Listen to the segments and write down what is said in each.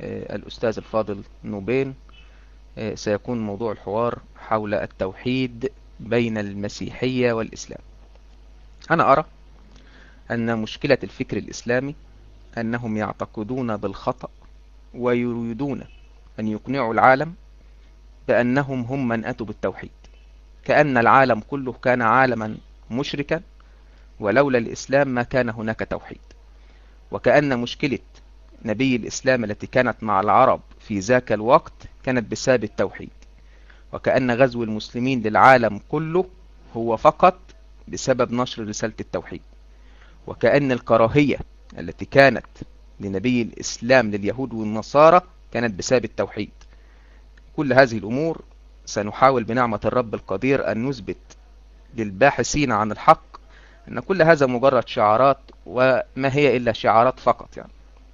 الأستاذ الفاضل نوبين سيكون موضوع الحوار حول التوحيد بين المسيحية والإسلام أنا أرى أن مشكلة الفكر الإسلامي أنهم يعتقدون بالخطأ ويريدون أن يقنعوا العالم بأنهم هم من أتوا بالتوحيد كأن العالم كله كان عالما مشركا ولولا الإسلام ما كان هناك توحيد وكأن مشكلة نبي الإسلام التي كانت مع العرب في ذاك الوقت كانت بسبب التوحيد وكأن غزو المسلمين للعالم كله هو فقط بسبب نشر رسالة التوحيد وكأن الكراهية التي كانت لنبي الإسلام لليهود والنصارى كانت بسبب التوحيد كل هذه الأمور سنحاول بنعمة الرب القدير أن نثبت للباحثين عن الحق أن كل هذا مجرد شعارات وما هي إلا شعارات فقط يعني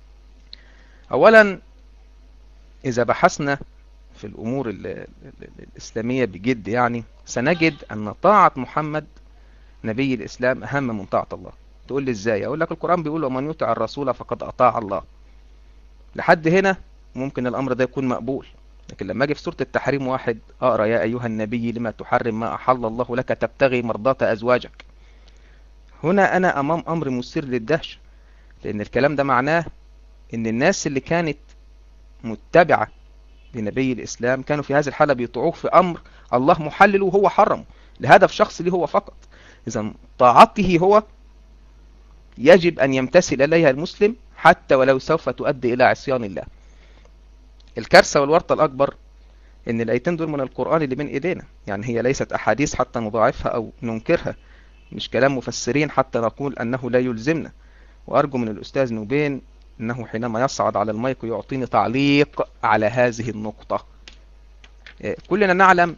أولا إذا بحثنا في الأمور الإسلامية بجد يعني سنجد أن طاعة محمد نبي الإسلام أهم من طاعة الله تقول لي إزاي أقول لك القرآن بيقول ومن يطع الرسول فقد أطاع الله لحد هنا ممكن الأمر ده يكون مقبول لكن لما أجي في سورة التحريم واحد أقرأ يا أيها النبي لما تحرم ما أحل الله لك تبتغي مرضات أزواجك هنا أنا أمام أمر مثير للدهشة لأن الكلام ده معناه إن الناس اللي كانت متبعة لنبي الإسلام كانوا في هذه الحالة بيطيعوه في أمر الله محلله وهو حرمه لهدف شخص ليه هو فقط إذا طاعته هو يجب أن يمتثل إليها المسلم حتى ولو سوف تؤدي إلى عصيان الله الكارثة والورطة الأكبر إن الآيتين دول من القرآن اللي بين إيدينا يعني هي ليست أحاديث حتى نضاعفها أو ننكرها مش كلام مفسرين حتى نقول أنه لا يلزمنا وأرجو من الأستاذ نوبين أنه حينما يصعد على المايك يعطيني تعليق على هذه النقطة كلنا نعلم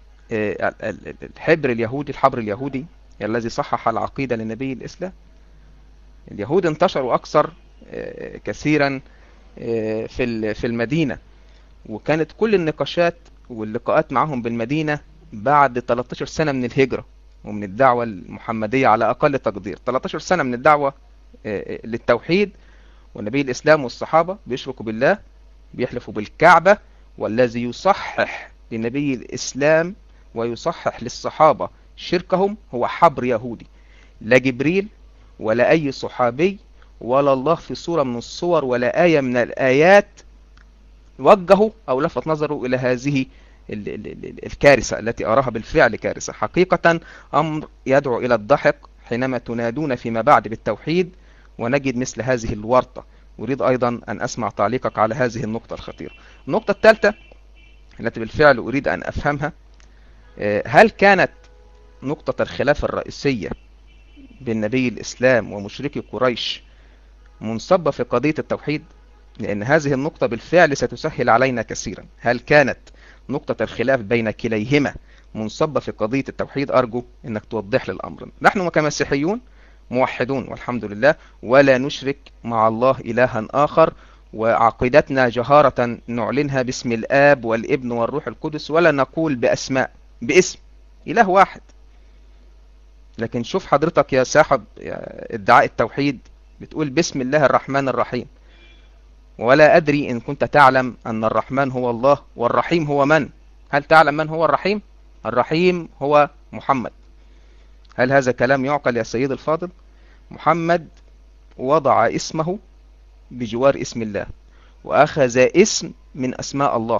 الحبر اليهودي الحبر اليهودي الذي صحح العقيدة لنبي الإسلام اليهود انتشروا أكثر كثيرا في في المدينة وكانت كل النقاشات واللقاءات معهم بالمدينة بعد 13 سنة من الهجرة ومن الدعوة المحمدية على أقل تقدير 13 سنة من الدعوة للتوحيد ونبي الإسلام والصحابة بيشركوا بالله بيحلفوا بالكعبة والذي يصحح لنبي الإسلام ويصحح للصحابة شركهم هو حبر يهودي لا جبريل ولا أي صحابي ولا الله في صورة من الصور ولا آية من الآيات وجهوا أو لفت نظره إلى هذه الكارثة التي أراها بالفعل كارثة حقيقة أمر يدعو إلى الضحك حينما تنادون فيما بعد بالتوحيد ونجد مثل هذه الورطة أريد أيضا أن أسمع تعليقك على هذه النقطة الخطيرة النقطة الثالثة التي بالفعل أريد أن أفهمها هل كانت نقطة الخلاف الرئيسية بين نبي الإسلام ومشركي قريش منصبة في قضية التوحيد لأن هذه النقطة بالفعل ستسهل علينا كثيرا هل كانت نقطة الخلاف بين كليهما منصبة في قضية التوحيد أرجو أنك توضح لي الأمر نحن كمسيحيون موحدون والحمد لله ولا نشرك مع الله إلها آخر وعقيدتنا جهارة نعلنها باسم الآب والابن والروح القدس ولا نقول بأسماء باسم إله واحد لكن شوف حضرتك يا صاحب ادعاء التوحيد بتقول بسم الله الرحمن الرحيم ولا أدري إن كنت تعلم أن الرحمن هو الله والرحيم هو من هل تعلم من هو الرحيم الرحيم هو محمد هل هذا كلام يعقل يا سيد الفاضل محمد وضع اسمه بجوار اسم الله وأخذ اسم من أسماء الله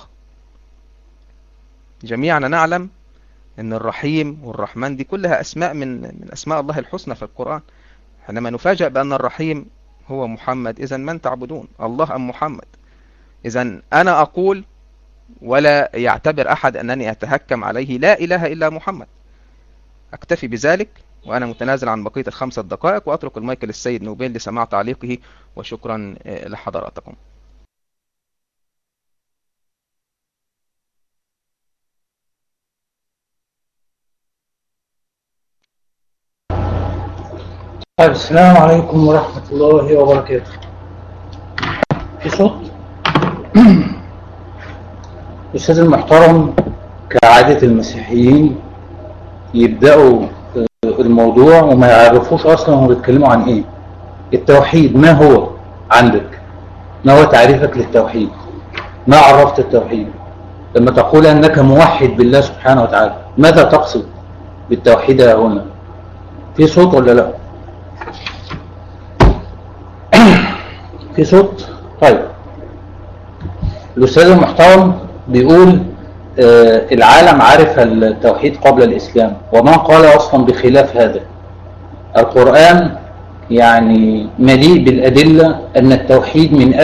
جميعنا نعلم أن الرحيم والرحمن دي كلها أسماء من من أسماء الله الحسنى في القرآن حينما نفاجأ بأن الرحيم هو محمد إذا من تعبدون الله أم محمد إذا أنا أقول ولا يعتبر أحد أنني أتهكم عليه لا إله إلا محمد أكتفي بذلك وأنا متنازل عن بقية الخمسة دقائق وأترك المايك للسيد نوبين لسماع تعليقه وشكرا لحضراتكم طيب السلام عليكم ورحمة الله وبركاته في صوت الأستاذ المحترم كعادة المسيحيين يبدأوا الموضوع وما يعرفوش أصلا هم بيتكلموا عن إيه التوحيد ما هو عندك ما هو تعريفك للتوحيد ما عرفت التوحيد لما تقول أنك موحد بالله سبحانه وتعالى ماذا تقصد بالتوحيد هنا في صوت ولا لا في صوت طيب الأستاذ المحترم بيقول آه العالم عرف التوحيد قبل الإسلام وما قال أصلا بخلاف هذا القرآن يعني مليء بالأدلة أن التوحيد من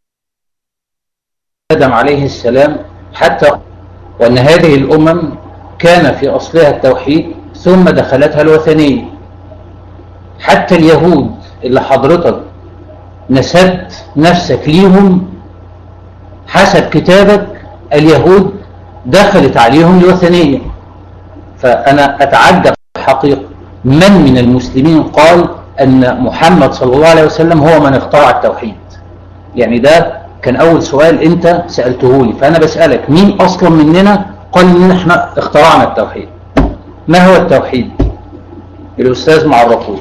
آدم عليه السلام حتى وأن هذه الأمم كان في أصلها التوحيد ثم دخلتها الوثنية حتى اليهود اللي حضرتك نسبت نفسك ليهم حسب كتابك اليهود دخلت عليهم الوثنية فأنا أتعجب حقيقة من من المسلمين قال أن محمد صلى الله عليه وسلم هو من اخترع التوحيد يعني ده كان أول سؤال أنت سألته لي فأنا بسألك مين أصلا مننا قال إن احنا اخترعنا التوحيد ما هو التوحيد الأستاذ معرفوش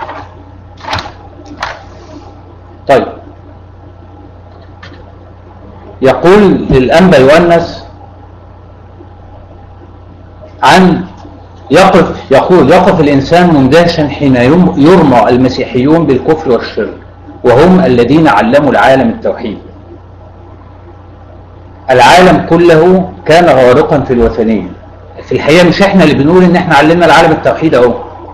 طيب يقول للأنبا يونس عن يقف يقول يقف الإنسان مندهشا حين يرمى المسيحيون بالكفر والشرك وهم الذين علموا العالم التوحيد العالم كله كان غارقا في الوثنية في الحقيقة مش احنا اللي بنقول ان احنا علمنا العالم التوحيد اهو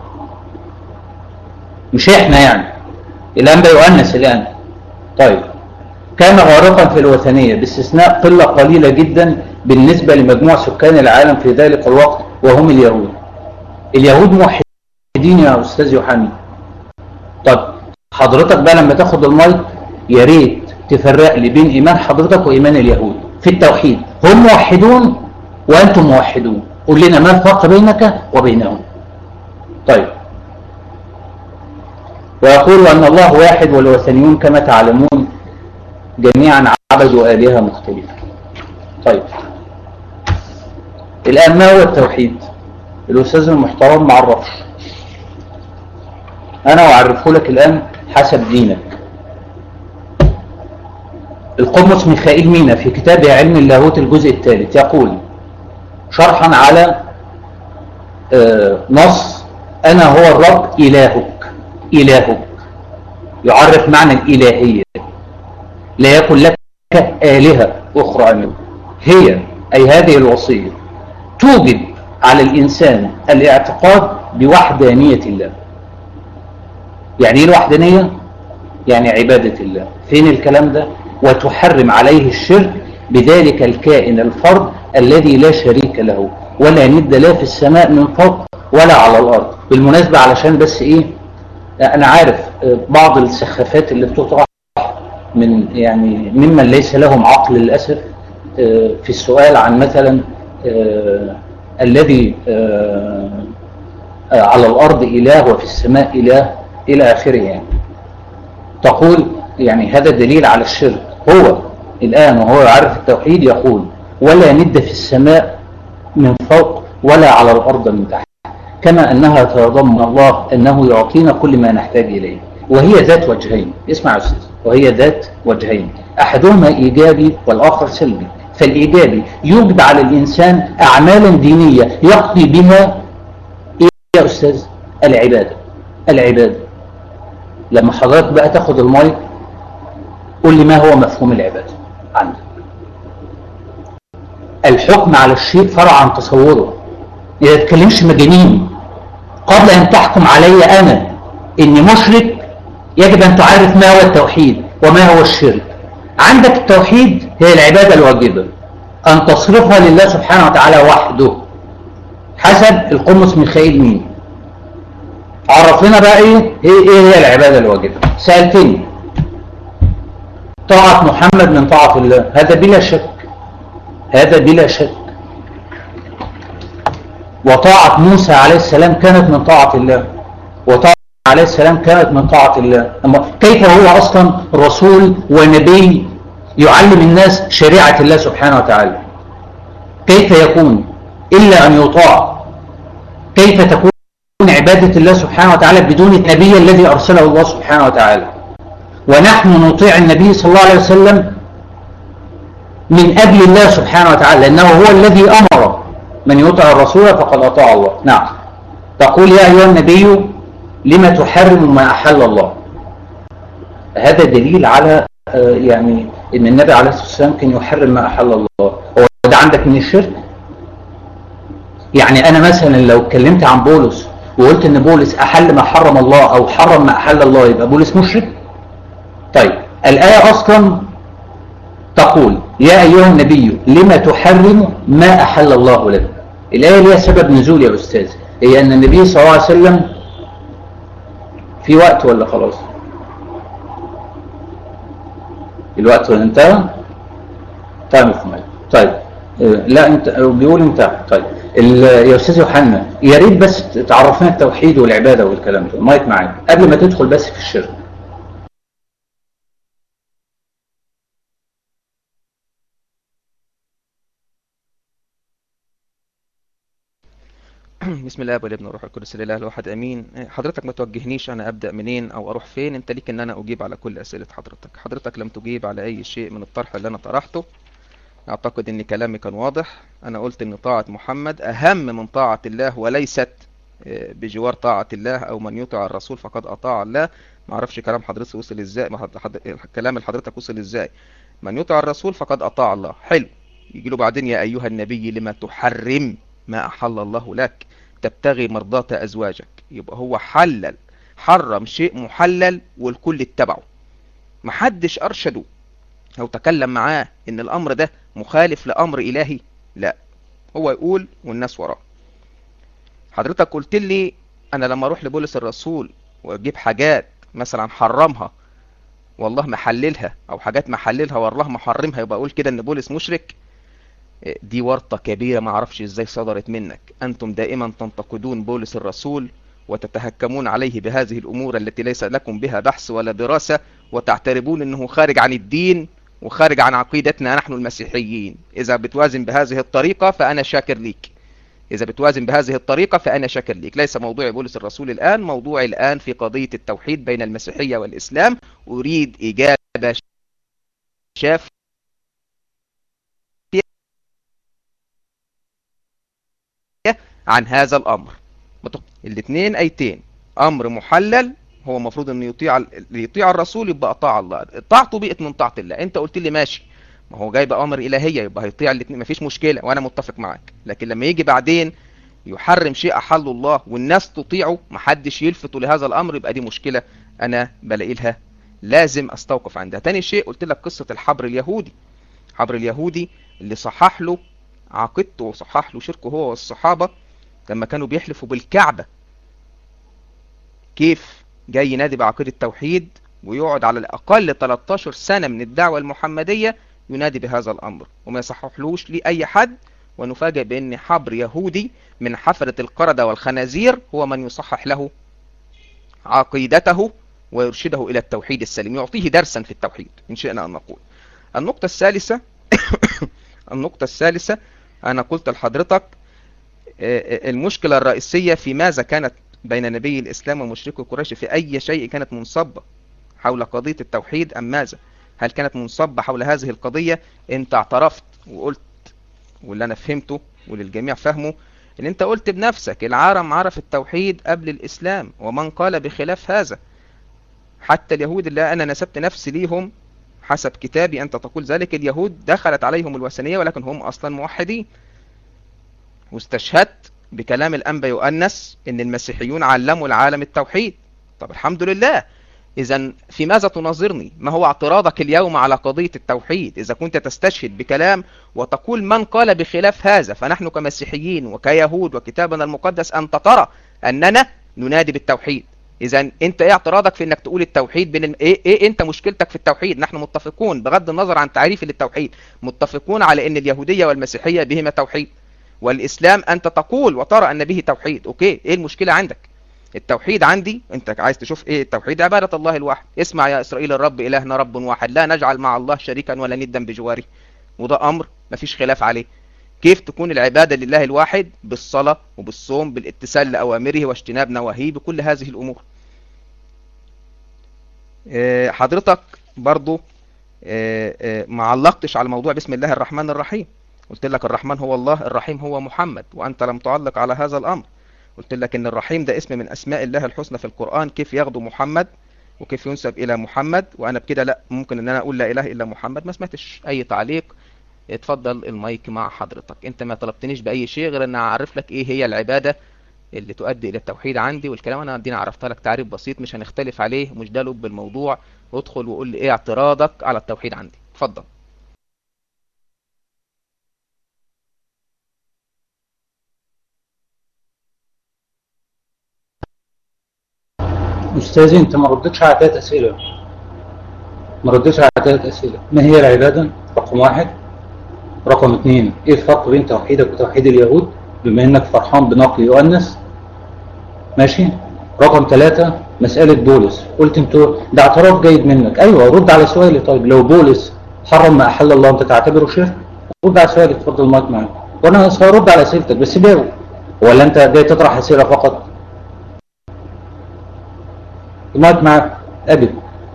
مش احنا يعني الانبا يؤنس الان طيب كان غارقا في الوثنية باستثناء قلة قليلة جدا بالنسبة لمجموع سكان العالم في ذلك الوقت وهم اليهود اليهود موحدين يا أستاذ يوحنا طب حضرتك بقى لما تاخد المايك يا ريت تفرق لي بين إيمان حضرتك وإيمان اليهود في التوحيد هم موحدون وأنتم موحدون قول لنا ما الفرق بينك وبينهم طيب ويقول أن الله واحد والوثنيون كما تعلمون جميعا عبدوا آلهة مختلفة طيب الآن ما هو التوحيد الأستاذ المحترم معرفش أنا أعرفه لك الآن حسب دينك القمص ميخائيل مينا في كتابه علم اللاهوت الجزء الثالث يقول شرحا على نص أنا هو الرب إلهك إلهك يعرف معنى الإلهية لا يكن لك آلهة أخرى منه هي أي هذه الوصية توجد على الإنسان الاعتقاد بوحدانية الله يعني ايه الوحدانية؟ يعني عبادة الله فين الكلام ده؟ وتحرم عليه الشرك بذلك الكائن الفرد الذي لا شريك له ولا ند لا في السماء من فوق ولا على الأرض بالمناسبة علشان بس ايه أنا عارف بعض السخافات اللي بتطرح من يعني ممن ليس لهم عقل للأسف في السؤال عن مثلا الذي على الأرض إله وفي السماء إله إلى آخره يعني تقول يعني هذا دليل على الشرك هو الآن وهو يعرف التوحيد يقول ولا ند في السماء من فوق ولا على الأرض من تحت كما أنها تتضمن الله أنه يعطينا كل ما نحتاج إليه وهي ذات وجهين اسمع يا أستاذ وهي ذات وجهين أحدهما إيجابي والآخر سلبي فالإيجابي يوجب على الإنسان أعمالا دينية يقضي بها إيه يا أستاذ العبادة العبادة لما حضرتك بقى تاخد المايك قول لي ما هو مفهوم العبادة عندك الحكم على الشيء فرع عن تصوره إذا تكلمش مجانين قبل أن تحكم علي أنا إني مشرك يجب أن تعرف ما هو التوحيد وما هو الشرك عندك التوحيد هي العبادة الواجبة أن تصرفها لله سبحانه وتعالى وحده حسب القمص ميخائيل مين عرف لنا بقى ايه ايه, إيه هي العبادة الواجبة سألتني طاعة محمد من طاعة الله هذا بلا شك هذا بلا شك وطاعة موسى عليه السلام كانت من طاعة الله وطاعة عليه السلام كانت من طاعة الله أما كيف هو أصلا رسول ونبي يعلم الناس شريعة الله سبحانه وتعالى كيف يكون إلا أن يطاع كيف تكون عبادة الله سبحانه وتعالى بدون النبي الذي أرسله الله سبحانه وتعالى ونحن نطيع النبي صلى الله عليه وسلم من أجل الله سبحانه وتعالى لأنه هو الذي أمر من يطع الرسول فقد أطاع الله نعم تقول يا أيها النبي لما تحرم ما أحل الله هذا دليل على يعني ان النبي عليه الصلاه والسلام كان يحرم ما احل الله هو ده عندك من الشرك يعني انا مثلا لو اتكلمت عن بولس وقلت ان بولس احل ما حرم الله او حرم ما احل الله يبقى بولس مشرك طيب الايه اصلا تقول يا ايها النبي لما تحرم ما احل الله لك الايه ليها سبب نزول يا استاذ هي ان النبي صلى الله عليه وسلم في وقت ولا خلاص الوقت انتهى طيب طيب لا انت بيقول انتهى طيب يا استاذ يوحنا يا ريت بس تعرفنا التوحيد والعباده والكلام ده المايك معاك قبل ما تدخل بس في الشرك بسم الله والابن والروح القدس الاله الواحد امين حضرتك ما توجهنيش انا ابدا منين او اروح فين انت ليك ان انا اجيب على كل اسئله حضرتك حضرتك لم تجيب على اي شيء من الطرح اللي انا طرحته اعتقد ان كلامي كان واضح انا قلت ان طاعه محمد اهم من طاعه الله وليست بجوار طاعه الله او من يطع الرسول فقد اطاع الله ما اعرفش كلام حضرتك وصل ازاي كلام حضرتك وصل ازاي من يطع الرسول فقد اطاع الله حلو يجي له بعدين يا ايها النبي لما تحرم ما احل الله لك تبتغي مرضاة أزواجك يبقى هو حلل حرم شيء محلل والكل اتبعه محدش أرشده أو تكلم معاه إن الأمر ده مخالف لأمر إلهي لا هو يقول والناس وراه حضرتك قلت لي أنا لما أروح لبولس الرسول وأجيب حاجات مثلا حرمها والله محللها أو حاجات محللها والله محرمها يبقى أقول كده إن بولس مشرك دي ورطة كبيرة ما اعرفش ازاي صدرت منك انتم دائما تنتقدون بولس الرسول وتتهكمون عليه بهذه الامور التي ليس لكم بها بحث ولا دراسة وتعترفون انه خارج عن الدين وخارج عن عقيدتنا نحن المسيحيين اذا بتوازن بهذه الطريقة فانا شاكر ليك اذا بتوازن بهذه الطريقة فانا شاكر ليك ليس موضوع بولس الرسول الان موضوعي الان في قضية التوحيد بين المسيحية والاسلام اريد اجابة شاف عن هذا الامر الاثنين ايتين امر محلل هو المفروض انه يطيع يطيع الرسول يبقى اطاع الله طاعته بقت من طاعه الله انت قلت لي ماشي ما هو جايب امر الهيه يبقى هيطيع الاثنين مفيش مشكله وانا متفق معاك لكن لما يجي بعدين يحرم شيء احله الله والناس تطيعه محدش يلفت لهذا الامر يبقى دي مشكله انا بلاقي لها لازم استوقف عندها تاني شيء قلت لك قصه الحبر اليهودي حبر اليهودي اللي صحح له عقيدته وصحح له شركه هو والصحابه لما كانوا بيحلفوا بالكعبة كيف جاي ينادي بعقيدة التوحيد ويقعد على الأقل 13 سنة من الدعوة المحمدية ينادي بهذا الأمر وما يصححلوش ليه أي حد ونفاجئ بأن حبر يهودي من حفرة القردة والخنازير هو من يصحح له عقيدته ويرشده إلى التوحيد السليم يعطيه درسا في التوحيد إن شئنا أن نقول النقطة الثالثة النقطة الثالثة أنا قلت لحضرتك المشكلة الرئيسية في ماذا كانت بين نبي الإسلام ومشركي قريش في أي شيء كانت منصبة حول قضية التوحيد أم ماذا هل كانت منصبة حول هذه القضية انت اعترفت وقلت واللي أنا فهمته وللجميع فهمه ان انت قلت بنفسك العالم عرف التوحيد قبل الإسلام ومن قال بخلاف هذا حتى اليهود اللي أنا نسبت نفسي ليهم حسب كتابي أنت تقول ذلك اليهود دخلت عليهم الوثنية ولكن هم أصلا موحدين واستشهدت بكلام الأنبا يؤنس ان المسيحيون علموا العالم التوحيد طب الحمد لله اذا في ماذا تناظرني ما هو اعتراضك اليوم على قضية التوحيد اذا كنت تستشهد بكلام وتقول من قال بخلاف هذا فنحن كمسيحيين وكيهود وكتابنا المقدس انت ترى اننا ننادي بالتوحيد اذا انت ايه اعتراضك في انك تقول التوحيد بين ال... ايه, إيه انت مشكلتك في التوحيد نحن متفقون بغض النظر عن تعريفي للتوحيد متفقون على ان اليهودية والمسيحية بهما توحيد والإسلام أنت تقول وترى أن به توحيد أوكي إيه المشكلة عندك التوحيد عندي أنت عايز تشوف إيه التوحيد عبادة الله الواحد اسمع يا إسرائيل الرب إلهنا رب واحد لا نجعل مع الله شريكا ولا ندا بجواره وده أمر مفيش خلاف عليه كيف تكون العبادة لله الواحد بالصلاة وبالصوم بالاتسال لأوامره واجتناب نواهيه بكل هذه الأمور حضرتك برضو آه، آه، ما علقتش على الموضوع بسم الله الرحمن الرحيم قلت لك الرحمن هو الله الرحيم هو محمد وأنت لم تعلق على هذا الأمر قلت لك إن الرحيم ده اسم من أسماء الله الحسنى في القرآن كيف ياخده محمد وكيف ينسب إلى محمد وأنا بكده لا ممكن إن أنا أقول لا إله إلا محمد ما سمعتش أي تعليق اتفضل المايك مع حضرتك انت ما طلبتنيش بأي شيء غير ان اعرف لك ايه هي العبادة اللي تؤدي الى التوحيد عندي والكلام انا ادينا عرفتها لك تعريف بسيط مش هنختلف عليه مش ده لب الموضوع ادخل وقول لي ايه اعتراضك على التوحيد عندي اتفضل أستاذي أنت ما ردتش على ثلاث أسئلة ما ردتش على ثلاث أسئلة ما هي العبادة رقم واحد رقم اثنين إيه الفرق بين توحيدك وتوحيد اليهود بما إنك فرحان بنقل يؤنس ماشي رقم ثلاثة مسألة بولس قلت انتوا ده اعتراف جيد منك أيوة رد على سؤالي طيب لو بولس حرم ما أحل الله أنت تعتبره شرك رد على سؤالي اتفضل مايك معاك وأنا هرد على أسئلتك بس جاوب ولا أنت جاي تطرح أسئلة فقط المايك معاك أبد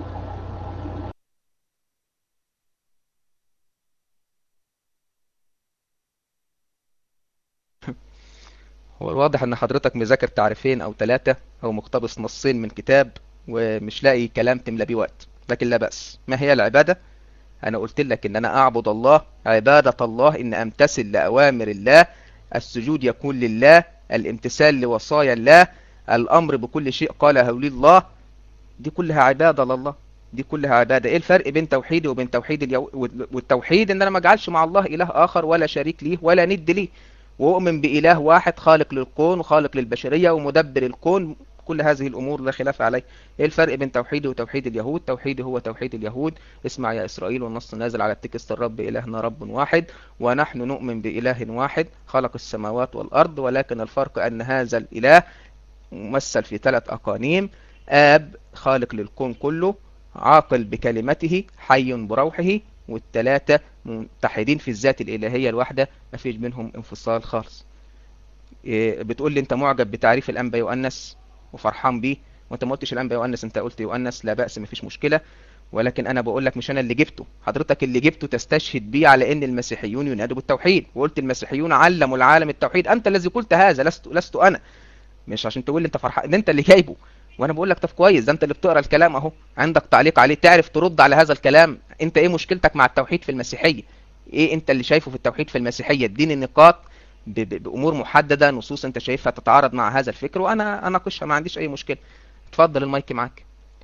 هو الواضح ان حضرتك مذاكر تعريفين او ثلاثة او مقتبس نصين من كتاب ومش لاقي كلام تملى بيه وقت لكن لا بأس ما هي العبادة انا قلت لك ان انا اعبد الله عبادة الله ان امتثل لأوامر الله السجود يكون لله الامتثال لوصايا الله الامر بكل شيء قاله لي الله دي كلها عبادة لله دي كلها عبادة ايه الفرق بين توحيدي وبين توحيد اليو... والتوحيد ان انا ما اجعلش مع الله اله اخر ولا شريك ليه ولا ند ليه وأؤمن بإله واحد خالق للكون وخالق للبشرية ومدبر الكون كل هذه الأمور لا خلاف عليه إيه الفرق بين توحيدي وتوحيد اليهود توحيدي هو توحيد اليهود اسمع يا إسرائيل والنص نازل على التكست الرب إلهنا رب واحد ونحن نؤمن بإله واحد خلق السماوات والأرض ولكن الفرق أن هذا الإله ممثل في ثلاث أقانيم آب خالق للكون كله عاقل بكلمته حي بروحه والثلاثة متحدين في الذات الإلهية الواحدة ما فيش بينهم انفصال خالص إيه بتقول لي انت معجب بتعريف الأنبا يؤنس وفرحان بيه وانت ما قلتش الأنبا يؤنس انت قلت يؤنس لا بأس ما فيش مشكلة ولكن انا بقول لك مش انا اللي جبته حضرتك اللي جبته تستشهد بيه على ان المسيحيون ينادوا بالتوحيد وقلت المسيحيون علموا العالم التوحيد انت الذي قلت هذا لست لست انا مش عشان تقول لي انت فرحان انت اللي جايبه وانا بقول لك طب كويس ده انت اللي بتقرا الكلام اهو عندك تعليق عليه تعرف ترد على هذا الكلام انت ايه مشكلتك مع التوحيد في المسيحيه ايه انت اللي شايفه في التوحيد في المسيحيه اديني نقاط بامور محدده نصوص انت شايفها تتعارض مع هذا الفكر وانا اناقشها ما عنديش اي مشكله اتفضل المايك معاك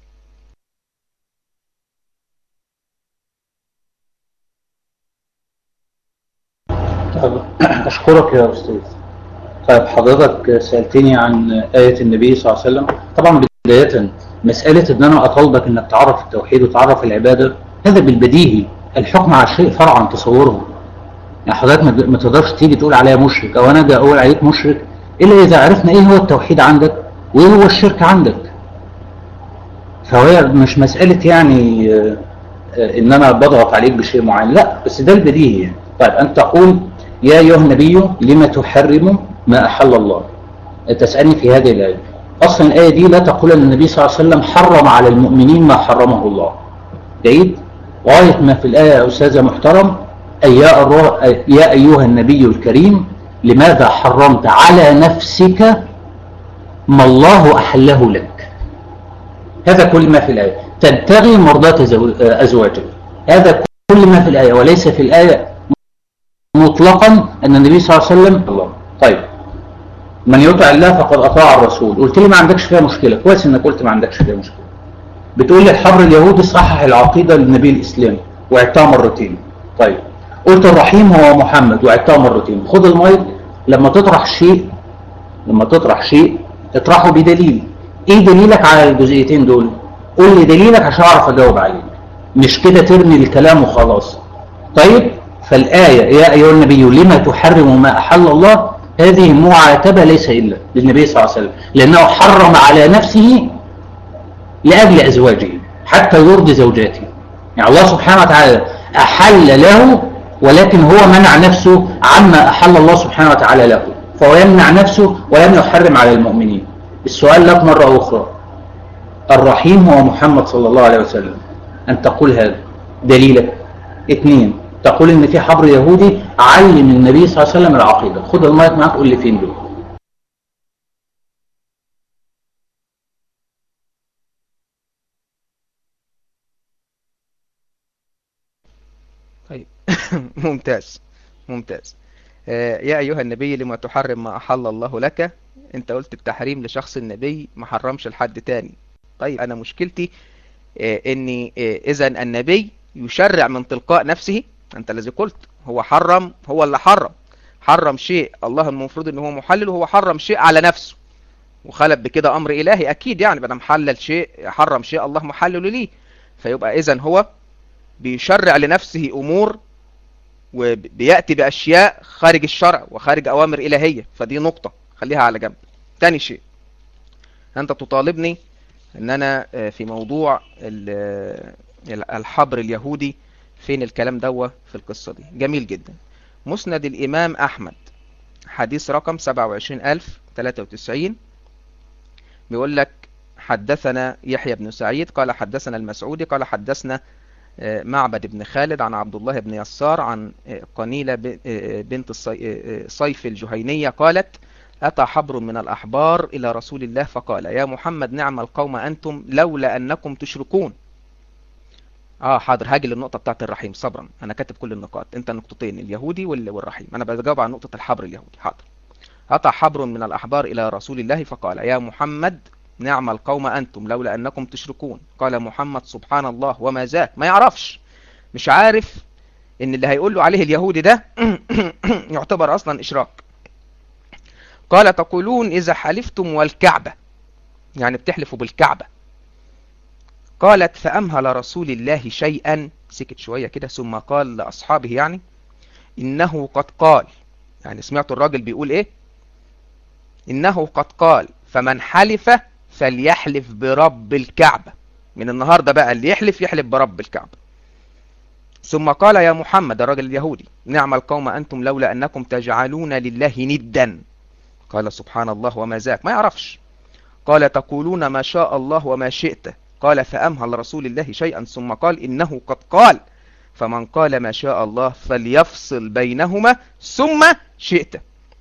اشكرك يا استاذ طيب حضرتك سألتني عن آية النبي صلى الله عليه وسلم طبعا بداية مسألة ان انا اطالبك انك تعرف التوحيد وتعرف العبادة هذا بالبديهي الحكم على الشيء فرع عن تصوره يعني حضرتك ما تقدرش تيجي تقول عليا مشرك او انا اجي اقول عليك مشرك الا اذا عرفنا ايه هو التوحيد عندك وايه هو الشرك عندك فهي مش مسألة يعني ان انا بضغط عليك بشيء معين لا بس ده البديهي يعني. طيب ان تقول يا ايها النبي لما تحرم ما أحل الله تسألني في هذه الآية أصلا الآية دي لا تقول أن النبي صلى الله عليه وسلم حرم على المؤمنين ما حرمه الله جيد غاية ما في الآية يا أستاذ محترم أي يا, يا أيها النبي الكريم لماذا حرمت على نفسك ما الله أحله لك هذا كل ما في الآية تبتغي مرضاة أزواجك هذا كل ما في الآية وليس في الآية مطلقا أن النبي صلى الله عليه وسلم الله طيب من يطع الله فقد أطاع الرسول قلت لي ما عندكش فيها مشكلة كويس انك قلت ما عندكش فيها مشكلة بتقول لي الحبر اليهودي صحح العقيدة للنبي الإسلامي وعدتها مرتين طيب قلت الرحيم هو محمد وعدتها مرتين خد المايك لما تطرح شيء لما تطرح شيء اطرحه بدليل ايه دليلك على الجزئيتين دول قول لي دليلك عشان اعرف اجاوب عليك مش كده ترمي الكلام وخلاص طيب فالآية يا أيها النبي لما تحرم ما أحل الله هذه معاتبة ليس إلا للنبي صلى الله عليه وسلم لأنه حرم على نفسه لأجل أزواجه حتى يرضي زوجاته يعني الله سبحانه وتعالى أحل له ولكن هو منع نفسه عما أحل الله سبحانه وتعالى له فهو يمنع نفسه ولم يحرم على المؤمنين السؤال لك مرة أخرى الرحيم هو محمد صلى الله عليه وسلم أن تقول هذا دليلك اثنين تقول ان في حبر يهودي علم النبي صلى الله عليه وسلم العقيدة خد المايك معاك قول لي فين دول طيب ممتاز ممتاز آه، يا أيها النبي لما تحرم ما أحل الله لك أنت قلت التحريم لشخص النبي ما حرمش لحد تاني طيب أنا مشكلتي آه، أني آه، إذا النبي يشرع من تلقاء نفسه أنت الذي قلت هو حرم هو اللي حرم حرم شيء الله المفروض أنه هو محلل وهو حرم شيء على نفسه وخلق بكده أمر إلهي أكيد يعني بدل محلل شيء حرم شيء الله محلل ليه فيبقى إذا هو بيشرع لنفسه أمور وبيأتي بأشياء خارج الشرع وخارج أوامر إلهية فدي نقطة خليها على جنب تاني شيء أنت تطالبني أن أنا في موضوع الحبر اليهودي فين الكلام دوا في القصة دي جميل جدا مسند الإمام أحمد حديث رقم 27093 بيقول لك حدثنا يحيى بن سعيد قال حدثنا المسعودي قال حدثنا معبد بن خالد عن عبد الله بن يسار عن قنيلة بنت صيف الجهينية قالت أتى حبر من الأحبار إلى رسول الله فقال يا محمد نعم القوم أنتم لولا أنكم تشركون اه حاضر هاجي للنقطة بتاعت الرحيم صبرا انا كاتب كل النقاط انت النقطتين اليهودي والرحيم انا بجاوب عن نقطة الحبر اليهودي حاضر أتى حبر من الأحبار إلى رسول الله فقال يا محمد نعم القوم أنتم لولا أنكم تشركون قال محمد سبحان الله وما ذاك ما يعرفش مش عارف ان اللي هيقول له عليه اليهودي ده يعتبر اصلا اشراك قال تقولون اذا حلفتم والكعبة يعني بتحلفوا بالكعبة قالت فأمهل رسول الله شيئا سكت شوية كده ثم قال لأصحابه يعني إنه قد قال يعني سمعتوا الراجل بيقول إيه إنه قد قال فمن حلف فليحلف برب الكعبة من النهاردة بقى اللي يحلف يحلف برب الكعبة ثم قال يا محمد الرجل اليهودي نعم القوم أنتم لولا أنكم تجعلون لله ندا قال سبحان الله وما ذاك ما يعرفش قال تقولون ما شاء الله وما شئت قال فأمهل رسول الله شيئا ثم قال إنه قد قال فمن قال ما شاء الله فليفصل بينهما ثم شئت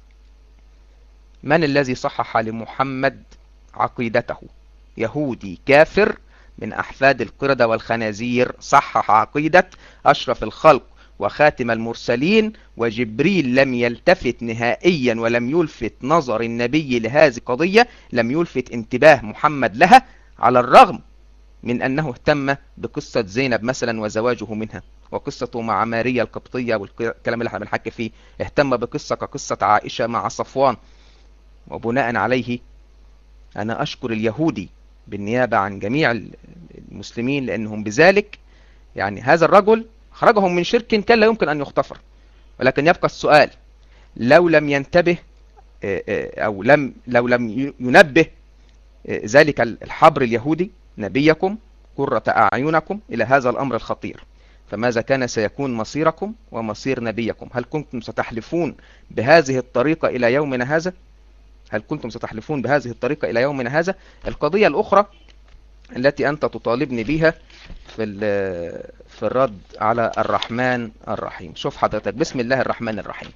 من الذي صحح لمحمد عقيدته يهودي كافر من أحفاد القردة والخنازير صحح عقيدة أشرف الخلق وخاتم المرسلين وجبريل لم يلتفت نهائيا ولم يلفت نظر النبي لهذه القضية لم يلفت انتباه محمد لها على الرغم من أنه اهتم بقصة زينب مثلا وزواجه منها وقصته مع ماريا القبطية والكلام اللي احنا بنحكي فيه اهتم بقصة كقصة عائشة مع صفوان وبناء عليه أنا أشكر اليهودي بالنيابة عن جميع المسلمين لأنهم بذلك يعني هذا الرجل خرجهم من شرك كان لا يمكن أن يغتفر ولكن يبقى السؤال لو لم ينتبه أو لم لو لم ينبه ذلك الحبر اليهودي نبيكم قرة أعينكم إلى هذا الأمر الخطير فماذا كان سيكون مصيركم ومصير نبيكم هل كنتم ستحلفون بهذه الطريقة إلى يومنا هذا هل كنتم ستحلفون بهذه الطريقة إلى يومنا هذا القضية الأخرى التي أنت تطالبني بها في في الرد على الرحمن الرحيم شوف حضرتك بسم الله الرحمن الرحيم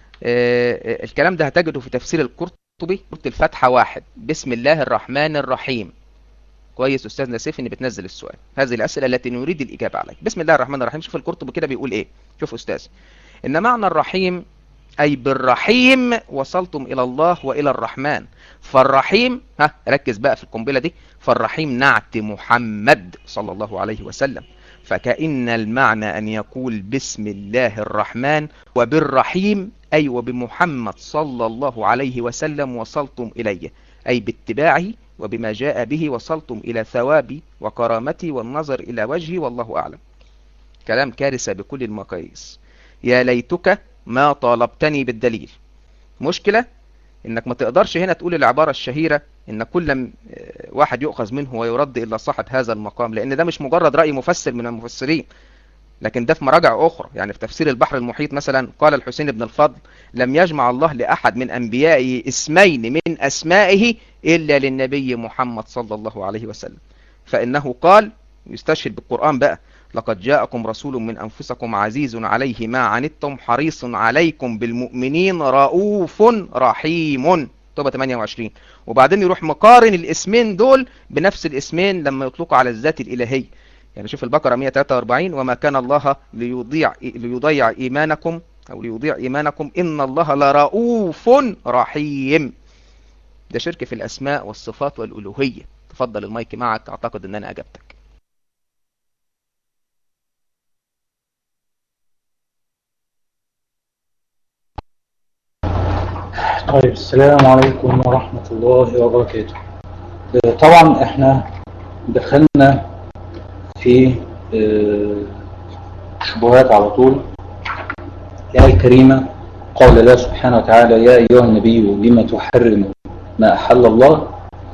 الكلام ده هتجده في تفسير القرطبي قلت الفتحة واحد بسم الله الرحمن الرحيم كويس أستاذنا سيف إن بتنزل السؤال هذه الأسئلة التي نريد الإجابة عليها بسم الله الرحمن الرحيم شوف القرطبي كده بيقول إيه شوف أستاذ إن معنى الرحيم أي بالرحيم وصلتم إلى الله وإلى الرحمن فالرحيم ها ركز بقى في القنبلة دي فالرحيم نعت محمد صلى الله عليه وسلم فكأن المعنى أن يقول بسم الله الرحمن وبالرحيم أي وبمحمد صلى الله عليه وسلم وصلتم إليه أي باتباعه وبما جاء به وصلتم إلى ثوابي وكرامتي والنظر إلى وجهي والله أعلم كلام كارثة بكل المقاييس يا ليتك ما طالبتني بالدليل مشكلة انك ما تقدرش هنا تقول العبارة الشهيرة ان كل واحد يؤخذ منه ويرد الا صاحب هذا المقام لان ده مش مجرد رأي مفسر من المفسرين لكن ده في مراجع اخرى يعني في تفسير البحر المحيط مثلا قال الحسين بن الفضل لم يجمع الله لأحد من أنبيائه اسمين من أسمائه إلا للنبي محمد صلى الله عليه وسلم فإنه قال يستشهد بالقرآن بقى لقد جاءكم رسول من أنفسكم عزيز عليه ما عنتم حريص عليكم بالمؤمنين رؤوف رحيم توبة 28 وبعدين يروح مقارن الاسمين دول بنفس الاسمين لما يطلقوا على الذات الإلهية يعني شوف البقرة 143 وما كان الله ليضيع ليضيع إيمانكم أو ليضيع إيمانكم إن الله لرؤوف رحيم ده شرك في الأسماء والصفات والألوهية تفضل المايك معك أعتقد أن أنا أجبتك طيب السلام عليكم ورحمة الله وبركاته طبعا احنا دخلنا في شبهات على طول الآية الكريمة قال الله سبحانه وتعالى يا أيها النبي لما تحرم ما أحل الله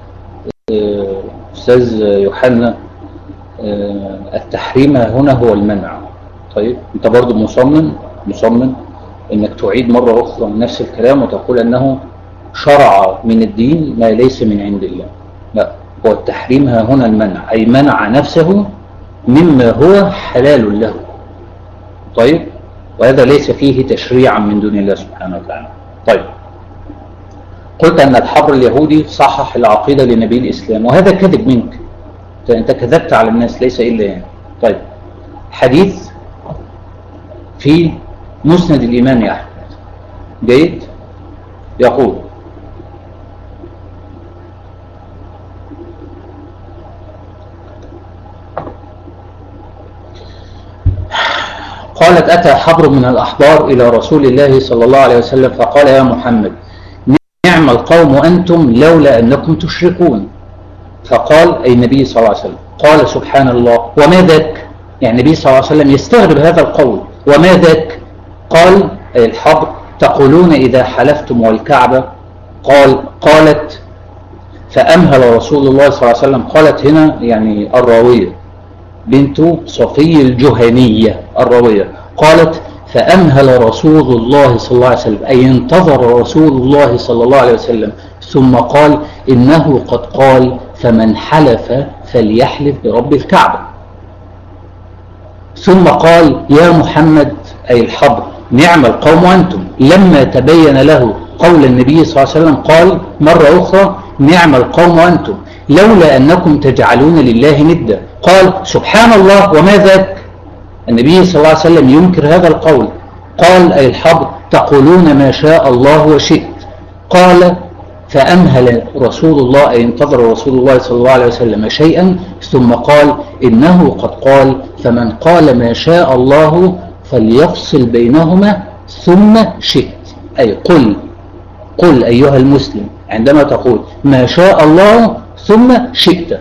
أستاذ يوحنا التحريم هنا هو المنع طيب أنت برضو مصمم مصمم انك تعيد مرة اخرى نفس الكلام وتقول انه شرع من الدين ما ليس من عند الله لا هو التحريم ها هنا المنع اي منع نفسه مما هو حلال له طيب وهذا ليس فيه تشريعا من دون الله سبحانه وتعالى طيب قلت ان الحبر اليهودي صحح العقيدة لنبي الاسلام وهذا كذب منك انت كذبت على الناس ليس الا يعني طيب حديث في مسند الإمام أحمد جيد يقول قالت أتى حبر من الأحبار إلى رسول الله صلى الله عليه وسلم فقال يا محمد نعم القوم أنتم لولا أنكم تشركون فقال أي النبي صلى الله عليه وسلم قال سبحان الله وما ذاك يعني النبي صلى الله عليه وسلم يستغرب هذا القول وما ذاك قال أي الحبر تقولون إذا حلفتم والكعبة قال قالت فأمهل رسول الله صلى الله عليه وسلم قالت هنا يعني الراوية بنت صفي الجهنية الراوية قالت فأمهل رسول الله صلى الله عليه وسلم أي انتظر رسول الله صلى الله عليه وسلم ثم قال إنه قد قال فمن حلف فليحلف برب الكعبة ثم قال يا محمد أي الحبر نعم القوم أنتم لما تبين له قول النبي صلى الله عليه وسلم قال مرة أخرى نعم القوم أنتم لولا أنكم تجعلون لله ندا قال سبحان الله وما ذاك النبي صلى الله عليه وسلم ينكر هذا القول قال أي الحبر تقولون ما شاء الله وشئت قال فأمهل رسول الله أي انتظر رسول الله صلى الله عليه وسلم شيئا ثم قال إنه قد قال فمن قال ما شاء الله فليفصل بينهما ثم شئت أي قل قل أيها المسلم عندما تقول ما شاء الله ثم شئت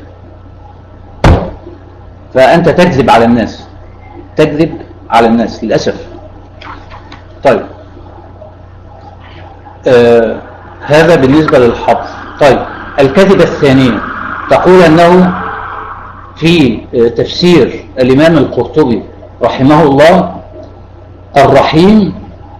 فأنت تكذب على الناس تكذب على الناس للأسف طيب آه هذا بالنسبة للحظ طيب الكذبة الثانية تقول أنه في تفسير الإمام القرطبي رحمه الله الرحيم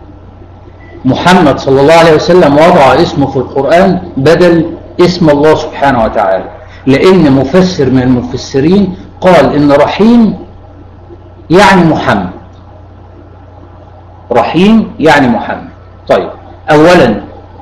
محمد صلى الله عليه وسلم وضع اسمه في القرآن بدل اسم الله سبحانه وتعالى لأن مفسر من المفسرين قال إن رحيم يعني محمد رحيم يعني محمد طيب أولا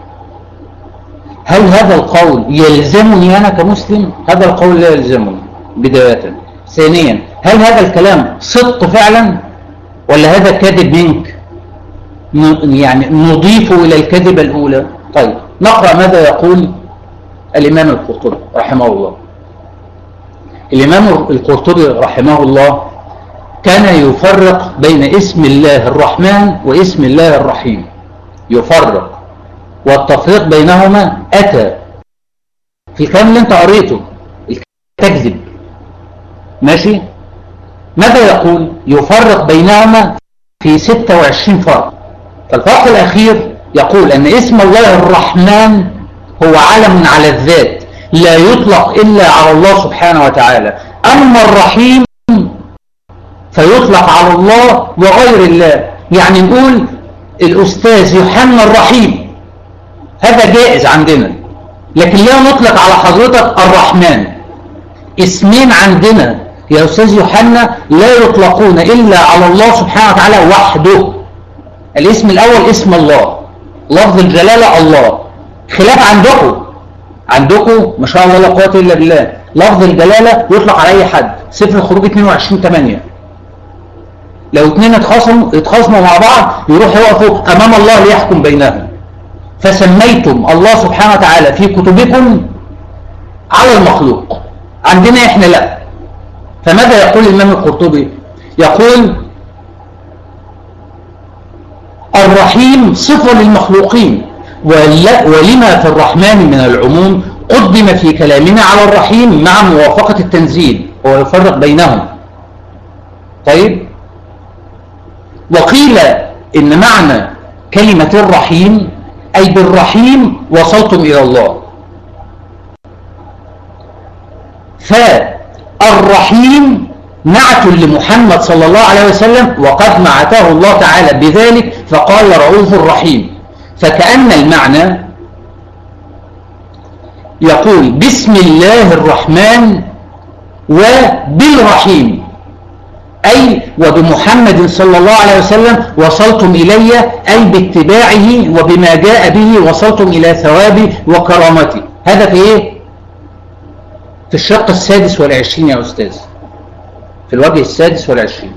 هل هذا القول يلزمني أنا كمسلم هذا القول لا يلزمني بداية ثانيا هل هذا الكلام صدق فعلا ولا هذا كذب منك يعني نضيف إلى الكذبة الأولى طيب نقرأ ماذا يقول الإمام القرطبي رحمه الله الإمام القرطبي رحمه الله كان يفرق بين اسم الله الرحمن واسم الله الرحيم يفرق والتفريق بينهما أتى في الكلام اللي انت قريته تكذب ماشي ماذا يقول يفرق بينهما في 26 فرق فالفرق الأخير يقول أن اسم الله الرحمن هو علم على الذات لا يطلق إلا على الله سبحانه وتعالى أما الرحيم فيطلق على الله وغير الله يعني نقول الأستاذ يوحنا الرحيم هذا جائز عندنا لكن لا نطلق على حضرتك الرحمن اسمين عندنا يا أستاذ يوحنا لا يطلقون إلا على الله سبحانه وتعالى وحده الاسم الأول اسم الله لفظ الجلالة الله خلاف عندكم عندكم ما شاء الله لا قوة إلا بالله لفظ الجلالة يطلق على أي حد سفر الخروج 22 8 لو اثنين اتخاصموا اتخاصموا مع بعض يروحوا يقفوا أمام الله ليحكم بينهم فسميتم الله سبحانه وتعالى في كتبكم على المخلوق عندنا احنا لا فماذا يقول الإمام القرطبي يقول الرحيم صفة للمخلوقين ولما في الرحمن من العموم قدم في كلامنا على الرحيم مع موافقة التنزيل هو يفرق بينهم طيب وقيل إن معنى كلمة الرحيم أي بالرحيم وصلتم إلى الله فالرحيم نعت لمحمد صلى الله عليه وسلم وقد نعته الله تعالى بذلك فقال رؤوف الرحيم فكأن المعنى يقول بسم الله الرحمن وبالرحيم أي وبمحمد صلى الله عليه وسلم وصلتم إلي أي باتباعه وبما جاء به وصلتم إلى ثوابي وكرامتي هذا في إيه؟ في الشق السادس والعشرين يا أستاذ في الوجه السادس والعشرين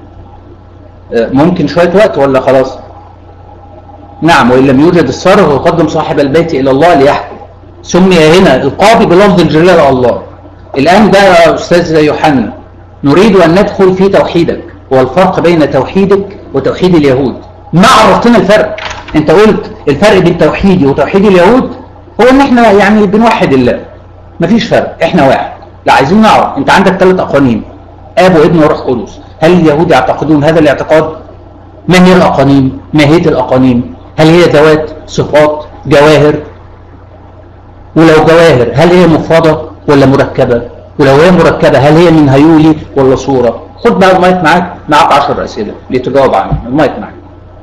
ممكن شوية وقت ولا خلاص نعم وإن لم يوجد الصرف يقدم صاحب البيت إلى الله ليحكم سمي هنا القاضي بلفظ الجلال الله الآن بقى يا أستاذ يوحنا نريد أن ندخل في توحيدك والفرق بين توحيدك وتوحيد اليهود ما عرفتنا الفرق انت قلت الفرق بين توحيدي وتوحيد اليهود هو ان احنا يعني بنوحد الله مفيش فرق احنا واحد لا عايزين نعرف انت عندك ثلاث اقانيم اب وابن وروح قدس هل اليهود يعتقدون هذا الاعتقاد ما هي الاقانيم ماهيه الاقانيم هل هي ذوات صفات جواهر ولو جواهر هل هي مفردة ولا مركبة ولو هي مركبة هل هي من هيولي ولا صورة خد بقى المايك معاك معاك 10 أسئلة لتجاوب عنها المايك معاك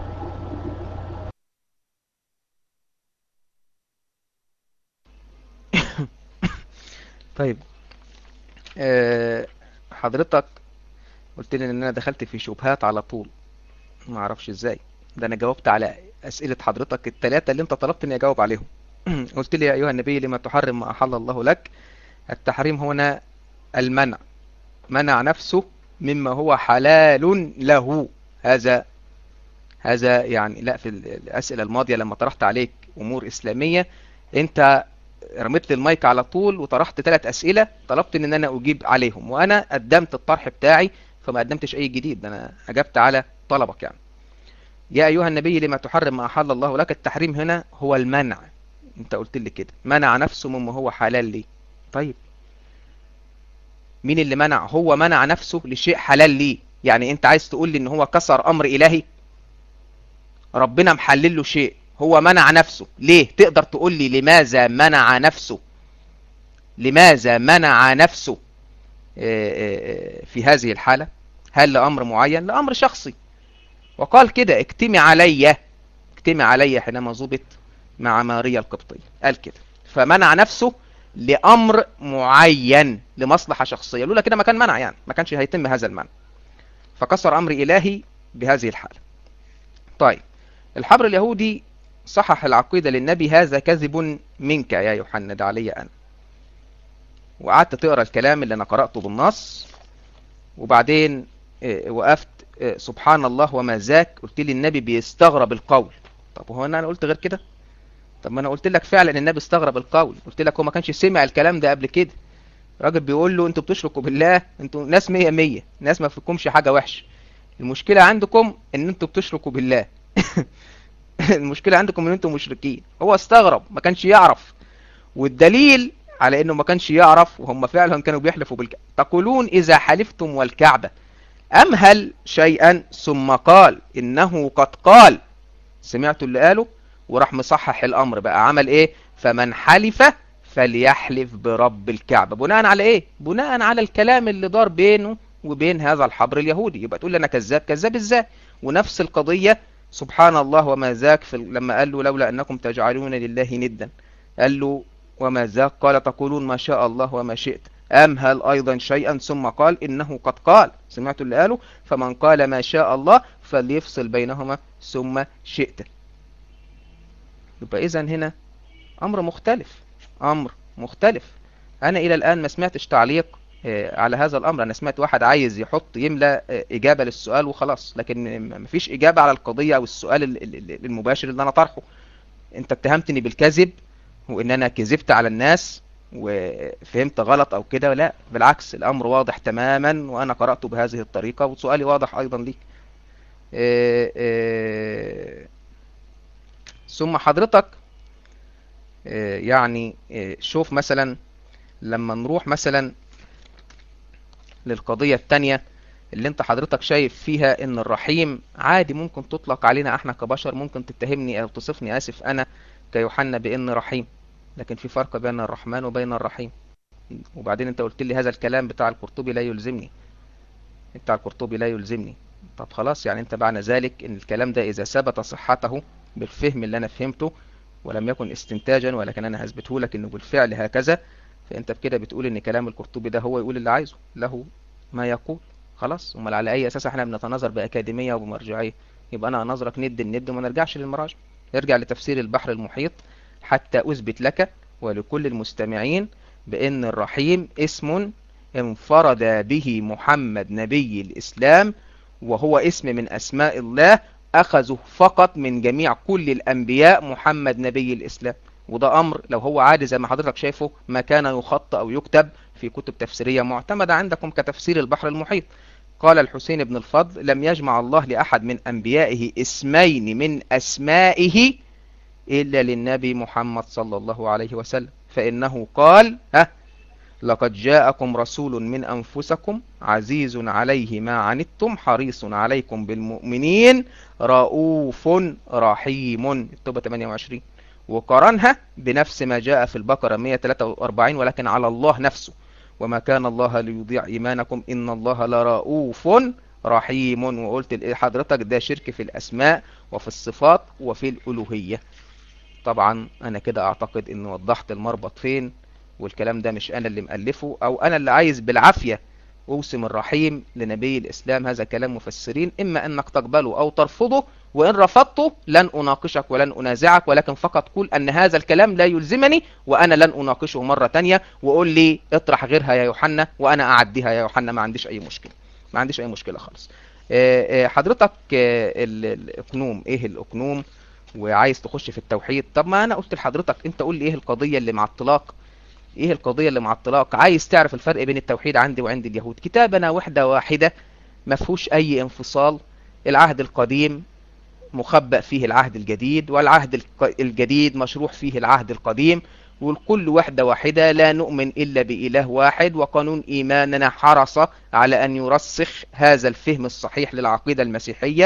طيب أه حضرتك قلت لي ان انا دخلت في شبهات على طول ما اعرفش ازاي ده انا جاوبت على اسئله حضرتك الثلاثه اللي انت طلبت اني اجاوب عليهم قلت لي يا ايها النبي لما تحرم ما احل الله لك التحريم هنا المنع منع نفسه مما هو حلال له هذا هذا يعني لا في الاسئله الماضيه لما طرحت عليك امور اسلاميه انت رميت لي المايك على طول وطرحت ثلاث اسئله طلبت ان انا اجيب عليهم وانا قدمت الطرح بتاعي فما قدمتش اي جديد انا اجبت على طلبك يعني يا ايها النبي لما تحرم ما احل الله لك التحريم هنا هو المنع انت قلت لي كده منع نفسه مما هو حلال ليه طيب مين اللي منع هو منع نفسه لشيء حلال ليه يعني انت عايز تقول لي ان هو كسر امر الهي ربنا محلل له شيء هو منع نفسه ليه تقدر تقول لي لماذا منع نفسه لماذا منع نفسه في هذه الحالة هل لأمر معين لأمر شخصي وقال كده اكتمي علي اكتمي علي حينما ظبط مع ماريا القبطية قال كده فمنع نفسه لأمر معين لمصلحة شخصية لولا كده ما كان منع يعني ما كانش هيتم هذا المنع فكسر أمر إلهي بهذه الحالة طيب الحبر اليهودي صحح العقيدة للنبي هذا كذب منك يا يوحنا ده علي أنا وقعدت تقرأ الكلام اللي أنا قرأته بالنص وبعدين وقفت سبحان الله وما ذاك قلت لي النبي بيستغرب القول طب وهو انا قلت غير كده طب ما انا قلت لك فعلا النبي استغرب القول قلت لك هو ما كانش سمع الكلام ده قبل كده راجل بيقول له انتوا بتشركوا بالله انتوا ناس مية مية ناس ما فيكمش حاجة وحشة المشكلة عندكم ان انتوا بتشركوا بالله المشكلة عندكم ان انتوا مشركين هو استغرب ما كانش يعرف والدليل على انه ما كانش يعرف وهم فعلا كانوا بيحلفوا بالكعبة تقولون اذا حلفتم والكعبة امهل شيئا ثم قال انه قد قال سمعتوا اللي قاله وراح مصحح الامر بقى عمل ايه فمن حلف فليحلف برب الكعبة بناء على ايه بناء على الكلام اللي دار بينه وبين هذا الحبر اليهودي يبقى تقول لي انا كذاب كذاب ازاي ونفس القضية سبحان الله وما ذاك في لما قال له لولا انكم تجعلون لله ندا قال له وما ذاك قال تقولون ما شاء الله وما شئت أمهل أيضا شيئا ثم قال إنه قد قال سمعت اللي قاله فمن قال ما شاء الله فليفصل بينهما ثم شئت يبقى إذا هنا أمر مختلف أمر مختلف أنا إلى الآن ما سمعتش تعليق على هذا الأمر أنا سمعت واحد عايز يحط يملى إجابة للسؤال وخلاص لكن مفيش إجابة على القضية أو السؤال المباشر اللي أنا طرحه أنت اتهمتني بالكذب وإن أنا كذبت على الناس وفهمت غلط أو كده لا بالعكس الأمر واضح تماما وأنا قرأته بهذه الطريقة وسؤالي واضح أيضا ليك ثم حضرتك يعني شوف مثلا لما نروح مثلا للقضية التانية اللي انت حضرتك شايف فيها ان الرحيم عادي ممكن تطلق علينا احنا كبشر ممكن تتهمني او تصفني اسف انا كيوحنا بان رحيم لكن في فرق بين الرحمن وبين الرحيم وبعدين انت قلت لي هذا الكلام بتاع القرطبي لا يلزمني بتاع القرطبي لا يلزمني طب خلاص يعني انت معنى ذلك ان الكلام ده اذا ثبت صحته بالفهم اللي انا فهمته ولم يكن استنتاجا ولكن انا هثبته لك انه بالفعل هكذا فانت بكده بتقول ان كلام القرطبي ده هو يقول اللي عايزه له ما يقول خلاص امال على اي اساس احنا بنتناظر باكاديميه وبمرجعيه يبقى انا نظرك ند الند وما نرجعش للمراجع ارجع لتفسير البحر المحيط حتى اثبت لك ولكل المستمعين بان الرحيم اسم انفرد به محمد نبي الاسلام وهو اسم من اسماء الله اخذه فقط من جميع كل الانبياء محمد نبي الاسلام وده امر لو هو عادي زي ما حضرتك شايفه ما كان يخط او يكتب في كتب تفسيرية معتمدة عندكم كتفسير البحر المحيط قال الحسين بن الفضل لم يجمع الله لأحد من أنبيائه اسمين من أسمائه إلا للنبي محمد صلى الله عليه وسلم فإنه قال ها لقد جاءكم رسول من أنفسكم عزيز عليه ما عنتم حريص عليكم بالمؤمنين رؤوف رحيم التوبة 28 وقارنها بنفس ما جاء في البقرة 143 ولكن على الله نفسه وما كان الله ليضيع إيمانكم إن الله لرؤوف رحيم وقلت لحضرتك ده شرك في الأسماء وفي الصفات وفي الألوهية طبعا أنا كده أعتقد إن وضحت المربط فين والكلام ده مش أنا اللي مألفه أو أنا اللي عايز بالعافية أوسم الرحيم لنبي الإسلام هذا كلام مفسرين إما أنك تقبله أو ترفضه وإن رفضته لن أناقشك ولن أنازعك ولكن فقط قول أن هذا الكلام لا يلزمني وأنا لن أناقشه مرة تانية وقول لي اطرح غيرها يا يوحنا وأنا أعديها يا يوحنا ما عنديش أي مشكلة ما عنديش أي مشكلة خالص حضرتك الأقنوم إيه الأقنوم وعايز تخش في التوحيد طب ما أنا قلت لحضرتك أنت قول لي إيه القضية اللي مع الطلاق ايه القضية اللي مع الطلاق عايز تعرف الفرق بين التوحيد عندي وعند اليهود كتابنا وحدة واحدة ما فيهوش اي انفصال العهد القديم مخبأ فيه العهد الجديد والعهد الجديد مشروح فيه العهد القديم والكل وحدة واحدة لا نؤمن إلا بإله واحد وقانون إيماننا حرص على أن يرسخ هذا الفهم الصحيح للعقيدة المسيحية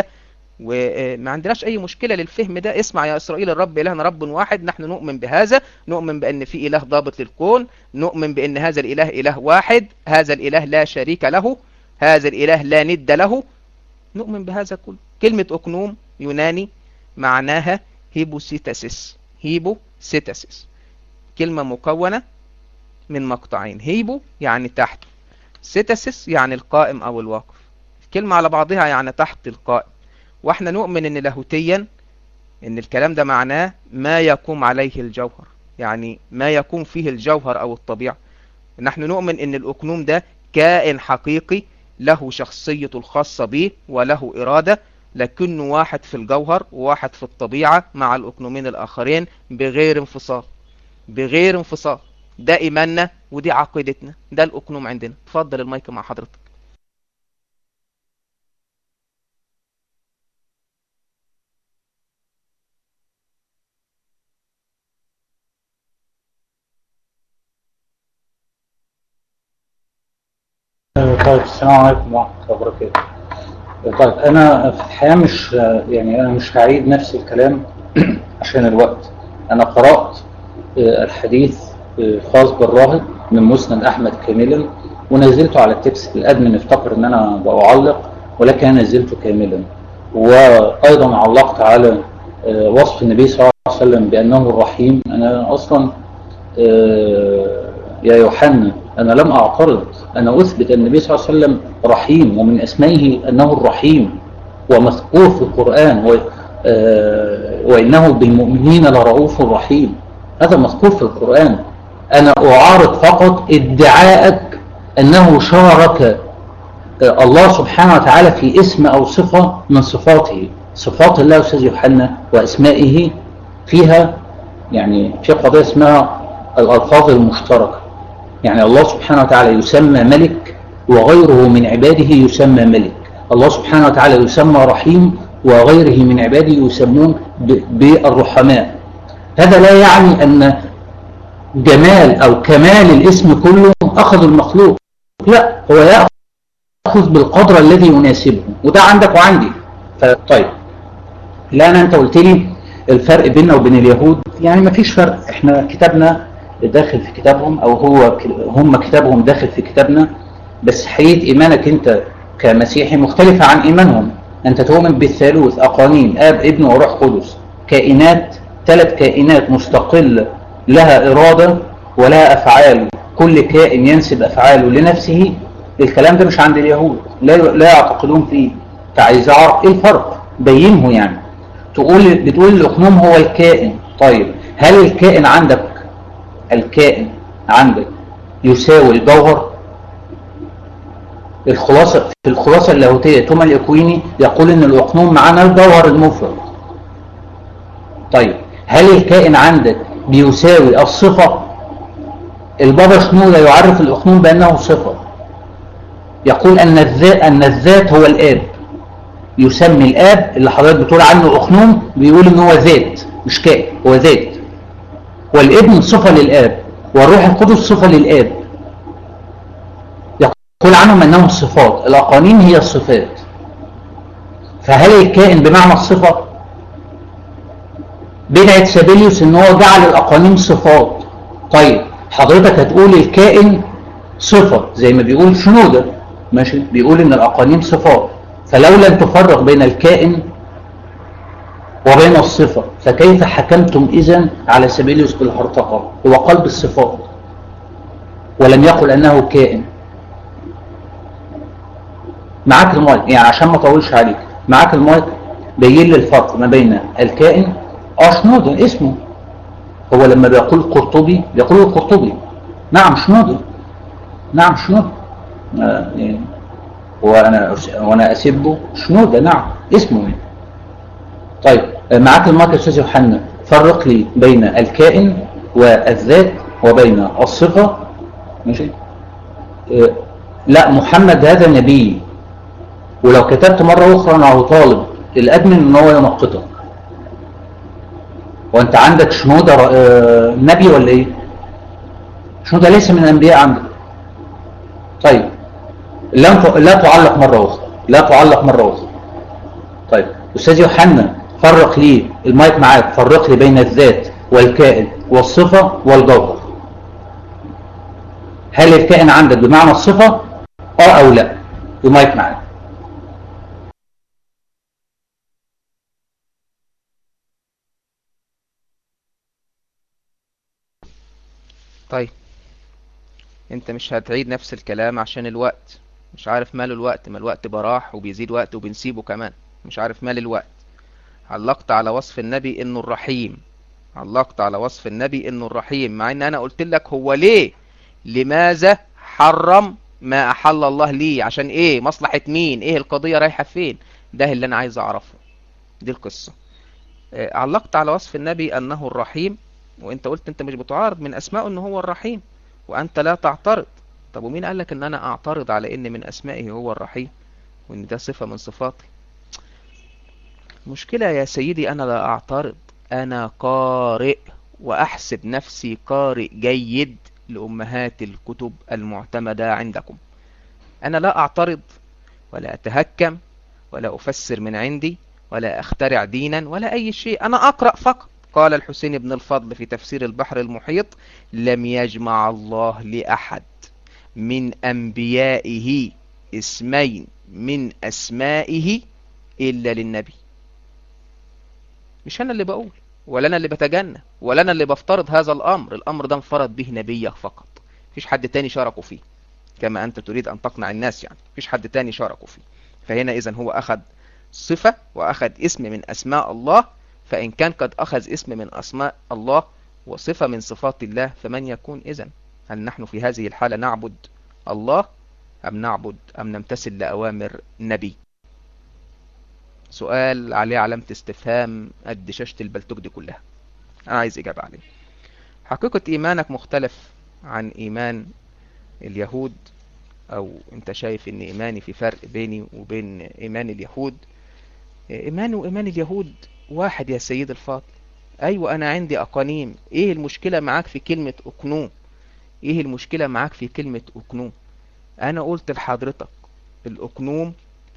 وما عندناش أي مشكلة للفهم ده اسمع يا إسرائيل الرب إلهنا رب واحد نحن نؤمن بهذا نؤمن بأن في إله ضابط للكون نؤمن بأن هذا الإله إله واحد هذا الإله لا شريك له هذا الإله لا ند له نؤمن بهذا كله كلمة أكنوم يوناني معناها هيبوسيتاسيس هيبوسيتاسيس كلمة مكونة من مقطعين هيبو يعني تحت سيتاسيس يعني القائم أو الواقف كلمة على بعضها يعني تحت القائم واحنا نؤمن ان لاهوتيا ان الكلام ده معناه ما يقوم عليه الجوهر يعني ما يقوم فيه الجوهر او الطبيعة نحن نؤمن ان الاقنوم ده كائن حقيقي له شخصيته الخاصة به وله ارادة لكنه واحد في الجوهر وواحد في الطبيعة مع الاقنومين الاخرين بغير انفصال بغير انفصال ده ايماننا ودي عقيدتنا ده الاقنوم عندنا اتفضل المايك مع حضرتك طيب السلام عليكم ورحمة الله وبركاته. طيب أنا في الحقيقة مش يعني أنا مش هعيد نفس الكلام عشان الوقت. أنا قرأت الحديث الخاص بالراهب من مسند أحمد كاملا ونزلته على التكست الأدمن افتكر إن أنا بعلق ولكن أنا نزلته كاملا. وأيضا علقت على وصف النبي صلى الله عليه وسلم بأنه الرحيم أنا أصلا يا يوحنا أنا لم أعترض أنا أثبت أن النبي صلى الله عليه وسلم رحيم ومن أسمائه أنه الرحيم ومذكور في القرآن و... آه... وإنه بالمؤمنين لرؤوف رحيم هذا مذكور في القرآن أنا أعارض فقط ادعاءك أنه شارك الله سبحانه وتعالى في اسم أو صفة من صفاته صفات الله أستاذ يوحنا وأسمائه فيها يعني في قضية اسمها الألفاظ المشتركة يعني الله سبحانه وتعالى يسمى ملك وغيره من عباده يسمى ملك الله سبحانه وتعالى يسمى رحيم وغيره من عباده يسمون بالرحماء هذا لا يعني أن جمال أو كمال الاسم كله أخذ المخلوق لا هو يأخذ بالقدر الذي يناسبه وده عندك وعندي طيب الآن أنت قلت لي الفرق بيننا وبين اليهود يعني ما فيش فرق احنا كتابنا داخل في كتابهم او هو هم كتابهم داخل في كتابنا بس حقيقة ايمانك انت كمسيحي مختلفة عن ايمانهم انت تؤمن بالثالوث اقانيم اب ابن وروح قدس كائنات ثلاث كائنات مستقلة لها ارادة ولها افعال كل كائن ينسب افعاله لنفسه الكلام ده مش عند اليهود لا لا يعتقدون فيه فعايز اعرف ايه الفرق بينه يعني تقول بتقول الاقنوم هو الكائن طيب هل الكائن عندك الكائن عندك يساوي الجوهر الخلاصة في الخلاصة اللاهوتية توما الإكويني يقول إن الأقنوم معانا الجوهر المفرد طيب هل الكائن عندك بيساوي الصفة البابا شنودة يعرف الأقنوم بأنه صفة يقول أن الذات, أن الذات هو الآب يسمي الآب اللي حضرتك بتقول عنه أخنوم بيقول إن هو ذات مش كائن هو ذات والابن صفة للآب والروح القدس صفة للآب يقول عنهم أنهم صفات الأقانيم هي الصفات فهل الكائن بمعنى الصفة بدعة سابيليوس ان هو جعل الأقانيم صفات طيب حضرتك هتقول الكائن صفة زي ما بيقول شنودة ماشي بيقول ان الأقانيم صفات فلو لم تفرق بين الكائن وبين الصفة فكيف حكمتم إذن على سبيليوس بالهرطقة هو قلب الصفات ولم يقل أنه كائن معاك المايك يعني عشان ما اطولش عليك معاك المايك بين لي الفرق ما بين الكائن اه شنودة اسمه هو لما بيقول قرطبي بيقول القرطبي نعم شنودة نعم شنودة آه يعني وانا وانا اسبه شنودة نعم اسمه يعني. طيب معاك المايك يا استاذ يوحنا فرق لي بين الكائن والذات وبين الصفة ماشي آه لا محمد هذا نبي ولو كتبت مرة أخرى أنا هو طالب الأدمن إن هو ينقطك وأنت عندك شنودة آه نبي ولا إيه؟ شنودة ليس من الأنبياء عندك طيب لا لا تعلق مرة أخرى لا تعلق مرة أخرى طيب أستاذ يوحنا فرق لي المايك معاك فرق لي بين الذات والكائن والصفة والجوهر هل الكائن عندك بمعنى الصفة اه او لا المايك معاك طيب انت مش هتعيد نفس الكلام عشان الوقت مش عارف ماله الوقت ما الوقت براح وبيزيد وقت وبنسيبه كمان مش عارف مال الوقت علقت على وصف النبي انه الرحيم علقت على وصف النبي انه الرحيم مع ان انا قلت لك هو ليه لماذا حرم ما احل الله ليه عشان ايه مصلحة مين ايه القضية رايحة فين ده اللي انا عايز اعرفه دي القصة علقت على وصف النبي انه الرحيم وانت قلت انت مش بتعارض من اسمائه انه هو الرحيم وانت لا تعترض طب ومين قال لك ان انا اعترض على ان من اسمائه هو الرحيم وان ده صفة من صفاتي مشكلة يا سيدي أنا لا أعترض أنا قارئ وأحسب نفسي قارئ جيد لأمهات الكتب المعتمدة عندكم أنا لا أعترض ولا أتهكم ولا أفسر من عندي ولا أخترع دينا ولا أي شيء أنا أقرأ فقط قال الحسين بن الفضل في تفسير البحر المحيط لم يجمع الله لأحد من أنبيائه اسمين من أسمائه إلا للنبي مش أنا اللي بقول ولا أنا اللي بتجنى ولا أنا اللي بفترض هذا الأمر الأمر ده انفرد به نبيه فقط مفيش حد تاني شاركوا فيه كما أنت تريد أن تقنع الناس يعني مفيش حد تاني شاركوا فيه فهنا إذن هو أخذ صفة وأخذ اسم من أسماء الله فإن كان قد أخذ اسم من أسماء الله وصفة من صفات الله فمن يكون إذن هل نحن في هذه الحالة نعبد الله أم نعبد أم نمتثل لأوامر نبي سؤال عليه علامة استفهام قد شاشة البلتوك دي كلها أنا عايز إجابة عليه حقيقة إيمانك مختلف عن إيمان اليهود أو أنت شايف إن إيماني في فرق بيني وبين إيمان اليهود إيمان وإيمان اليهود واحد يا سيد الفاضل أيوة أنا عندي أقانيم إيه المشكلة معاك في كلمة أقنوم إيه المشكلة معاك في كلمة أقنوم أنا قلت لحضرتك الأقنوم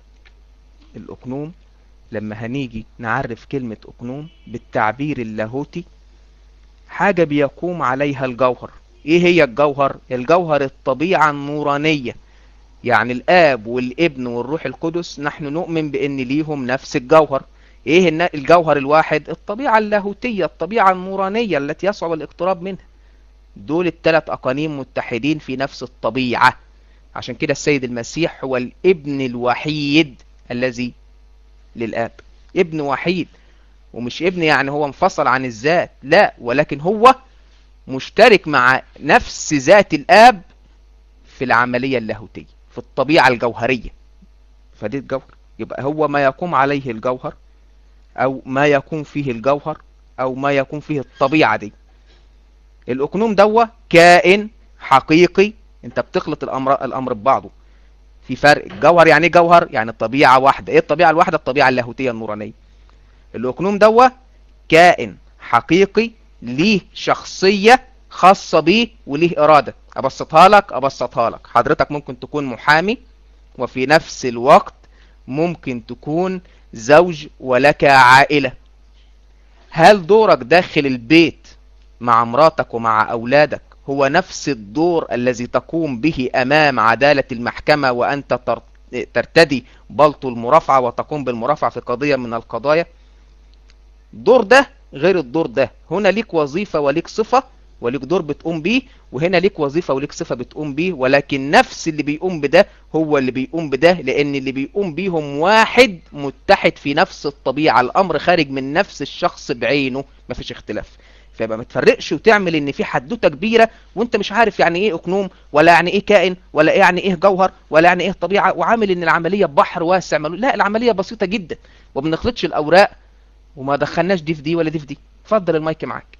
الأقنوم لما هنيجي نعرف كلمة أقنوم بالتعبير اللاهوتي حاجة بيقوم عليها الجوهر ايه هي الجوهر الجوهر الطبيعة النورانية يعني الاب والابن والروح القدس نحن نؤمن بان ليهم نفس الجوهر ايه الجوهر الواحد الطبيعة اللاهوتية الطبيعة النورانية التي يصعب الاقتراب منها دول الثلاث اقانيم متحدين في نفس الطبيعة عشان كده السيد المسيح هو الابن الوحيد الذي للاب ابن وحيد ومش ابن يعني هو انفصل عن الذات لا ولكن هو مشترك مع نفس ذات الآب في العملية اللاهوتية في الطبيعة الجوهرية فدي الجوهر يبقى هو ما يقوم عليه الجوهر أو ما يكون فيه الجوهر أو ما يكون فيه الطبيعة دي الأقنوم دوا كائن حقيقي انت بتخلط الأمر, الأمر ببعضه في فرق الجوهر يعني ايه جوهر يعني الطبيعة واحدة ايه الطبيعة الواحدة الطبيعة اللاهوتية النورانية الأقنوم دوا كائن حقيقي ليه شخصية خاصة بيه وليه إرادة أبسطها لك أبسطها لك حضرتك ممكن تكون محامي وفي نفس الوقت ممكن تكون زوج ولك عائلة هل دورك داخل البيت مع مراتك ومع أولادك هو نفس الدور الذي تقوم به أمام عدالة المحكمة وأنت ترتدي بلطو المرافعة وتقوم بالمرافعة في قضية من القضايا الدور ده غير الدور ده هنا ليك وظيفة وليك صفة وليك دور بتقوم بيه وهنا ليك وظيفة وليك صفة بتقوم بيه ولكن نفس اللي بيقوم بده هو اللي بيقوم بده لأن اللي بيقوم بيهم واحد متحد في نفس الطبيعة الأمر خارج من نفس الشخص بعينه مفيش اختلاف فيبقى ما تفرقش وتعمل ان في حدوته كبيره وانت مش عارف يعني ايه اقنوم ولا يعني ايه كائن ولا يعني ايه جوهر ولا يعني ايه طبيعه وعامل ان العمليه بحر واسع لا العمليه بسيطه جدا وما بنخلطش الاوراق وما دخلناش دي في دي ولا دي في دي اتفضل المايك معاك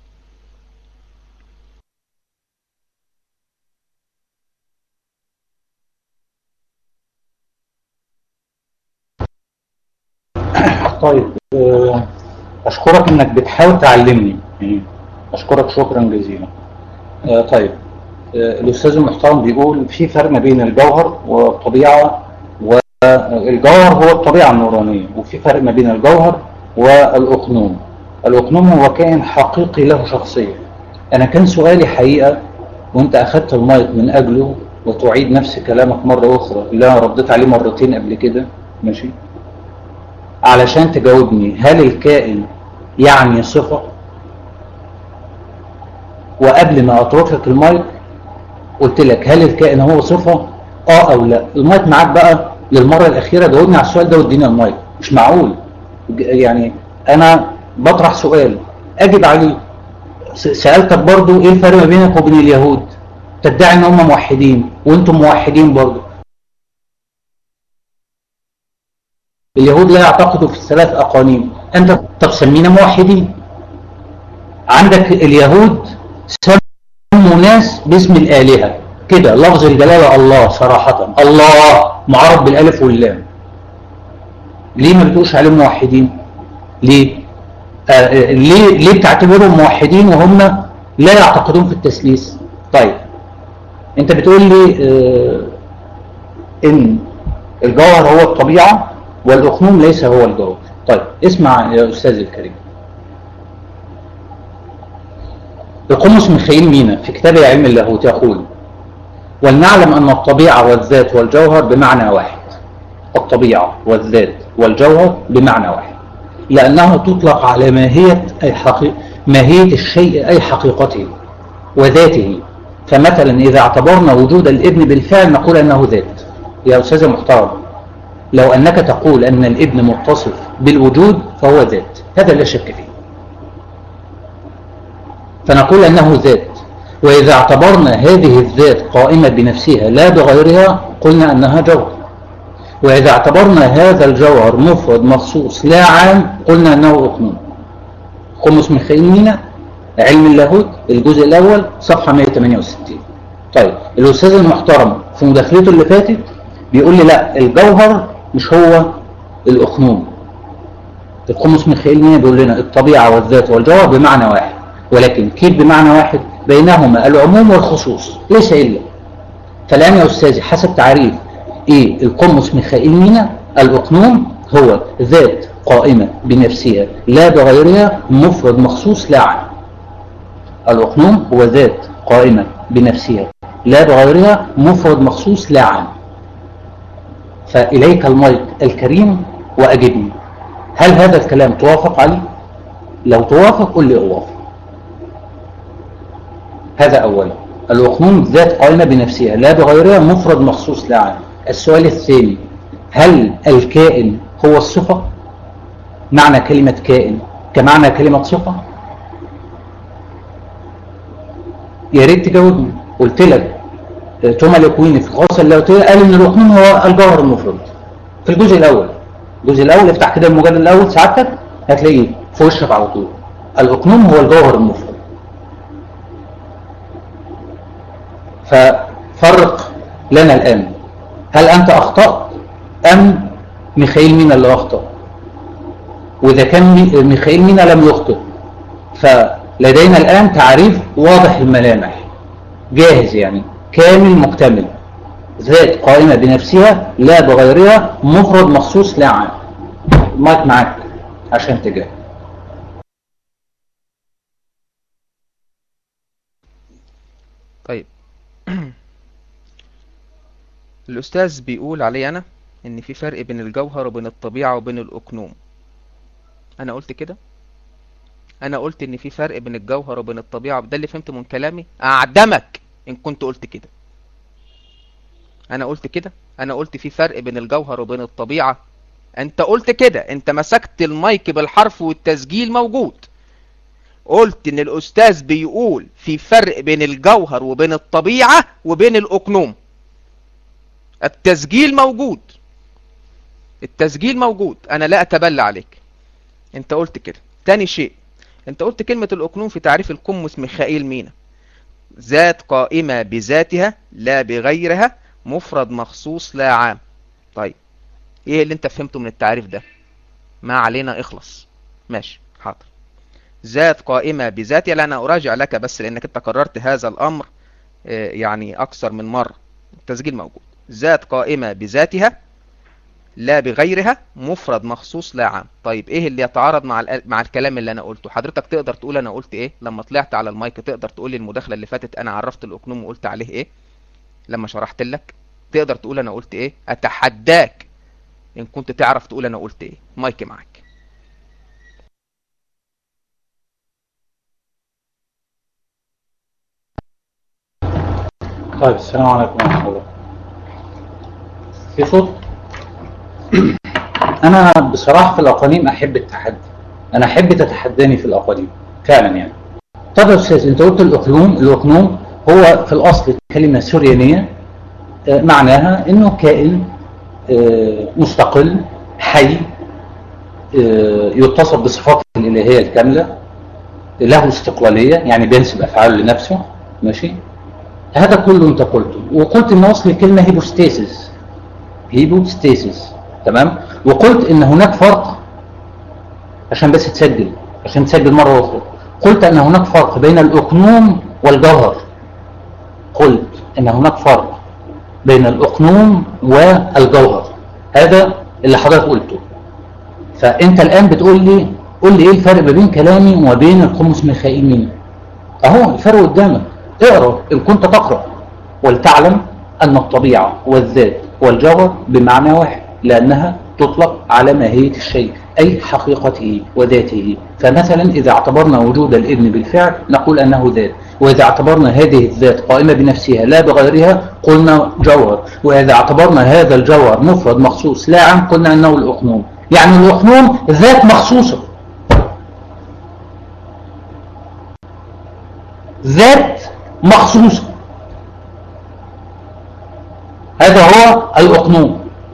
طيب اشكرك انك بتحاول تعلمني يعني اشكرك شكرا جزيلا طيب الاستاذ المحترم بيقول في فرق ما بين الجوهر والطبيعه والجوهر هو الطبيعه النورانيه وفي فرق ما بين الجوهر والأقنوم الأقنوم هو كائن حقيقي له شخصية أنا كان سؤالي حقيقة وانت أخذت المايك من أجله وتعيد نفس كلامك مرة أخرى اللي أنا رديت عليه مرتين قبل كده ماشي علشان تجاوبني هل الكائن يعني صفة وقبل ما أترك المايك قلت لك هل الكائن هو صفة اه او لا المايك معاك بقى للمرة الأخيرة جاوبني على السؤال ده واديني المايك مش معقول يعني انا بطرح سؤال اجب عليه سألتك برضو ايه الفرق ما بينك وبين اليهود تدعي ان هم موحدين وانتم موحدين برضو اليهود لا يعتقدوا في الثلاث اقانيم انت طب سمينا موحدين عندك اليهود سموا ناس باسم الالهه كده لفظ الجلاله الله صراحه الله معرب بالالف واللام ليه ما بتقولش عليهم موحدين ليه آه ليه ليه بتعتبرهم موحدين وهم لا يعتقدون في التثليث طيب انت بتقول لي آه ان الجوهر هو الطبيعه والاخنوم ليس هو الجوهر طيب اسمع يا استاذ الكريم القمص ميخائيل مينا في كتاب علم اللاهوت يقول ولنعلم ان الطبيعه والذات والجوهر بمعنى واحد الطبيعه والذات والجوهر بمعنى واحد لأنها تطلق على ماهية أي حقيقة ماهية الشيء أي حقيقته وذاته فمثلا إذا اعتبرنا وجود الابن بالفعل نقول أنه ذات يا أستاذ محترم لو أنك تقول أن الابن متصف بالوجود فهو ذات هذا لا شك فيه فنقول أنه ذات وإذا اعتبرنا هذه الذات قائمة بنفسها لا بغيرها قلنا أنها جوهر وإذا اعتبرنا هذا الجوهر مفرد مخصوص لا عام قلنا أنه أقنوم خمس ميخائيل علم اللاهوت الجزء الأول صفحة 168 طيب الأستاذ المحترم في مداخلته اللي فاتت بيقول لي لا الجوهر مش هو الأقنوم الخمس ميخائيل مين بيقول لنا الطبيعة والذات والجوهر بمعنى واحد ولكن كيف بمعنى واحد بينهما العموم والخصوص ليس إلا فالآن يا أستاذي حسب تعريف إيه القمص ميخائيل مينا الأقنوم هو ذات قائمة بنفسها لا بغيرها مفرد مخصوص لا عام الأقنوم هو ذات قائمة بنفسها لا بغيرها مفرد مخصوص لا عام فإليك المايك الكريم وأجبني هل هذا الكلام توافق عليه؟ لو توافق قل لي أوافق هذا أولا الأقنوم ذات قائمة بنفسها لا بغيرها مفرد مخصوص لا عام السؤال الثاني هل الكائن هو الصفة معنى كلمة كائن كمعنى كلمة صفة يا ريت تجاوبني قلت لك توما لكويني في الغاصة اللاهوتية قال ان الأقنوم هو الجوهر المفرد في الجزء الأول الجزء الأول افتح كده المجلد الأول سعادتك هتلاقيه في وشك على طول الأقنوم هو الجوهر المفرد ففرق لنا الآن هل أنت أخطأت أم ميخائيل مينا اللي أخطأ وإذا كان ميخائيل مينا لم يخطئ فلدينا الآن تعريف واضح الملامح جاهز يعني كامل مكتمل ذات قائمة بنفسها لا بغيرها مفرد مخصوص لا عام المايك معاك عشان تجاوب طيب الأستاذ بيقول علي أنا إن في فرق بين الجوهر وبين الطبيعة وبين الأقنوم أنا قلت كده أنا قلت إن في فرق بين الجوهر وبين الطبيعة ده اللي فهمته من كلامي أعدمك إن كنت قلت كده أنا قلت كده أنا قلت في فرق بين الجوهر وبين الطبيعة أنت قلت كده أنت مسكت المايك بالحرف والتسجيل موجود قلت ان الاستاذ بيقول في فرق بين الجوهر وبين الطبيعة وبين الاقنوم التسجيل موجود التسجيل موجود انا لا اتبلى عليك انت قلت كده تاني شيء انت قلت كلمة الاقنوم في تعريف القمص ميخائيل مينا ذات قائمة بذاتها لا بغيرها مفرد مخصوص لا عام طيب ايه اللي انت فهمته من التعريف ده ما علينا اخلص ماشي حاضر ذات قائمة بذاتها لا أنا أراجع لك بس لأنك أنت كررت هذا الأمر يعني أكثر من مرة التسجيل موجود ذات قائمة بذاتها لا بغيرها مفرد مخصوص لا عام طيب إيه اللي يتعارض مع مع الكلام اللي أنا قلته حضرتك تقدر تقول أنا قلت إيه لما طلعت على المايك تقدر تقول لي المداخلة اللي فاتت أنا عرفت الأقنوم وقلت عليه إيه لما شرحت لك تقدر تقول أنا قلت إيه أتحداك إن كنت تعرف تقول أنا قلت إيه مايك معاك طيب السلام عليكم ورحمة الله في صوت أنا بصراحة في الأقاليم أحب التحدي أنا أحب تتحداني في الأقاليم فعلا يعني طب يا أستاذ أنت قلت الأقلوم الأقلوم هو في الأصل كلمة سوريانية معناها إنه كائن مستقل حي يتصف بصفات الإلهية الكاملة له استقلالية يعني بينسب أفعاله لنفسه ماشي هذا كله انت قلته وقلت ان اصل الكلمة هيبوستاسيس هيبوستاسيس تمام وقلت ان هناك فرق عشان بس تسجل عشان تسجل مرة اخرى قلت ان هناك فرق بين الاقنوم والجوهر قلت ان هناك فرق بين الاقنوم والجوهر هذا اللي حضرتك قلته فانت الان بتقول لي قول لي ايه الفرق ما بين كلامي وبين القمص ميخائيل مين اهو الفرق قدامك اقرأ إن كنت تقرأ ولتعلم أن الطبيعة والذات والجوهر بمعنى واحد لأنها تطلق على ماهية الشيء أي حقيقته وذاته فمثلا إذا اعتبرنا وجود الابن بالفعل نقول أنه ذات وإذا اعتبرنا هذه الذات قائمة بنفسها لا بغيرها قلنا جوهر وإذا اعتبرنا هذا الجوهر مفرد مخصوص لا عام قلنا أنه الأقنوم يعني الأقنوم ذات مخصوصة ذات مخصوصة هذا هو الأقنوم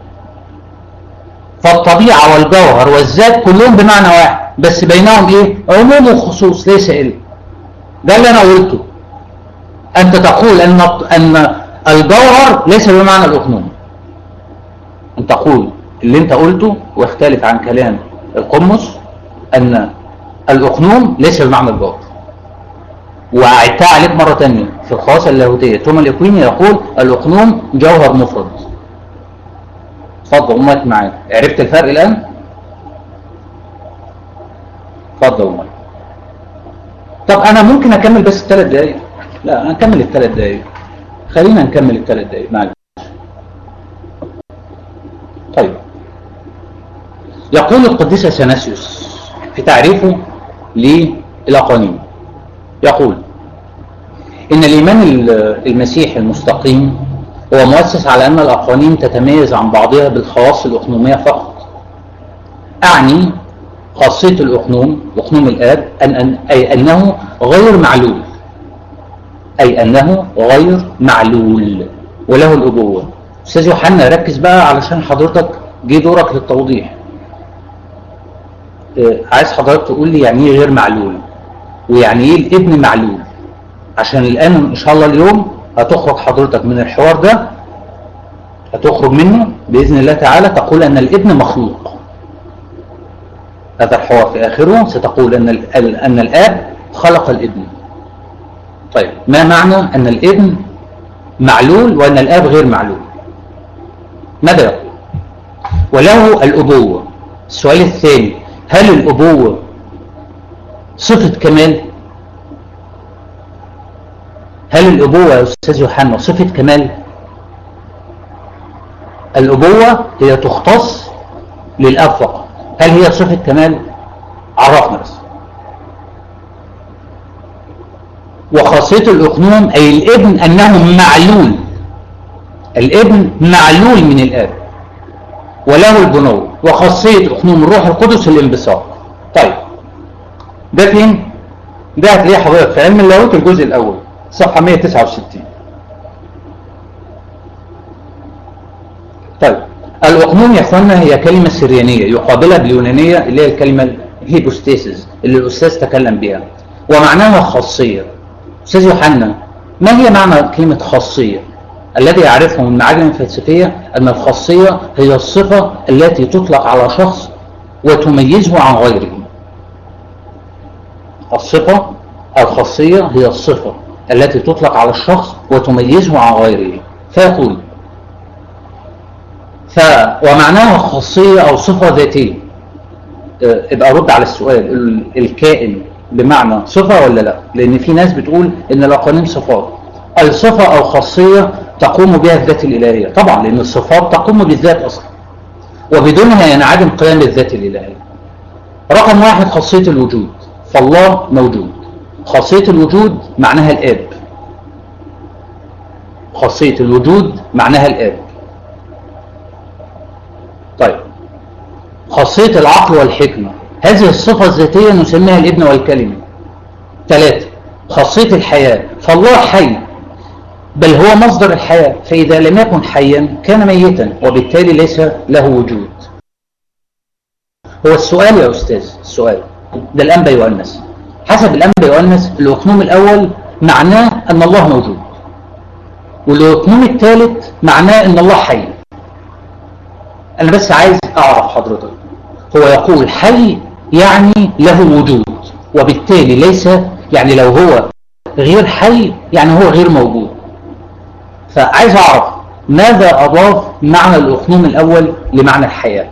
فالطبيعة والجوهر والذات كلهم بمعنى واحد بس بينهم ايه عموم وخصوص ليس إلا ده اللي انا قلته انت تقول ان ان الجوهر ليس بمعنى الاقنوم ان تقول اللي انت قلته واختلف عن كلام القمص ان الاقنوم ليس بمعنى الجوهر وعدتها عليك مرة تانية في الخواصة اللاهوتية توما الإكويني يقول الأقنوم جوهر مفرد اتفضل أمك معاك عرفت الفرق الآن؟ اتفضل أمك طب أنا ممكن أكمل بس الثلاث دقايق لا أكمل الثلاث دقايق خلينا نكمل الثلاث دقايق معلش طيب يقول القديس اثناسيوس في تعريفه للأقانيم يقول إن الإيمان المسيحي المستقيم هو مؤسس على أن الأقانيم تتميز عن بعضها بالخواص الأقنومية فقط أعني خاصية الأقنوم أقنوم الآب أن أن أي أنه غير معلول أي أنه غير معلول وله الأبوة أستاذ يوحنا ركز بقى علشان حضرتك جه دورك للتوضيح عايز حضرتك تقول لي يعني ايه غير معلول ويعني ايه الابن معلول عشان الان ان شاء الله اليوم هتخرج حضرتك من الحوار ده هتخرج منه باذن الله تعالى تقول ان الابن مخلوق هذا الحوار في اخره ستقول ان ان الاب خلق الابن طيب ما معنى ان الابن معلول وان الاب غير معلول ماذا يقول وله الابوه السؤال الثاني هل الابوه صفة كمال هل الأبوة يا أستاذ يوحنا صفة كمال الأبوة هي تختص للأب فقط هل هي صفة كمال عرفنا بس وخاصية الأقنوم أي الابن أنه معلول الابن معلول من الآب وله البنوة وخاصية أقنوم الروح القدس الانبساط طيب ده فين ده هتلاقيه حضرتك في علم اللاهوت الجزء الاول صفحه 169 طيب الاقنوم يا اخوانا هي كلمه سريانيه يقابلها باليونانيه اللي هي الكلمه هيبوستيسيس اللي الاستاذ تكلم بها ومعناها خاصيه استاذ يوحنا ما هي معنى كلمه خاصيه الذي يعرفه من المعالم الفلسفيه ان الخاصيه هي الصفه التي تطلق على شخص وتميزه عن غيره الصفة الخاصية هي الصفة التي تطلق على الشخص وتميزه عن غيره فيقول ف ومعناها خاصية أو صفة ذاتية ابقى رد على السؤال الكائن بمعنى صفة ولا لا لأن في ناس بتقول إن الأقانيم صفات أي صفة أو خاصية تقوم بها الذات الإلهية طبعا لأن الصفات تقوم بالذات أصلا وبدونها ينعدم قيام الذات الإلهية رقم واحد خاصية الوجود فالله موجود خاصية الوجود معناها الآب خاصية الوجود معناها الآب طيب خاصية العقل والحكمة هذه الصفة الذاتية نسميها الابن والكلمة ثلاثة خاصية الحياة فالله حي بل هو مصدر الحياة فإذا لم يكن حيا كان ميتا وبالتالي ليس له وجود هو السؤال يا أستاذ السؤال ده الأنبا يؤنس حسب الأنبا يؤنس الأقنوم الأول معناه أن الله موجود والأقنوم الثالث معناه أن الله حي أنا بس عايز أعرف حضرتك هو يقول حي يعني له وجود وبالتالي ليس يعني لو هو غير حي يعني هو غير موجود فعايز أعرف ماذا أضاف معنى الأقنوم الأول لمعنى الحياة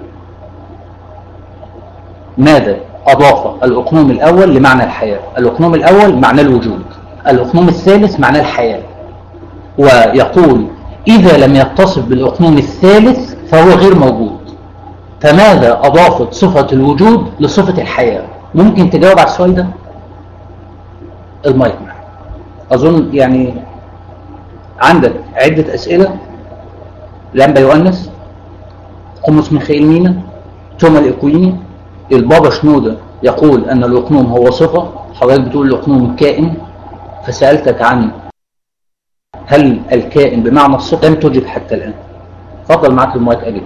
ماذا أضاف الأقنوم الأول لمعنى الحياة الأقنوم الأول معنى الوجود الأقنوم الثالث معنى الحياة ويقول إذا لم يتصف بالأقنوم الثالث فهو غير موجود فماذا أضافت صفة الوجود لصفة الحياة ممكن تجاوب على السؤال ده المايك معك أظن يعني عندك عدة أسئلة لمبا يؤنس قمص ميخائيل مينا توما الإكويني البابا شنودة يقول أن الأقنوم هو صفة حضرتك بتقول الأقنوم كائن فسألتك عن هل الكائن بمعنى الصفة لم تجب حتى الآن فضل معك المايك أجل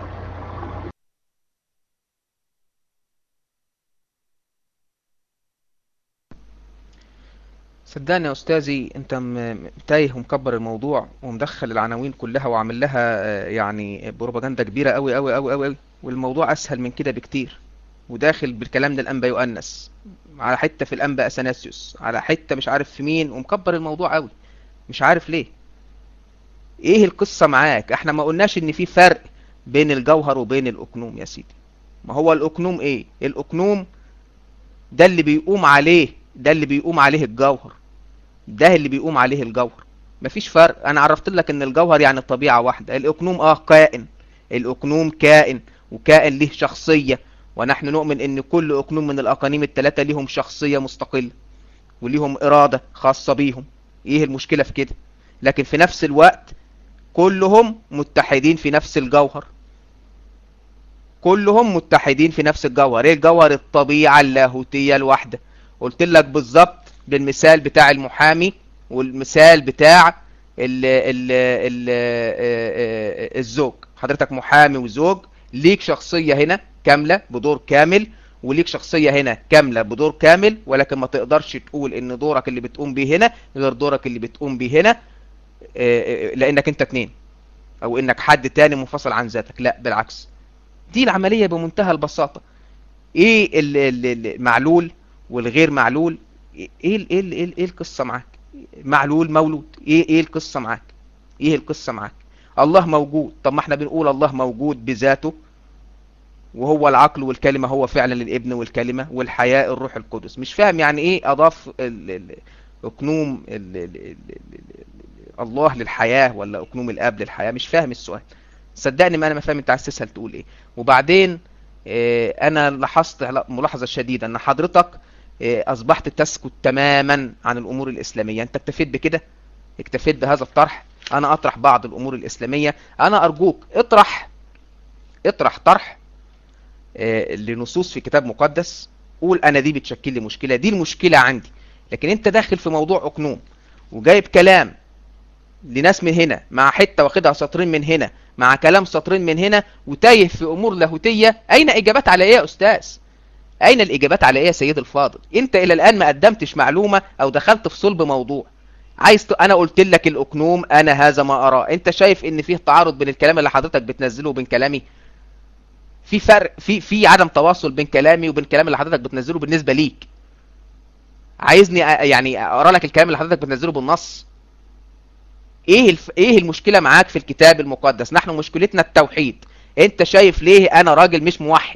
صدقني يا استاذي انت م- تايه ومكبر الموضوع ومدخل العناوين كلها وعامل لها آه، يعني بروباجندا كبيره قوي قوي قوي قوي والموضوع اسهل من كده بكتير وداخل بالكلام ده الانبا يؤنس على حته في الانبا اثناسيوس على حته مش عارف في مين ومكبر الموضوع قوي مش عارف ليه ايه القصه معاك احنا ما قلناش ان في فرق بين الجوهر وبين الاقنوم يا سيدي ما هو الاقنوم ايه الاقنوم ده اللي بيقوم عليه ده اللي بيقوم عليه الجوهر ده اللي بيقوم عليه الجوهر مفيش فرق انا عرفت لك ان الجوهر يعني الطبيعة واحدة الاقنوم اه كائن الاقنوم كائن وكائن له شخصية ونحن نؤمن ان كل اقنوم من الاقانيم الثلاثة ليهم شخصية مستقلة وليهم ارادة خاصة بيهم ايه المشكلة في كده لكن في نفس الوقت كلهم متحدين في نفس الجوهر كلهم متحدين في نفس الجوهر ايه الجوهر الطبيعة اللاهوتية الواحدة قلت لك بالظبط بالمثال بتاع المحامي والمثال بتاع ال ال ال الزوج حضرتك محامي وزوج ليك شخصية هنا كاملة بدور كامل وليك شخصية هنا كاملة بدور كامل ولكن ما تقدرش تقول ان دورك اللي بتقوم بيه هنا غير دورك اللي بتقوم بيه هنا لانك انت اتنين او انك حد تاني منفصل عن ذاتك لا بالعكس دي العملية بمنتهى البساطة ايه المعلول والغير معلول ايه ايه ايه ايه, إيه القصة معاك معلول مولود ايه ايه القصة معاك ايه القصة معاك الله موجود طب ما احنا بنقول الله موجود بذاته وهو العقل والكلمة هو فعلا الابن والكلمة والحياة الروح القدس مش فاهم يعني ايه اضاف اقنوم الله للحياة ولا اقنوم الاب للحياة مش فاهم السؤال صدقني ما انا ما فاهم انت عايز تسأل تقول ايه وبعدين اه انا لاحظت ملاحظة شديدة ان حضرتك اه اصبحت تسكت تماما عن الامور الاسلامية انت اكتفيت بكده اكتفيت بهذا الطرح انا اطرح بعض الامور الاسلامية انا ارجوك اطرح اطرح طرح اه لنصوص في كتاب مقدس قول انا دي بتشكل لي مشكلة دي المشكلة عندي لكن انت داخل في موضوع اقنوم وجايب كلام لناس من هنا مع حتة واخدها سطرين من هنا مع كلام سطرين من هنا وتايه في امور لاهوتية اين اجابات على ايه يا استاذ اين الاجابات على ايه يا سيد الفاضل انت الى الان ما قدمتش معلومة او دخلت في صلب موضوع عايز ت... انا قلت لك الاقنوم انا هذا ما اراه انت شايف ان فيه تعارض بين الكلام اللي حضرتك بتنزله وبين كلامي في فرق في في عدم تواصل بين كلامي وبين الكلام اللي حضرتك بتنزله بالنسبة ليك عايزني يعني اقرا لك الكلام اللي حضرتك بتنزله بالنص ايه الف... ايه المشكلة معاك في الكتاب المقدس نحن مشكلتنا التوحيد انت شايف ليه انا راجل مش موحد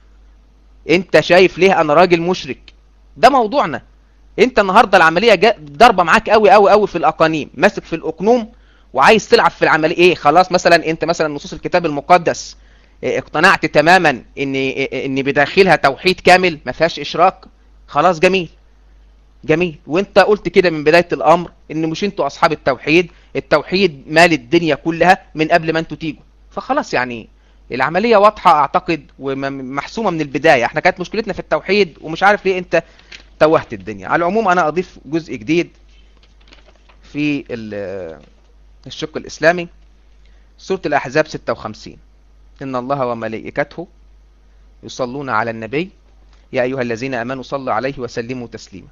انت شايف ليه انا راجل مشرك ده موضوعنا انت النهاردة العملية جا... ضربة معاك قوي قوي قوي في الاقانيم ماسك في الاقنوم وعايز تلعب في العملية ايه خلاص مثلا انت مثلا نصوص الكتاب المقدس اه اقتنعت تماما ان ان بداخلها توحيد كامل ما فيهاش اشراك خلاص جميل جميل وانت قلت كده من بداية الامر ان مش انتوا اصحاب التوحيد التوحيد مال الدنيا كلها من قبل ما انتوا تيجوا فخلاص يعني العملية واضحة اعتقد ومحسومة من البداية احنا كانت مشكلتنا في التوحيد ومش عارف ليه انت توهت الدنيا على العموم انا اضيف جزء جديد في الشق الاسلامي سورة الاحزاب 56 ان الله وملائكته يصلون على النبي يا ايها الذين امنوا صلوا عليه وسلموا تسليما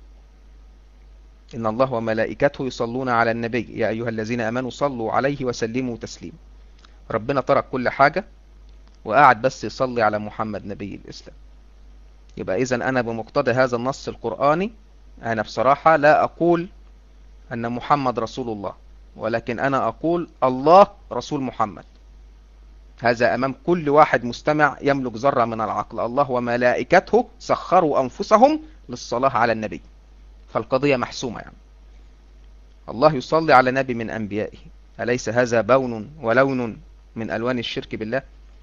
إن الله وملائكته يصلون على النبي يا أيها الذين أمنوا صلوا عليه وسلموا تسليما ربنا ترك كل حاجة وقاعد بس يصلي على محمد نبي الإسلام يبقى إذن أنا بمقتضى هذا النص القرآني أنا بصراحة لا أقول أن محمد رسول الله ولكن أنا أقول الله رسول محمد هذا أمام كل واحد مستمع يملك ذرة من العقل الله وملائكته سخروا أنفسهم للصلاة على النبي فالقضية محسومة يعني الله يصلي على نبي من أنبيائه أليس هذا بون ولون من ألوان الشرك بالله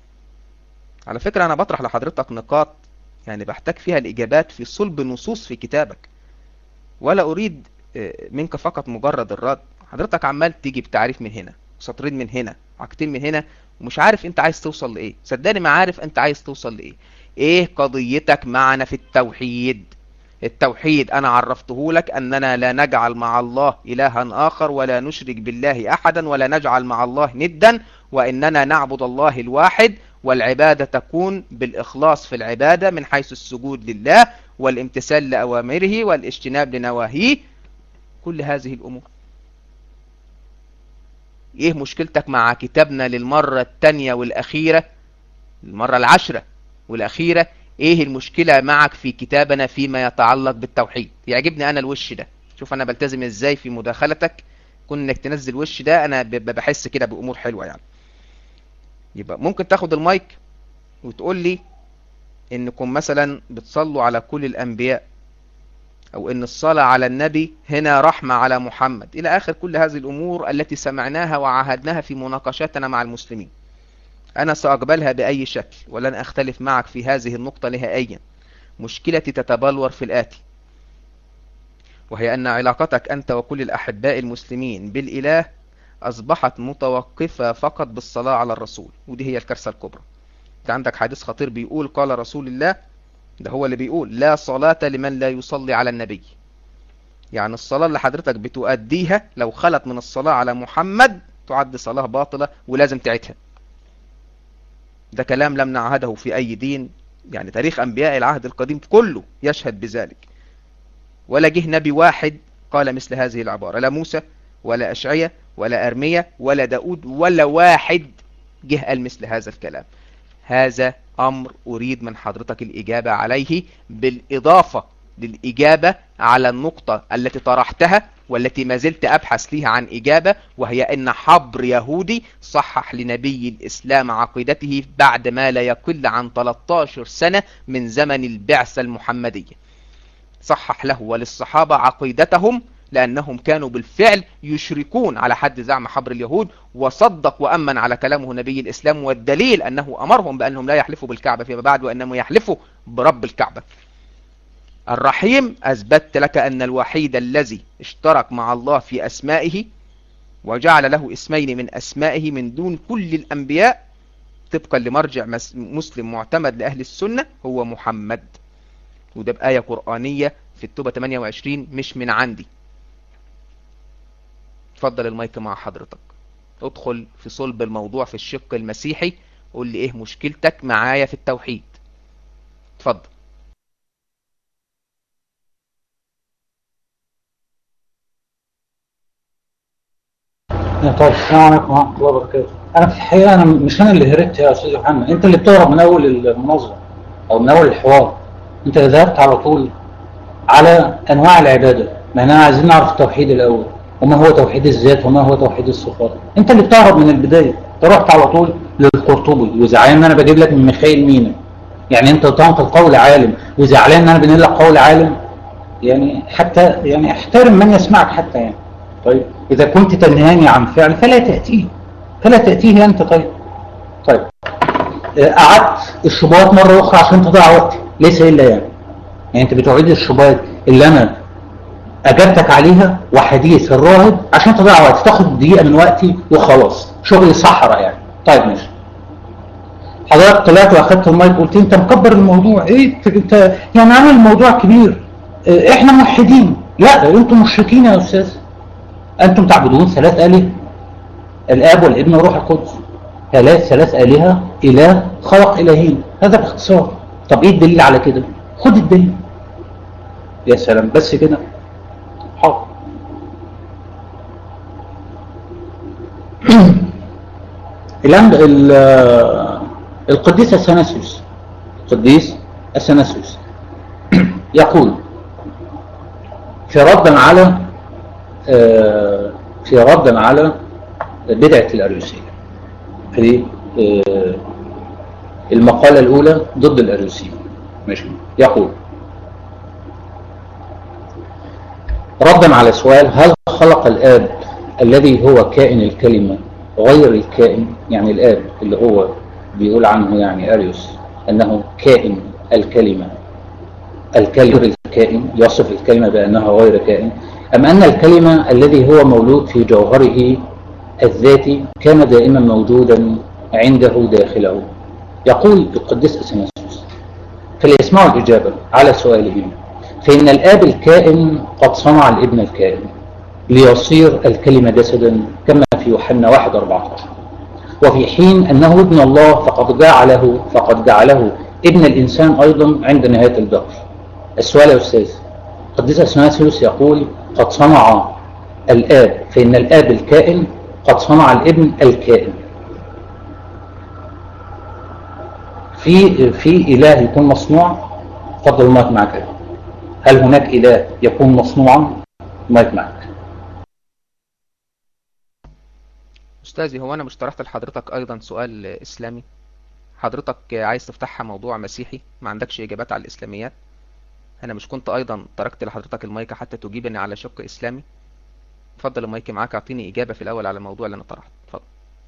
على فكرة أنا بطرح لحضرتك نقاط يعني بحتاج فيها الإجابات في صلب نصوص في كتابك ولا أريد منك فقط مجرد الرد حضرتك عمال تيجي بتعريف من هنا سطرين من هنا عقدين من هنا ومش عارف انت عايز توصل لايه صدقني ما عارف انت عايز توصل لايه ايه قضيتك معنا في التوحيد التوحيد انا عرفته لك اننا لا نجعل مع الله الها اخر ولا نشرك بالله احدا ولا نجعل مع الله ندا واننا نعبد الله الواحد والعبادة تكون بالاخلاص في العبادة من حيث السجود لله والامتثال لأوامره والاجتناب لنواهيه كل هذه الأمور ايه مشكلتك مع كتابنا للمرة التانية والأخيرة المرة العشرة والأخيرة ايه المشكلة معك في كتابنا فيما يتعلق بالتوحيد يعجبني انا الوش ده شوف انا بلتزم ازاي في مداخلتك كون انك تنزل وش ده انا بحس كده بامور حلوة يعني يبقى ممكن تاخد المايك وتقول لي انكم مثلا بتصلوا على كل الانبياء او ان الصلاة على النبي هنا رحمة على محمد الى اخر كل هذه الامور التي سمعناها وعاهدناها في مناقشاتنا مع المسلمين انا ساقبلها باي شكل ولن اختلف معك في هذه النقطة نهائيا مشكلتي تتبلور في الاتي وهي ان علاقتك انت وكل الاحباء المسلمين بالاله اصبحت متوقفة فقط بالصلاة على الرسول ودي هي الكارثة الكبرى انت عندك حديث خطير بيقول قال رسول الله ده هو اللي بيقول لا صلاة لمن لا يصلي على النبي يعني الصلاة اللي حضرتك بتؤديها لو خلت من الصلاة على محمد تعد صلاة باطلة ولازم تعيدها ده كلام لم نعهده في أي دين يعني تاريخ أنبياء العهد القديم كله يشهد بذلك ولا جه نبي واحد قال مثل هذه العبارة لا موسى ولا أشعية ولا أرمية ولا داود ولا واحد جه قال مثل هذا الكلام هذا أمر أريد من حضرتك الإجابة عليه بالإضافة للإجابة على النقطة التي طرحتها والتي ما زلت أبحث لها عن إجابة وهي أن حبر يهودي صحح لنبي الإسلام عقيدته بعد ما لا يقل عن 13 سنة من زمن البعثة المحمدية صحح له وللصحابة عقيدتهم لأنهم كانوا بالفعل يشركون على حد زعم حبر اليهود وصدق وأمن على كلامه نبي الإسلام والدليل أنه أمرهم بأنهم لا يحلفوا بالكعبة فيما بعد وأنهم يحلفوا برب الكعبة الرحيم أثبت لك أن الوحيد الذي اشترك مع الله في أسمائه وجعل له اسمين من أسمائه من دون كل الأنبياء طبقا لمرجع مسلم معتمد لأهل السنة هو محمد وده بآية قرآنية في التوبة 28 مش من عندي اتفضل المايك مع حضرتك ادخل في صلب الموضوع في الشق المسيحي قول لي ايه مشكلتك معايا في التوحيد اتفضل طيب السلام عليكم ورحمه الله وبركاته انا في الحقيقه انا مش انا اللي هربت يا استاذ يوحنا انت اللي بتهرب من اول المناظره او من اول الحوار انت ذهبت على طول على انواع العباده ما احنا عايزين نعرف التوحيد الاول وما هو توحيد الذات وما هو توحيد الصفات انت اللي بتهرب من البدايه انت رحت على طول للقرطبي وزعلان ان انا بجيب لك من ميخائيل مينا يعني انت تنقل قول عالم وزعلان ان انا بنقل لك قول عالم يعني حتى يعني احترم من يسمعك حتى يعني طيب اذا كنت تنهاني عن فعل فلا تاتيه فلا تاتيه انت طيب طيب قعدت الشبهات مره اخرى عشان تضيع وقتي ليس الا يعني يعني انت بتعيد الشبهات اللي انا اجابتك عليها وحديث الراهب عشان تضيع وقت تاخد دقيقه من وقتي وخلاص شغل صحراء يعني طيب ماشي حضرتك طلعت واخدت المايك قلت انت مكبر الموضوع ايه انت يعني عامل الموضوع كبير اه احنا موحدين لا انتم مشركين يا استاذ انتم تعبدون ثلاث الهه الاب والابن والروح القدس ثلاث ثلاث الهه اله خلق الهين هذا باختصار طب ايه الدليل على كده خد الدليل يا سلام بس كده حاضر القديس اثناسيوس القديس اثناسيوس يقول في ردا على في ردا على بدعة الأريوسية في المقالة الأولى ضد الأريوسية ماشي يقول ردا على سؤال هل خلق الآب الذي هو كائن الكلمة غير الكائن يعني الآب اللي هو بيقول عنه يعني أريوس أنه كائن الكلمة الكلمة الكائن يصف الكلمة بأنها غير كائن أم أن الكلمة الذي هو مولود في جوهره الذاتي كان دائما موجودا عنده داخله يقول القديس أثناسيوس فليسمعوا الإجابة على سؤالهم فإن الآب الكائن قد صنع الابن الكائن ليصير الكلمة جسدا كما في يوحنا 1 14 وفي حين أنه ابن الله فقد جعله فقد جعله ابن الإنسان أيضا عند نهاية الدهر السؤال يا أستاذ قديس أثناسيوس يقول قد صنع الآب فإن الآب الكائن قد صنع الابن الكائن في في إله يكون مصنوع فضل المايك معك هل هناك إله يكون مصنوعا المايك معك أستاذي هو أنا مش طرحت لحضرتك أيضا سؤال إسلامي حضرتك عايز تفتحها موضوع مسيحي ما عندكش إجابات على الإسلاميات أنا مش كنت أيضا تركت لحضرتك المايك حتى تجيبني على شق إسلامي اتفضل المايك معاك اعطيني إجابة في الأول على الموضوع اللي أنا طرحته اتفضل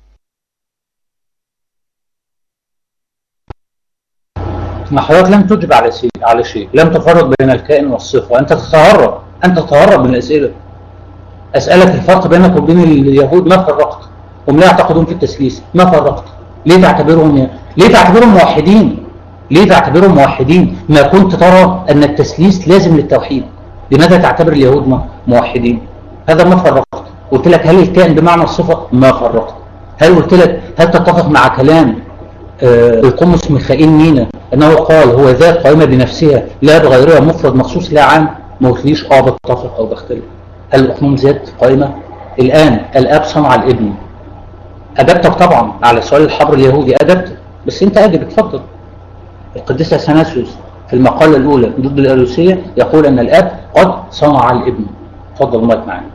ما حضرتك لم تجب على شيء على شيء لم تفرق بين الكائن والصفة أنت تتهرب أنت تتهرب من الأسئلة أسألك الفرق بينك وبين اليهود ما فرقت هم لا يعتقدون في التسليس ما فرقت ليه تعتبرهم ليه تعتبرهم موحدين ليه تعتبرهم موحدين ما كنت ترى أن التسليس لازم للتوحيد لماذا تعتبر اليهود موحدين هذا ما فرقت قلت لك هل الكائن بمعنى الصفة ما فرقت هل قلت لك هل تتفق مع كلام آه القمص ميخائيل مينا أنه قال هو ذات قائمة بنفسها لا بغيرها مفرد مخصوص لا عام ما قلتليش اه بتفق أو بختلف هل الأقنوم ذات قائمة الآن الآب صنع الابن أجبتك طبعا على سؤال الحبر اليهودي أجبت بس أنت أجب اتفضل القديس اثناسيوس في المقالة الأولى ضد الألوسية يقول أن الآب قد صنع الابن اتفضل مايك معانا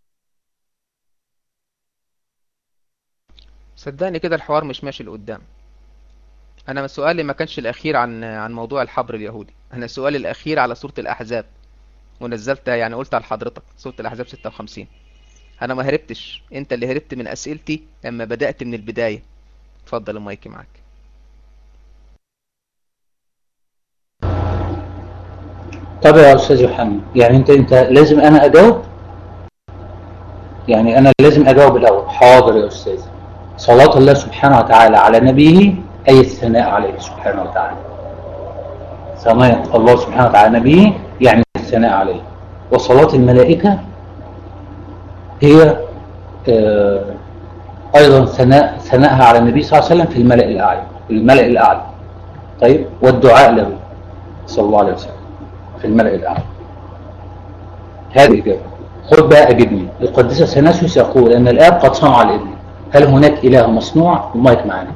صدقني كده الحوار مش ماشي لقدام انا سؤالي ما كانش الاخير عن عن موضوع الحبر اليهودي انا سؤالي الاخير على سورة الاحزاب ونزلت يعني قلت على حضرتك سورة الاحزاب 56 انا ما هربتش انت اللي هربت من اسئلتي لما بدأت من البداية اتفضل المايك معاك طب يا استاذ يوحنا يعني انت انت لازم انا اجاوب يعني انا لازم اجاوب الاول حاضر يا استاذ صلاة الله سبحانه وتعالى على نبيه اي الثناء عليه سبحانه وتعالى ثناء الله سبحانه وتعالى نبيه يعني الثناء عليه وصلاة الملائكة هي آه ايضا ثناء ثناءها على النبي صلى الله عليه وسلم في الملأ الاعلى في الملأ الاعلى طيب والدعاء له صلى الله عليه وسلم في الملأ الأعلى هذه الإجابة خذ بقى أجبني القديس اثناسيوس يقول أن الآب قد صنع الابن هل هناك إله مصنوع المايك معانا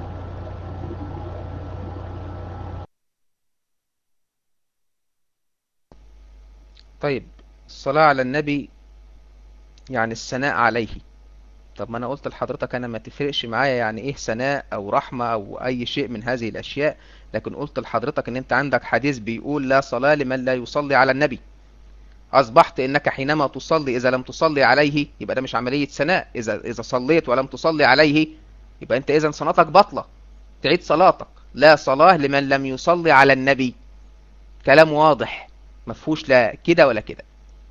طيب الصلاة على النبي يعني الثناء عليه طب ما انا قلت لحضرتك انا ما تفرقش معايا يعني ايه ثناء او رحمة او اي شيء من هذه الاشياء لكن قلت لحضرتك ان انت عندك حديث بيقول لا صلاة لمن لا يصلي على النبي اصبحت انك حينما تصلي اذا لم تصلي عليه يبقى ده مش عملية ثناء اذا اذا صليت ولم تصلي عليه يبقى انت اذا صلاتك باطلة تعيد صلاتك لا صلاة لمن لم يصلي على النبي كلام واضح ما فيهوش لا كده ولا كده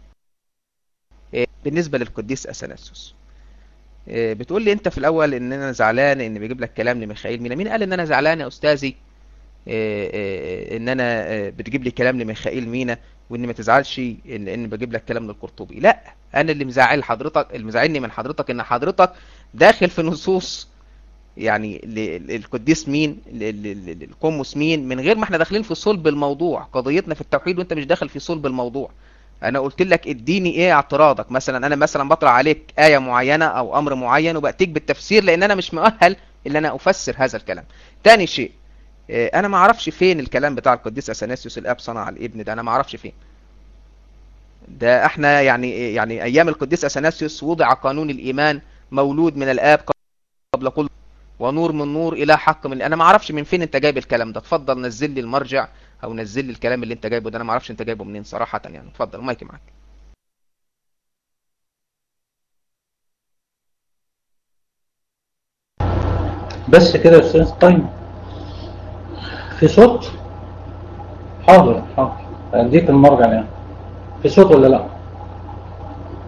بالنسبة للقديس اثناسيوس بتقول لي انت في الاول ان انا زعلان ان بيجيب لك كلام لميخائيل مينا مين قال ان انا زعلان يا استاذي ان انا بتجيب لي كلام لميخائيل مينا وان ما تزعلش ان ان بجيب لك كلام للقرطبي لا انا اللي مزعل حضرتك اللي مزعلني من حضرتك ان حضرتك داخل في نصوص يعني القديس مين القمص مين من غير ما احنا داخلين في صلب الموضوع قضيتنا في التوحيد وانت مش داخل في صلب الموضوع انا قلت لك اديني ايه اعتراضك مثلا انا مثلا بطرح عليك آية معينة او امر معين وبأتيك بالتفسير لان انا مش مؤهل ان انا افسر هذا الكلام تاني شيء انا ما اعرفش فين الكلام بتاع القديس اثناسيوس الاب صنع الابن ده انا ما اعرفش فين ده احنا يعني يعني ايام القديس اثناسيوس وضع قانون الايمان مولود من الاب قبل كل ونور من نور الى حق من انا ما اعرفش من فين انت جايب الكلام ده اتفضل نزل لي المرجع او نزل لي الكلام اللي انت جايبه ده انا ما اعرفش انت جايبه منين صراحة يعني اتفضل مايك معاك بس كده يا استاذ طيب في صوت حاضر حاضر اديك المرجع يعني في صوت ولا لا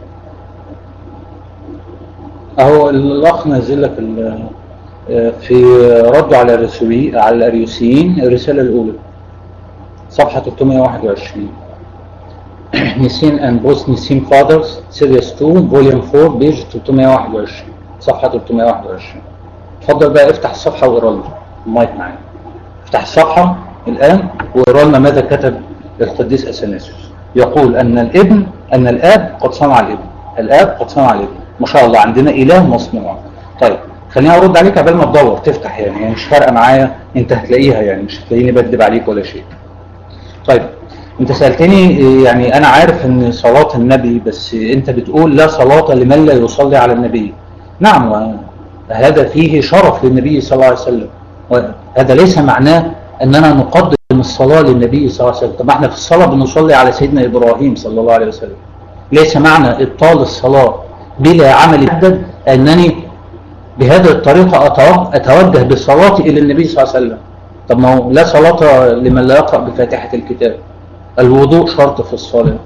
اهو الاخ نزل لك ال- آه، في رد على الرسولي على الاريوسيين الرساله الاولى صفحه 321 نيسين اند بوست نيسين فاذرز سيريس 2 فوليوم 4 بيج 321 صفحه 321 اتفضل بقى افتح الصفحه واقرا لنا المايك معايا افتح الصفحه الان واقرا لنا ماذا كتب القديس اثناسيوس يقول ان الابن ان الاب قد صنع الابن الاب قد صنع الابن ما شاء الله عندنا اله مصنوع طيب خليني ارد عليك قبل ما تدور تفتح يعني يعني مش فارقه معايا انت هتلاقيها يعني مش هتلاقيني بكذب عليك ولا شيء طيب انت سالتني إيه، يعني انا عارف ان صلاه النبي بس انت بتقول لا صلاه لمن لا يصلي على النبي نعم هذا فيه شرف للنبي صلى الله عليه وسلم وهذا ليس معناه اننا نقدم الصلاه للنبي صلى الله عليه وسلم طب ما احنا في الصلاه بنصلي على سيدنا ابراهيم صلى الله عليه وسلم ليس معنى ابطال الصلاه بلا عمل محدد انني بهذه الطريقه أتوجه- اتوجه بصلاتي الى النبي صلى الله عليه وسلم طب ما هو لا صلاه لمن لا يقرا بفاتحه الكتاب الوضوء شرط في الصلاه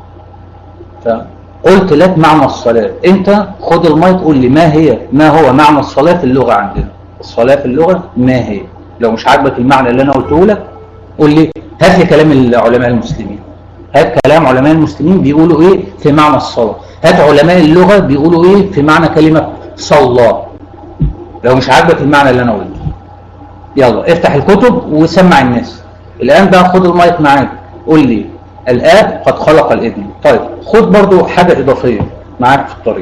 فقلت لك معنى الصلاة انت خد المايك قول لي ما هي ما هو معنى الصلاة في اللغة عندنا الصلاة في اللغة ما هي لو مش عاجبك المعنى اللي انا قلته لك قول لي هات لي كلام العلماء المسلمين هات كلام علماء المسلمين بيقولوا ايه في معنى الصلاة هات علماء اللغة بيقولوا ايه في معنى كلمة صلى لو مش عاجبك المعنى اللي انا قلته يلا افتح الكتب وسمع الناس الان بقى خد المايك معاك قول لي الاب قد خلق الابن طيب خد برضو حاجة اضافية معاك في الطريق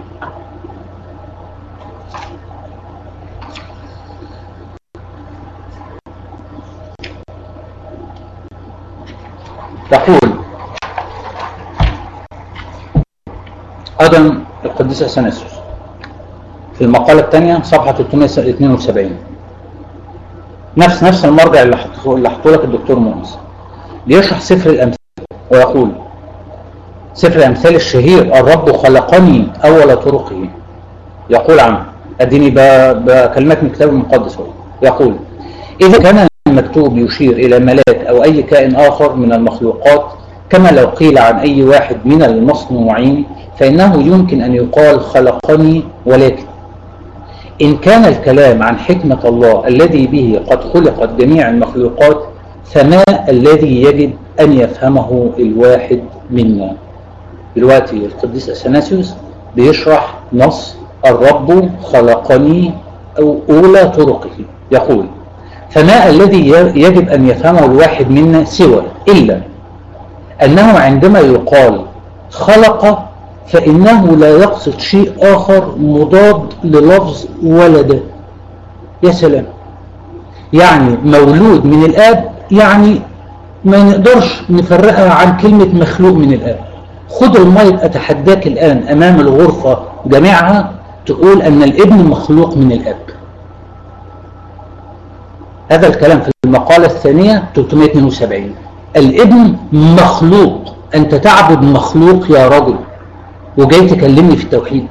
تقول أيضا القديس أثناسيوس في المقالة الثانية صفحة 372 نفس نفس المرجع اللي حطه اللي حطه لك الدكتور مؤنس بيشرح سفر الأمثال ويقول سفر الأمثال الشهير الرب خلقني أول طرقه يقول عنه أديني ب- بكلمات من الكتاب المقدس هو يقول إذا كان المكتوب يشير إلى ملاك أو أي كائن آخر من المخلوقات كما لو قيل عن أي واحد من المصنوعين فإنه يمكن أن يقال خلقني ولكن إن كان الكلام عن حكمة الله الذي به قد خلقت جميع المخلوقات فما الذي يجب أن يفهمه الواحد منا دلوقتي القديس أثناسيوس بيشرح نص الرب خلقني أو أولى طرقه يقول فما الذي يجب أن يفهمه الواحد منا سوى إلا أنه عندما يقال خلق فإنه لا يقصد شيء آخر مضاد للفظ ولد يا سلام يعني مولود من الآب يعني ما نقدرش نفرقها عن كلمة مخلوق من الآب خد المايك أتحداك الآن أمام الغرفة جميعها تقول أن الابن مخلوق من الآب هذا الكلام في المقالة الثانية 372 الابن مخلوق أنت تعبد مخلوق يا رجل وجاي تكلمني في التوحيد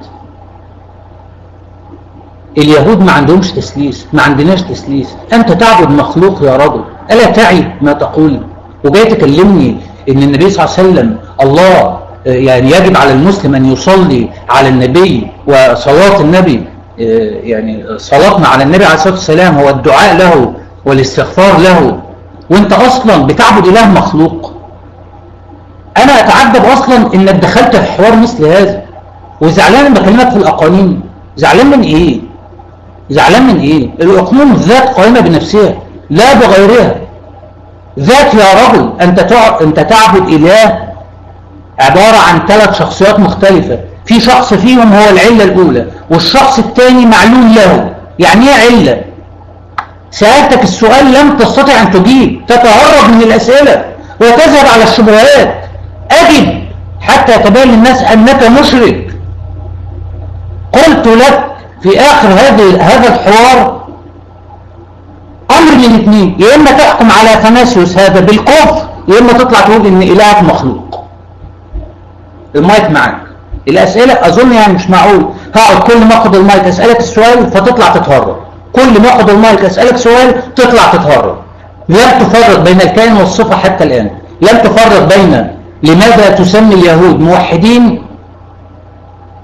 اليهود ما عندهمش تسليس ما عندناش تسليس أنت تعبد مخلوق يا رجل ألا تعي ما تقول وجاي تكلمني ان النبي صلى الله عليه وسلم الله يعني يجب على المسلم ان يصلي على النبي وصلاة النبي يعني صلاتنا على النبي عليه الصلاة والسلام هو الدعاء له والاستغفار له وانت اصلا بتعبد اله مخلوق انا اتعجب اصلا انك دخلت في حوار مثل هذا وزعلان بكلمك في الاقانيم زعلان من ايه زعلان من ايه الاقنوم ذات قائمة بنفسها لا بغيرها ذات يا رجل أنت أنت تعبد إله عبارة عن ثلاث شخصيات مختلفة في شخص فيهم هو العلة الأولى والشخص الثاني معلول له يعني ايه علة سألتك السؤال لم تستطع أن تجيب تتهرب من الأسئلة وتذهب على الشبهات أجب حتى يتبين للناس أنك مشرك قلت لك في آخر هذه هذا الحوار امر من الاثنين يا اما تحكم على اثناسيوس هذا بالكفر يا اما تطلع تقول ان الهك مخلوق المايك معاك الاسئله اظن يعني مش معقول هقعد كل ما اخد المايك اسالك السؤال فتطلع تتهرب كل ما اخد المايك اسالك سؤال تطلع تتهرب لم تفرق بين الكائن والصفه حتى الان لم تفرق بين لماذا تسمي اليهود موحدين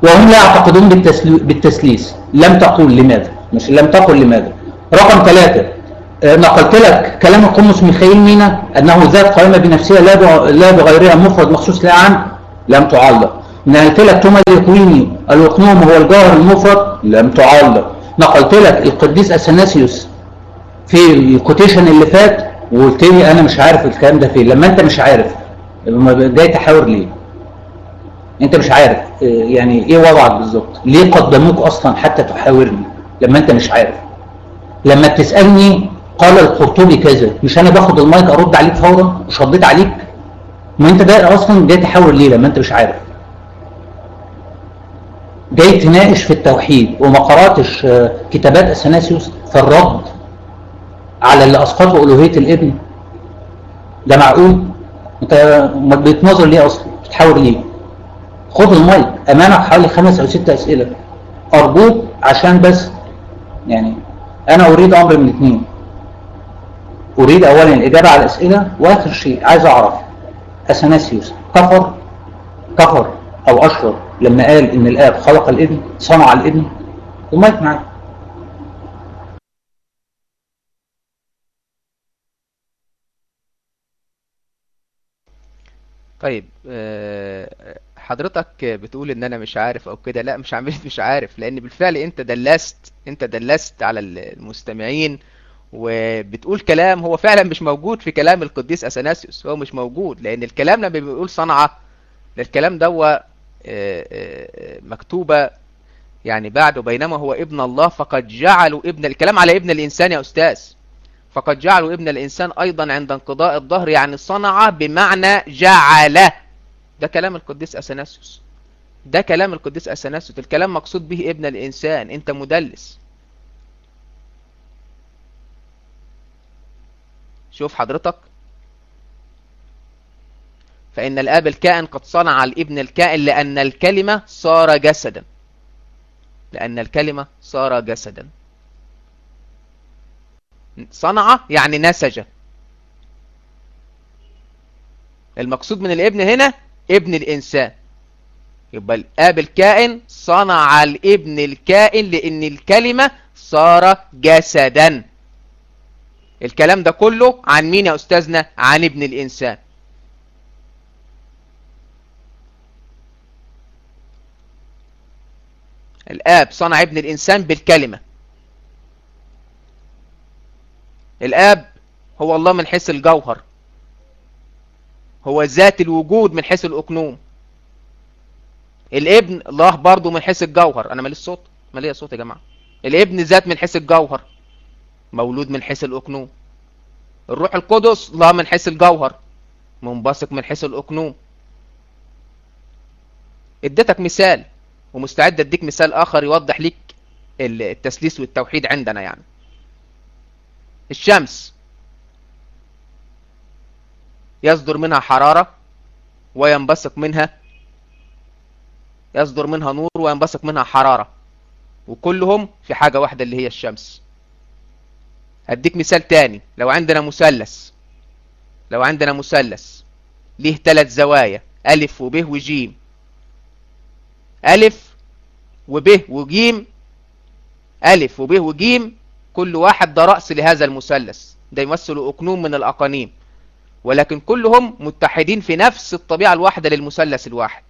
وهم لا يعتقدون بالتسلي- بالتسليس لم تقول لماذا مش لم تقل لماذا رقم ثلاثة آه، نقلت لك كلام القمص ميخائيل مينا أنه ذات قائمة بنفسها لا بغ- لا بغيرها مفرد مخصوص لا عام لم تعلق نقلت لك توما الإكويني الإقنوم هو الجوهر المفرد لم تعلق نقلت لك القديس أثناسيوس في الكوتيشن اللي فات وقلت لي أنا مش عارف الكلام ده فين لما أنت مش عارف ما جاي تحاور ليه انت مش عارف اه، يعني ايه وضعك بالظبط ليه قدموك اصلا حتى تحاورني لما انت مش عارف لما بتسالني قال القرطبي كذا مش انا باخد المايك ارد عليك فورا مش رديت عليك ما انت ده اصلا جاي تحاور ليه لما انت مش عارف جاي تناقش في التوحيد وما قراتش اه، كتابات اثناسيوس في الرد على اللي اسقطوا الوهيه الابن ده معقول انت ما بتنظر ليه اصلا بتحاور ليه خد المايك امامك حوالي خمس او ست اسئله ارجوك عشان بس يعني انا اريد امر من اثنين اريد اولا الاجابه على الاسئله واخر شيء عايز اعرف اثناسيوس كفر كفر او اشرب لما قال ان الاب خلق الابن صنع الابن المايك معاك طيب آه، حضرتك بتقول ان انا مش عارف او كده لا مش عملت مش عارف لان بالفعل انت دلست انت دلست على المستمعين وبتقول كلام هو فعلا مش موجود في كلام القديس اثناسيوس هو مش موجود لان الكلام لما بيقول صنعة الكلام ده مكتوبة يعني بعده بينما هو ابن الله فقد جعلوا ابن الكلام على ابن الانسان يا استاذ فقد جعلوا ابن الإنسان أيضا عند انقضاء الظهر يعني صنع بمعنى جعل ده كلام القديس أثناسيوس ده كلام القديس أثناسيوس الكلام مقصود به ابن الإنسان أنت مدلس شوف حضرتك فإن الآب الكائن قد صنع الابن الكائن لأن الكلمة صار جسدا لأن الكلمة صار جسدا صنع يعني نسج المقصود من الابن هنا ابن الإنسان يبقى الآب الكائن صنع الابن الكائن لأن الكلمة صار جسدا الكلام ده كله عن مين يا أستاذنا عن ابن الإنسان الآب صنع ابن الإنسان بالكلمة الآب هو الله من حيث الجوهر هو ذات الوجود من حيث الأكنوم الابن الله برضو من حيث الجوهر أنا مالي الصوت مالي الصوت يا جماعة الابن ذات من حيث الجوهر مولود من حيث الأكنوم الروح القدس الله من حيث الجوهر منبثق من حيث الأكنوم اديتك مثال ومستعد اديك مثال آخر يوضح لك التسليس والتوحيد عندنا يعني الشمس يصدر منها حرارة وينبثق منها يصدر منها نور وينبثق منها حرارة وكلهم في حاجة واحدة اللي هي الشمس هديك مثال تاني لو عندنا مثلث لو عندنا مثلث ليه ثلاث زوايا ألف وب وجيم ألف وب وجيم ألف وب وجيم كل واحد ده رأس لهذا المثلث ده يمثل أقنوم من الأقانيم ولكن كلهم متحدين في نفس الطبيعة الواحدة للمثلث الواحد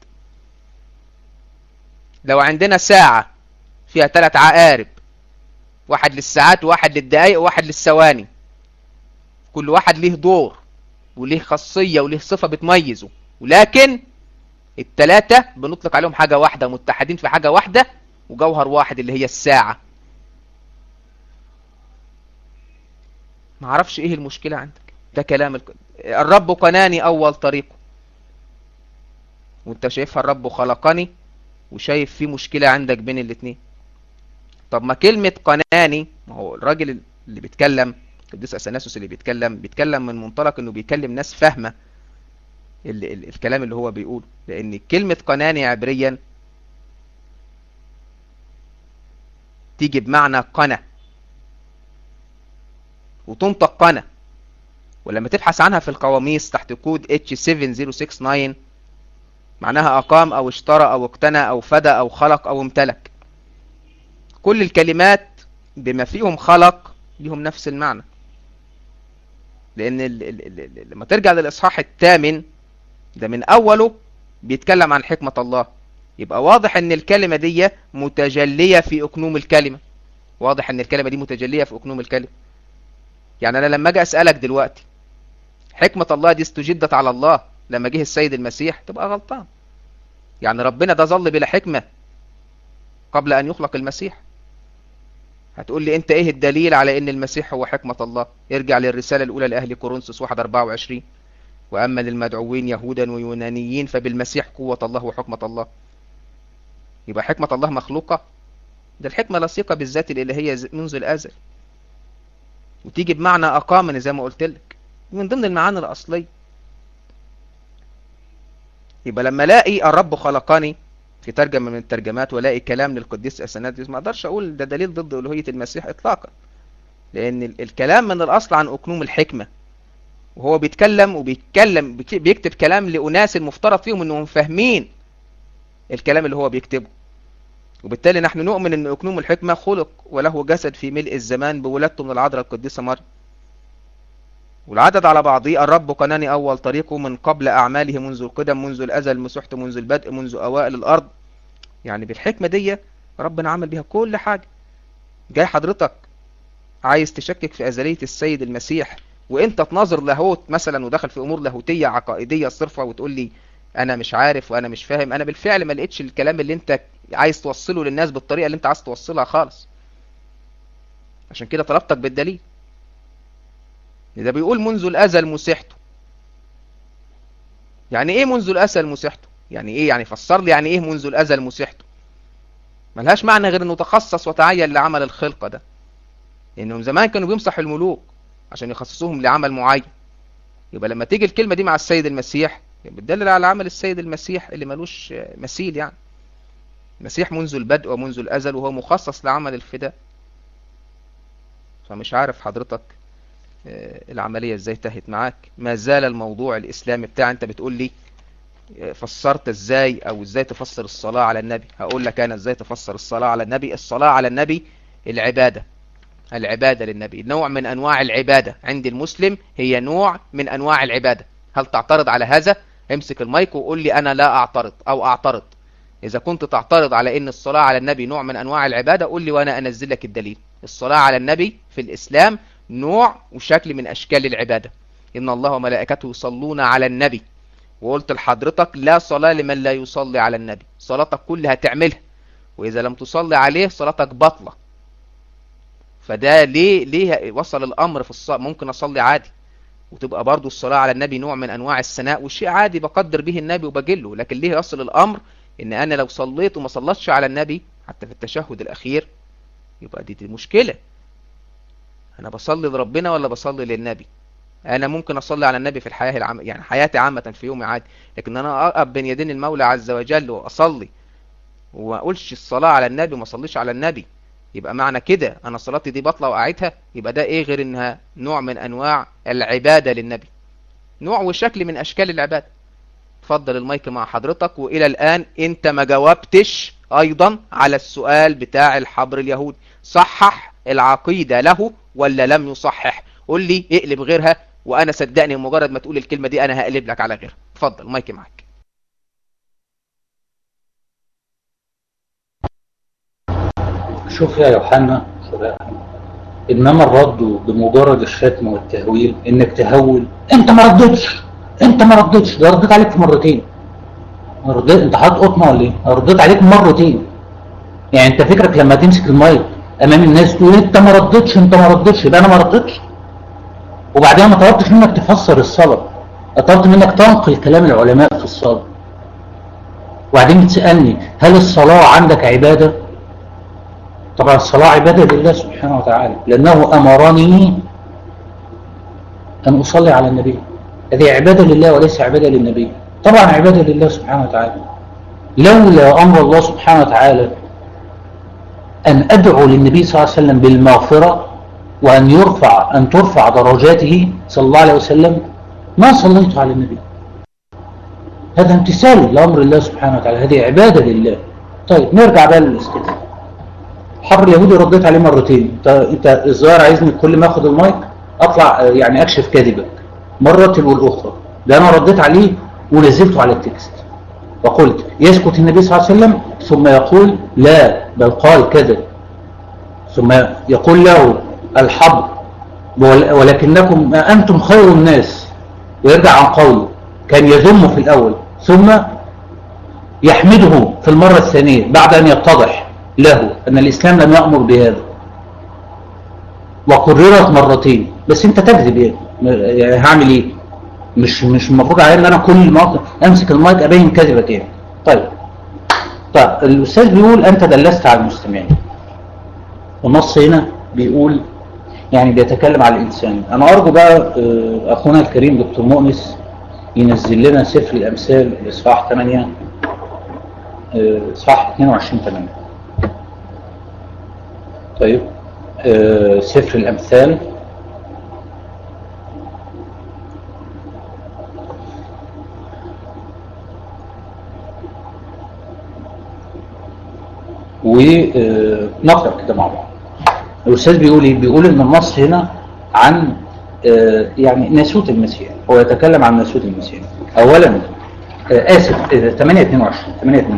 لو عندنا ساعة فيها ثلاث عقارب واحد للساعات وواحد للدقايق وواحد للثواني كل واحد ليه دور وليه خاصية وليه صفة بتميزه ولكن التلاتة بنطلق عليهم حاجة واحدة متحدين في حاجة واحدة وجوهر واحد اللي هي الساعة ما اعرفش ايه المشكلة عندك ده كلام الك... الرب قناني اول طريقه وانت شايفها الرب خلقني وشايف في مشكلة عندك بين الاتنين طب ما كلمة قناني ما هو الراجل اللي بيتكلم القديس اثناسوس اللي بيتكلم بيتكلم من منطلق انه بيكلم ناس فاهمة ال ال الكلام اللي هو بيقوله لان كلمة قناني عبريا تيجي بمعنى قنا وتنطق قنا ولما تبحث عنها في القواميس تحت كود H7069 معناها أقام أو اشترى أو اقتنى أو فدى أو خلق أو امتلك كل الكلمات بما فيهم خلق لهم نفس المعنى لأن ال ال ال لما ترجع للإصحاح الثامن ده من أوله بيتكلم عن حكمة الله يبقى واضح ان الكلمة دي متجلية في أكنوم الكلمة واضح ان الكلمة دي متجلية في أكنوم الكلمة يعني أنا لما أجي أسألك دلوقتي حكمة الله دي استجدت على الله لما جه السيد المسيح تبقى غلطان يعني ربنا ده ظل بلا حكمة قبل أن يخلق المسيح هتقول لي انت ايه الدليل على ان المسيح هو حكمة الله ارجع للرسالة الاولى لأهل كورنثوس 1 24 واما للمدعوين يهودا ويونانيين فبالمسيح قوة الله وحكمة الله يبقى حكمة الله مخلوقة ده الحكمة لصيقة بالذات الإلهية منذ الأزل وتيجي بمعنى أقامني زي ما قلت لك من ضمن المعاني الأصلية يبقى لما الاقي الرب خلقني في ترجمة من الترجمات ولاقي كلام للقديس أثناتيوس ما اقدرش اقول ده دليل ضد ألوهية المسيح اطلاقا لان الكلام من الاصل عن اكنوم الحكمة وهو بيتكلم وبيتكلم بيكتب كلام لأناس المفترض فيهم انهم فاهمين الكلام اللي هو بيكتبه وبالتالي نحن نؤمن ان اكنوم الحكمة خلق وله جسد في ملء الزمان بولادته من العذراء القديسة مريم والعدد على بعضه الرب قناني أول طريقه من قبل أعماله منذ القدم منذ الأزل مسحت منذ البدء منذ أوائل الأرض يعني بالحكمة دي ربنا عمل بها كل حاجة جاي حضرتك عايز تشكك في أزلية السيد المسيح وانت تناظر لاهوت مثلا ودخل في أمور لاهوتية عقائدية صرفة وتقول لي أنا مش عارف وأنا مش فاهم أنا بالفعل ما لقيتش الكلام اللي انت عايز توصله للناس بالطريقة اللي انت عايز توصلها خالص عشان كده طلبتك بالدليل ده بيقول منذ الأزل مسحته يعني ايه منذ الأزل مسحته يعني ايه يعني فسر لي يعني ايه منذ الأزل مسحته ملهاش معنى غير انه تخصص وتعين لعمل الخلقة ده لانهم زمان كانوا بيمسحوا الملوك عشان يخصصوهم لعمل معين يبقى لما تيجي الكلمة دي مع السيد المسيح بتدلل على عمل السيد المسيح اللي ملوش مثيل يعني المسيح منذ البدء ومنذ الأزل وهو مخصص لعمل الفداء فمش عارف حضرتك العملية ازاي تهت معاك ما زال الموضوع الاسلامي بتاع انت بتقول لي فسرت ازاي او ازاي تفسر الصلاة على النبي هقول لك انا ازاي تفسر الصلاة على النبي الصلاة على النبي العبادة العبادة للنبي نوع من انواع العبادة عند المسلم هي نوع من انواع العبادة هل تعترض على هذا امسك المايك وقول لي انا لا اعترض او اعترض اذا كنت تعترض على ان الصلاة على النبي نوع من انواع العبادة قول لي وانا انزل لك الدليل الصلاة على النبي في الاسلام نوع وشكل من أشكال العبادة إن الله وملائكته يصلون على النبي وقلت لحضرتك لا صلاة لمن لا يصلي على النبي صلاتك كلها تعملها وإذا لم تصلي عليه صلاتك بطلة فده ليه ليه وصل الأمر في الصلاة ممكن أصلي عادي وتبقى برضو الصلاة على النبي نوع من أنواع الثناء والشيء عادي بقدر به النبي وبجله لكن ليه يصل الأمر إن أنا لو صليت وما صلتش على النبي حتى في التشهد الأخير يبقى دي, دي مشكلة انا بصلي لربنا ولا بصلي للنبي انا ممكن اصلي على النبي في الحياة العامة يعني حياتي عامة في يومي عادي لكن انا اقف بين يدين المولى عز وجل واصلي وما اقولش الصلاة على النبي وما اصليش على النبي يبقى معنى كده انا صلاتي دي بطلة واقعدها يبقى ده ايه غير انها نوع من انواع العبادة للنبي نوع وشكل من اشكال العبادة اتفضل المايك مع حضرتك والى الان انت ما جاوبتش ايضا على السؤال بتاع الحبر اليهودي صحح العقيدة له ولا لم يصحح قول لي اقلب غيرها وانا صدقني مجرد ما تقول الكلمة دي انا هقلب لك على غيرها اتفضل مايكي معاك شوف يا يوحنا انما الرد بمجرد الشتم والتهويل انك تهول انت ما ردتش انت ما ردتش ده رديت عليك مرتين رديت انت حاطط قطمه ولا ايه رديت عليك مرتين يعني انت فكرك لما تمسك المايك امام الناس تقول انت ما ردتش انت ما ردتش يبقى انا ما ردتش وبعدين ما طلبتش منك تفسر الصلاه طلبت منك تنقل كلام العلماء في الصلاه وبعدين بتسالني هل الصلاه عندك عباده طبعا الصلاه عباده لله سبحانه وتعالى لانه امرني ان اصلي على النبي هذه عباده لله وليس عباده للنبي طبعا عباده لله سبحانه وتعالى لولا امر الله سبحانه وتعالى أن أدعو للنبي صلى الله عليه وسلم بالمغفرة وأن يرفع أن ترفع درجاته صلى الله عليه وسلم ما صليت على النبي هذا امتثال لأمر الله سبحانه وتعالى هذه عبادة لله طيب نرجع بقى للاستثناء الحبر اليهودي رديت عليه مرتين انت انت الظاهر عايزني كل ما اخد المايك اطلع آه، يعني اكشف كذبك مرة تلو الاخرى ده انا رديت عليه ونزلته على التكست وقلت يسكت النبي صلى الله عليه وسلم ثم يقول لا بل قال كذا ثم يقول له الحبر ول- ولكنكم أنتم خير الناس ويرجع عن قوله كان يذم في الأول ثم يحمده في المرة الثانية بعد أن يتضح له أن الإسلام لم يأمر بهذا وكررت مرتين بس أنت تكذب يعني يعني هعمل إيه مش مش المفروض علي ان انا كل ما امسك المايك ابين كذبه يعني طيب طيب الاستاذ بيقول انت دلست على المستمعين والنص هنا بيقول يعني بيتكلم على الانسان انا ارجو بقى آه، اخونا الكريم دكتور مؤنس ينزل لنا سفر الامثال الاصحاح 8 آه، اصحاح 22 8 طيب آه، سفر الامثال ونقرأ كده مع بعض الأستاذ بيقول إيه؟ بيقول إن النص هنا عن آه، يعني ناسوت المسيح هو يتكلم عن ناسوت المسيح أولا آه، آسف آه، 8 22 8 22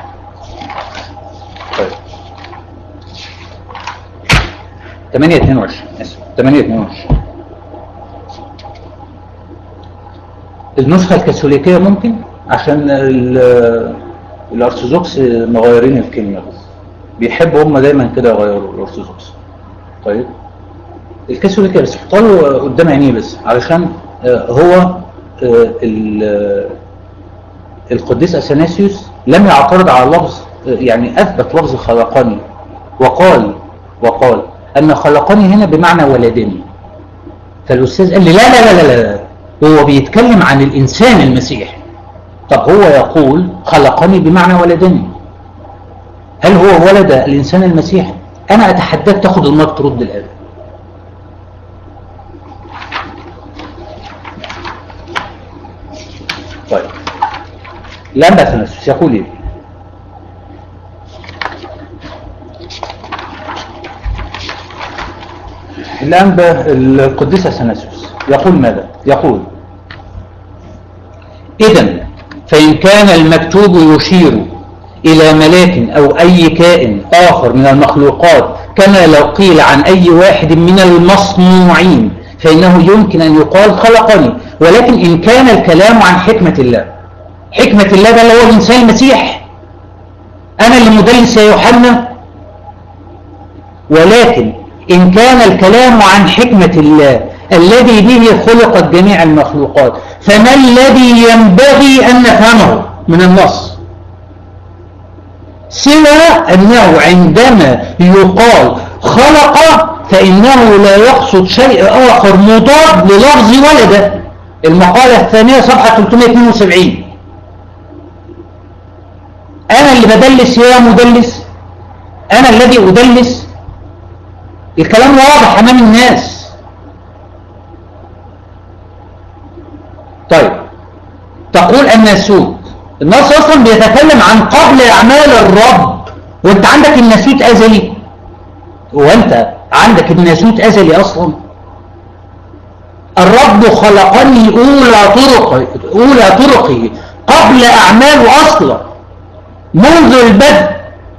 طيب 8 22 آسف 8 22 النسخة الكاثوليكية ممكن عشان ال- الأرثوذكس مغيرين الكلمة بس بيحبوا هم دايما كده يغيروا الأرثوذكس طيب الكاثوليكية بس حطها له قدام عينيه بس علشان آه، هو آه، ال- آه، القديس أثناسيوس لم يعترض على لفظ آه، يعني أثبت لفظ خلقني وقال وقال أن خلقني هنا بمعنى ولدني فالأستاذ قال لي لا لا لا لا لا هو بيتكلم عن الإنسان المسيح طب هو يقول خلقني بمعنى ولدني هل هو ولد الإنسان المسيح أنا أتحداك تاخد المرء ترد الآن طيب لما أثناسيوس يقول إيه الأنبا القديس أثناسيوس يقول ماذا يقول إذا فإن كان المكتوب يشير إلى ملاك أو أي كائن آخر من المخلوقات كما لو قيل عن أي واحد من المصنوعين فإنه يمكن أن يقال خلقني ولكن إن كان الكلام عن حكمة الله حكمة الله ده اللي هو الإنسان المسيح أنا اللي مدلس يا يوحنا ولكن إن كان الكلام عن حكمة الله الذي به خلقت جميع المخلوقات فما الذي ينبغي أن نفهمه من النص سوى أنه عندما يقال خلق فإنه لا يقصد شيء آخر مضاد للفظ ولد المقالة الثانية صفحة 372 أنا اللي بدلس يا مدلس أنا الذي أدلس الكلام واضح أمام الناس طيب تقول الناسوت النص أصلا بيتكلم عن قبل أعمال الرب وانت عندك الناسوت أزلي وانت عندك الناسوت أزلي أصلا الرب خلقني أولى طرق أولى طرقه قبل أعماله أصلا منذ البدء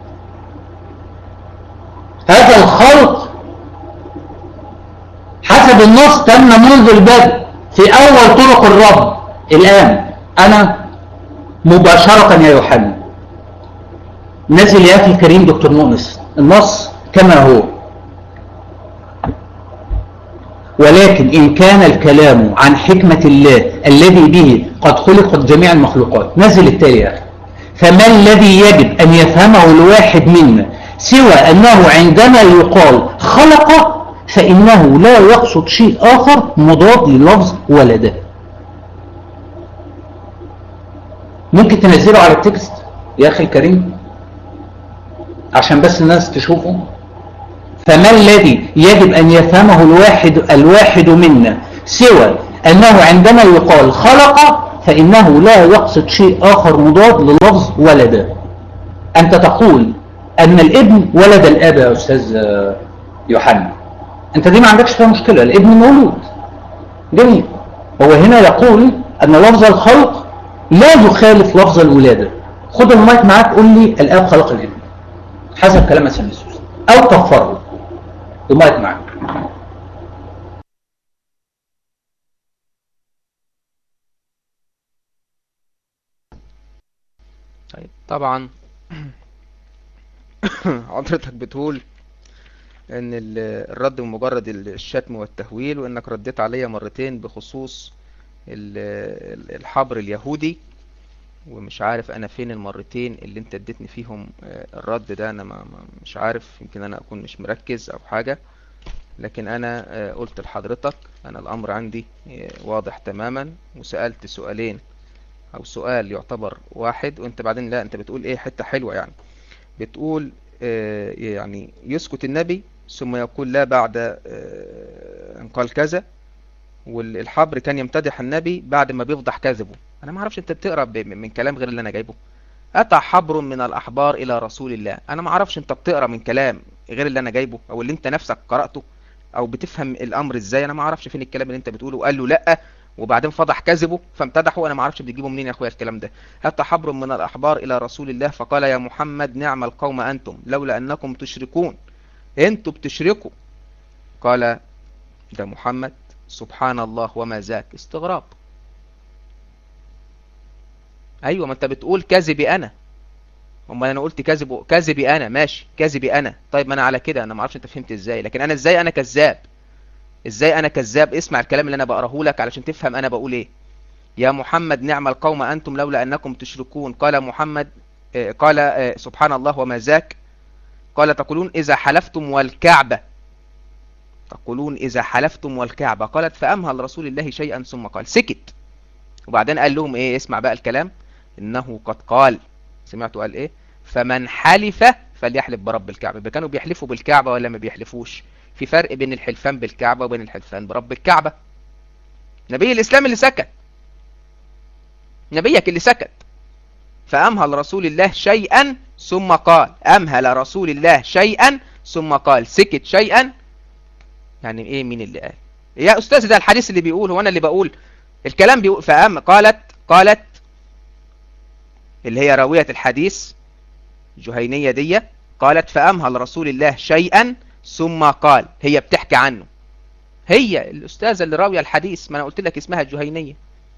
هذا الخلق حسب النص تم منذ البدء في أول طرق الرب الآن أنا مباشرة يا يوحنا نزل يا أخي الكريم دكتور مؤنس النص كما هو ولكن إن كان الكلام عن حكمة الله الذي به قد خلقت جميع المخلوقات نزل التالي يا أخي فما الذي يجب أن يفهمه الواحد منا سوى أنه عندما يقال خلق فإنه لا يقصد شيء آخر مضاد للفظ ولد ممكن تنزله على التكست يا أخي الكريم عشان بس الناس تشوفه فما الذي يجب أن يفهمه الواحد, الواحد منا سوى أنه عندما يقال خلق فإنه لا يقصد شيء آخر مضاد للفظ ولد أنت تقول أن الابن ولد الأب يا أستاذ يوحنا أنت دي ما عندكش فيها مشكلة الابن مولود جميل هو هنا يقول أن لفظ الخلق لا يخالف لفظ الولادة خد المايك معاك قول لي الآب خلق الابن حسب كلام سنسوس أو تغفره المايك معاك طيب طبعا حضرتك بتقول ان ال- الرد مجرد الشتم والتهويل وانك رديت عليا مرتين بخصوص ال- ال- الحبر اليهودي ومش عارف انا فين المرتين اللي انت اديتني فيهم آه، الرد ده انا ما ما- مش عارف يمكن انا اكون مش مركز او حاجة لكن انا آه، قلت لحضرتك انا الامر عندي آه، واضح تماما وسألت سؤالين او سؤال يعتبر واحد وانت بعدين لا انت بتقول ايه حتة حلوة يعني بتقول آه، يعني يسكت النبي ثم يقول لا بعد آه، ان قال كذا والحبر كان يمتدح النبي بعد ما بيفضح كذبه انا ما اعرفش انت بتقرا ب- من كلام غير اللي انا جايبه اتى حبر من الاحبار الى رسول الله انا ما اعرفش انت بتقرا من كلام غير اللي انا جايبه او اللي انت نفسك قراته او بتفهم الامر ازاي انا ما اعرفش فين الكلام اللي انت بتقوله وقال له لا وبعدين فضح كذبه فامتدحه وانا ما اعرفش بتجيبه منين يا اخويا الكلام ده اتى حبر من الاحبار الى رسول الله فقال يا محمد نعم القوم انتم لولا انكم تشركون انتوا بتشركوا قال ده محمد سبحان الله وما ذاك استغراب ايوه ما انت بتقول كذبي انا امال انا قلت كذب كذبي انا ماشي كذبي انا طيب ما انا على كده انا ما اعرفش انت فهمت ازاي لكن انا ازاي انا كذاب ازاي انا كذاب اسمع الكلام اللي انا بقراه لك علشان تفهم انا بقول ايه يا محمد نعم القوم انتم لولا انكم تشركون قال محمد آه، قال آه، سبحان الله وما ذاك قال تقولون اذا حلفتم والكعبه تقولون إذا حلفتم والكعبة قالت فأمهل رسول الله شيئا ثم قال سكت وبعدين قال لهم إيه اسمع بقى الكلام إنه قد قال سمعتوا قال إيه فمن حلف فليحلف برب الكعبة يبقى كانوا بيحلفوا بالكعبة ولا ما بيحلفوش في فرق بين الحلفان بالكعبة وبين الحلفان برب الكعبة نبي الإسلام اللي سكت نبيك اللي سكت فأمهل رسول الله شيئا ثم قال أمهل رسول الله شيئا ثم قال سكت شيئا يعني ايه مين اللي قال يا استاذ ده الحديث اللي بيقول هو انا اللي بقول الكلام بيقول فأم قالت قالت اللي هي راوية الحديث جهينية دي قالت فأمهل رسول الله شيئا ثم قال هي بتحكي عنه هي الأستاذة اللي راوية الحديث ما أنا قلت لك اسمها جهينية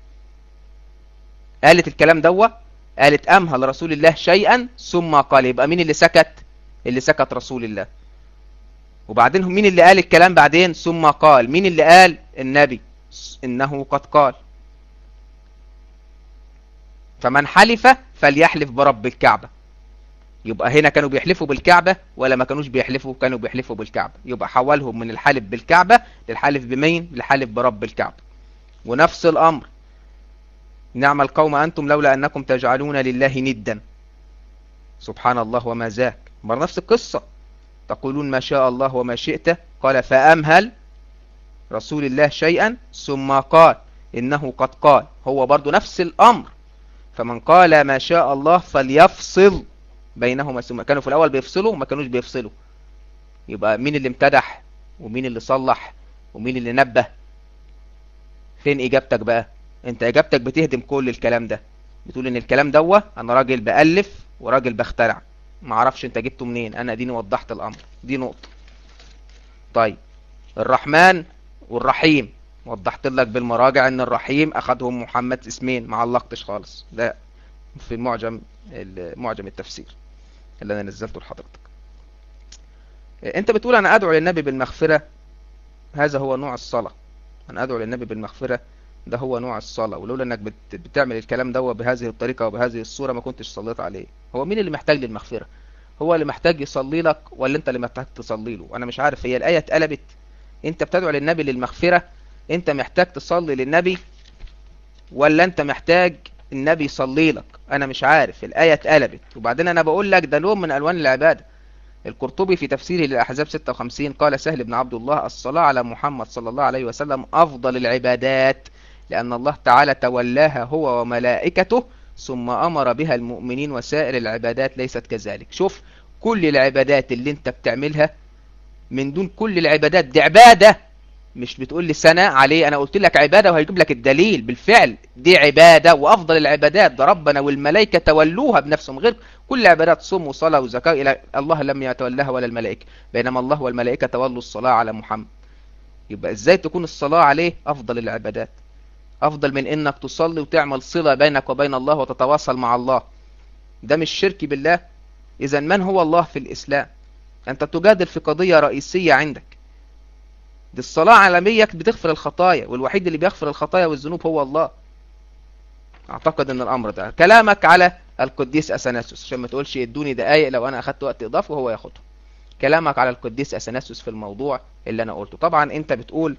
قالت الكلام دوا قالت أمهل رسول الله شيئا ثم قال يبقى مين اللي سكت اللي سكت رسول الله وبعدين مين اللي قال الكلام بعدين ثم قال مين اللي قال النبي إنه قد قال فمن حلف فليحلف برب الكعبة يبقى هنا كانوا بيحلفوا بالكعبة ولا ما كانوش بيحلفوا كانوا بيحلفوا بالكعبة يبقى حولهم من الحلف بالكعبة للحلف بمين للحلف برب الكعبة ونفس الأمر نعم القوم أنتم لولا أنكم تجعلون لله ندا سبحان الله وما ذاك مر نفس القصة تقولون ما شاء الله وما شئت قال فأمهل رسول الله شيئا ثم قال إنه قد قال هو برضو نفس الأمر فمن قال ما شاء الله فليفصل بينهما ثم كانوا في الأول بيفصلوا وما كانوش بيفصلوا يبقى مين اللي امتدح ومين اللي صلح ومين اللي نبه فين إجابتك بقى انت إجابتك بتهدم كل الكلام ده بتقول ان الكلام دوه انا راجل بألف وراجل بخترع ما اعرفش انت جبته منين انا اديني وضحت الامر دي نقطة طيب الرحمن والرحيم وضحت لك بالمراجع ان الرحيم اخدهم محمد اسمين ما علقتش خالص ده في معجم معجم التفسير اللي انا نزلته لحضرتك انت بتقول انا ادعو للنبي بالمغفرة هذا هو نوع الصلاة انا ادعو للنبي بالمغفرة ده هو نوع الصلاة ولولا انك بت... بتعمل الكلام ده بهذه الطريقة وبهذه الصورة ما كنتش صليت عليه هو مين اللي محتاج للمغفرة هو اللي محتاج يصلي لك ولا انت اللي محتاج تصلي له انا مش عارف هي الآية اتقلبت انت بتدعو للنبي للمغفرة انت محتاج تصلي للنبي ولا انت محتاج النبي يصلي لك انا مش عارف الآية اتقلبت وبعدين انا بقول لك ده لون من الوان العبادة القرطبي في تفسيره للأحزاب 56 قال سهل بن عبد الله الصلاة على محمد صلى الله عليه وسلم أفضل العبادات لأن الله تعالى تولاها هو وملائكته ثم أمر بها المؤمنين وسائر العبادات ليست كذلك شوف كل العبادات اللي انت بتعملها من دون كل العبادات دي عبادة مش بتقول لي سنة عليه انا قلت لك عبادة وهيجيب لك الدليل بالفعل دي عبادة وافضل العبادات ده ربنا والملائكة تولوها بنفسهم غير كل عبادات صوم وصلاة وزكاة الى الله لم يتولاها ولا الملائكة بينما الله والملائكة تولوا الصلاة على محمد يبقى ازاي تكون الصلاة عليه افضل العبادات افضل من انك تصلي وتعمل صلة بينك وبين الله وتتواصل مع الله ده مش شرك بالله اذا من هو الله في الاسلام انت تجادل في قضية رئيسية عندك دي الصلاة عالمية بتغفر الخطايا والوحيد اللي بيغفر الخطايا والذنوب هو الله اعتقد ان الامر ده كلامك على القديس اثناسيوس عشان ما تقولش ادوني دقايق لو انا اخدت وقت اضافي وهو ياخده كلامك على القديس اثناسيوس في الموضوع اللي انا قلته طبعا انت بتقول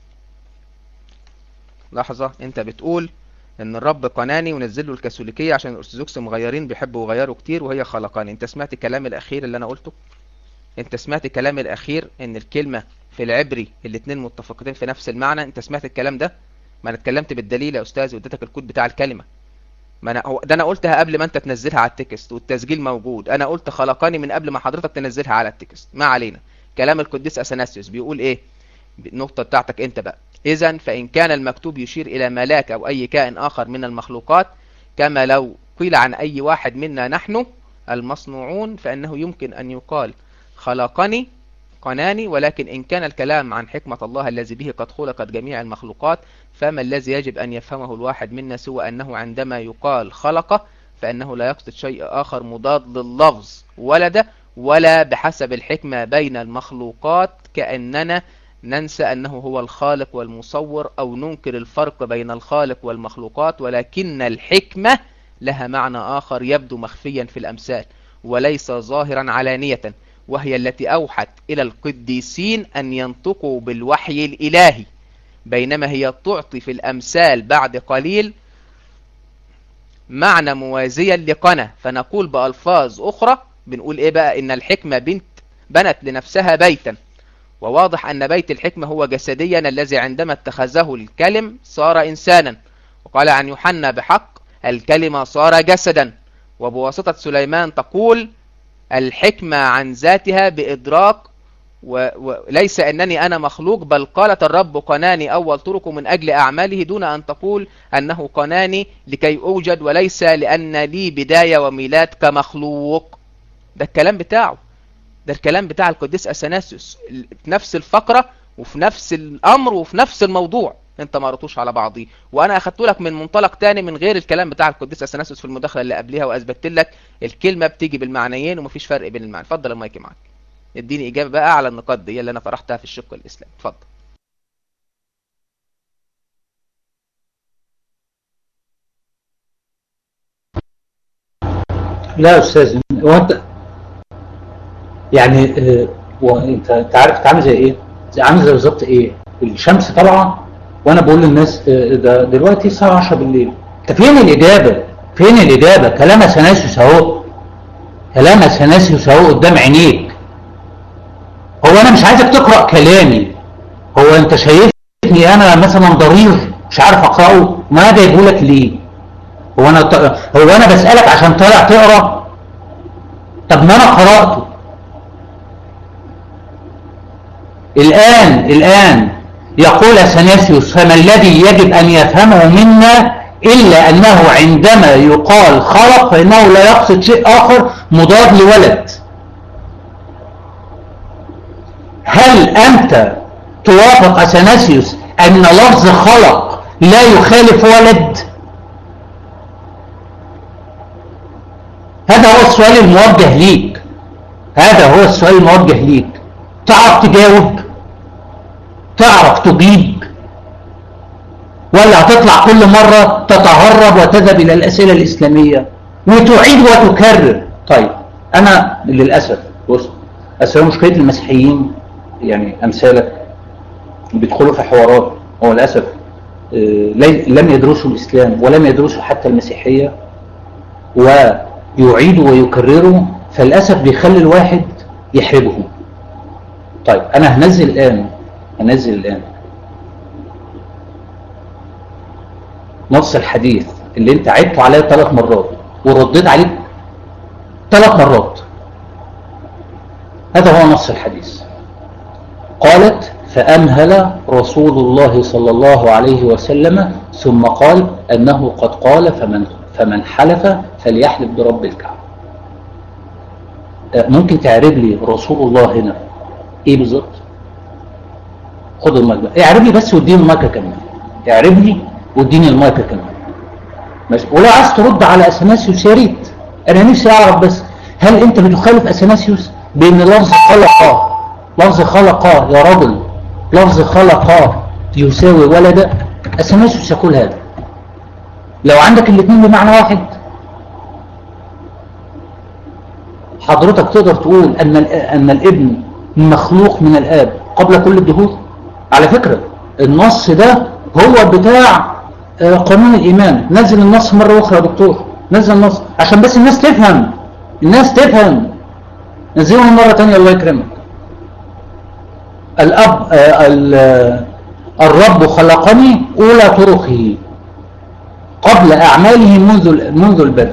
لحظة انت بتقول ان الرب قناني ونزل له الكاثوليكيه عشان الارثوذكس مغيرين بيحبوا يغيروا كتير وهي خلقاني انت سمعت الكلام الاخير اللي انا قلته انت سمعت الكلام الاخير ان الكلمة في العبري الاتنين متفقين في نفس المعنى انت سمعت الكلام ده ما انا اتكلمت بالدليل يا استاذ واديتك الكود بتاع الكلمة ما انا هو ده انا قلتها قبل ما انت تنزلها على التكست والتسجيل موجود انا قلت خلقاني من قبل ما حضرتك تنزلها على التكست ما علينا كلام القديس اثناسيوس بيقول ايه النقطة بتاعتك انت بقى اذا فان كان المكتوب يشير الى ملاك او اي كائن اخر من المخلوقات كما لو قيل عن اي واحد منا نحن المصنوعون فانه يمكن ان يقال خلقني قناني ولكن إن كان الكلام عن حكمة الله الذي به قد خلقت جميع المخلوقات فما الذي يجب أن يفهمه الواحد منا سوى أنه عندما يقال خلق فأنه لا يقصد شيء آخر مضاد لللفظ ولد ولا بحسب الحكمة بين المخلوقات كأننا ننسى أنه هو الخالق والمصور أو ننكر الفرق بين الخالق والمخلوقات ولكن الحكمة لها معنى آخر يبدو مخفيا في الأمثال وليس ظاهرا علانية وهي التي أوحت إلى القديسين أن ينطقوا بالوحي الإلهي بينما هي تعطي في الأمثال بعد قليل معنى موازيا لقنا فنقول بألفاظ أخرى بنقول إيه بقى إن الحكمة بنت بنت لنفسها بيتا وواضح أن بيت الحكمة هو جسديا الذي عندما اتخذه الكلم صار إنسانا وقال عن يوحنا بحق الكلمة صار جسدا وبواسطة سليمان تقول الحكمة عن ذاتها بإدراك وليس أنني أنا مخلوق بل قالت الرب قناني أول طرق من أجل أعماله دون أن تقول أنه قناني لكي أوجد وليس لأن لي بداية وميلاد كمخلوق ده الكلام بتاعه ده الكلام بتاع القديس أثناسيوس في نفس الفقرة وفي نفس الأمر وفي نفس الموضوع انت ما قريتوش على بعضيه وانا اخدت لك من منطلق تاني من غير الكلام بتاع القديس اثناسيوس في المداخله اللي قبلها واثبتت لك الكلمه بتيجي بالمعنيين ومفيش فرق بين المعنى اتفضل المايك معاك اديني اجابه بقى على النقاط دي اللي انا طرحتها في الشق الاسلامي اتفضل لا يا استاذ هو انت يعني اه وانت انت عارف تعمل زي ايه؟ زي عامل زي بالظبط ايه؟ الشمس طالعه وانا بقول للناس اه ده دلوقتي الساعه 10 بالليل انت فين الاجابه؟ فين الاجابه؟ كلام اثناسيوس اهو كلام اثناسيوس اهو قدام عينيك هو انا مش عايزك تقرا كلامي هو انت شايفني انا مثلا ضرير مش عارف اقراه ما جايبه لك ليه؟ هو انا هو انا بسالك عشان طالع تقرا طب ما انا قراته الان الان يقول اثناسيوس فما الذي يجب ان يفهمه منا الا انه عندما يقال خلق فانه لا يقصد شيء اخر مضاد لولد هل انت توافق اثناسيوس ان لفظ خلق لا يخالف ولد هذا هو السؤال الموجه ليك هذا هو السؤال الموجه ليك تعرف تجاوب تعرف تجيب ولا هتطلع كل مرة تتهرب وتذهب إلى الأسئلة الإسلامية وتعيد وتكرر طيب أنا للأسف بص أسئلة مشكلة المسيحيين يعني أمثالك بيدخلوا في حوارات هو للأسف لم يدرسوا الإسلام ولم يدرسوا حتى المسيحية ويعيدوا ويكرروا فللأسف بيخلي الواحد يحرجهم طيب أنا هنزل الآن هنزل الآن نص الحديث اللي انت عدته عليه ثلاث مرات ورديت عليه ثلاث مرات هذا هو نص الحديث قالت فأمهل رسول الله صلى الله عليه وسلم ثم قال أنه قد قال فمن, فمن حلف فليحلف برب الكعبة ممكن تعرف لي رسول الله هنا ايه بالظبط خد المايك بقى اعرف لي بس واديني المايك كمان اعرف لي واديني المايك كمان ماشي ولو عايز ترد على اثناسيوس يا ريت انا نفسي اعرف بس هل انت بتخالف اثناسيوس بان لفظ خلق لفظ خلق يا رجل لفظ خلق يساوي ولد اثناسيوس يقول هذا لو عندك الاثنين بمعنى واحد حضرتك تقدر تقول ان ان الابن مخلوق من الاب قبل كل الدهور على فكرة النص ده هو بتاع قانون الايمان نزل النص مرة اخرى يا دكتور نزل النص عشان بس الناس تفهم الناس تفهم نزلهم مرة تانية الله يكرمك الاب الرب خلقني اولى طرقه قبل اعماله منذ منذ البدء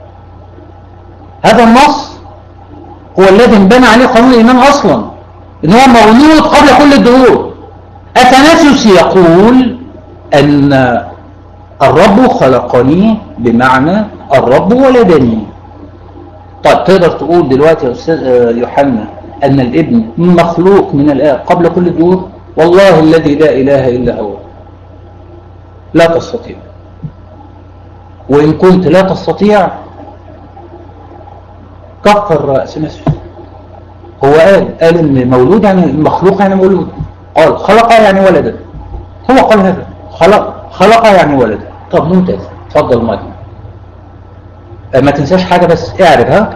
هذا النص هو الذي انبنى عليه قانون الإيمان أصلا إن هو مولود قبل كل الدهور أثناسيوس يقول أن الرب خلقني بمعنى الرب ولدني طيب تقدر تقول دلوقتي يا أستاذ يوحنا أن الابن مخلوق من الآب قبل كل الدهور والله الذي لا إله إلا هو لا تستطيع وإن كنت لا تستطيع كفر اثناسيوس هو قال قال ان مولود يعني مخلوق يعني مولود قال خلق يعني ولدا هو قال هذا خلق خلق يعني ولدا طب ممتاز اتفضل مايك ما تنساش حاجه بس اعرف ها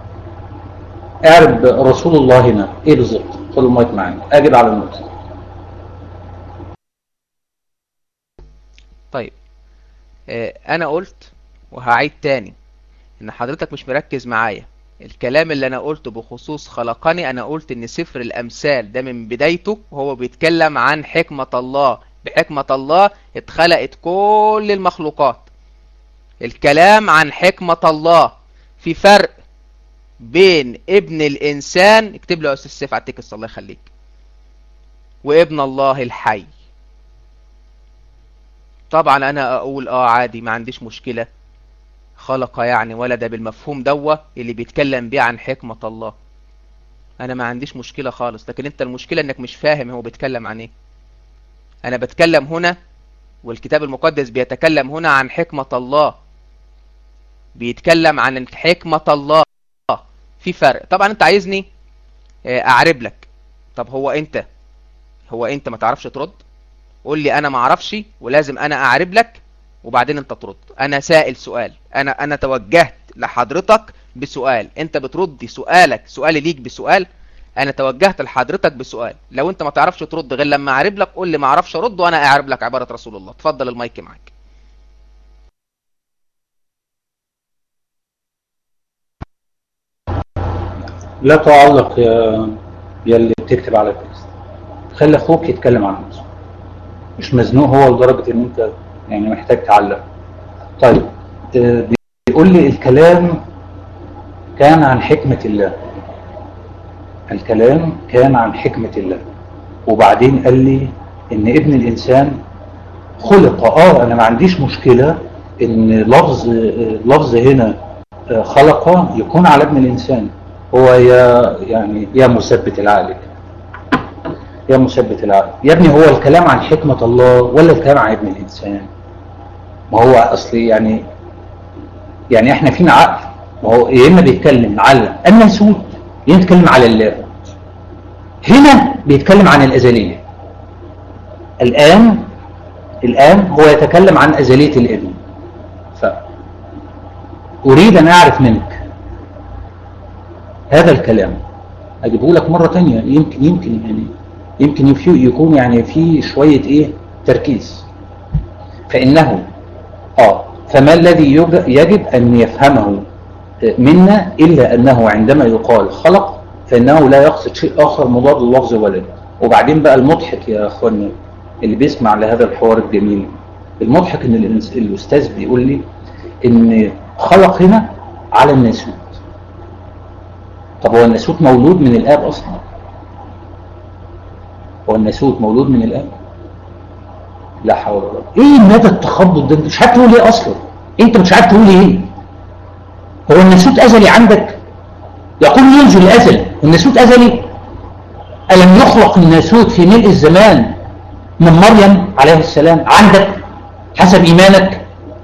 اعرف رسول الله هنا ايه بالظبط خد المايك معاك اجب على النقطه طيب اه انا قلت وهعيد تاني ان حضرتك مش مركز معايا الكلام اللي انا قلته بخصوص خلقني انا قلت ان سفر الامثال ده من بدايته وهو بيتكلم عن حكمة الله بحكمة الله اتخلقت كل المخلوقات الكلام عن حكمة الله في فرق بين ابن الانسان اكتب له يا استاذ سيف على التكست الله يخليك وابن الله الحي طبعا انا اقول اه عادي ما عنديش مشكلة خلق يعني ولد بالمفهوم دوا اللي بيتكلم بيه عن حكمة الله انا ما عنديش مشكلة خالص لكن انت المشكلة انك مش فاهم هو بيتكلم عن ايه انا بتكلم هنا والكتاب المقدس بيتكلم هنا عن حكمة الله بيتكلم عن حكمة الله في فرق طبعا انت عايزني اعرب لك طب هو انت هو انت ما تعرفش ترد قول لي انا ما اعرفش ولازم انا اعرب لك وبعدين انت ترد انا سائل سؤال انا انا توجهت لحضرتك بسؤال انت بتردي سؤالك سؤالي ليك بسؤال انا توجهت لحضرتك بسؤال لو انت ما تعرفش ترد غير لما اعرب لك قول لي ما اعرفش ارد وانا اعرب لك عبارة رسول الله اتفضل المايك معاك لا تعلق يا يا اللي بتكتب على التكست خلي اخوك يتكلم عن نفسه مش مزنوق هو لدرجة ان انت يعني محتاج تعلق طيب بيقول لي الكلام كان عن حكمة الله الكلام كان عن حكمة الله وبعدين قال لي ان ابن الانسان خلق اه انا ما عنديش مشكلة ان لفظ لفظ هنا خلق يكون على ابن الانسان هو يا يعني يا مثبت العقل يا مثبت العقل يا ابني هو الكلام عن حكمة الله ولا الكلام عن ابن الانسان ما هو اصلي يعني يعني احنا فينا عقل ما هو يا اما بيتكلم على الناسوت يا اما بيتكلم على الله هنا بيتكلم عن الازليه الان الان هو يتكلم عن ازليه الابن ف اريد ان اعرف منك هذا الكلام اجيبه لك مره ثانيه يمكن يمكن يعني يمكن يكون يعني في شويه ايه تركيز فانه اه فما الذي يجب أن يفهمه منا إلا أنه عندما يقال خلق فإنه لا يقصد شيء آخر مضاد للفظ ولد وبعدين بقى المضحك يا أخواني اللي بيسمع لهذا الحوار الجميل المضحك ان الإنس- الاستاذ بيقول لي ان خلق هنا على الناسوت طب هو الناسوت مولود من الاب اصلا هو الناسوت مولود من الاب لا حول ولا قوه ايه مدى التخبط ده انت مش عارف تقول ايه اصلا انت مش عارف تقول ايه هو الناسوت ازلي عندك يقول ينزل الازل الناسوت ازلي الم يخلق الناسوت في ملء الزمان من مريم عليه السلام عندك حسب ايمانك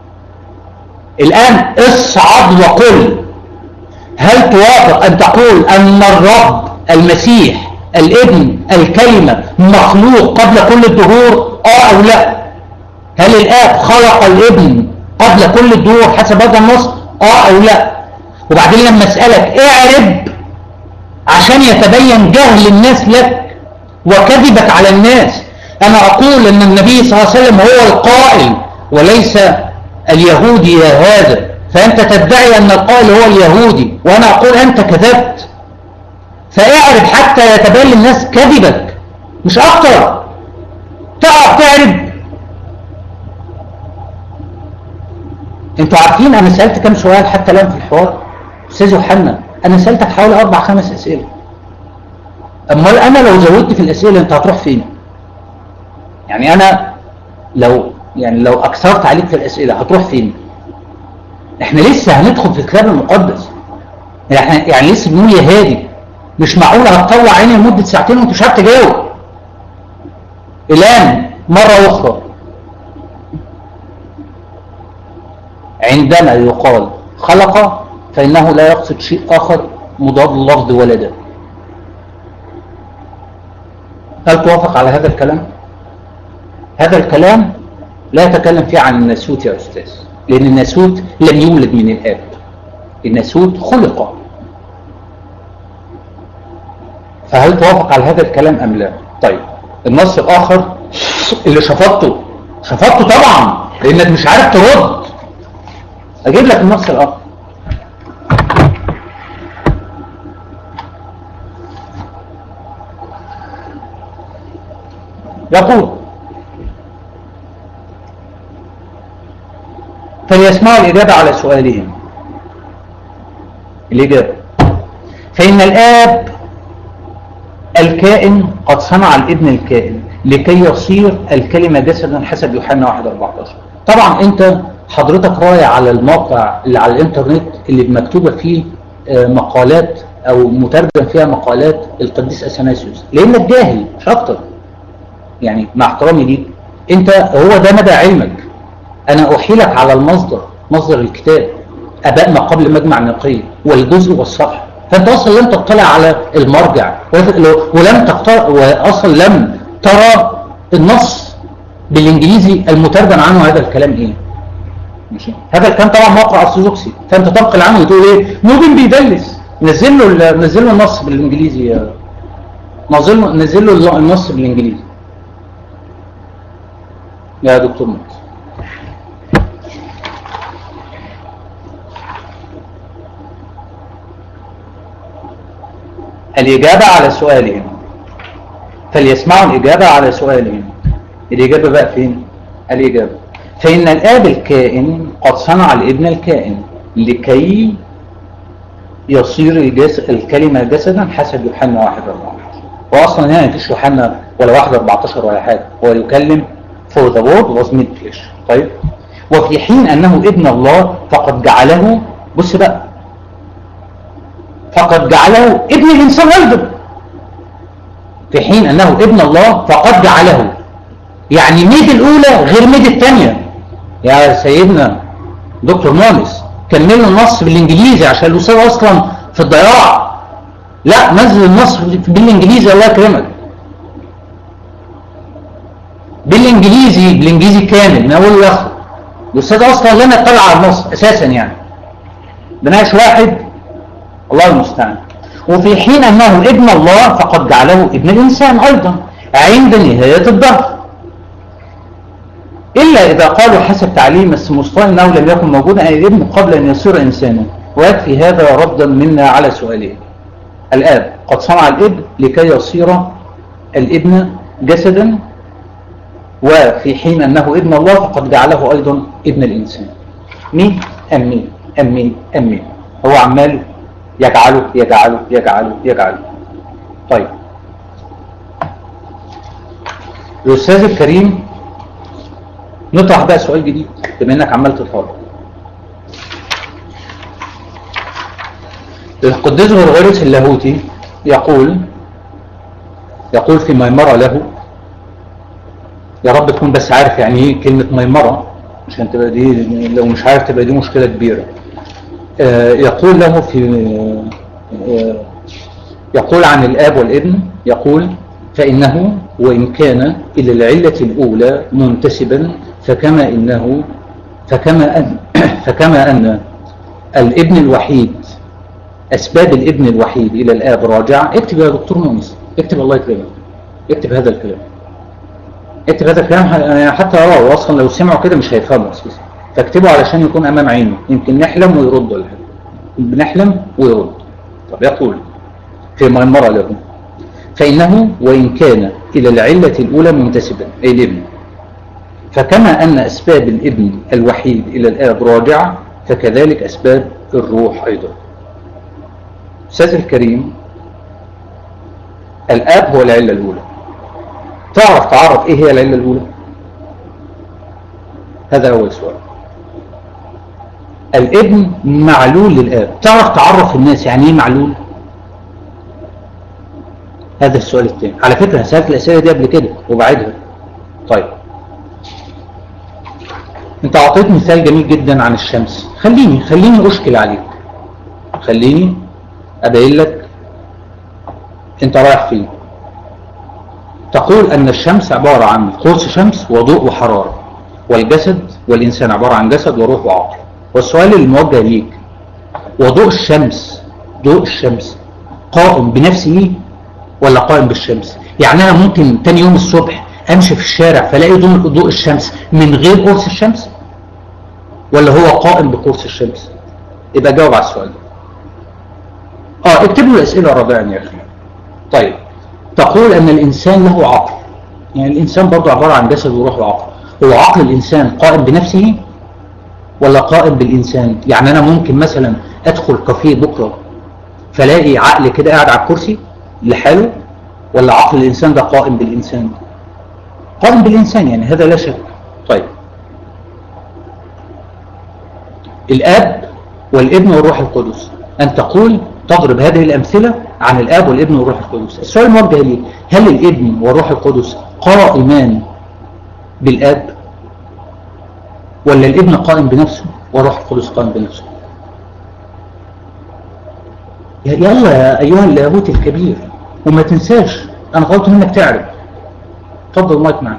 الان اصعد وقل هل توافق ان تقول ان الرب المسيح الابن الكلمة مخلوق قبل كل الدهور اه او لا هل الاب خلق الابن قبل كل الدهور حسب هذا النص اه او لا وبعدين لما اسألك اعرب عشان يتبين جهل الناس لك وكذبك على الناس انا اقول ان النبي صلى الله عليه وسلم هو القائل وليس اليهودي يا هذا فانت تدعي ان القائل هو اليهودي وانا اقول انت كذبت فاعرف حتى يتبين للناس كذبك مش اكتر تعرف تعرف انتوا عارفين انا سألت كم سؤال حتى الان في الحوار استاذ يوحنا انا سألتك حوالي اربع خمس اسئلة امال انا لو زودت في الاسئلة انت هتروح فين يعني انا لو يعني لو اكثرت عليك في الاسئلة هتروح فين احنا لسه هندخل في الكتاب المقدس يعني, يعني لسه بنقول يا هادي مش معقول هتطلع عيني لمدة ساعتين وانت مش عارف تجاوب الان مرة اخرى عندما يقال خلق فإنه لا يقصد شيء آخر مضاد للفظ ولدا هل توافق على هذا الكلام؟ هذا الكلام لا يتكلم فيه عن الناسوت يا أستاذ لأن الناسوت لم يولد من الآب الناسوت خلق فهل توافق على هذا الكلام أم لا؟ طيب النص الآخر اللي شفطته شفطته طبعا لأنك مش عارف ترد أجيب لك النص الآخر يقول فليسمعوا الإجابة على سؤالهم الإجابة فإن الآب الكائن قد صنع الابن الكائن لكي يصير الكلمة جسدا حسب يوحنا 1 14 طبعا انت حضرتك رايح على الموقع اللي على الانترنت اللي مكتوبة فيه آه، مقالات او مترجم فيها مقالات القديس اثناسيوس لانك جاهل مش اكتر يعني مع احترامي ليك انت هو ده مدى علمك انا احيلك على المصدر مصدر الكتاب اباء ما قبل مجمع نقي والجزء والصح فانت اصلا لم تطلع على المرجع ولم تقترأ واصلا لم ترى النص بالانجليزي المترجم عنه هذا الكلام ايه ماشي هذا الكلام طبعا موقع ارثوذكسي فانت تنقل عنه وتقول ايه موبن بيدلس نزل له ال- نزل له النص بالانجليزي يا- نزل له نزل له النص بالانجليزي يا دكتور مات الإجابة على سؤالهم فليسمعوا الإجابة على سؤالهم الإجابة بقى فين؟ الإجابة فإن الآب الكائن قد صنع الابن الكائن لكي يصير الجس... الكلمة جسدا حسب يوحنا 1 14 وأصلا هنا مفيش يوحنا ولا 1 14 ولا حاجة هو يكلم for the word was made flesh طيب وفي حين أنه ابن الله فقد جعله بص بقى فقد جعله ابن الإنسان أيضا في حين أنه ابن الله فقد جعله يعني ميد الأولى غير ميد الثانية يا سيدنا دكتور مونس كمل النص بالإنجليزي عشان الأستاذ أصلا في الضياع لا نزل النص بالإنجليزي الله يكرمك بالإنجليزي بالإنجليزي كامل من أول لآخر الأستاذ أصلا لم يطلع على النص أساسا يعني بناقش واحد الله المستعان وفي حين أنه ابن الله فقد جعله ابن الإنسان أيضا عند نهاية الدهر إلا إذا قالوا حسب تعليم السمسطان أنه لم يكن موجودا أي ابن قبل أن يصير إنسانا ويكفي هذا ردا منا على سؤاله الآب قد صنع الابن لكي يصير الابن جسدا وفي حين أنه ابن الله فقد جعله أيضا ابن الإنسان مين أم مين أم مين أم مين هو عمال يجعله يجعله يجعله يجعله طيب الأستاذ الكريم نطرح بقى سؤال جديد بما انك عمال تتفرج القديس غرغرس اللاهوتي يقول يقول في ميمرة له يا رب تكون بس عارف يعني ايه كلمة ميمرة عشان تبقى دي لو مش عارف تبقى دي مشكلة كبيرة آه يقول له في آه يقول عن الآب والابن يقول فإنه وإن كان إلى العلة الأولى منتسبا فكما إنه فكما أن فكما أن الابن الوحيد أسباب الابن الوحيد إلى الآب راجعة اكتب يا دكتور مونس اكتب الله يكرمك اكتب هذا الكلام اكتب هذا الكلام حتى اه اصلا لو سمعوا كده مش هيفهموا اساسا فاكتبه علشان يكون امام عينه يمكن نحلم ويرد ولا حاجه بنحلم ويرد طب يقول في ميمرة له فإنه وإن كان إلى العلة الأولى منتسبا أي الابن فكما أن أسباب الابن الوحيد إلى الآب راجعة فكذلك أسباب الروح أيضا أستاذ الكريم الآب هو العلة الأولى تعرف تعرف إيه هي العلة الأولى هذا أول سؤال الابن معلول للآب تعرف تعرف الناس يعني إيه معلول هذا السؤال الثاني على فكرة سألت الأسئلة دي قبل كده وبعدها طيب انت اعطيت مثال جميل جدا عن الشمس خليني خليني اشكل عليك خليني ابين لك انت رايح فين تقول ان الشمس عبارة عن قرص شمس وضوء وحرارة والجسد والانسان عبارة عن جسد وروح وعقل والسؤال الموجه ليك وضوء الشمس ضوء الشمس قائم بنفسه ولا قائم بالشمس يعني انا ممكن تاني يوم الصبح امشي في الشارع فلاقي ضوء الشمس من غير قرص الشمس ولا هو قائم بقرص الشمس يبقى جاوب على السؤال ده اه اكتب له الاسئله رابعا يا اخي طيب تقول ان الانسان له عقل يعني الانسان برضه عباره عن جسد وروح وعقل هو عقل الانسان قائم بنفسه ولا قائم بالانسان يعني انا ممكن مثلا ادخل كافيه بكره فلاقي عقل كده قاعد على الكرسي لحاله ولا عقل الانسان ده قائم بالانسان قائم بالإنسان يعني هذا لا شك طيب الآب والابن والروح القدس أن تقول تضرب هذه الأمثلة عن الآب والابن والروح القدس السؤال الموجه لي هل الابن والروح القدس قائمان بالآب ولا الابن قائم بنفسه والروح القدس قائم بنفسه يلا يا أيها اللاهوت الكبير وما تنساش أنا غلط منك تعرف اتفضل مايك معاك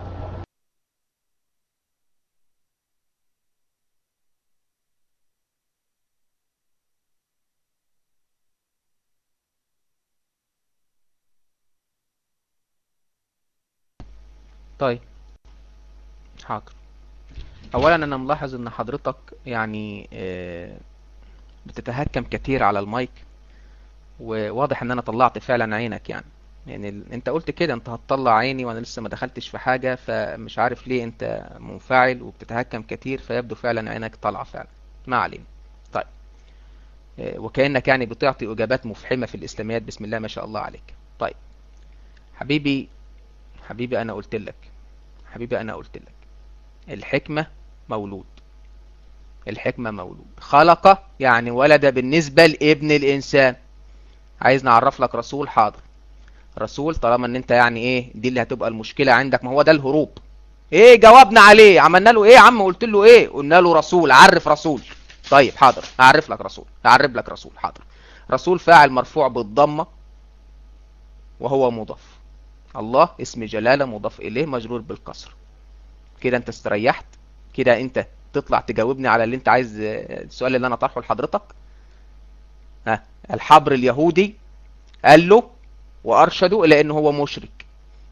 طيب حاضر اولا انا ملاحظ ان حضرتك يعني بتتهكم كتير على المايك وواضح ان انا طلعت فعلا عينك يعني يعني انت قلت كده انت هتطلع عيني وانا لسه ما دخلتش في حاجة فمش عارف ليه انت منفعل وبتتهكم كتير فيبدو فعلا عينك طالعة فعلا ما علينا طيب وكأنك يعني بتعطي اجابات مفحمة في الاسلاميات بسم الله ما شاء الله عليك طيب حبيبي حبيبي انا قلت لك حبيبي انا قلت لك الحكمة مولود الحكمة مولود خلق يعني ولد بالنسبة لابن الانسان عايز نعرف لك رسول حاضر رسول طالما ان انت يعني ايه دي اللي هتبقى المشكلة عندك ما هو ده الهروب ايه جاوبنا عليه عملنا له ايه يا عم قلت له ايه قلنا له رسول عرف رسول طيب حاضر اعرف لك رسول اعرف لك رسول حاضر رسول فاعل مرفوع بالضمة وهو مضاف الله اسم جلالة مضاف اليه مجرور بالكسر كده انت استريحت كده انت تطلع تجاوبني على اللي انت عايز السؤال اللي انا طرحه لحضرتك ها الحبر اليهودي قال له وارشده الى انه هو مشرك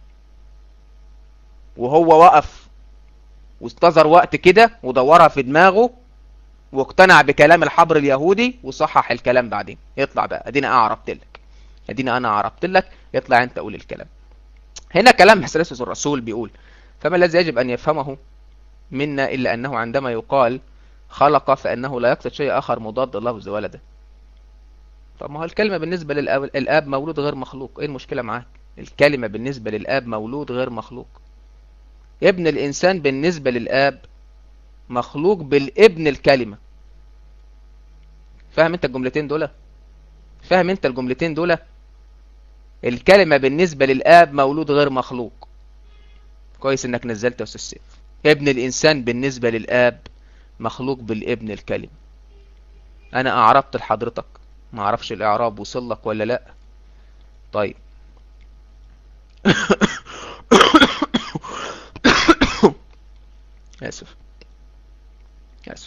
وهو وقف واستظر وقت كده ودورها في دماغه واقتنع بكلام الحبر اليهودي وصحح الكلام بعدين يطلع بقى ادينا انا عربت لك ادينا انا عربت لك يطلع انت قول الكلام هنا كلام حسلسس الرسول بيقول فما الذي يجب أن يفهمه منا إلا أنه عندما يقال خلق فإنه لا يقصد شيء آخر مضاد لفظ ولده طب ما هو الكلمة بالنسبة للآب مولود غير مخلوق إيه المشكلة معاك الكلمة بالنسبة للآب مولود غير مخلوق ابن الإنسان بالنسبة للآب مخلوق بالابن الكلمة فاهم انت الجملتين دول فاهم انت الجملتين دول الكلمة بالنسبة للآب مولود غير مخلوق كويس انك نزلت يا استاذ سيف ابن الانسان بالنسبة للآب مخلوق بالابن الكلمة انا اعربت لحضرتك ما اعرفش الاعراب وصل لك ولا لا طيب اسف اسف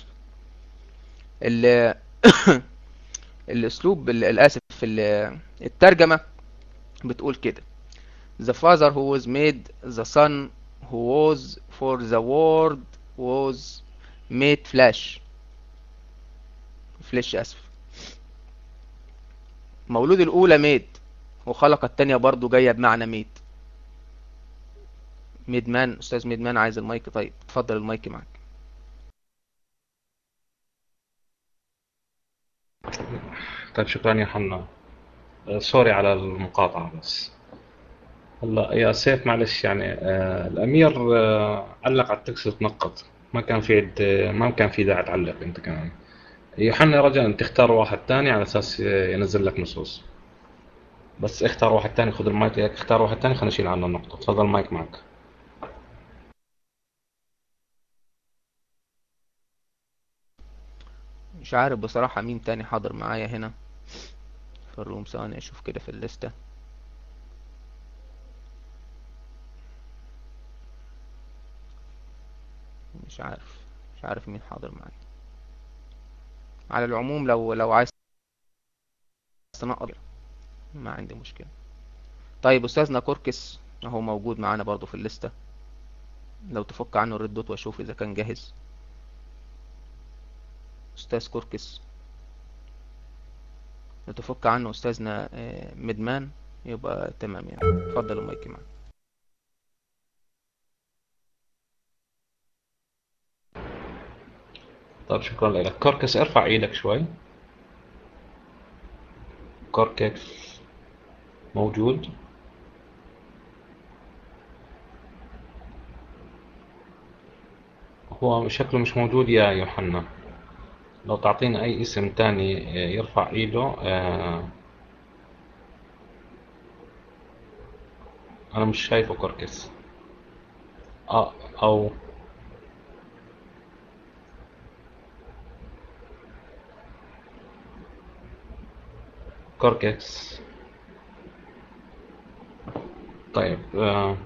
ال الاسلوب الاسف في الترجمة بتقول كده the father who was made the son who was for the world was made flesh flesh اسف مولود الاولى ميد وخلق التانية برضو جاية بمعنى ميد ميدمان استاذ ميدمان عايز المايك طيب اتفضل المايك معاك طيب شكرا يا حنا سوري على المقاطعة بس هلا يا سيف معلش يعني آه الأمير آه علق على التكست وتنقط ما كان في عد ما كان في داعي تعلق أنت كمان يوحنا رجاء تختار واحد تاني على أساس ينزل لك نصوص بس اختار واحد تاني خذ المايك اياك اختار واحد تاني خلينا نشيل عنه النقطة تفضل المايك معك مش عارف بصراحة مين تاني حاضر معايا هنا في الروم ثواني اشوف كده في الليستة مش عارف مش عارف مين حاضر معايا على العموم لو لو عايز تنقض ما عندي مشكلة طيب استاذنا كوركس اهو موجود معانا برضو في الليستة لو تفك عنه الريد دوت واشوف اذا كان جاهز استاذ كوركس لو تفك عنه استاذنا مدمان يبقى تمام يعني اتفضل المايك معاك طيب شكرا لك كوركس ارفع ايدك شوي كوركس موجود هو شكله مش موجود يا يوحنا لو تعطينا اي اسم تاني يرفع ايده انا مش شايفه كوركس اه او كوركس طيب آه.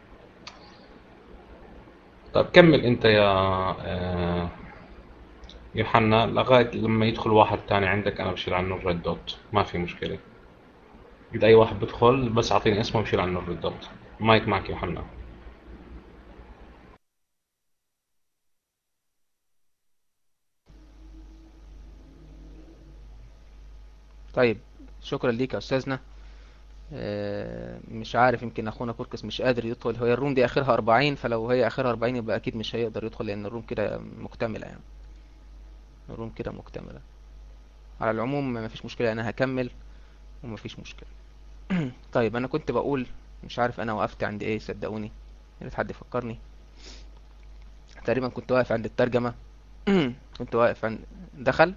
طيب كمل انت يا آه. يوحنا لغاية لما يدخل واحد تاني عندك انا بشيل عنه الريد دوت ما في مشكلة اذا اي واحد بدخل بس اعطيني اسمه بشيل عنه الريد دوت مايك معك يوحنا طيب شكرا ليك يا استاذنا مش عارف يمكن اخونا كوركس مش قادر يدخل هي الروم دي اخرها 40 فلو هي اخرها 40 يبقى اكيد مش هيقدر يدخل لان الروم كده مكتملة يعني الروم كده مكتملة على العموم ما فيش مشكلة انا هكمل وما فيش مشكلة طيب انا كنت بقول مش عارف انا وقفت عند ايه صدقوني يا ريت حد يفكرني تقريبا كنت واقف عند الترجمة كنت واقف عند دخل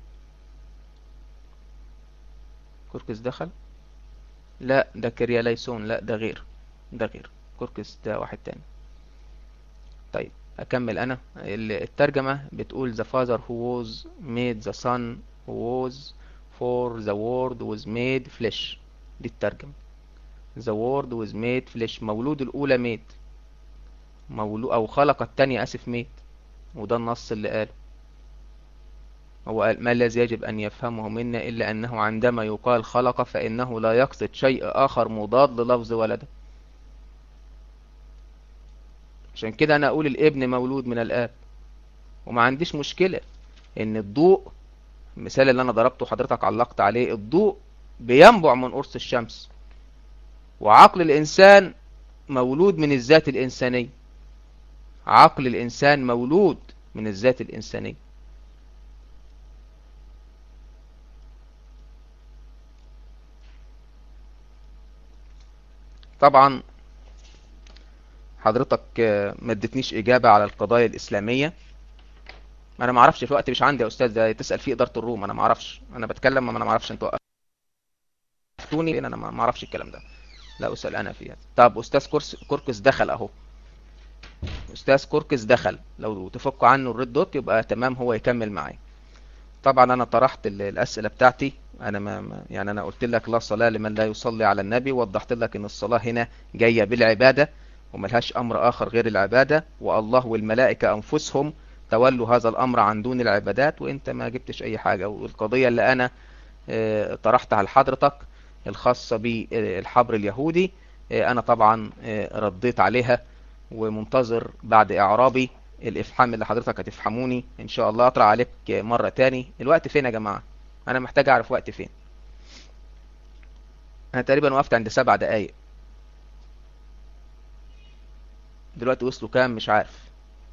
كوركس دخل لا ده كرياليسون لا ده غير ده غير كوركس ده واحد تاني طيب اكمل انا الترجمة بتقول the father who was made the son who was for the word was made flesh دي الترجمة the word was made flesh مولود الاولى ميد مولود او خلق التانية اسف ميد وده النص اللي قاله هو قال ما الذي يجب أن يفهمه منا إلا أنه عندما يقال خلق فإنه لا يقصد شيء آخر مضاد للفظ ولده عشان كده أنا أقول الابن مولود من الآب وما عنديش مشكلة إن الضوء المثال اللي أنا ضربته حضرتك علقت عليه الضوء بينبع من قرص الشمس وعقل الإنسان مولود من الذات الإنسانية عقل الإنسان مولود من الذات الإنسانية طبعا حضرتك ما ادتنيش إجابة على القضايا الإسلامية انا ما اعرفش في وقت مش عندي يا استاذ ده تسال فيه اداره الروم انا ما اعرفش انا بتكلم ما انا ما اعرفش انتوا وقفتوني انا ما اعرفش الكلام ده لا اسال انا فيها طب استاذ كورس كوركس دخل اهو استاذ كوركس دخل لو تفكوا عنه الريد دوت يبقى تمام هو يكمل معايا طبعا انا طرحت الاسئله بتاعتي انا ما يعني انا قلت لك لا صلاه لمن لا يصلي على النبي ووضحت لك ان الصلاه هنا جايه بالعباده وملهاش امر اخر غير العباده والله والملائكه انفسهم تولوا هذا الأمر عن دون العبادات وإنت ما جبتش أي حاجة والقضية اللي أنا طرحتها لحضرتك الخاصة بالحبر اليهودي أنا طبعا رديت عليها ومنتظر بعد إعرابي الإفحام اللي حضرتك هتفحموني إن شاء الله أطرح عليك مرة تاني الوقت فين يا جماعة أنا محتاج أعرف وقت فين أنا تقريبا وقفت عند سبع دقايق دلوقتي وصلوا كام مش عارف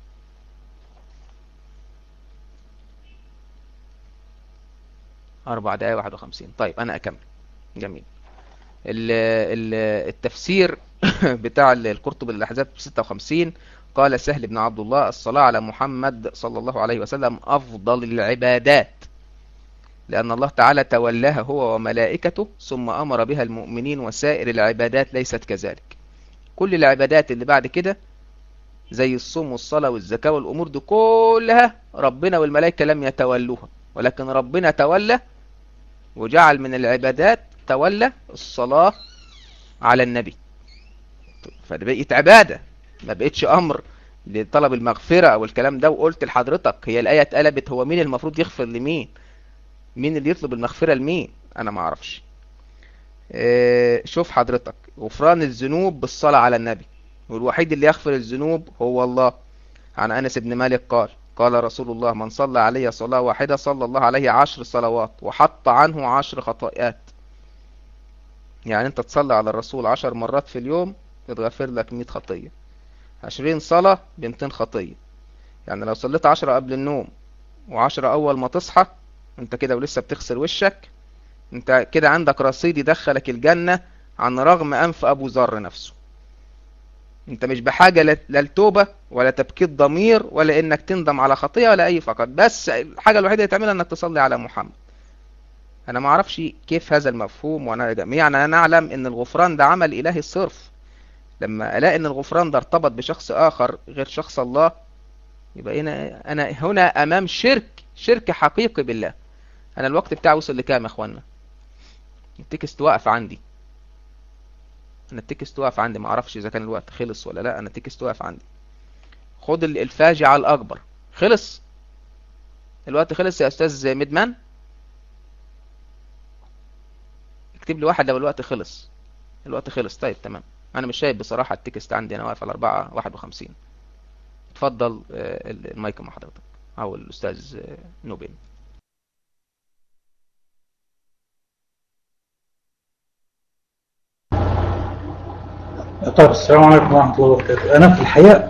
أربع دقايق واحد وخمسين طيب أنا أكمل جميل ال ال التفسير بتاع القرطبي للأحزاب 56 قال سهل بن عبد الله الصلاة على محمد صلى الله عليه وسلم أفضل العبادات لأن الله تعالى تولاها هو وملائكته ثم أمر بها المؤمنين وسائر العبادات ليست كذلك كل العبادات اللي بعد كده زي الصوم والصلاة والزكاة والأمور دي كلها ربنا والملائكة لم يتولوها ولكن ربنا تولى وجعل من العبادات تولى الصلاة على النبي فبقيت عبادة ما بقتش أمر لطلب المغفرة أو الكلام ده وقلت لحضرتك هي الآية اتقلبت هو مين المفروض يغفر لمين مين اللي يطلب المغفرة لمين أنا ما أعرفش اه شوف حضرتك غفران الذنوب بالصلاة على النبي والوحيد اللي يغفر الذنوب هو الله عن أنس بن مالك قال قال رسول الله من صلى علي صلاة واحدة صلى الله عليه عشر صلوات وحط عنه عشر خطائات يعني انت تصلي على الرسول عشر مرات في اليوم يتغفر لك مئة خطية عشرين صلاة بمتين خطية يعني لو صليت عشرة قبل النوم وعشرة أول ما تصحى انت كده ولسه بتغسل وشك انت كده عندك رصيد يدخلك الجنة عن رغم أنف أبو ذر نفسه انت مش بحاجة لا التوبة ولا تبكيت ضمير ولا انك تندم على خطيئة ولا اي فقط بس الحاجة الوحيدة اللي تعملها انك تصلي على محمد انا ما اعرفش كيف هذا المفهوم وانا جميعا انا نعلم ان الغفران ده عمل الهي صرف لما الاقي ان الغفران ده ارتبط بشخص اخر غير شخص الله يبقى هنا انا هنا امام شرك شرك حقيقي بالله انا الوقت بتاعي وصل لكام يا اخوانا التكست واقف عندي انا التكست واقف عندي ما اعرفش اذا كان الوقت خلص ولا لا انا التكست واقف عندي خد الفاجعة الاكبر خلص الوقت خلص يا استاذ مدمان اكتب لي واحد لو الوقت خلص الوقت خلص طيب تمام انا مش شايف بصراحة التكست عندي انا واقف على اربعة واحد وخمسين اتفضل المايك مع حضرتك او الاستاذ نوبين طيب السلام عليكم ورحمة الله وبركاته أنا في الحقيقة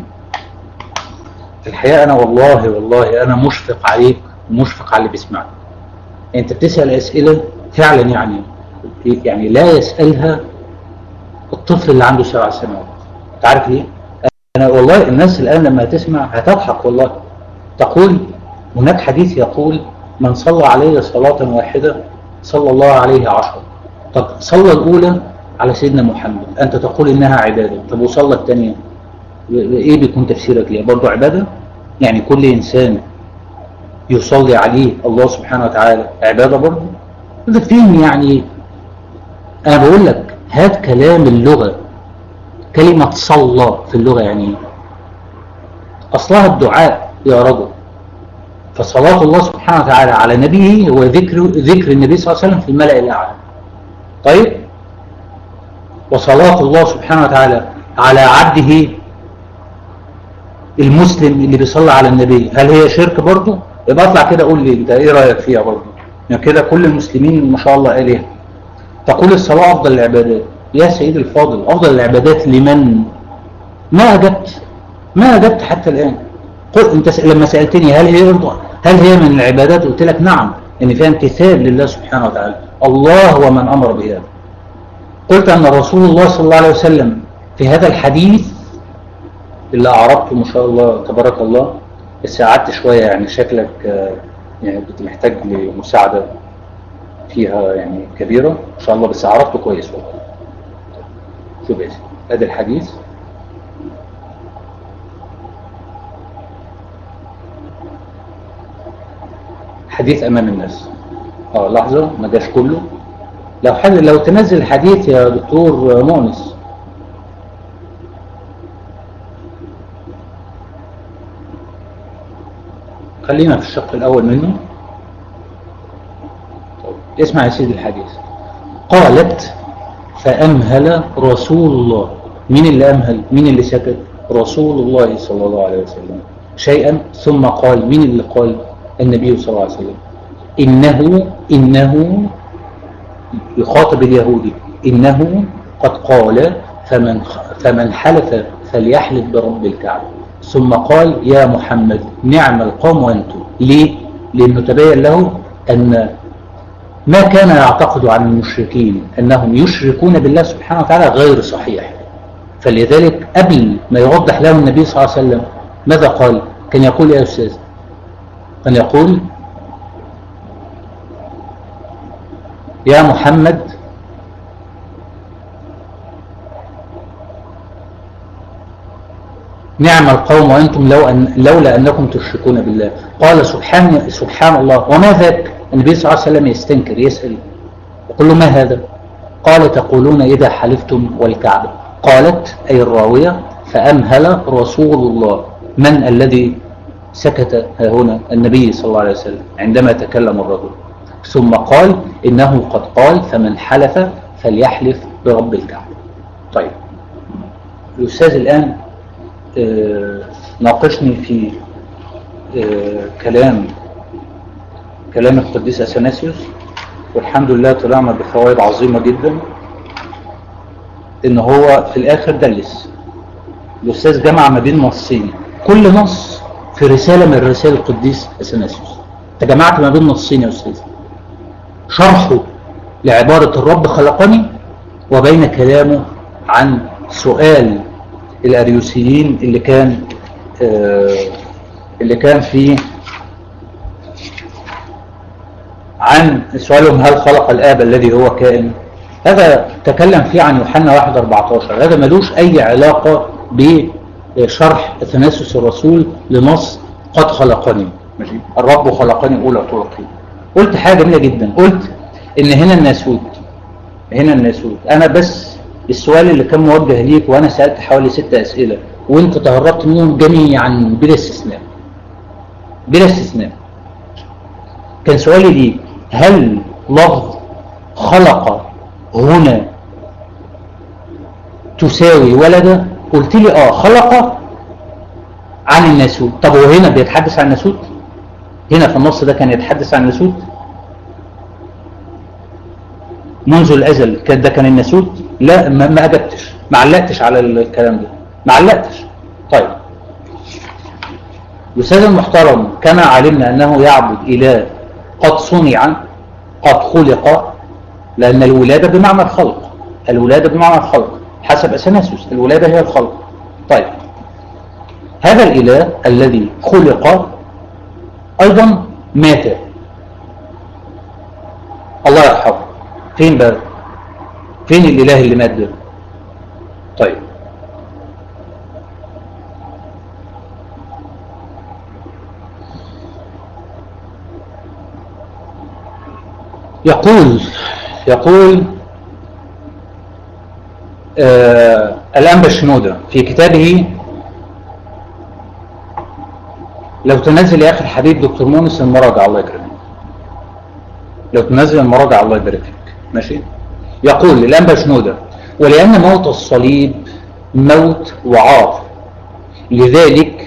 في الحقيقة أنا والله والله أنا مشفق عليك ومشفق على اللي بيسمعني أنت بتسأل أسئلة فعلا يعني يعني لا يسألها الطفل اللي عنده سبع سنوات أنت عارف ليه؟ أنا والله الناس الآن لما تسمع هتضحك والله تقول هناك حديث يقول من صلى علي صلاة واحدة صلى الله عليه عشرة طب صلى الأولى على سيدنا محمد أنت تقول إنها عبادة طب وصلى الثانية إيه بيكون تفسيرك ليه برضو عبادة يعني كل إنسان يصلي عليه الله سبحانه وتعالى عبادة برضو هذا فين يعني أنا بقول لك هات كلام اللغة كلمة صلى في اللغة يعني ايه أصلها الدعاء يا رجل فصلاة الله سبحانه وتعالى على نبيه هو ذكر ذكر النبي صلى الله عليه وسلم في الملأ الأعلى طيب وصلاة الله سبحانه وتعالى على عبده المسلم اللي بيصلي على النبي هل هي شرك برضه يبقى اطلع كده قول لي انت ايه رايك فيها برضه يعني كده كل المسلمين ما شاء الله قال تقول الصلاه افضل العبادات يا سيدي الفاضل افضل العبادات لمن ما اجبت ما أجبت حتى الآن قل أنت س- لما سألتني هل هي هل هي من العبادات قلت لك نعم إن فيها امتثال لله سبحانه وتعالى الله هو من أمر بهذا قلت أن رسول الله صلى الله عليه وسلم في هذا الحديث اللي أعرضته ما شاء الله تبارك الله بس قعدت شوية يعني شكلك آه، يعني كنت محتاج لمساعدة فيها يعني كبيرة إن شاء الله بس عرفته كويس والله شوف يا سيدي هذا الحديث حديث أمام الناس اه لحظة ما جاش كله لو حد لو تنزل الحديث يا دكتور مؤنس خلينا في الشق الأول منه طيب. اسمع يا سيدي الحديث قالت فأمهل رسول الله مين اللي أمهل مين اللي سكت رسول الله صلى الله عليه وسلم شيئا ثم قال مين اللي قال النبي صلى الله عليه وسلم إنه إنه يخاطب اليهودي إنه قد قال فمن, فمن حلف فليحلف برب الكعبة ثم قال يا محمد نعم القوم وأنتم ليه؟ لأنه تبين له أن ما كان يعتقد عن المشركين أنهم يشركون بالله سبحانه وتعالى غير صحيح فلذلك قبل ما يوضح له النبي صلى الله عليه وسلم ماذا قال كان يقول يا أستاذ كان يقول يا محمد نعم القوم وأنتم لو أن لولا أنكم تشركون بالله قال سبحان, سبحان الله وما ذاك النبي صلى الله عليه وسلم يستنكر يسأل يقول له ما هذا قال تقولون إذا حلفتم والكعبة قالت أي الراوية فأمهل رسول الله من الذي سكت هنا النبي صلى الله عليه وسلم عندما تكلم الرجل ثم قال إنه قد قال فمن حلف فليحلف برب الكعبة طيب الأستاذ الآن آه، ناقشني في آه، كلام كلام القديس أثناسيوس والحمد لله طلعنا بفوائد عظيمة جدا إن هو في الآخر دلس الأستاذ جمع ما بين نصين كل نص في رسالة من رسائل القديس أثناسيوس أنت جمعت ما بين نصين يا أستاذ شرحه لعبارة الرب خلقني وبين كلامه عن سؤال الأريوسيين اللي كان آه اللي كان فيه عن سؤالهم هل خلق الآب الذي هو كائن هذا تكلم فيه عن يوحنا 1 14 هذا ملوش أي علاقة بشرح أثناسيوس الرسول لنص قد خلقني ماشي الرب خلقني أولى طرقي قلت حاجة جميلة جدا قلت إن هنا الناسوت هنا الناسوت أنا بس السؤال اللي كان موجه ليك وأنا سألت حوالي ست أسئلة وأنت تهربت منهم جميعا بلا استثناء بلا استثناء كان سؤالي ليك هل لفظ خلق هنا تساوي ولد قلت لي اه خلق عن الناسوت طب وهنا بيتحدث عن الناسوت هنا في النص ده كان يتحدث عن الناسوت منذ الازل كان ده كان الناسوت لا ما, ما اجبتش ما علقتش على الكلام ده ما علقتش طيب الاستاذ المحترم كما علمنا انه يعبد اله قد صنع قد خلق لأن الولادة بمعنى الخلق الولادة بمعنى الخلق حسب أثناسيوس الولادة هي الخلق طيب هذا الإله الذي خلق أيضا مات الله يرحمه فين بقى فين الإله اللي مات ده طيب يقول يقول آه الأنبا شنودة في كتابه لو تنزل يا أخي الحبيب دكتور مونس المراجع الله يكرمك لو تنزل المراجع الله يبارك فيك ماشي يقول الأنبا شنودة ولأن موت الصليب موت وعار لذلك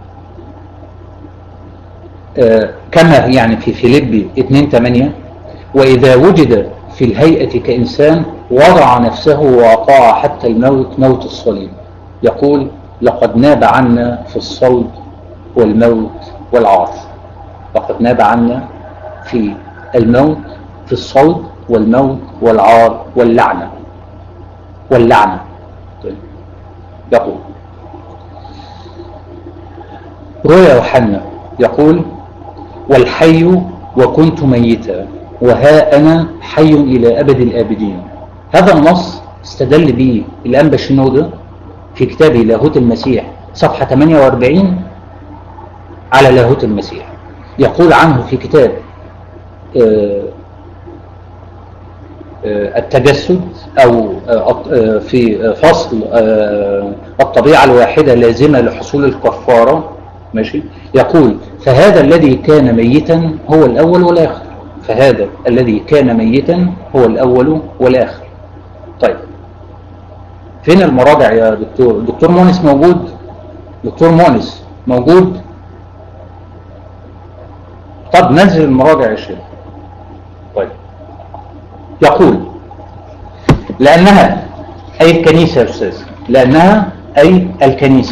آه كما يعني في فيليبي 2 8 وإذا وجد في الهيئة كإنسان وضع نفسه وأطاع حتى الموت موت الصليب يقول لقد ناب عنا في الصلب والموت والعار لقد ناب عنا في الموت في الصلب والموت والعار واللعنة واللعنة يقول رؤيا يوحنا يقول والحي وكنت ميتا وها أنا حي إلى أبد الآبدين هذا النص استدل به الأنبا شنودة في كتابه لاهوت المسيح صفحة 48 على لاهوت المسيح يقول عنه في كتاب آه، آه، التجسد أو آه، في فصل الطبيعة الواحدة لازمة لحصول الكفارة ماشي يقول فهذا الذي كان ميتا هو الأول والآخر فهذا الذي كان ميتا هو الأول والآخر طيب فين المراجع يا دكتور دكتور مونس موجود دكتور مونس موجود طب نزل المراجع يا شيخ طيب يقول لأنها أي الكنيسة يا أستاذ لأنها أي الكنيسة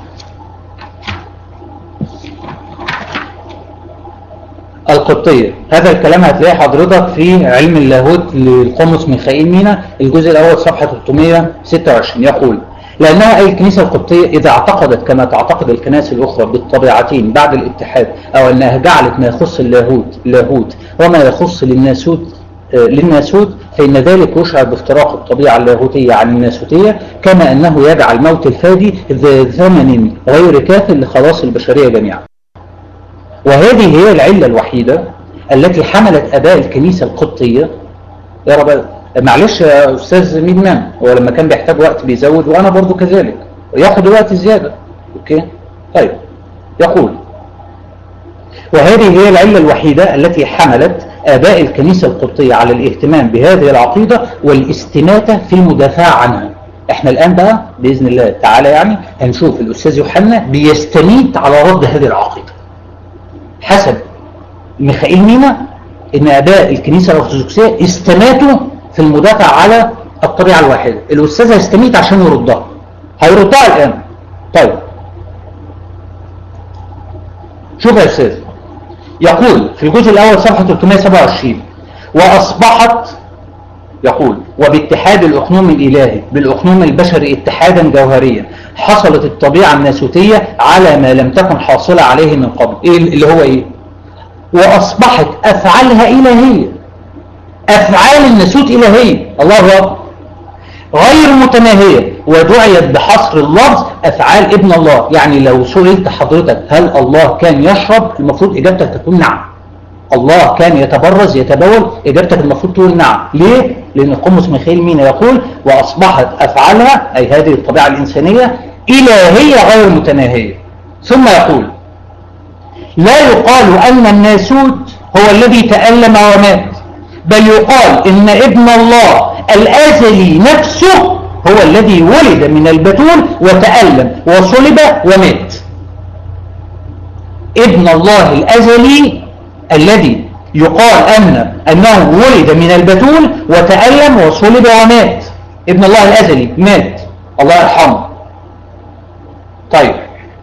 القبطية هذا الكلام هتلاقيه حضرتك في علم اللاهوت للقمص ميخائيل مينا الجزء الأول صفحة 326 يقول لأنها أي الكنيسة القبطية إذا اعتقدت كما تعتقد الكنائس الأخرى بالطبيعتين بعد الاتحاد أو أنها جعلت ما يخص اللاهوت لاهوت وما يخص للناسوت آه، للناسوت فإن ذلك يشعر بافتراق الطبيعة اللاهوتية عن الناسوتية كما أنه يجعل موت الفادي ذا ثمن غير كاف لخلاص البشرية جميعا وهذه هي العلة الوحيدة التي حملت أباء الكنيسة القبطية يا رب معلش يا أستاذ ميدمان هو لما كان بيحتاج وقت بيزود وأنا برضو كذلك ياخد وقت زيادة أوكي طيب يقول وهذه هي العلة الوحيدة التي حملت آباء الكنيسة القبطية على الاهتمام بهذه العقيدة والاستماتة في المدافع عنها احنا الآن بقى بإذن الله تعالى يعني هنشوف الأستاذ يوحنا بيستميت على رد هذه العقيدة حسب ميخائيل مينا ان اباء الكنيسة الارثوذكسية استماتوا في المدافع على الطبيعة الواحدة الاستاذ هيستميت عشان يردها هيردها الان طيب شوف يا استاذ يقول في الجزء الاول صفحة 327 واصبحت يقول وباتحاد الاقنوم الالهي بالاقنوم البشري اتحادا جوهريا حصلت الطبيعة الناسوتية على ما لم تكن حاصلة عليه من قبل إيه اللي هو ايه واصبحت افعالها الهية افعال الناسوت الهية الله اكبر غير متناهية ودعيت بحصر اللفظ افعال ابن الله يعني لو سئلت حضرتك هل الله كان يشرب المفروض اجابتك تكون نعم الله كان يتبرز يتبول اجابتك المفروض تقول نعم ليه لان القمص ميخائيل مينا يقول واصبحت افعالها اي هذه الطبيعه الانسانيه الهيه غير متناهيه ثم يقول لا يقال ان الناسوت هو الذي تالم ومات بل يقال ان ابن الله الازلي نفسه هو الذي ولد من البتول وتالم وصلب ومات ابن الله الازلي الذي يقال أن أنه ولد من البتول وتألم وصلب ومات ابن الله الأزلي مات الله يرحمه طيب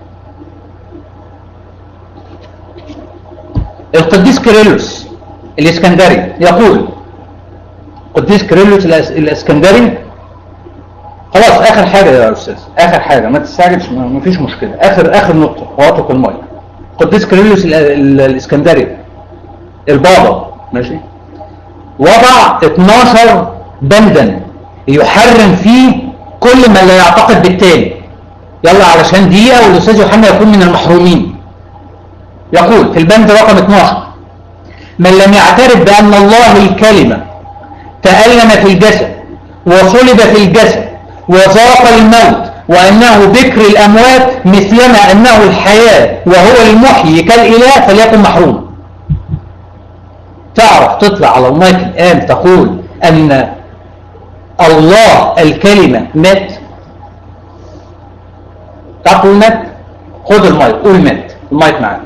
القديس كيرلس الإسكندري يقول قديس كيرلس الإسكندري خلاص آخر حاجة يا أستاذ آخر حاجة ما تستعجلش ما فيش مشكلة آخر آخر نقطة واترك الماء قديس كيرلس الإسكندري البابا ماشي وضع 12 بندا يحرم فيه كل من لا يعتقد بالتالي يلا علشان دقيقة والأستاذ يوحنا يكون من المحرومين يقول في البند رقم 12 من لم يعترف بأن الله الكلمة تألم في الجسد وصلب في الجسد وذاق الموت وأنه بكر الأموات مثلما أنه الحياة وهو المحيي كالإله فليكن محروم تعرف تطلع على المايك الآن تقول أن الله الكلمة مات تقول مات خذ المايك قول مات المايك معاك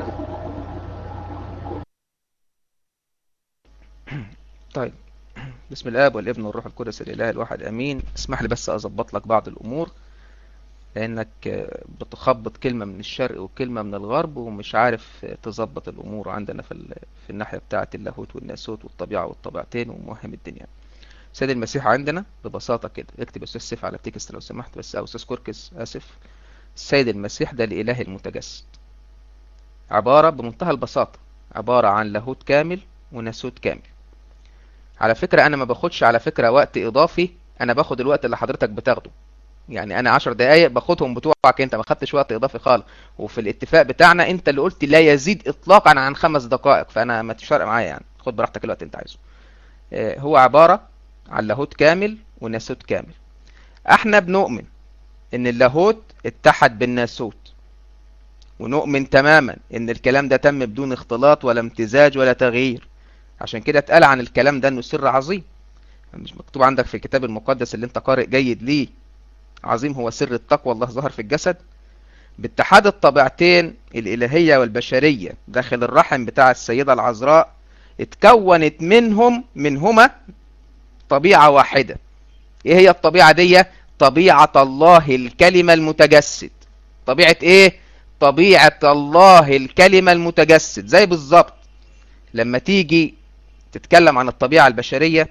طيب بسم الاب والابن والروح القدس الاله الواحد امين اسمح لي بس اظبط لك بعض الامور لانك آه، بتخبط كلمة من الشرق وكلمة من الغرب ومش عارف آه، تظبط الامور عندنا في ال- في الناحية بتاعة اللاهوت والناسوت والطبيعة والطبيعتين وموهم الدنيا سيد المسيح عندنا ببساطة كده اكتب يا استاذ سيف على التكست لو سمحت بس او استاذ كوركس اسف السيد المسيح ده الاله المتجسد عبارة بمنتهى البساطة عبارة عن لاهوت كامل وناسوت كامل على فكرة انا ما باخدش على فكرة وقت اضافي انا باخد الوقت اللي حضرتك بتاخده يعني انا عشر دقايق باخدهم بتوعك انت ما خدتش وقت اضافي خالص وفي الاتفاق بتاعنا انت اللي قلت لا يزيد اطلاقا عن خمس دقائق فانا ما تفرق معايا يعني خد براحتك الوقت انت عايزه آه، هو عبارة عن لاهوت كامل وناسوت كامل احنا بنؤمن ان اللاهوت اتحد بالناسوت ونؤمن تماما ان الكلام ده تم بدون اختلاط ولا امتزاج ولا تغيير عشان كده اتقال عن الكلام ده انه سر عظيم مش مكتوب عندك في الكتاب المقدس اللي انت قارئ جيد ليه عظيم هو سر التقوى الله ظهر في الجسد باتحاد الطبيعتين الإلهية والبشرية داخل الرحم بتاع السيدة العذراء اتكونت منهم منهما طبيعة واحدة ايه هي الطبيعة دي طبيعة الله الكلمة المتجسد طبيعة ايه طبيعة الله الكلمة المتجسد زي بالظبط لما تيجي تتكلم عن الطبيعة البشرية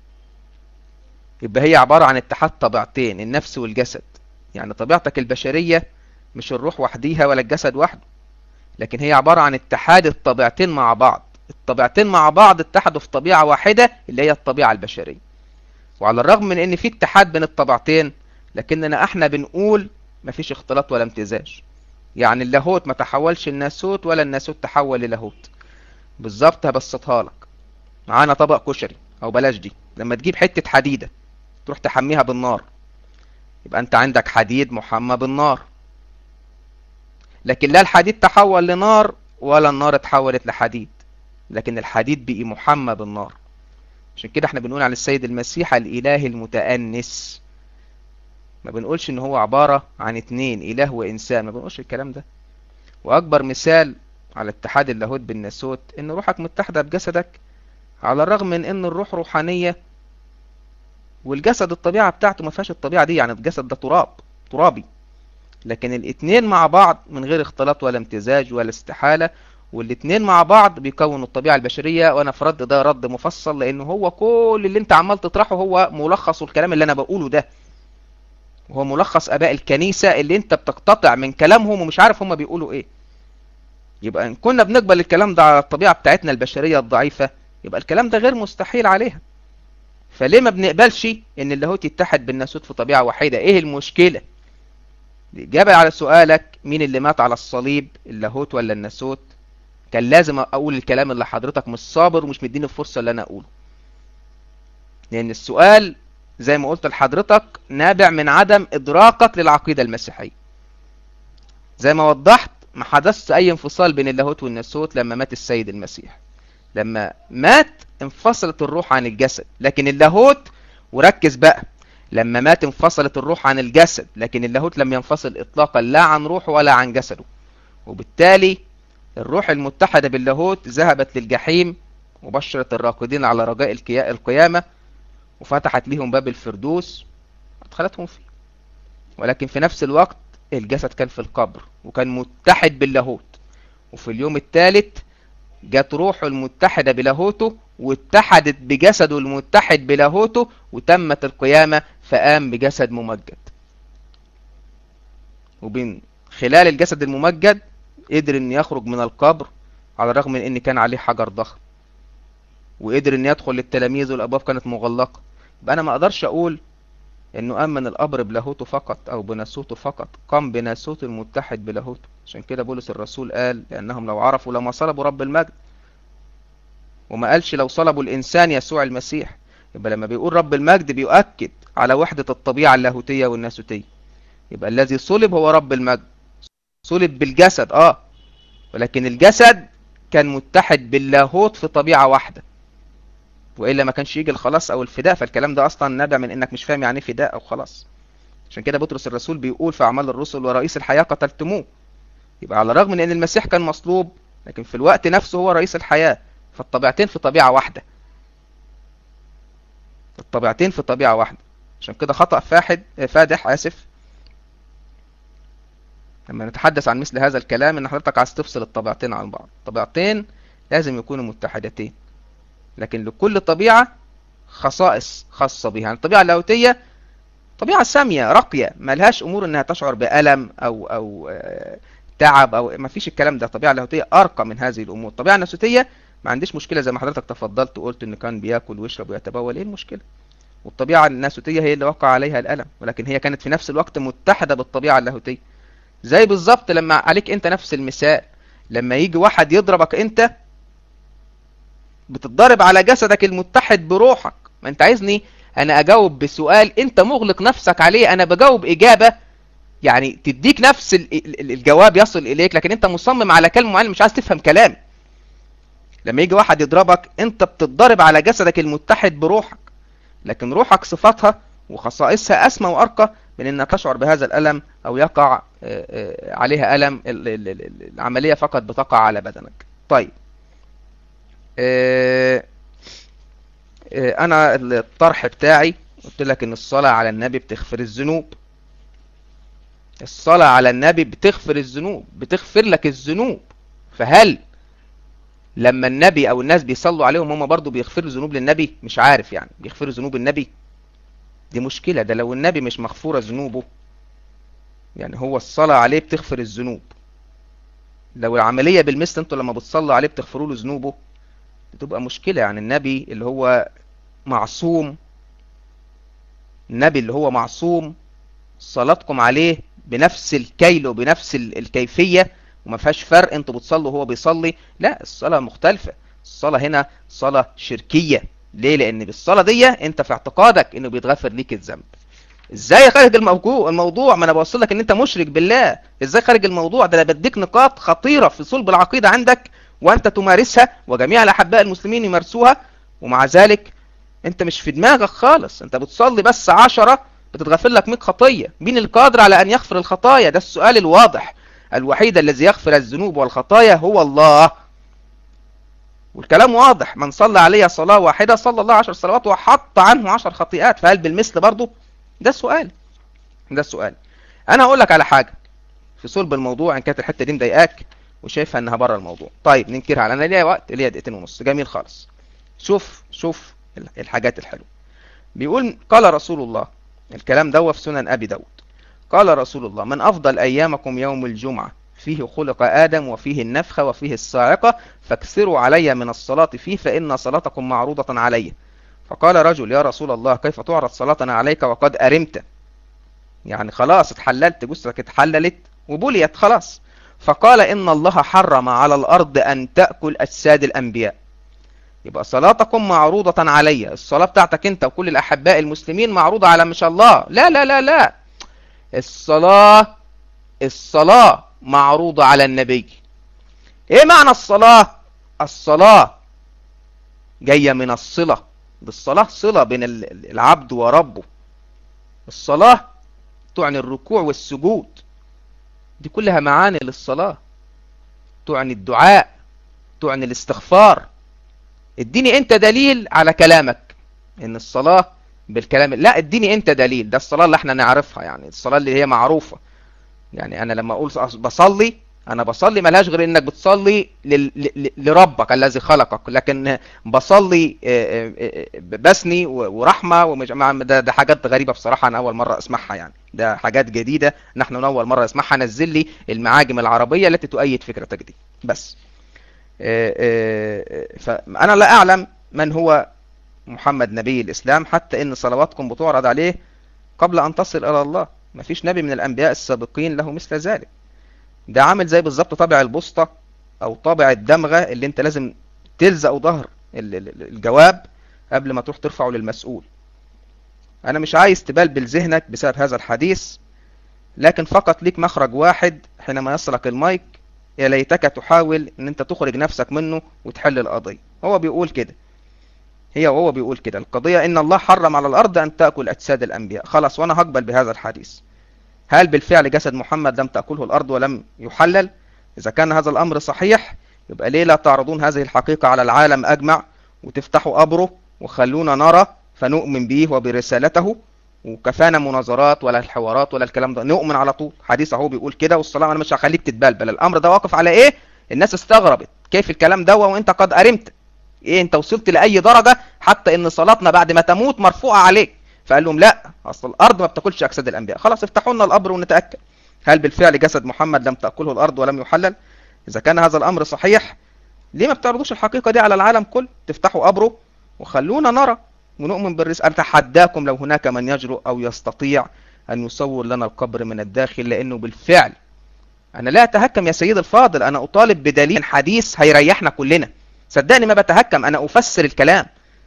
يبقى هي عبارة عن اتحاد طبيعتين النفس والجسد يعني طبيعتك البشرية مش الروح وحديها ولا الجسد وحده لكن هي عبارة عن اتحاد الطبيعتين مع بعض الطبيعتين مع بعض اتحدوا في طبيعة واحدة اللي هي الطبيعة البشرية وعلى الرغم من ان في اتحاد بين الطبيعتين لكننا احنا بنقول مفيش اختلاط ولا امتزاج يعني اللاهوت ما تحولش الناسوت ولا الناسوت تحول للاهوت بالظبط هبسطها لك معانا طبق كشري او بلاش دي لما تجيب حتة حديدة تروح تحميها بالنار يبقى انت عندك حديد محمى بالنار لكن لا الحديد تحول لنار ولا النار اتحولت لحديد لكن الحديد بقي محمى بالنار عشان كده احنا بنقول عن السيد المسيح الاله المتأنس ما بنقولش ان هو عبارة عن اتنين اله وانسان ما بنقولش الكلام ده واكبر مثال على اتحاد اللاهوت بالناسوت ان روحك متحدة بجسدك على الرغم من ان الروح روحانية والجسد الطبيعة بتاعته ما فيهاش الطبيعة دي يعني الجسد ده تراب ترابي لكن الاتنين مع بعض من غير اختلاط ولا امتزاج ولا استحالة والاتنين مع بعض بيكونوا الطبيعة البشرية وانا في رد ده رد مفصل لانه هو كل اللي انت عمال تطرحه هو ملخص الكلام اللي انا بقوله ده وهو ملخص اباء الكنيسة اللي انت بتقتطع من كلامهم ومش عارف هم بيقولوا ايه يبقى ان كنا بنقبل الكلام ده على الطبيعة بتاعتنا البشرية الضعيفة يبقى الكلام ده غير مستحيل عليها فليه ما بنقبلش ان اللاهوت يتحد بالناسوت في طبيعة واحدة ايه المشكلة الإجابة على سؤالك مين اللي مات على الصليب اللاهوت ولا الناسوت كان لازم أقول الكلام اللي حضرتك مش صابر ومش مديني الفرصة اللي أنا أقوله لأن السؤال زي ما قلت لحضرتك نابع من عدم إدراكك للعقيدة المسيحية زي ما وضحت ما حدثش أي انفصال بين اللاهوت والناسوت لما مات السيد المسيح لما مات انفصلت الروح عن الجسد لكن اللاهوت وركز بقى لما مات انفصلت الروح عن الجسد لكن اللاهوت لم ينفصل اطلاقا لا عن روحه ولا عن جسده وبالتالي الروح المتحدة باللاهوت ذهبت للجحيم وبشرت الراقدين على رجاء الكيا- القيامة وفتحت لهم باب الفردوس ادخلتهم فيه ولكن في نفس الوقت الجسد كان في القبر وكان متحد باللاهوت وفي اليوم الثالث جت روحه المتحدة بلاهوته واتحدت بجسده المتحد بلاهوته وتمت القيامة فقام بجسد ممجد وبين خلال الجسد الممجد قدر ان يخرج من القبر على الرغم من ان كان عليه حجر ضخم وقدر ان يدخل للتلاميذ والابواب كانت مغلقة يبقى انا ما اقدرش اقول انه قام من القبر بلاهوته فقط او بناسوته فقط قام بناسوت المتحد بلاهوته عشان كده بولس الرسول قال لانهم لو عرفوا لما صلبوا رب المجد وما قالش لو صلبوا الانسان يسوع المسيح يبقى لما بيقول رب المجد بيؤكد على وحدة الطبيعة اللاهوتية والناسوتية يبقى الذي صلب هو رب المجد صلب بالجسد اه ولكن الجسد كان متحد باللاهوت في طبيعة واحدة وإلا ما كانش يجي الخلاص أو الفداء فالكلام ده أصلا نابع من إنك مش فاهم يعني ايه فداء أو خلاص عشان كده بطرس الرسول بيقول في أعمال الرسل ورئيس الحياة قتلتموه يبقى على الرغم من إن المسيح كان مصلوب لكن في الوقت نفسه هو رئيس الحياة فالطبيعتين في طبيعة واحدة الطبيعتين في طبيعة واحدة عشان كده خطأ فاحد فادح آسف لما نتحدث عن مثل هذا الكلام ان حضرتك عايز تفصل الطبيعتين عن بعض طبيعتين لازم يكونوا متحدتين لكن لكل طبيعة خصائص خاصة بها يعني الطبيعة اللاهوتية طبيعة سامية راقية ما لهاش امور انها تشعر بألم او او آه، تعب او ما فيش الكلام ده الطبيعة اللاهوتية ارقى من هذه الامور الطبيعة الناسوتية ما عنديش مشكلة زي ما حضرتك تفضلت وقلت ان كان بياكل ويشرب ويتبول ايه المشكلة والطبيعة الناسوتية هي اللي وقع عليها الألم ولكن هي كانت في نفس الوقت متحدة بالطبيعة اللاهوتية زي بالظبط لما عليك انت نفس المثال لما يجي واحد يضربك انت بتتضرب على جسدك المتحد بروحك ما انت عايزني انا اجاوب بسؤال انت مغلق نفسك عليه انا بجاوب اجابة يعني تديك نفس ال- ال- الجواب يصل اليك لكن انت مصمم على كلمة معينة مش عايز تفهم كلام لما يجي واحد يضربك انت بتتضرب على جسدك المتحد بروحك لكن روحك صفاتها وخصائصها أسمى وأرقى من أنها تشعر بهذا الألم أو يقع آه، آه، عليها ألم ال- ال- ال- العملية فقط بتقع على بدنك طيب آه، آه، أنا الطرح بتاعي قلت لك أن الصلاة على النبي بتغفر الذنوب الصلاة على النبي بتغفر الذنوب بتغفر لك الذنوب فهل لما النبي او الناس بيصلوا عليهم هم برضو بيغفروا ذنوب للنبي مش عارف يعني بيغفروا ذنوب النبي دي مشكلة ده لو النبي مش مغفورة ذنوبه يعني هو الصلاة عليه بتغفر الذنوب لو العملية بالمثل انتوا لما بتصلوا عليه بتغفروا له ذنوبه بتبقى مشكلة يعني النبي اللي هو معصوم النبي اللي هو معصوم صلاتكم عليه بنفس الكيل وبنفس ال- الكيفية وما فيهاش فرق انتوا بتصلوا وهو بيصلي لا الصلاة مختلفة الصلاة هنا صلاة شركية ليه لان بالصلاة دي انت في اعتقادك انه بيتغفر ليك الذنب ازاي خارج الموضوع الموضوع ما انا بوصل لك ان انت مشرك بالله ازاي خارج الموضوع ده انا بديك نقاط خطيرة في صلب العقيدة عندك وانت تمارسها وجميع الاحباء المسلمين يمارسوها ومع ذلك انت مش في دماغك خالص انت بتصلي بس عشرة بتتغفر لك 100 خطية مين القادر على ان يغفر الخطايا ده السؤال الواضح الوحيد الذي يغفر الذنوب والخطايا هو الله والكلام واضح من صلى علي صلاة واحدة صلى الله عشر صلوات وحط عنه عشر خطيئات فهل بالمثل برضه ده السؤال ده السؤال انا هقول لك على حاجة في صلب الموضوع ان كانت الحتة دي مضايقاك وشايفها انها بره الموضوع طيب ننكرها على انا ليا وقت ليا دقيقتين ونص جميل خالص شوف شوف الحاجات الحلوة بيقول قال رسول الله الكلام ده في سنن ابي داود قال رسول الله من أفضل أيامكم يوم الجمعة فيه خلق آدم وفيه النفخة وفيه الصاعقة فاكثروا علي من الصلاة فيه فإن صلاتكم معروضة علي فقال رجل يا رسول الله كيف تعرض صلاتنا عليك وقد أرمت يعني خلاص اتحللت جثتك اتحللت وبليت خلاص فقال إن الله حرم على الأرض أن تأكل أجساد الأنبياء يبقى صلاتكم معروضة علي الصلاة بتاعتك انت وكل الأحباء المسلمين معروضة على مش الله لا لا لا لا الصلاة الصلاة معروضة على النبي ايه معنى الصلاة الصلاة جاية من الصلة بالصلاة صلة بين العبد وربه الصلاة تعني الركوع والسجود دي كلها معاني للصلاة تعني الدعاء تعني الاستغفار اديني انت دليل على كلامك ان الصلاة بالكلام لا اديني انت دليل ده الصلاة اللي احنا نعرفها يعني الصلاة اللي هي معروفة يعني انا لما اقول بصلي انا بصلي ملهاش غير انك بتصلي لل... لربك الذي خلقك لكن بصلي بسني ورحمة ومش... ده, ده حاجات غريبة بصراحة انا اول مرة اسمعها يعني ده حاجات جديدة نحن اول مرة اسمعها نزل لي المعاجم العربية التي تؤيد فكرتك دي بس فانا لا اعلم من هو محمد نبي الإسلام حتى إن صلواتكم بتعرض عليه قبل أن تصل إلى الله ما فيش نبي من الأنبياء السابقين له مثل ذلك ده عامل زي بالظبط طابع البسطة أو طابع الدمغة اللي أنت لازم تلزق ظهر الجواب قبل ما تروح ترفعه للمسؤول أنا مش عايز تبلبل ذهنك بسبب هذا الحديث لكن فقط ليك مخرج واحد حينما يصلك المايك يا ليتك تحاول ان انت تخرج نفسك منه وتحل القضية هو بيقول كده هي وهو بيقول كده القضية إن الله حرم على الأرض أن تأكل أجساد الأنبياء خلاص وأنا هقبل بهذا الحديث هل بالفعل جسد محمد لم تأكله الأرض ولم يحلل إذا كان هذا الأمر صحيح يبقى ليه لا تعرضون هذه الحقيقة على العالم أجمع وتفتحوا قبره وخلونا نرى فنؤمن به وبرسالته وكفانا مناظرات ولا الحوارات ولا الكلام ده نؤمن على طول حديث اهو بيقول كده والصلاه انا مش هخليك تتبلبل الامر ده واقف على ايه الناس استغربت كيف الكلام ده وانت قد ارمت ايه انت وصلت لاي درجه حتى ان صلاتنا بعد ما تموت مرفوعه عليك فقال لهم لا اصل الارض ما بتاكلش اجساد الانبياء خلاص افتحوا لنا القبر ونتاكد هل بالفعل جسد محمد لم تاكله الارض ولم يحلل اذا كان هذا الامر صحيح ليه ما بتعرضوش الحقيقه دي على العالم كله تفتحوا قبره وخلونا نرى ونؤمن بالرزق أتحداكم لو هناك من يجرؤ أو يستطيع أن يصور لنا القبر من الداخل لأنه بالفعل أنا لا أتهكم يا سيد الفاضل أنا أطالب بدليل حديث هيريحنا كلنا صدقني ما بتهكم أنا أفسر الكلام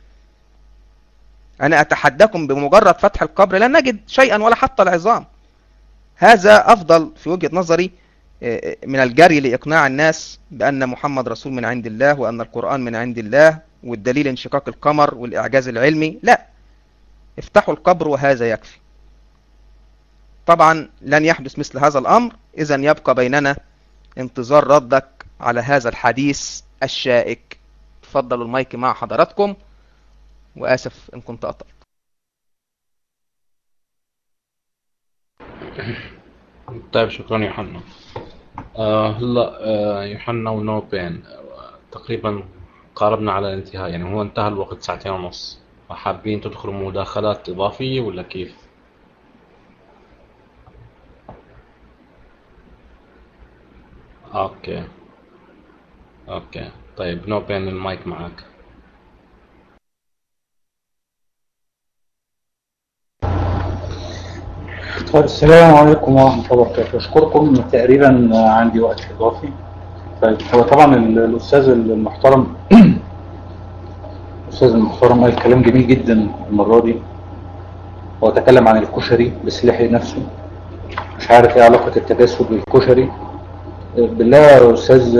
أنا أتحداكم بمجرد فتح القبر لن نجد شيئا ولا حتى العظام هذا أفضل في وجهة نظري من الجري لإقناع الناس بأن محمد رسول من عند الله وأن القرآن من عند الله والدليل انشقاق القمر والإعجاز العلمي لا افتحوا القبر وهذا يكفي طبعا لن يحدث مثل هذا الأمر إذا يبقى بيننا انتظار ردك على هذا الحديث الشائك تفضلوا المايك مع حضراتكم وآسف إن كنت أطلت طيب شكرا يوحنا آه هلا آه يوحنا ونو بين آه تقريبا قاربنا على الانتهاء يعني هو انتهى الوقت ساعتين ونص حابين تدخلوا مداخلات إضافية ولا كيف؟ اوكي اوكي طيب نو بين المايك معك طيب السلام عليكم ورحمة الله وبركاته أشكركم تقريبا عندي وقت إضافي طيب هو طبعا الأستاذ المحترم الأستاذ المحترم قال كلام جميل جدا المرة دي هو تكلم عن الكشري بس لحق نفسه مش عارف ايه علاقة التجسد بالكشري بالله يا أستاذ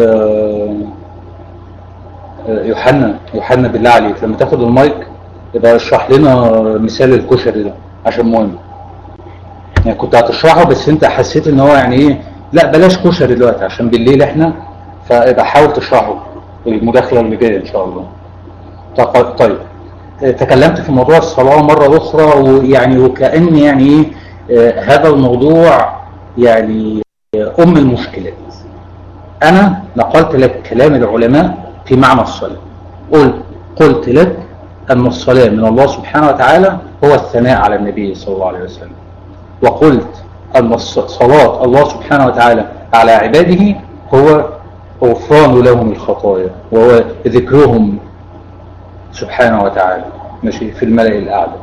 يوحنا يوحنا بالله عليك لما تاخد المايك يبقى اشرح لنا مثال الكشري ده عشان مهم يعني كنت هتشرحه بس انت حسيت ان هو يعني ايه لا بلاش كشري دلوقتي عشان بالليل احنا فيبقى حاول تشرحه المداخلة اللي جاية ان شاء الله طيب تكلمت في موضوع الصلاة مرة أخرى ويعني وكأن يعني إيه هذا الموضوع يعني أم المشكلات أنا نقلت لك كلام العلماء في معنى الصلاة قلت قلت لك أن الصلاة من الله سبحانه وتعالى هو الثناء على النبي صلى الله عليه وسلم وقلت أن صلاة الله سبحانه وتعالى على عباده هو غفران لهم الخطايا وهو ذكرهم سبحانه وتعالى ماشي في الملأ الأعلى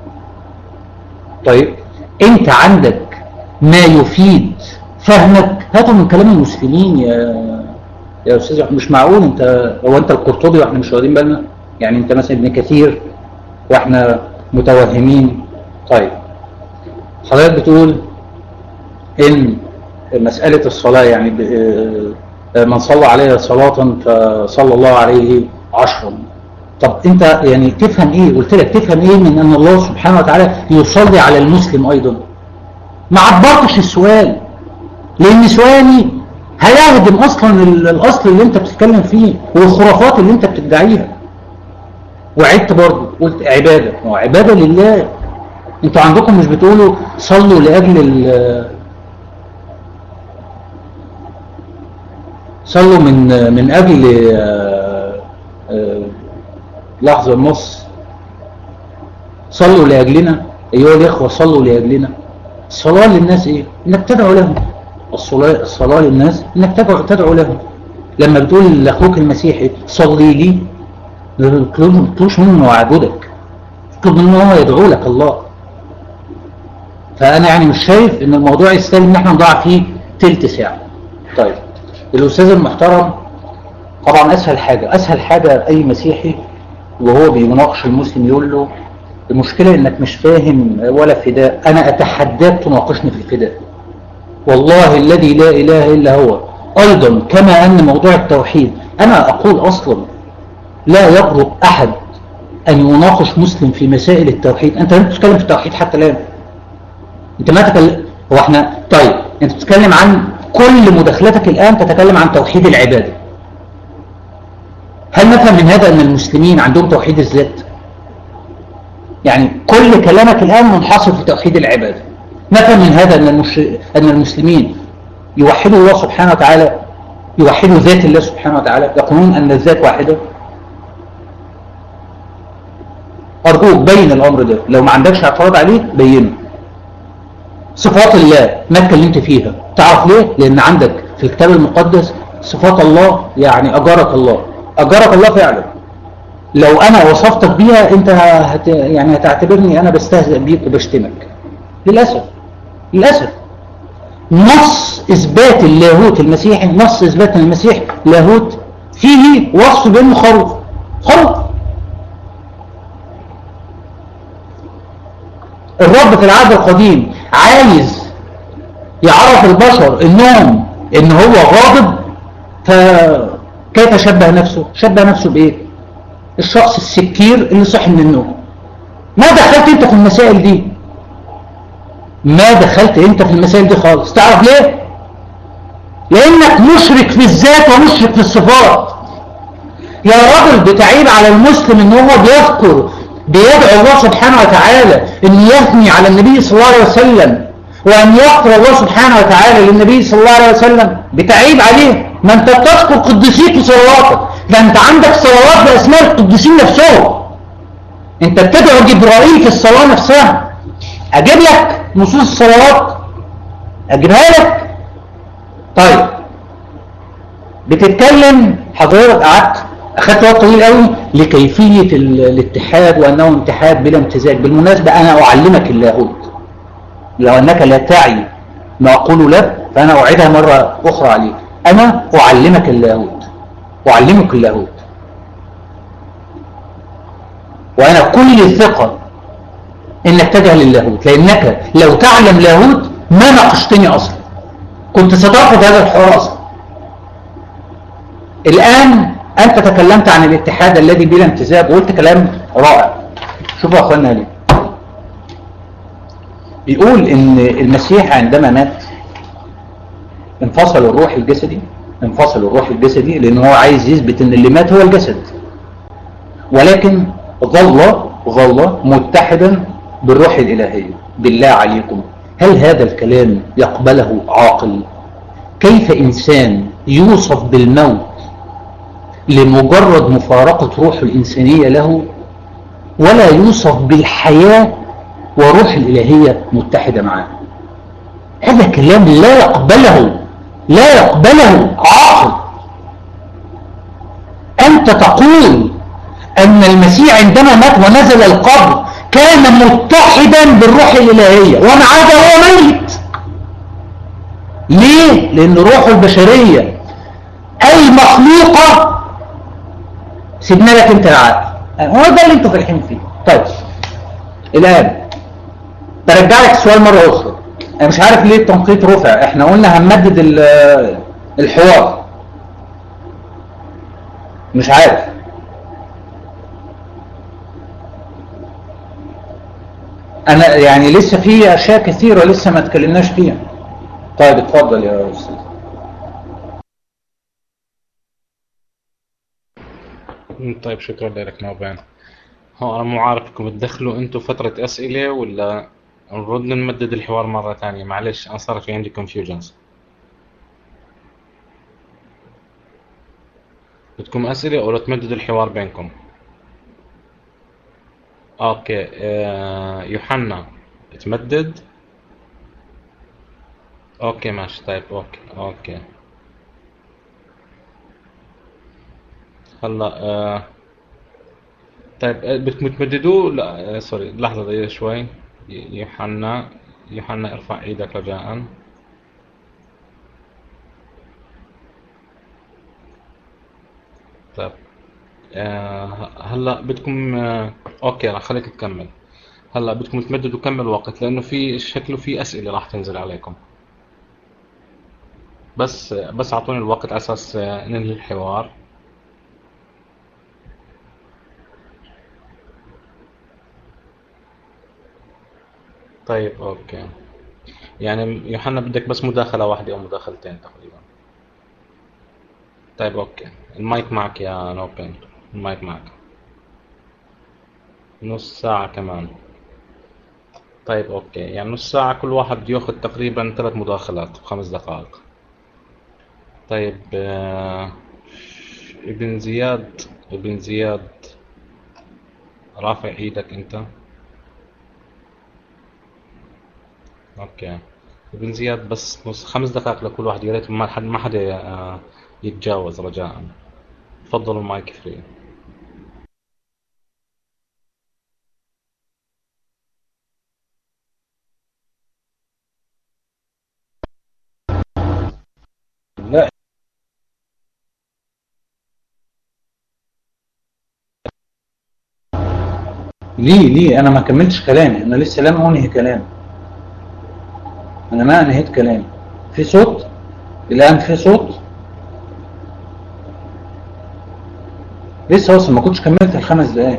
طيب انت عندك ما يفيد فهمك هاته من كلام المسلمين يا يا استاذ مش معقول انت هو انت القرطبي واحنا مش واخدين بالنا يعني انت مثلا ابن كثير واحنا متوهمين طيب حضرتك بتقول ان مسألة الصلاة يعني من صلى عليه صلاة فصلى الله عليه عشرا طب انت يعني تفهم ايه قلت لك تفهم ايه من ان الله سبحانه وتعالى يصلي على المسلم ايضا ما عبرتش السؤال لان سؤالي هيهدم اصلا الاصل اللي انت بتتكلم فيه والخرافات اللي انت بتدعيها وعدت برضه قلت عبادة هو عبادة لله انتوا عندكم مش بتقولوا صلوا لاجل صلوا من من اجل لحظة النص صلوا لأجلنا أيها الإخوة صلوا لأجلنا الصلاة للناس إيه؟ إنك تدعو لهم الصلاة, الصلاة للناس إنك تدعو, تدعو لهم لما بتقول لأخوك المسيحي صلي لي ما تطلبش منه أنه يعبدك تطلب منه هو يدعو لك الله فأنا يعني مش شايف إن الموضوع يستاهل إن احنا نضيع فيه تلت ساعة طيب الأستاذ المحترم طبعا أسهل حاجة أسهل حاجة أي مسيحي وهو بيناقش المسلم يقول له المشكلة انك مش فاهم ولا فداء انا اتحداك تناقشني في الفداء والله الذي لا اله الا هو ايضا كما ان موضوع التوحيد انا اقول اصلا لا يجرؤ احد ان يناقش مسلم في مسائل التوحيد انت لم تتكلم في التوحيد حتى الان انت ما تكلم هو احنا طيب انت تتكلم عن كل مداخلتك الان تتكلم عن توحيد العباده هل نفهم من هذا أن المسلمين عندهم توحيد الذات يعني كل كلامك الآن منحصر في توحيد العبادة نفهم من هذا أن, المش... أن المسلمين يوحدوا الله سبحانه وتعالى يوحدوا ذات الله سبحانه وتعالى يقولون أن الذات واحدة أرجوك بين الأمر ده لو ما عندكش اعتراض عليه بينه صفات الله ما اتكلمت فيها تعرف ليه؟ لأن عندك في الكتاب المقدس صفات الله يعني أجارك الله أجارك الله فعلا لو أنا وصفتك بيها أنت هت يعني هتعتبرني أنا بستهزئ بيك وبشتمك للأسف للأسف نص إثبات اللاهوت المسيحي نص إثبات المسيح لاهوت فيه وصف بأنه خروف خروف الرب في العهد القديم عايز يعرف البشر انهم ان هو غاضب فكيف شبه نفسه شبه نفسه بايه الشخص السكير اللي صحي من النوم ما دخلت انت في المسائل دي ما دخلت انت في المسائل دي خالص تعرف ليه لانك مشرك في الذات ومشرك في الصفات يا راجل بتعيب على المسلم ان هو بيذكر بيدعو الله سبحانه وتعالى ان يثني على النبي صلى الله عليه وسلم وان يغفر الله سبحانه وتعالى للنبي صلى الله عليه وسلم بتعيب عليه ما انت بتذكر قديسيك في صلواتك ده انت عندك صلوات باسماء القديسين نفسهم انت بتدعو جبرائيل في الصلاه نفسها اجيب لك نصوص الصلوات اجيبها لك طيب بتتكلم حضرتك قعدت اخدت وقت طويل قوي لكيفيه الاتحاد وانه اتحاد بلا امتزاج بالمناسبه انا اعلمك اللاهوت لو انك لا تعي ما اقول لك فانا اعيدها مره اخرى عليك انا اعلمك اللاهوت اعلمك اللاهوت وانا كل الثقه انك تجهل اللاهوت لانك لو تعلم لاهوت ما ناقشتني اصلا كنت سترفض هذا الحوار اصلا الان انت تكلمت عن الاتحاد الذي بلا امتزاج وقلت كلام رائع شوفوا يا اخوانا ليه بيقول ان المسيح عندما مات انفصل الروح الجسدي انفصل الروح الجسدي لان هو عايز يثبت ان اللي مات هو الجسد ولكن ظل ظل متحدا بالروح الالهيه بالله عليكم هل هذا الكلام يقبله عاقل كيف انسان يوصف بالموت لمجرد مفارقه روحه الانسانيه له ولا يوصف بالحياه وروح الإلهية متحدة معاه هذا كلام لا يقبله لا يقبله عاقل أنت تقول أن المسيح عندما مات ونزل القبر كان متحدا بالروح الإلهية ومع هذا هو ميت ليه؟ لأن روحه البشرية المخلوقة سيبنا لك انت العقل هو ده اللي انتوا فالحين فيه طيب الآن برجع لك السؤال مرة أخرى أنا مش عارف ليه التنقيط رفع احنا قلنا هنمدد الحوار مش عارف أنا يعني لسه في أشياء كثيرة لسه ما اتكلمناش فيها طيب اتفضل يا أستاذ طيب شكرا لك نوبان هو انا مو عارف انكم تدخلوا انتم فترة اسئلة ولا نرد نمدد الحوار مرة ثانية معلش انا صار في عندي confusions بدكم اسئلة ولا تمددوا الحوار بينكم اوكي آه يوحنا تمدد اوكي ماشي طيب اوكي اوكي هلا آه طيب بدكم تمددوه لا سوري لحظة دقيقة شوي يوحنا يوحنا ارفع ايدك رجاء طيب آه هلا بدكم آه اوكي رح خليك تكمل هلا بدكم تمددوا كمل وقت لانه في شكله في اسئله راح تنزل عليكم بس بس اعطوني الوقت على اساس ننهي الحوار طيب اوكي يعني يوحنا بدك بس مداخلة واحدة او مداخلتين تقريبا طيب اوكي المايك معك يا نوبن المايك معك نص ساعة كمان طيب اوكي يعني نص ساعة كل واحد ياخذ تقريبا ثلاث مداخلات بخمس دقائق طيب آه، ابن زياد ابن زياد رافع ايدك انت اوكي ابن زياد بس نص خمس دقائق لكل واحد يا ريت ما حد ما حدا آه، يتجاوز رجاء تفضلوا المايك فري لا ليه ليه انا ما كملتش كلامي انا لسه لم انهي كلامي انا ما انهيت كلامي في صوت الان في صوت لسه اصلا ما كنتش كملت الخمس دقايق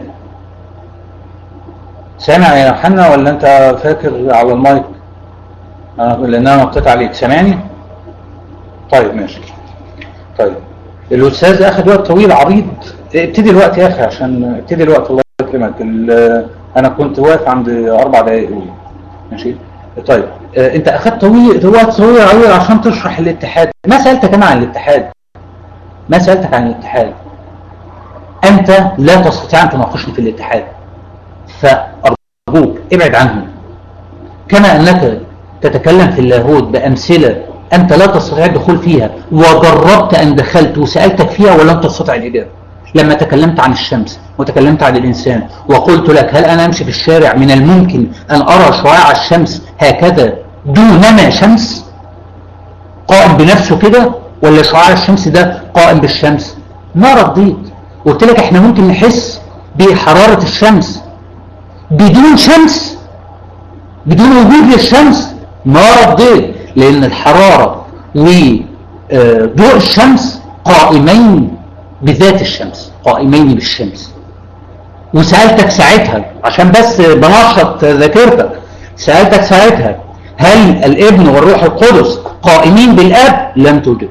سامع يا حنا ولا انت فاكر على المايك أنا لان انا نطيت عليك سامعني طيب ماشي طيب الاستاذ اخذ وقت طويل عريض ابتدي الوقت يا اخي عشان ابتدي الوقت الله يكرمك ال- انا كنت واقف عند اربع دقائق قولي. ماشي طيب آه، انت اخذت طويل وقت طويل عريض عشان تشرح الاتحاد ما سالتك انا عن الاتحاد ما سالتك عن الاتحاد انت لا تستطيع ان تناقشني في الاتحاد فارجوك ابعد عنه كما انك تتكلم في اللاهوت بامثله انت لا تستطيع الدخول فيها وجربت ان دخلت وسالتك فيها ولم تستطع الاجابه لما تكلمت عن الشمس وتكلمت عن الانسان وقلت لك هل انا امشي في الشارع من الممكن ان ارى شعاع الشمس هكذا دونما شمس قائم بنفسه كده ولا شعاع الشمس ده قائم بالشمس ما رديت قلت لك احنا ممكن نحس بحراره الشمس بدون شمس بدون وجود للشمس ما رديت لان الحرارة وضوء الشمس قائمين بذات الشمس قائمين بالشمس وسألتك ساعتها عشان بس بنشط ذاكرتك سألتك ساعتها هل الابن والروح القدس قائمين بالاب لم تجب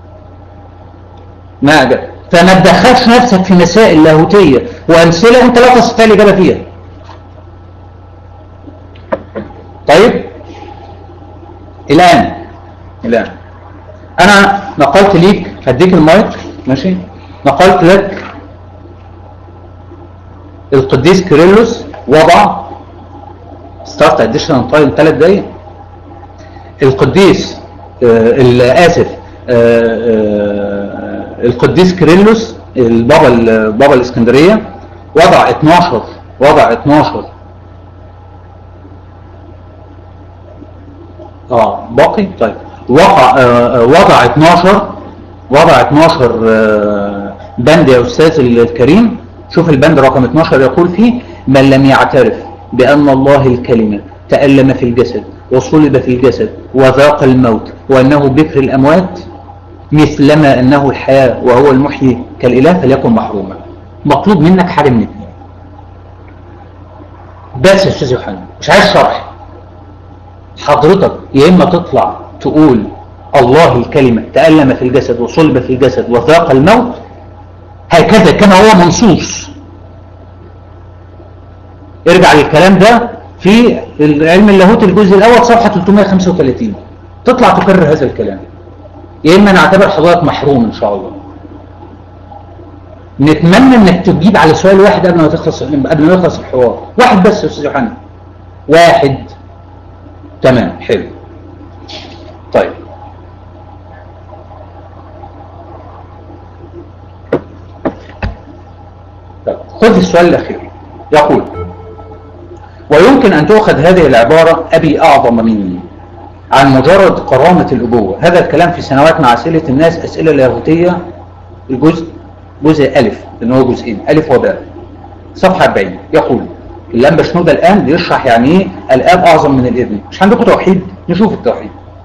ما أجب فما تدخلش نفسك في مسائل لاهوتية وأمثلة أنت لا تستطيع الإجابة فيها طيب الآن الآن أنا نقلت ليك هديك المايك ماشي نقلت لك القديس كيرلس وضع ستارت اديشن تايم ثلاث دقايق القديس آه اسف آه آه القديس كيرلس البابا البابا الاسكندريه وضع 12 وضع 12 اه باقي طيب وقع آه وضع 12 وضع 12 آه بند يا استاذ الكريم شوف البند رقم 12 يقول فيه من لم يعترف بأن الله الكلمة تألم في الجسد وصلب في الجسد وذاق الموت وأنه بكر الأموات مثلما أنه الحياة وهو المحيي كالإله فليكن محروما مطلوب منك حاجة من اثنين بس يا أستاذ يوحنا مش عايز شرح حضرتك يا إما تطلع تقول الله الكلمة تألم في الجسد وصلب في الجسد وذاق الموت هكذا كما هو منصوص ارجع للكلام ده في علم اللاهوت الجزء الاول صفحه 335 تطلع تكرر هذا الكلام يا اما نعتبر حضرتك محروم ان شاء الله نتمنى انك تجيب على سؤال واحد قبل ما تخلص قبل ما يخلص الحوار واحد بس يا استاذ يوحنا واحد تمام حلو طيب خذ السؤال الأخير يقول ويمكن أن تؤخذ هذه العبارة أبي أعظم مني عن مجرد كرامة الأبوة هذا الكلام في سنوات مع أسئلة الناس أسئلة لاهوتية الجزء جزء ألف لأنه هو جزئين ألف وباء صفحة 40 يقول اللمبة شنودة الآن بيشرح يعني إيه الآب أعظم من الابن مش عندكم توحيد نشوف التوحيد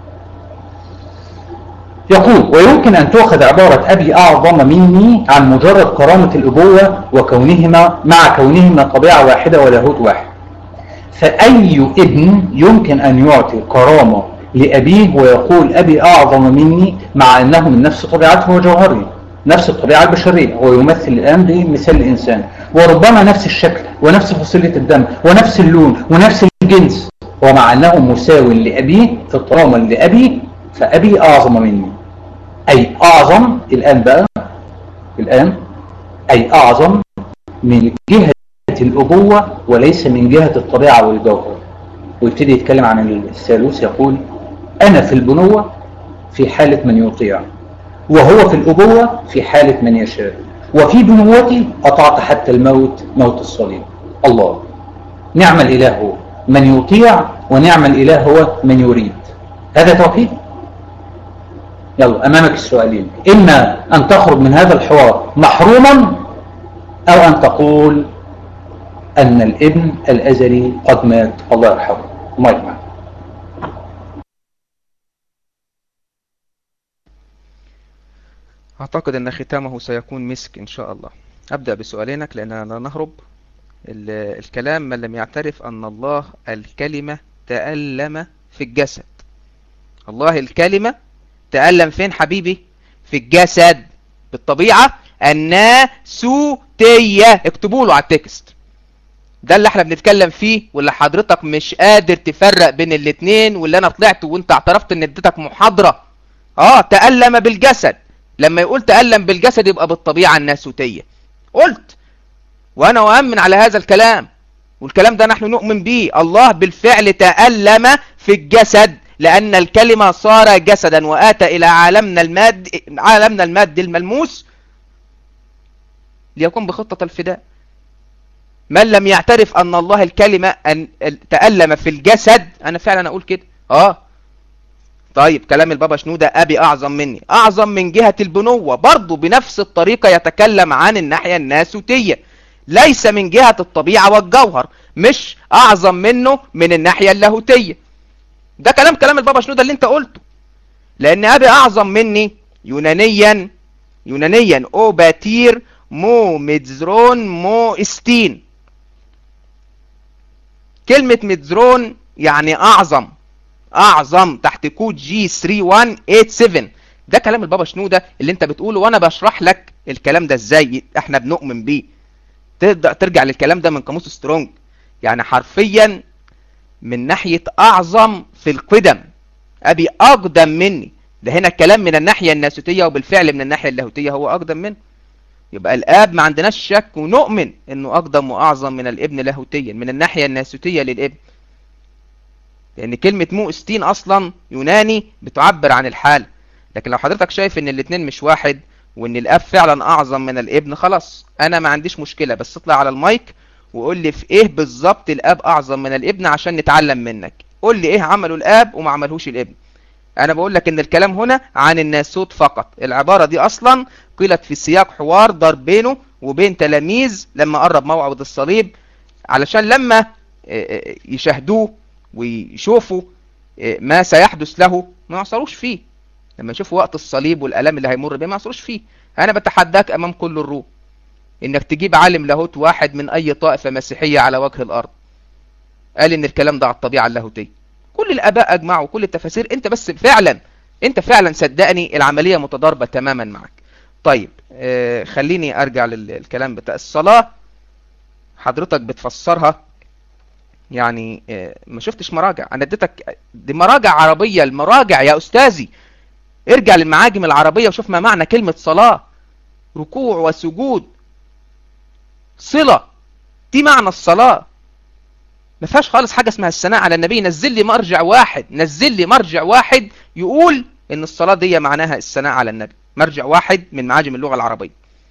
يقول ويمكن أن تؤخذ عبارة أبي أعظم مني عن مجرد كرامة الأبوة وكونهما مع كونهما طبيعة واحدة ولاهوت واحد فأي ابن يمكن أن يعطي كرامة لأبيه ويقول أبي أعظم مني مع أنه من نفس طبيعته وجوهره نفس الطبيعة البشرية هو يمثل الآن بمثال الإنسان وربما نفس الشكل ونفس فصيلة الدم ونفس اللون ونفس الجنس ومع أنه مساو لأبيه احتراما لأبي فأبي أعظم مني أي أعظم الآن بقى الآن أي أعظم من جهة الأبوة وليس من جهة الطبيعة والجوهر ويبتدي يتكلم عن الثالوث يقول أنا في البنوة في حالة من يطيع وهو في الأبوة في حالة من يشاء وفي بنوتي أطعت حتى الموت موت الصليب الله نعم الإله هو من يطيع ونعم الإله هو من يريد هذا توحيد يلا أمامك السؤالين إما أن تخرج من هذا الحوار محروما أو أن تقول أن الابن الأزلي قد مات الله يرحمه وما يجمع أعتقد أن ختامه سيكون مسك إن شاء الله أبدأ بسؤالينك لأننا نهرب ال- الكلام من لم يعترف أن الله الكلمة تألم في الجسد الله الكلمة تألم فين حبيبي في الجسد بالطبيعة الناسوتية اكتبوا له على التكست ده اللي احنا بنتكلم فيه واللي حضرتك مش قادر تفرق بين الاتنين واللي انا طلعت وانت اعترفت ان اديتك محاضرة اه تألم بالجسد لما يقول تألم بالجسد يبقى بالطبيعة الناسوتية قلت وانا اؤمن على هذا الكلام والكلام ده نحن نؤمن به الله بالفعل تألم في الجسد لأن الكلمة صار جسدا وآتى إلى عالمنا الماد عالمنا المادي الملموس ليكون بخطة الفداء من لم يعترف أن الله الكلمة أن تألم في الجسد أنا فعلا أقول كده آه طيب كلام البابا شنودة أبي أعظم مني أعظم من جهة البنوة برضو بنفس الطريقة يتكلم عن الناحية الناسوتية ليس من جهة الطبيعة والجوهر مش أعظم منه من الناحية اللاهوتية ده كلام كلام البابا شنودة اللي انت قلته لأن أبي أعظم مني يونانيا يونانيا أو باتير مو ميدزرون مو استين كلمة ميدزرون يعني أعظم أعظم تحت كود جي 3187 ده كلام البابا شنودة اللي انت بتقوله وانا بشرح لك الكلام ده ازاي احنا بنؤمن بيه تبدأ ترجع للكلام ده من قاموس سترونج يعني حرفيا من ناحية أعظم في القدم أبي أقدم مني ده هنا الكلام من الناحية الناسوتية وبالفعل من الناحية اللاهوتية هو أقدم منه يبقى الآب ما عندناش شك ونؤمن أنه أقدم وأعظم من الابن لاهوتيا من الناحية الناسوتية للابن لأن كلمة مؤستين أصلا يوناني بتعبر عن الحال لكن لو حضرتك شايف أن الاتنين مش واحد وأن الآب فعلا أعظم من الابن خلاص أنا ما عنديش مشكلة بس اطلع على المايك وقول لي في إيه بالظبط الآب أعظم من الابن عشان نتعلم منك قول لي إيه عمله الآب وما عملهوش الابن أنا بقول لك إن الكلام هنا عن الناسوت فقط العبارة دي أصلا قيلت في سياق حوار دار بينه وبين تلاميذ لما قرب موعد الصليب علشان لما يشاهدوه ويشوفوا ما سيحدث له ما يعصروش فيه لما يشوفوا وقت الصليب والألم اللي هيمر بيه ما يعصروش فيه أنا بتحداك أمام كل الروح إنك تجيب عالم لاهوت واحد من أي طائفة مسيحية على وجه الأرض قال إن الكلام ده على الطبيعة اللاهوتية كل الآباء أجمعوا كل التفاسير أنت بس فعلا أنت فعلا صدقني العملية متضاربة تماما معك طيب آه خليني أرجع للكلام بتاع الصلاة حضرتك بتفسرها يعني آه ما شفتش مراجع أنا اديتك دي مراجع عربية المراجع يا أستاذي ارجع للمعاجم العربية وشوف ما معنى كلمة صلاة ركوع وسجود صلة دي معنى الصلاة ما فيهاش خالص حاجة اسمها الثناء على النبي نزل لي مرجع واحد نزل لي مرجع واحد يقول ان الصلاة دي معناها الثناء على النبي مرجع واحد من معاجم اللغة العربية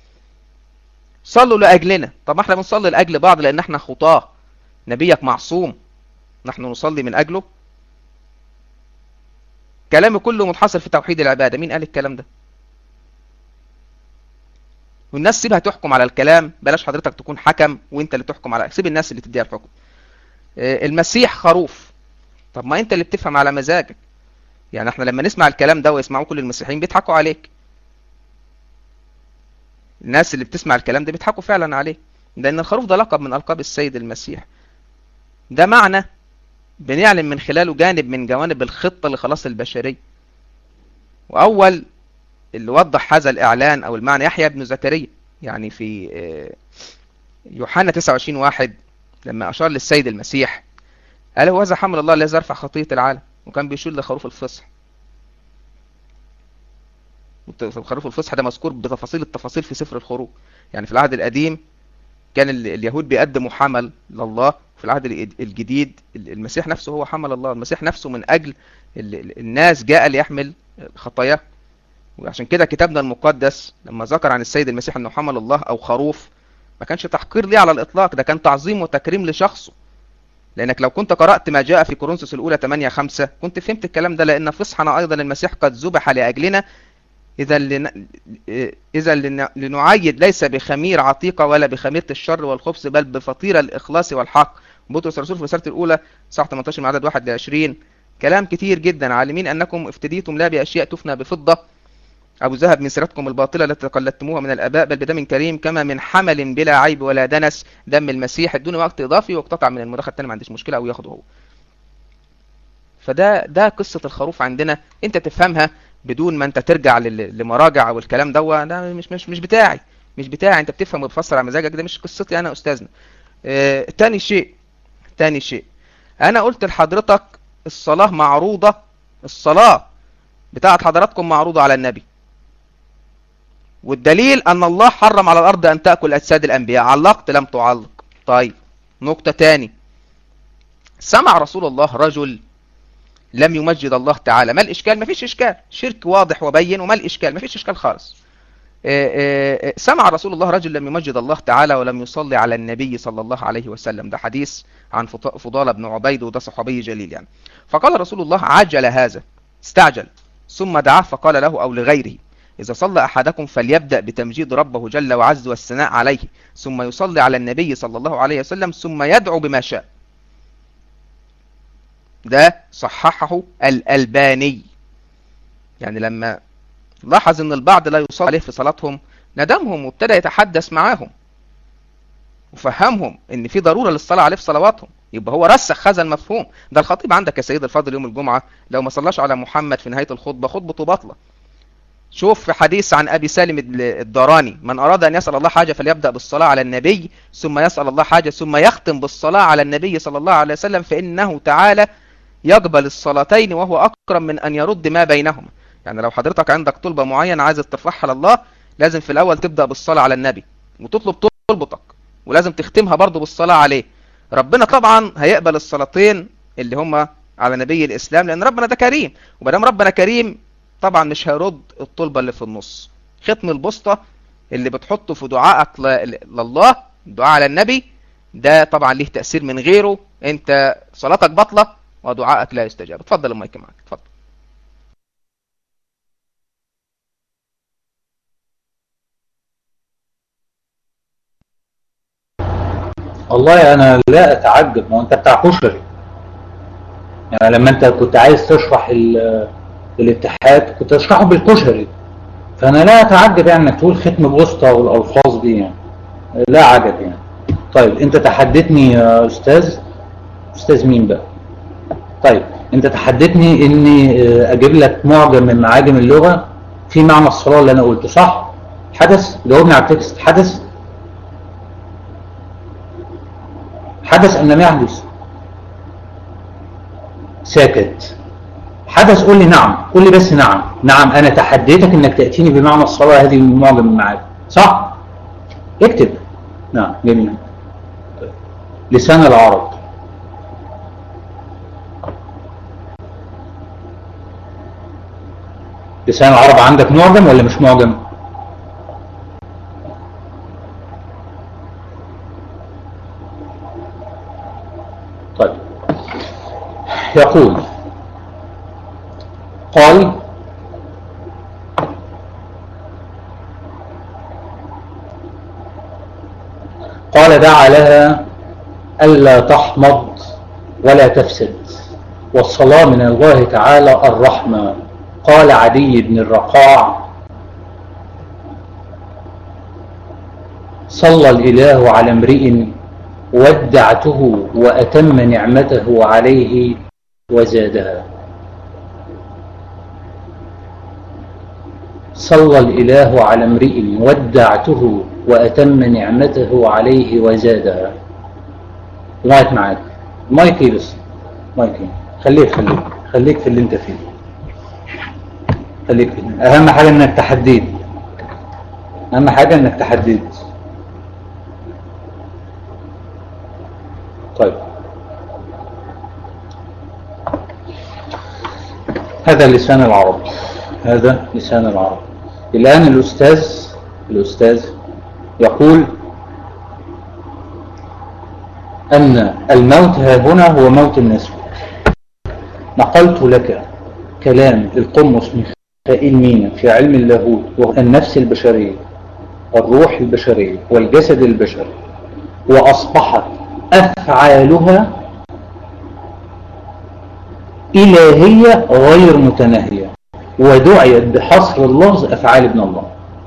صلوا لأجلنا طب ما احنا بنصلي لأجل بعض لأن احنا خطاه نبيك معصوم نحن نصلي من أجله كلامي كله منحصر في توحيد العبادة مين قال الكلام ده والناس سيبها تحكم على الكلام بلاش حضرتك تكون حكم وانت اللي تحكم على سيب الناس اللي تديها الحكم المسيح خروف طب ما انت اللي بتفهم على مزاجك يعني احنا لما نسمع الكلام ده ويسمعوه كل المسيحيين بيضحكوا عليك الناس اللي بتسمع الكلام ده بيضحكوا فعلا عليه لان الخروف ده لقب من القاب السيد المسيح ده معنى بنعلم من خلاله جانب من جوانب الخطة لخلاص البشرية واول اللي وضح هذا الاعلان او المعنى يحيى بن زكريا يعني في يوحنا 29 واحد لما أشار للسيد المسيح قال هو هذا حمل الله الذي يرفع خطية العالم وكان بيشير لخروف الفصح خروف الفصح ده مذكور بتفاصيل التفاصيل في سفر الخروج يعني في العهد القديم كان اليهود بيقدموا حمل لله في العهد الجديد المسيح نفسه هو حمل الله المسيح نفسه من أجل الناس جاء ليحمل خطاياه وعشان كده كتابنا المقدس لما ذكر عن السيد المسيح انه حمل الله او خروف ما كانش تحقير ليه على الاطلاق ده كان تعظيم وتكريم لشخصه لانك لو كنت قرأت ما جاء في كورنثوس الاولى 8 5 كنت فهمت الكلام ده لان فصحنا ايضا المسيح قد ذبح لاجلنا اذا لن... اذا لن... لنعيد ليس بخمير عتيقه ولا بخميره الشر والخبث بل بفطير الاخلاص والحق بطرس الرسول في رسالته الاولى صح 18 من عدد 1 ل 20 كلام كتير جدا عالمين انكم افتديتم لا باشياء تفنى بفضه أو ذهب من سيرتكم الباطلة التي قلدتموها من الآباء بل بدم كريم كما من حمل بلا عيب ولا دنس دم المسيح ادوني وقت إضافي واقتطع من المداخل التاني ما عنديش مشكلة أو ياخده هو فده ده قصة الخروف عندنا أنت تفهمها بدون ما أنت ترجع لمراجع أو الكلام ده ده مش مش مش بتاعي مش بتاعي أنت بتفهم وبتفسر على مزاجك ده مش قصتي أنا أستاذنا آه تاني شيء تاني شيء أنا قلت لحضرتك الصلاة معروضة الصلاة بتاعت حضراتكم معروضة على النبي والدليل أن الله حرم على الأرض أن تأكل أجساد الأنبياء علقت لم تعلق طيب نقطة تاني سمع رسول الله رجل لم يمجد الله تعالى ما الإشكال ما فيش إشكال شرك واضح وبين وما الإشكال ما فيش إشكال خالص سمع رسول الله رجل لم يمجد الله تعالى ولم يصلي على النبي صلى الله عليه وسلم ده حديث عن فضالة بن عبيد وده صحابي جليل يعني فقال رسول الله عجل هذا استعجل ثم دعاه فقال له أو لغيره إذا صلى أحدكم فليبدأ بتمجيد ربه جل وعز والثناء عليه ثم يصلي على النبي صلى الله عليه وسلم ثم يدعو بما شاء ده صححه الألباني يعني لما لاحظ ان البعض لا يصلي عليه في صلاتهم ندمهم وابتدى يتحدث معاهم وفهمهم ان في ضرورة للصلاة عليه في صلواتهم يبقى هو رسخ هذا المفهوم ده الخطيب عندك يا سيد الفاضل يوم الجمعة لو ما صلاش على محمد في نهاية الخطبة خطبته باطلة شوف في حديث عن أبي سالم الداراني من أراد أن يسأل الله حاجة فليبدأ بالصلاة على النبي ثم يسأل الله حاجة ثم يختم بالصلاة على النبي صلى الله عليه وسلم فإنه تعالى يقبل الصلاتين وهو أكرم من أن يرد ما بينهما يعني لو حضرتك عندك طلبة معينة عايز ترفعها لله لازم في الأول تبدأ بالصلاة على النبي وتطلب طلبتك ولازم تختمها برضه بالصلاة عليه ربنا طبعا هيقبل الصلاتين اللي هما على نبي الإسلام لأن ربنا ده كريم ومدام ربنا كريم طبعا مش هيرد الطلبة اللي في النص ختم البسطة اللي بتحطه في دعائك لله دعاء على النبي ده طبعا ليه تأثير من غيره انت صلاتك بطلة ودعائك لا يستجاب اتفضل المايك معك اتفضل والله انا لا اتعجب ما انت بتاع كشري يعني لما انت كنت عايز تشرح الاتحاد كنت تشرحه بالكشري فانا لا اتعجب يعني انك تقول ختم بوسطة والالفاظ دي يعني لا عجب يعني طيب انت تحدثني يا استاذ استاذ مين بقى طيب انت تحدثني اني اجيب لك معجم من معاجم اللغة في معنى الصلاة اللي انا قلته صح حدث جاوبني على التكست حدث حدث أم لم يحدث ساكت حدث قول لي نعم قول لي بس نعم نعم أنا تحديتك أنك تأتيني بمعنى الصلاة هذه المعجم المعاد صح اكتب نعم جميل لسان العرب لسان العرب عندك معجم ولا مش معجم طيب يقول قال قال دعا لها ألا تحمض ولا تفسد والصلاة من الله تعالى الرحمة قال عدي بن الرقاع صلى الإله على امرئ ودعته وأتم نعمته عليه وزادها صلى الإله على امرئ ودعته وأتم نعمته عليه وزادها لغاية معاك مايكي بس مايكي خليك خليك خليك في اللي انت فيه خليك فيه أهم حاجة انك تحديد أهم حاجة انك تحدد طيب هذا لسان العرب هذا لسان العرب الآن الأستاذ الأستاذ يقول أن الموت ها هنا هو موت الناس نقلت لك كلام القمص ميخائيل مينا في علم اللاهوت والنفس البشرية الروح البشرية والجسد البشري وأصبحت أفعالها إلهية غير متناهية ودعيت بحصر اللفظ أفعال ابن الله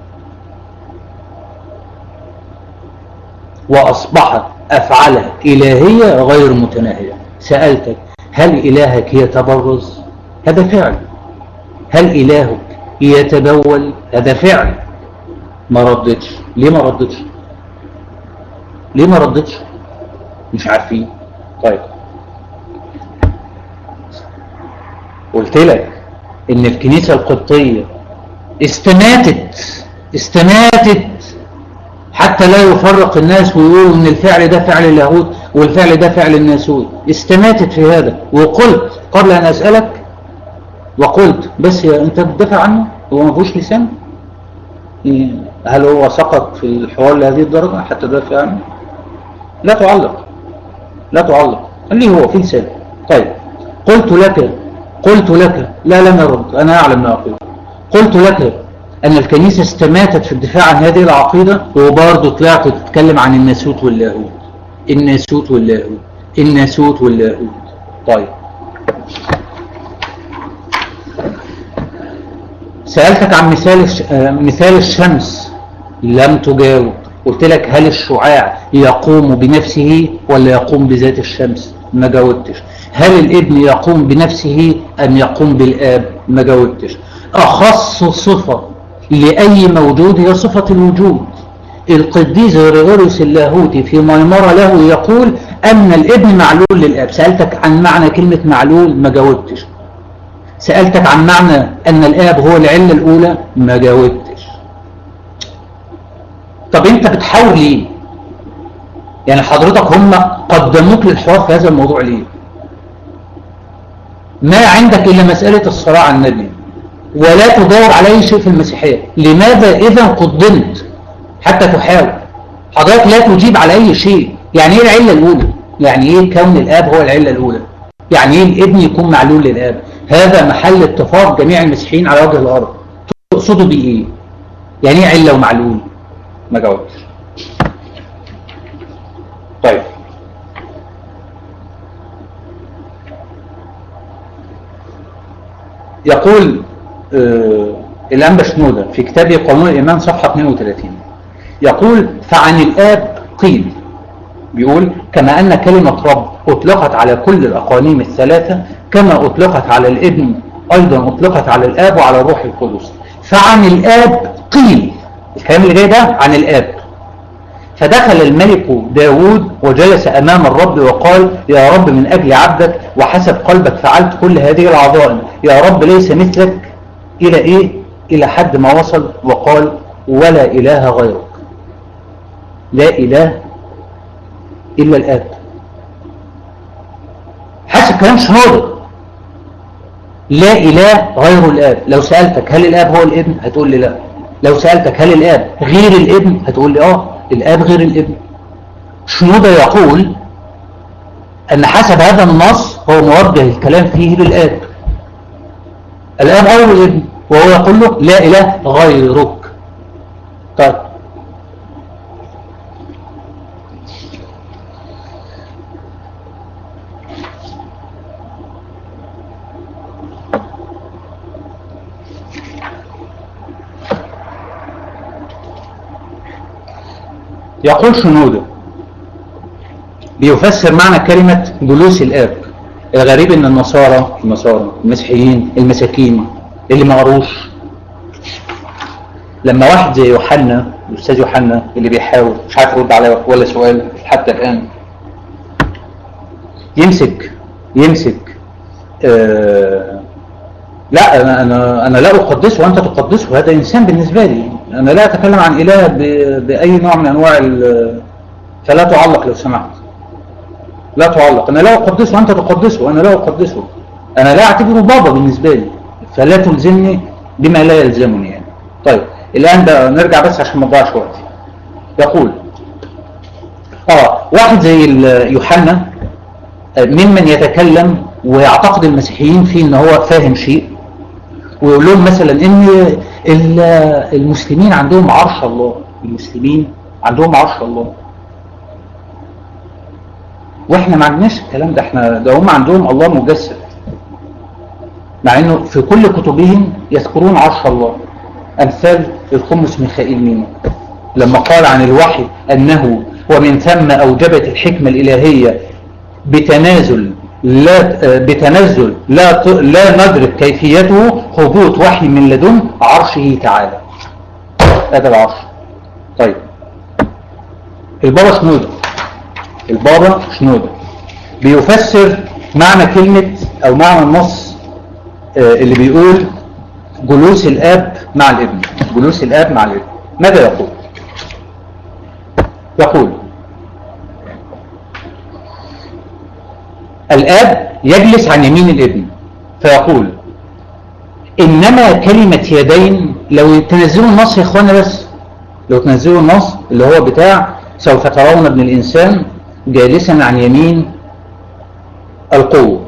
وأصبحت أفعالها إلهية غير متناهية سألتك هل إلهك يتبرز هذا فعل هل إلهك يتبول هذا فعل ما ردتش ليه ما ردتش ليه ما ردتش مش عارفين طيب قلت لك ان الكنيسة القبطية استماتت استماتت حتى لا يفرق الناس ويقولوا ان الفعل ده فعل اليهود والفعل ده فعل الناسوت استماتت في هذا وقلت قبل ان اسألك وقلت بس يا انت بتدافع عنه هو ما فيهوش لسان هل هو سقط في الحوار لهذه الدرجة حتى تدافع عنه لا تعلق لا تعلق اللي هو في لسان طيب قلت لك قلت لك لا لم يرد أنا أعلم ما أقول قلت لك أن الكنيسة استماتت في الدفاع عن هذه العقيدة وبرضه طلعت تتكلم عن الناسوت واللاهوت الناسوت واللاهوت الناسوت واللاهوت طيب سألتك عن مثال مثال الشمس لم تجاوب قلت لك هل الشعاع يقوم بنفسه ولا يقوم بذات الشمس ما جاوبتش هل الابن يقوم بنفسه أم يقوم بالآب ما جاوبتش أخص صفة لأي موجود هي صفة الوجود القديس غريغوريوس اللاهوتي في ميمرة له يقول أن الابن معلول للآب سألتك عن معنى كلمة معلول ما جاوبتش سألتك عن معنى أن الآب هو العلة الأولى ما جاوبتش طب أنت بتحاول ليه يعني حضرتك هم قدموك للحوار في هذا الموضوع ليه ما عندك إلا مسألة الصراع النبي ولا تدور على أي شيء في المسيحية لماذا إذا قدمت حتى تحاول حضرتك لا تجيب على أي شيء يعني إيه العلة الأولى يعني إيه كون الآب هو العلة الأولى يعني إيه الابن يكون معلول للآب هذا محل اتفاق جميع المسيحيين على وجه الأرض تقصدوا بيه إيه يعني إيه علة ومعلول ما جاوبتش طيب يقول آه الأنبا شنودة في كتابه قانون الإيمان صفحة 32 يقول فعن الآب قيل بيقول كما أن كلمة رب أطلقت على كل الأقانيم الثلاثة كما أطلقت على الابن أيضا أطلقت على الآب وعلى الروح القدس فعن الآب قيل الكلام اللي جاي ده عن الآب فدخل الملك داود وجلس أمام الرب وقال يا رب من أجل عبدك وحسب قلبك فعلت كل هذه العظائم يا رب ليس مثلك إلى إيه إلى حد ما وصل وقال ولا إله غيرك لا إله إلا الآب حسب كلام شهادة لا إله غير الآب لو سألتك هل الآب هو الابن هتقول لي لا لو سألتك هل الآب غير الابن هتقول لي آه الآب غير الابن شنودة يقول أن حسب هذا النص هو موجه الكلام فيه للآب الآب غير الابن وهو يقول له لا إله غيرك طيب يقول شنودة بيفسر معنى كلمة جلوس الآب الغريب ان النصارى النصارى المسيحيين المساكين اللي ما قروش لما واحد زي يوحنا الاستاذ يوحنا اللي بيحاول مش عارف يرد عليه ولا سؤال حتى الان يمسك يمسك آه لا انا انا انا لا اقدسه وانت تقدسه هذا انسان بالنسبه لي انا لا اتكلم عن اله ب- باي نوع من انواع ال- فلا تعلق لو سمحت لا تعلق انا لا اقدسه وانت تقدسه انا لا اقدسه انا لا اعتبره بابا بالنسبه لي فلا تلزمني بما لا يلزمني يعني طيب الان بقى نرجع بس عشان ما نضيعش وقتي يقول اه واحد زي ال- يوحنا آه، ممن يتكلم ويعتقد المسيحيين فيه ان هو فاهم شيء ويقول لهم مثلا ان ال- المسلمين عندهم عرش الله المسلمين عندهم عرش الله واحنا ما عندناش الكلام ده احنا ده هم عندهم الله مجسد مع انه في كل كتبهم يذكرون عرش الله امثال الخمس ميخائيل مينا لما قال عن الوحي انه ومن ثم اوجبت الحكمه الالهيه بتنازل لا بتنزل لا ت- لا ندرك كيفيته هبوط وحي من لدن عرشه تعالى هذا العرش طيب البابا شنودة البابا شنودة بيفسر معنى كلمة او معنى النص آه، اللي بيقول جلوس الاب مع الابن جلوس الاب مع الابن ماذا يقول يقول الاب يجلس عن يمين الابن فيقول انما كلمة يدين لو تنزلوا النص يا اخوانا بس لو تنزلوا النص اللي هو بتاع سوف ترون ابن الانسان جالسا عن يمين القوة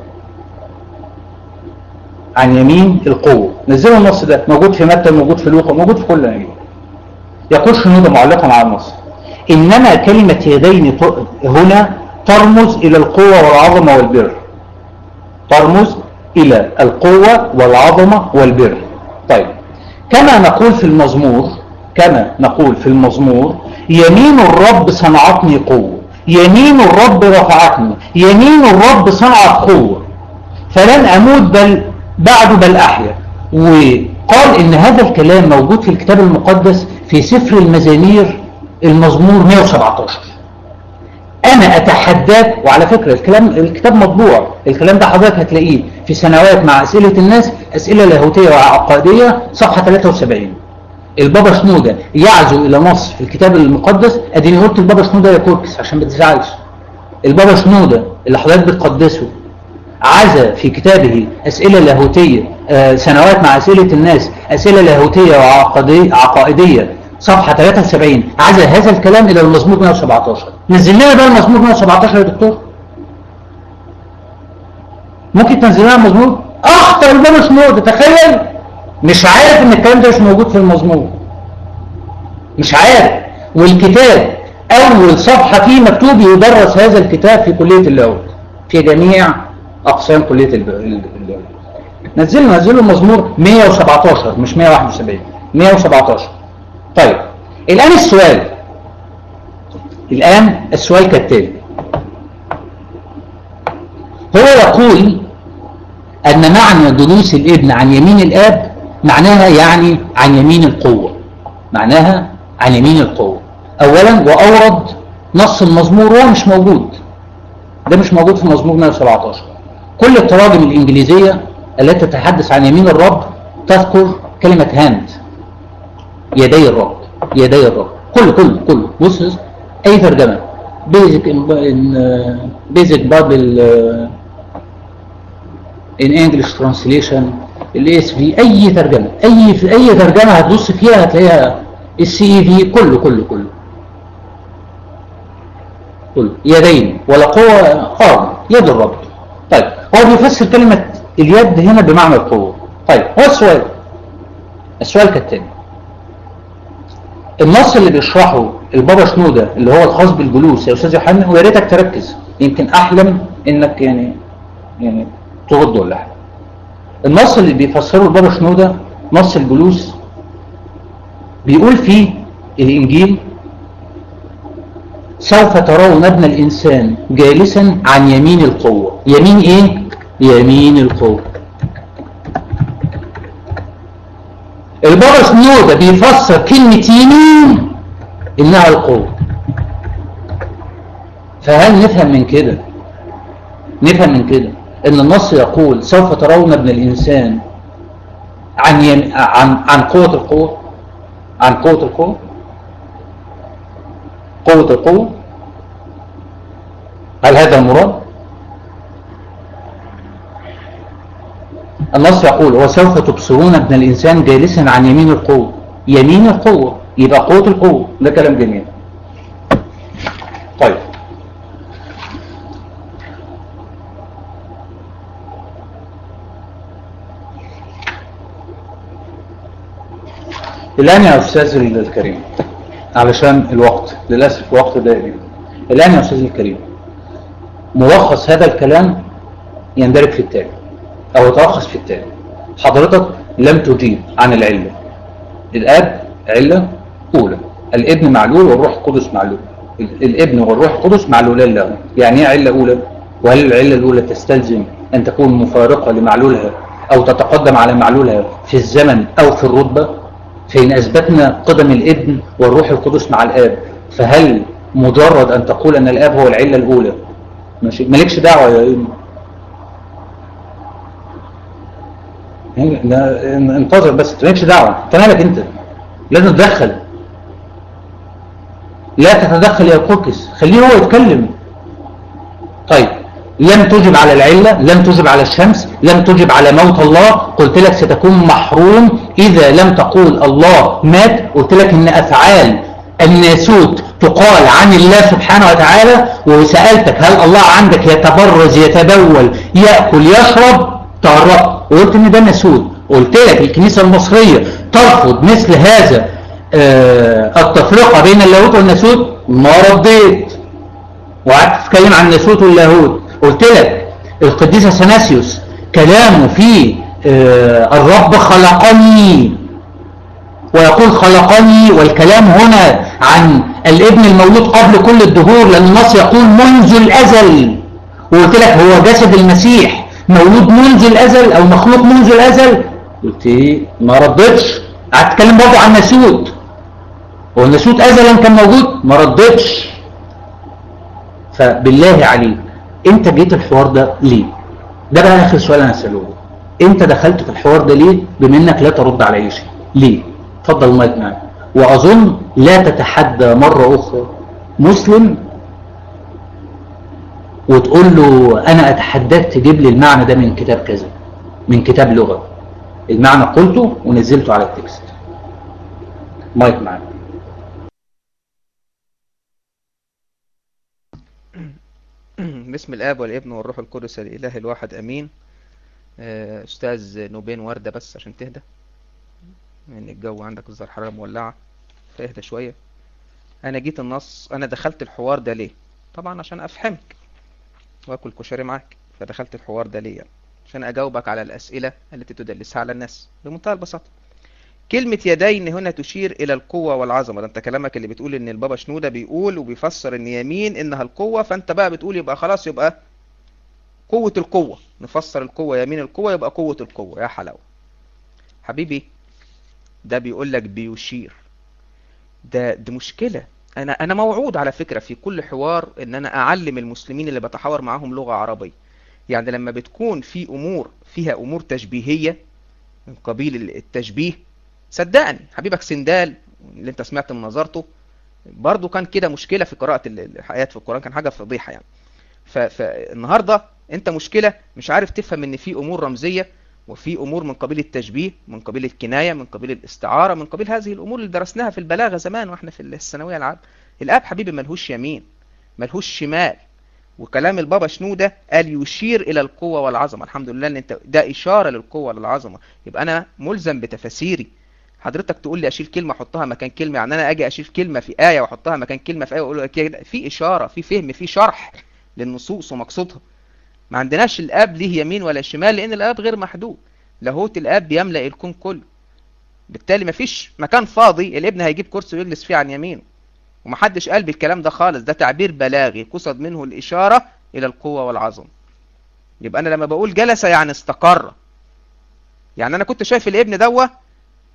عن يمين القوة نزلوا النص ده موجود في متى موجود في لوقا موجود في كل الانجيل يقول شنودة معلقا على النص انما كلمة يدين ت- هنا ترمز الى القوة والعظمة والبر ترمز الى القوة والعظمة والبر طيب كما نقول في المزمور كما نقول في المزمور يمين الرب صنعتني قوة يمين الرب رفعتني يمين الرب صنعت قوة فلن أموت بل بعد بل أحيا وقال إن هذا الكلام موجود في الكتاب المقدس في سفر المزامير المزمور 117 أنا أتحداك وعلى فكرة الكلام الكتاب مطبوع الكلام ده حضرتك هتلاقيه في سنوات مع أسئلة الناس أسئلة لاهوتية وعقائدية صفحة 73 البابا شنودة يعزو إلى نص في الكتاب المقدس أديني قلت البابا شنودة يا كوركس عشان ما تزعلش البابا شنودة اللي حضرتك بتقدسه عزا في كتابه أسئلة لاهوتية آه، سنوات مع أسئلة الناس أسئلة لاهوتية وعقائدية عقائدية صفحة 73 عزا هذا الكلام إلى المزمور 117 نزل لنا بقى المزمور 117 يا دكتور ممكن تنزل لنا المزمور أخطأ البابا شنودة تخيل مش عارف ان الكلام ده مش موجود في المزمور مش عارف والكتاب اول صفحة فيه مكتوب يدرس هذا الكتاب في كلية اللاهوت في جميع اقسام كلية الب- ال- اللاهوت نزلوا نزلوا المزمور 117 مش 171 117 طيب الان السؤال الان السؤال كالتالي هو يقول أن معنى جلوس الابن عن يمين الآب معناها يعني عن يمين القوة معناها عن يمين القوة أولا وأورد نص المزمور وهو مش موجود ده مش موجود في مزمور 117 كل التراجم الإنجليزية التي تتحدث عن يمين الرب تذكر كلمة هاند يدي الرب يدي الرب كل كل كل بص بص، أي ترجمة بيزك بيزك بابل in English translation الاس في اي ترجمه اي في اي ترجمه هتبص فيها هتلاقيها السي اي في كله كله كله كله يدين ولا قوه اه يد الرب طيب هو بيفسر كلمه اليد هنا بمعنى القوه طيب هو السؤال السؤال كالتالي النص اللي بيشرحه البابا شنودة اللي هو الخاص بالجلوس يا استاذ يوحنا ويا ريتك تركز يمكن احلم انك يعني يعني ترد ولا حاجه النص اللي بيفسره البابا شنودة نص الجلوس بيقول فيه الانجيل سوف ترون ابن الانسان جالسا عن يمين القوه يمين ايه يمين القوه البابا سنودة بيفسر كلمة يمين إنها القوة فهل نفهم من كده نفهم من كده ان النص يقول سوف ترون ابن الانسان عن يم... عن عن قوة القوة عن قوة القوة قوة القوة هل هذا المراد النص يقول وسوف تبصرون ابن الانسان جالسا عن يمين القوة يمين القوة يبقى قوة القوة ده كلام جميل طيب الآن يا أستاذ الكريم علشان الوقت للأسف الوقت ضيق جدا الآن يا أستاذ الكريم ملخص هذا الكلام يندرج في التالي أو يتلخص في التالي حضرتك لم تجيب عن العلة الآب علة أولى الابن معلول والروح القدس معلول الابن والروح القدس معلولان له يعني ايه علة أولى وهل العلة الأولى تستلزم أن تكون مفارقة لمعلولها أو تتقدم على معلولها في الزمن أو في الرتبة فإن أثبتنا قدم الابن والروح القدس مع الآب فهل مجرد أن تقول أن الآب هو العلة الأولى ماشي مالكش دعوة يا ابن انتظر بس انت مالكش دعوة انت مالك انت لازم تدخل لا تتدخل يا كوكس خليه هو يتكلم طيب لم تجب على العلة لم تجب على الشمس لم تجب على موت الله قلت لك ستكون محروم إذا لم تقول الله مات قلت لك إن أفعال الناسوت تقال عن الله سبحانه وتعالى وسألتك هل الله عندك يتبرز يتبول يأكل يشرب تعرف وقلت إن ده ناسوت قلت لك الكنيسة المصرية ترفض مثل هذا آه التفرقة بين اللاهوت والناسوت ما رديت وقعدت تتكلم عن الناسوت واللاهوت قلت لك القديس اثناسيوس كلامه في آه الرب خلقني ويقول خلقني والكلام هنا عن الابن المولود قبل كل الدهور لأن النص يقول منذ الأزل وقلت لك هو جسد المسيح مولود منذ الأزل أو مخلوق منذ الأزل قلت ايه ما ردتش قعدت اتكلم برضه عن الناسوت هو الناسوت أزلا كان موجود ما ردتش فبالله عليك انت جيت الحوار ده ليه ده بقى اخر سؤال انا اساله انت دخلت في الحوار ده ليه بما انك لا ترد على اي شيء ليه اتفضل المايك معاك واظن لا تتحدى مره اخرى مسلم وتقول له انا اتحداك تجيب لي المعنى ده من كتاب كذا من كتاب لغه المعنى قلته ونزلته على التكست مايك معاك بسم الآب والابن والروح القدس الإله الواحد أمين أستاذ نوبين وردة بس عشان تهدى لأن الجو عندك الظاهر حرارة مولعة فاهدى شوية أنا جيت النص أنا دخلت الحوار ده ليه طبعا عشان أفهمك وأكل كشري معاك فدخلت الحوار ده ليه يعني. عشان أجاوبك على الأسئلة التي تدلسها على الناس بمنتهى البساطة كلمة يدين هنا تشير إلى القوة والعظمة ده أنت كلامك اللي بتقول إن البابا شنودة بيقول وبيفسر إن يمين إنها القوة فأنت بقى بتقول يبقى خلاص يبقى قوة القوة نفسر القوة يمين القوة يبقى قوة القوة يا حلاوة حبيبي ده بيقول لك بيشير ده دي مشكلة أنا أنا موعود على فكرة في كل حوار إن أنا أعلم المسلمين اللي بتحاور معاهم لغة عربية يعني لما بتكون في أمور فيها أمور تشبيهية من قبيل التشبيه صدقني حبيبك سندال اللي انت سمعت مناظرته برضو كان كده مشكلة في قراءة الآيات في القرآن كان حاجة فضيحة يعني فالنهاردة انت مشكلة مش عارف تفهم ان في امور رمزية وفي امور من قبيل التشبيه من قبيل الكناية من قبيل الاستعارة من قبيل هذه الامور اللي درسناها في البلاغة زمان واحنا في الثانوية العامة الاب حبيبي ملهوش يمين ملهوش شمال وكلام البابا شنودة قال يشير الى القوة والعظمة الحمد لله ان انت ده اشارة للقوة والعظمة يبقى انا ملزم بتفاسيري حضرتك تقول لي اشيل كلمه احطها مكان كلمه يعني انا اجي اشيل كلمه في ايه واحطها مكان كلمه في ايه واقول كده في اشاره في فهم في شرح للنصوص ومقصودها ما عندناش الاب ليه يمين ولا شمال لان الاب غير محدود لاهوت الاب بيملا الكون كله بالتالي ما فيش مكان فاضي الابن هيجيب كرسي ويجلس فيه عن يمينه ومحدش قال بالكلام ده خالص ده تعبير بلاغي قصد منه الاشاره الى القوه والعظمه يبقى انا لما بقول جلس يعني استقر يعني انا كنت شايف الابن دوه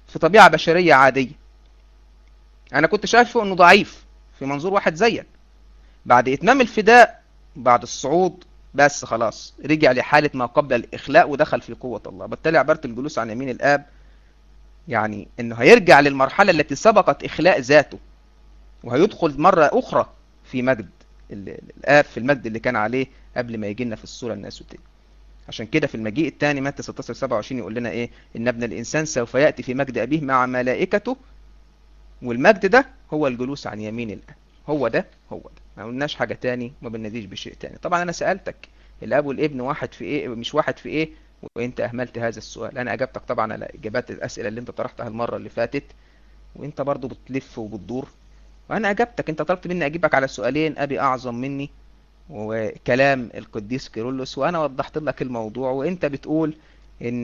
في طبيعة بشرية عادية انا كنت شايفه انه ضعيف في منظور واحد زيك بعد اتمام الفداء بعد الصعود بس خلاص رجع لحالة ما قبل الإخلاء ودخل في قوة الله بالتالي عبارة الجلوس عن يمين الآب يعني انه هيرجع للمرحلة التي سبقت إخلاء ذاته وهيدخل مرة أخرى في مجد الآب في المجد اللي كان عليه قبل ما يجي لنا في الصورة الناسوتية عشان كده في المجيء الثاني متى 16 27 يقول لنا ايه ان ابن الانسان سوف ياتي في مجد ابيه مع ملائكته والمجد ده هو الجلوس عن يمين الاب هو ده هو ده ما قلناش حاجة تاني وما بنناديش بشيء تاني طبعا انا سألتك الاب والابن واحد في ايه مش واحد في ايه وانت اهملت هذا السؤال انا اجابتك طبعا على اجابات الاسئلة اللي انت طرحتها المرة اللي فاتت وانت برضو بتلف وبتدور وانا اجابتك انت طلبت مني اجيبك على سؤالين ابي اعظم مني وكلام القديس كيرلس وانا وضحت لك الموضوع وانت بتقول ان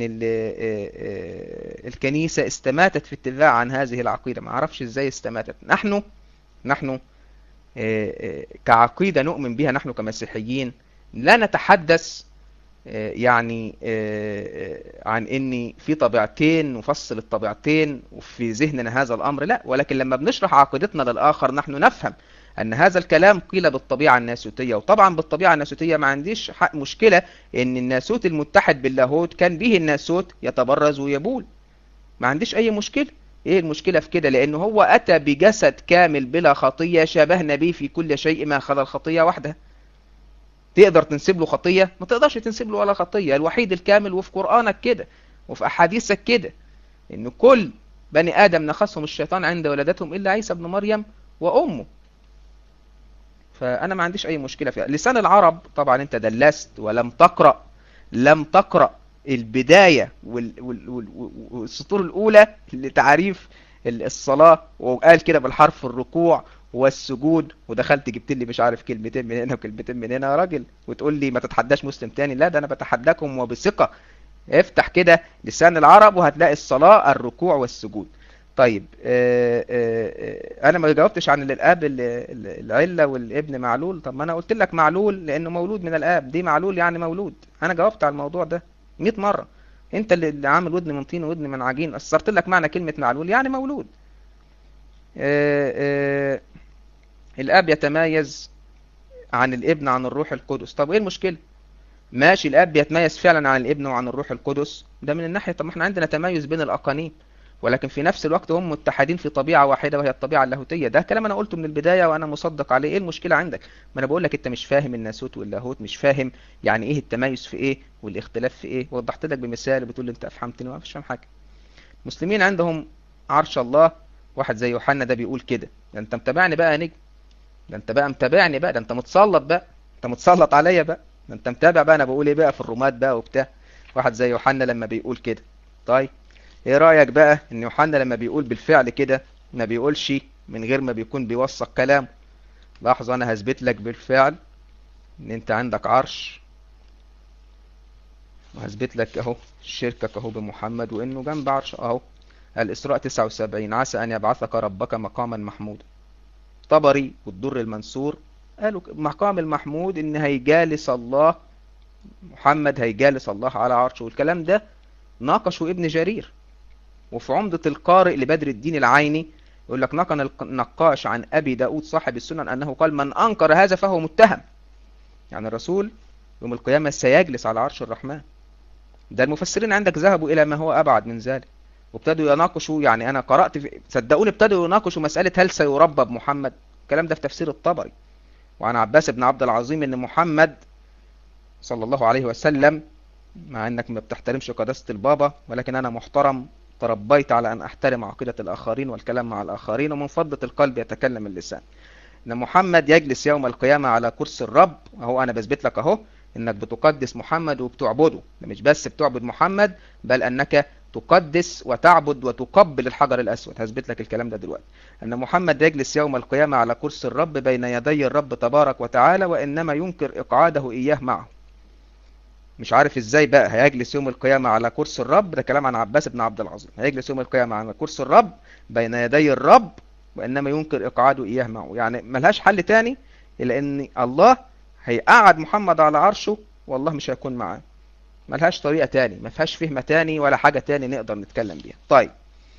الكنيسة استماتت في اتباع عن هذه العقيدة ما اعرفش ازاي استماتت نحن نحن كعقيدة نؤمن بها نحن كمسيحيين لا نتحدث يعني عن ان في طبيعتين نفصل الطبيعتين وفي ذهننا هذا الامر لا ولكن لما بنشرح عقيدتنا للاخر نحن نفهم ان هذا الكلام قيل بالطبيعة الناسوتية وطبعا بالطبيعة الناسوتية ما عنديش حق مشكلة ان الناسوت المتحد باللاهوت كان به الناسوت يتبرز ويبول ما عنديش اي مشكلة ايه المشكلة في كده لانه هو اتى بجسد كامل بلا خطية شبهنا به في كل شيء ما خلا الخطية وحدها تقدر تنسب له خطية ما تقدرش تنسب له ولا خطية الوحيد الكامل وفي قرآنك كده وفي احاديثك كده ان كل بني ادم نخسهم الشيطان عند ولادتهم الا عيسى ابن مريم وامه فانا ما عنديش اي مشكلة فيها لسان العرب طبعا انت دلست ولم تقرأ لم تقرأ البداية والسطور الأولى لتعريف الصلاة وقال كده بالحرف الركوع والسجود ودخلت جبت لي مش عارف كلمتين من هنا وكلمتين من هنا يا راجل وتقول لي ما تتحداش مسلم تاني لا ده انا بتحداكم وبثقة افتح كده لسان العرب وهتلاقي الصلاة الركوع والسجود طيب آآ آآ انا ما جاوبتش عن الاب العلة والابن معلول طب ما انا قلت لك معلول لانه مولود من الاب دي معلول يعني مولود انا جاوبت على الموضوع ده 100 مرة انت اللي عامل ودن من طين ودن من عجين اثرت لك معنى كلمة معلول يعني مولود آآ آآ الاب يتميز عن الابن عن الروح القدس طب ايه المشكلة ماشي الاب يتميز فعلا عن الابن وعن الروح القدس ده من الناحية طب ما احنا عندنا تميز بين الاقانيم ولكن في نفس الوقت هم متحدين في طبيعة واحدة وهي الطبيعة اللاهوتية ده كلام انا قلته من البداية وانا مصدق عليه ايه المشكلة عندك ما انا بقول لك انت مش فاهم الناسوت واللاهوت مش فاهم يعني ايه التميز في ايه والاختلاف في ايه وضحت لك بمثال بتقول لي انت افهمتني ما فيش فاهم حاجة المسلمين عندهم عرش الله واحد زي يوحنا ده بيقول كده ده انت متابعني بقى يا نجم ده انت بقى متابعني بقى ده انت متسلط بقى انت متسلط عليا بقى ده انت متابع بقى انا بقول ايه بقى في الرومات بقى وبتاع واحد زي يوحنا لما بيقول كده طيب ايه رأيك بقى ان يوحنا لما بيقول بالفعل كده ما بيقولش من غير ما بيكون بيوثق كلام لحظة انا هثبت لك بالفعل ان انت عندك عرش وهثبت لك اهو شركك اهو بمحمد وانه جنب عرش اهو الاسراء 79 عسى ان يبعثك ربك مقاما محمودا طبري والدر المنصور قالوا مقام المحمود ان هيجالس الله محمد هيجالس الله على عرشه والكلام ده ناقشه ابن جرير وفي عمدة القارئ لبدر الدين العيني يقول لك نقل النقاش عن أبي داود صاحب السنن أنه قال من أنكر هذا فهو متهم يعني الرسول يوم القيامة سيجلس على عرش الرحمن ده المفسرين عندك ذهبوا إلى ما هو أبعد من ذلك وابتدوا يناقشوا يعني أنا قرأت في صدقوني ابتدوا يناقشوا مسألة هل سيربى بمحمد الكلام ده في تفسير الطبري وعن عباس بن عبد العظيم أن محمد صلى الله عليه وسلم مع أنك ما بتحترمش قداسة البابا ولكن أنا محترم تربيت على أن أحترم عقيدة الآخرين والكلام مع الآخرين ومن فضة القلب يتكلم اللسان أن محمد يجلس يوم القيامة على كرسي الرب أهو أنا بثبت لك أهو أنك بتقدس محمد وبتعبده ده مش بس بتعبد محمد بل أنك تقدس وتعبد وتقبل الحجر الأسود هثبت لك الكلام ده دلوقتي أن محمد يجلس يوم القيامة على كرسي الرب بين يدي الرب تبارك وتعالى وإنما ينكر إقعاده إياه معه مش عارف ازاي بقى هيجلس يوم القيامة على كرسي الرب ده كلام عن عباس بن عبد العظيم هيجلس يوم القيامة على كرسي الرب بين يدي الرب وإنما ينكر إقعاده إياه معه يعني ملهاش حل تاني إلا إن الله هيقعد محمد على عرشه والله مش هيكون معاه ملهاش طريقة تاني ما فيهاش فهمة تاني ولا حاجة تاني نقدر نتكلم بيها طيب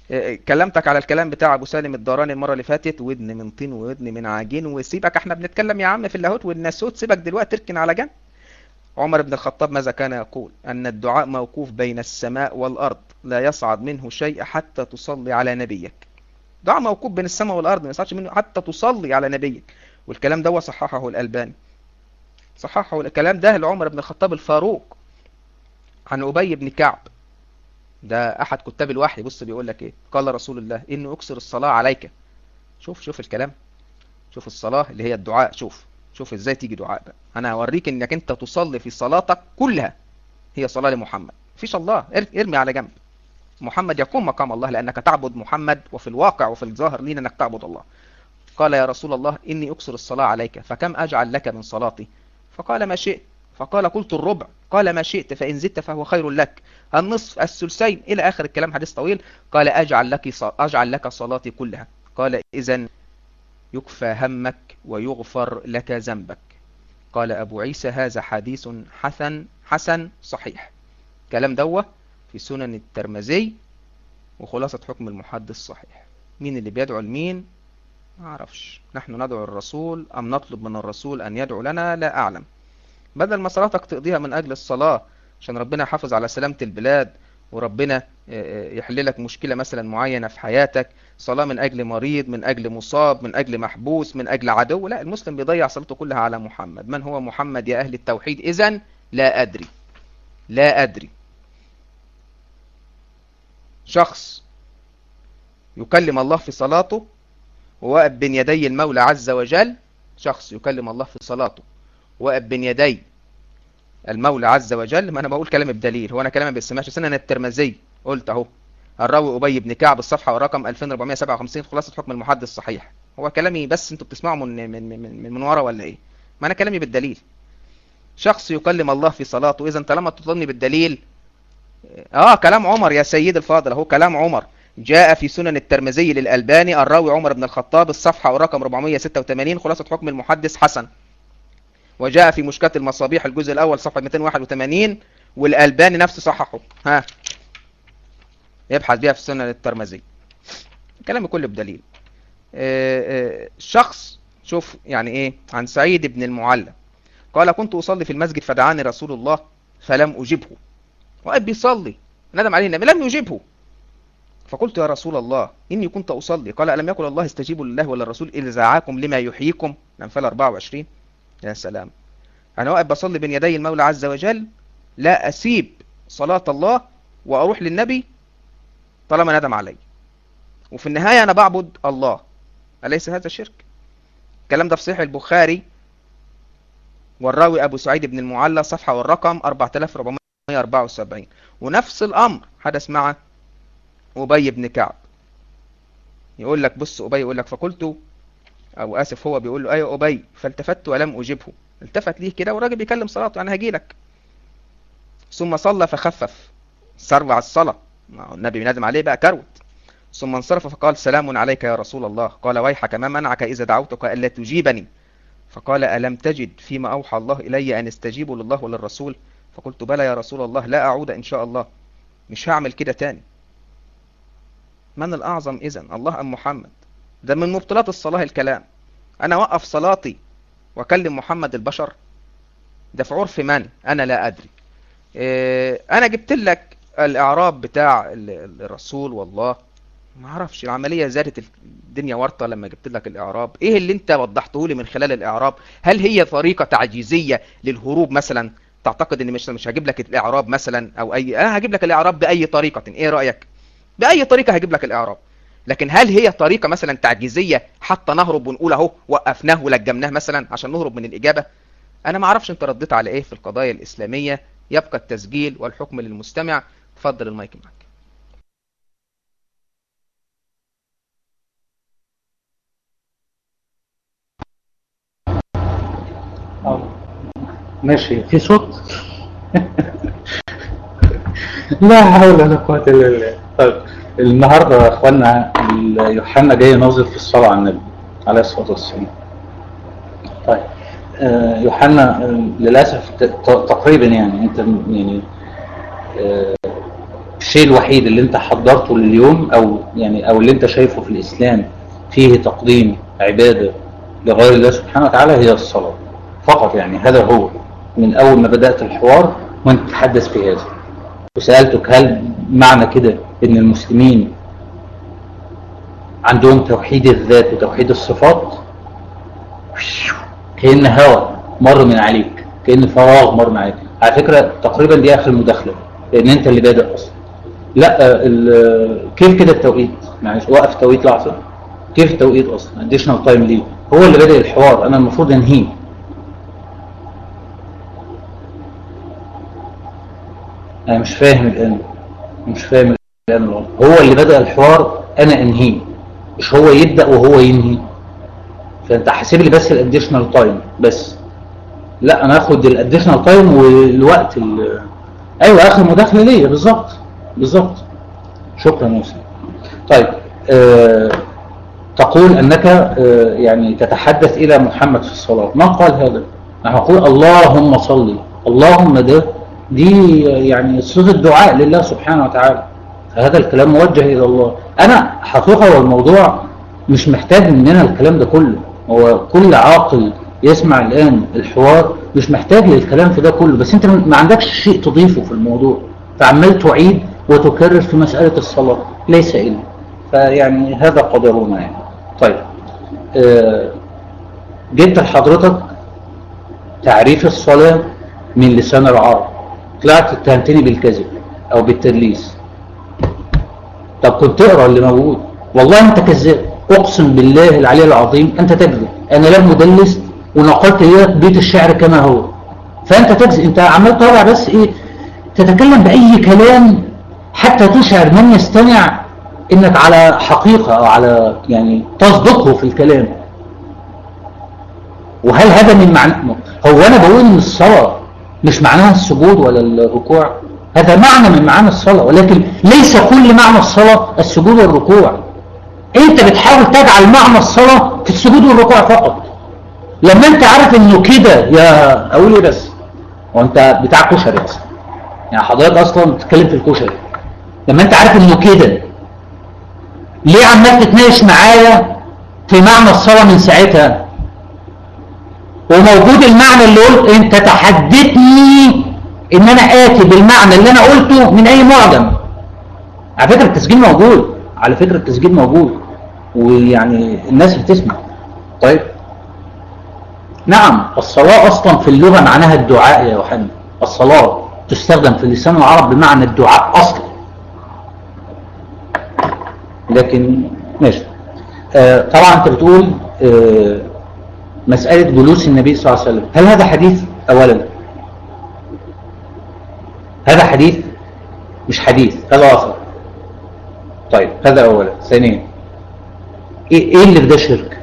آه، كلمتك على الكلام بتاع ابو سالم الداراني المره اللي فاتت ودن من طين وودن من عجين وسيبك احنا بنتكلم يا عم في اللاهوت والناسوت سيبك دلوقتي تركن على جنب عمر بن الخطاب ماذا كان يقول أن الدعاء موقوف بين السماء والأرض لا يصعد منه شيء حتى تصلي على نبيك دعاء موقوف بين السماء والأرض ما يصعدش منه حتى تصلي على نبيك والكلام ده صححه الألباني صححه الكلام ده لعمر بن الخطاب الفاروق عن أبي بن كعب ده أحد كتاب الوحي بص بيقول لك إيه قال رسول الله إنه أكسر الصلاة عليك شوف شوف الكلام شوف الصلاة اللي هي الدعاء شوف شوف ازاي تيجي دعاء بقى انا هوريك انك انت تصلي في صلاتك كلها هي صلاة لمحمد فيش الله ارمي على جنب محمد يقوم مقام الله لانك تعبد محمد وفي الواقع وفي الظاهر لينا انك تعبد الله قال يا رسول الله اني اكسر الصلاة عليك فكم اجعل لك من صلاتي فقال ما شئت فقال قلت الربع قال ما شئت فإن زدت فهو خير لك النصف الثلثين إلى آخر الكلام حديث طويل قال أجعل لك أجعل لك صلاتي كلها قال إذا يكفى همك ويغفر لك ذنبك قال أبو عيسى هذا حديث حسن حسن صحيح كلام دوه في سنن الترمذي وخلاصة حكم المحدث صحيح مين اللي بيدعو لمين ما اعرفش نحن ندعو الرسول أم نطلب من الرسول أن يدعو لنا لا أعلم بدل ما صلاتك تقضيها من أجل الصلاة عشان ربنا يحافظ على سلامة البلاد وربنا يحل لك مشكلة مثلا معينة في حياتك صلاة من أجل مريض من أجل مصاب من أجل محبوس من أجل عدو لا المسلم بيضيع صلاته كلها على محمد من هو محمد يا أهل التوحيد إذن لا أدري لا أدري شخص يكلم الله في صلاته وواقف بين يدي المولى عز وجل شخص يكلم الله في صلاته واقف بين يدي المولى عز وجل ما انا بقول كلامي بدليل هو انا كلامي ما بيسمعش سنن الترمذي قلت اهو الراوي ابي بن كعب الصفحه ورقم 2457 خلاصه حكم المحدث صحيح هو كلامي بس انتوا بتسمعوا من من من من, من ورا ولا ايه ما انا كلامي بالدليل شخص يكلم الله في صلاته اذا طالما تطلبني بالدليل اه كلام عمر يا سيد الفاضل اهو كلام عمر جاء في سنن الترمذي للألباني الراوي عمر بن الخطاب الصفحة ورقم 486 خلاصة حكم المحدث حسن وجاء في مشكاة المصابيح الجزء الأول صفحة 281 والألباني نفسه صححه ها يبحث بها في سنن الترمذي كلامي كله بدليل شخص شوف يعني ايه عن سعيد بن المعلى قال كنت أصلي في المسجد فدعاني رسول الله فلم أجبه وقال بيصلي ندم عليه النبي لم يجبه فقلت يا رسول الله إني كنت أصلي قال ألم يقل الله استجيبوا لله ولا الرسول إذا دعاكم لما يحييكم الأنفال 24 يا سلام أنا واقف بصلي بين يدي المولى عز وجل لا أسيب صلاة الله وأروح للنبي طالما ندم علي وفي النهاية أنا بعبد الله أليس هذا شرك الكلام ده في صحيح البخاري والراوي أبو سعيد بن المعلى صفحة والرقم 4474 ونفس الأمر حدث مع أبي بن كعب يقول لك بص أبي يقول لك فقلت أو آسف هو بيقول له أيوة أبي فالتفت ولم أجبه التفت ليه كده والراجل بيكلم صلاته أنا هجي لك ثم صلى فخفف سرع الصلاة النبي بينادم عليه بقى كروت ثم انصرف فقال سلام عليك يا رسول الله قال ويحك ما منعك إذا دعوتك ألا تجيبني فقال ألم تجد فيما أوحى الله إلي أن استجيبوا لله وللرسول فقلت بلى يا رسول الله لا أعود إن شاء الله مش هعمل كده تاني من الأعظم إذن الله أم محمد ده من مبطلات الصلاة الكلام أنا وقف صلاتي وأكلم محمد البشر ده في عرف من أنا لا أدري أنا جبت لك الإعراب بتاع الرسول والله ما اعرفش العملية زادت الدنيا ورطة لما جبت لك الإعراب إيه اللي أنت وضحته لي من خلال الإعراب هل هي طريقة تعجيزية للهروب مثلا تعتقد ان مش مش هجيب لك الاعراب مثلا او اي اه هجيب لك الاعراب باي طريقه ايه رايك باي طريقه هجيب لك الاعراب لكن هل هي طريقه مثلا تعجيزيه حتى نهرب ونقول اهو وقفناه ولجمناه مثلا عشان نهرب من الاجابه انا ما اعرفش انت رديت على ايه في القضايا الاسلاميه يبقى التسجيل والحكم للمستمع اتفضل المايك معك ماشي في صوت لا حول ولا قوة إلا بالله طيب النهارده يا اخوانا يوحنا جاي ناظر في الصلاة على النبي عليه الصلاة والسلام طيب آه، يوحنا آه، للأسف ت- ت- تقريبا يعني أنت م- يعني آه، الشيء الوحيد اللي انت حضرته لليوم او يعني او اللي انت شايفه في الاسلام فيه تقديم عبادة لغير الله سبحانه وتعالى هي الصلاة فقط يعني هذا هو من اول ما بدأت الحوار وانت تتحدث في هذا وسألتك هل معنى كده ان المسلمين عندهم توحيد الذات وتوحيد الصفات كأن هوا مر من عليك كأن فراغ مر من عليك على فكرة تقريبا دي آخر مداخلة لأن أنت اللي بادئ أصلا لا ال- كيف كده التوقيت معلش وقف التوقيت لحظة كيف التوقيت أصلا additional تايم ليه هو اللي بادئ الحوار أنا المفروض أنهيه أنا مش فاهم الآن مش فاهم الآن الوضع. هو اللي بدأ الحوار أنا أنهيه مش هو يبدأ وهو ينهي فأنت حاسب لي بس الاديشنال تايم بس لا أنا أخد الاديشنال تايم والوقت ال- أيوة آخر مداخلة ليا بالظبط بالظبط شكرا موسى طيب آه تقول أنك آه يعني تتحدث إلى محمد في الصلاة من قال هذا نحن نقول اللهم صل اللهم ده دي يعني صيغه دعاء لله سبحانه وتعالى فهذا الكلام موجه إلى الله أنا حقيقة والموضوع مش محتاج مننا الكلام ده كله هو كل عاقل يسمع الآن الحوار مش محتاج للكلام في ده كله بس انت ما عندكش شيء تضيفه في الموضوع فعمال تعيد وتكرر في مسألة الصلاة ليس إلا فيعني هذا قدرنا يعني طيب آه، جبت لحضرتك تعريف الصلاة من لسان العرب طلعت اتهمتني بالكذب أو بالتدليس طب كنت اقرا اللي موجود والله انت كذاب اقسم بالله العلي العظيم انت تكذب انا لم مدلس ونقلت لك بيت الشعر كما هو فانت تكذب انت عمال طالع بس ايه تتكلم باي كلام حتى تشعر من يستمع انك على حقيقة او على يعني تصدقه في الكلام وهل هذا من معنى هو انا بقول ان الصلاة مش معناها السجود ولا الركوع هذا معنى من معاني الصلاة ولكن ليس كل معنى الصلاة السجود والركوع انت بتحاول تجعل معنى الصلاة في السجود والركوع فقط لما انت عارف انه كده يا اقول ايه بس وانت بتاع كشري اصلا يعني حضرتك اصلا بتتكلم في الكشري لما انت عارف انه كده ليه عمال تتناقش معايا في معنى الصلاة من ساعتها وموجود المعنى اللي قلت انت تحدثني ان انا اتي بالمعنى اللي انا قلته من اي معجم على فكرة التسجيل موجود على فكرة التسجيل موجود ويعني الناس بتسمع طيب نعم الصلاة اصلا في اللغة معناها الدعاء يا يوحنا الصلاة تستخدم في اللسان العرب بمعنى الدعاء اصلا لكن ماشي آه طبعا انت بتقول آه مسألة جلوس النبي صلى الله عليه وسلم هل هذا حديث اولا هذا حديث مش حديث هذا اثر طيب هذا اولا ثانيا ايه إيه اللي في ده شرك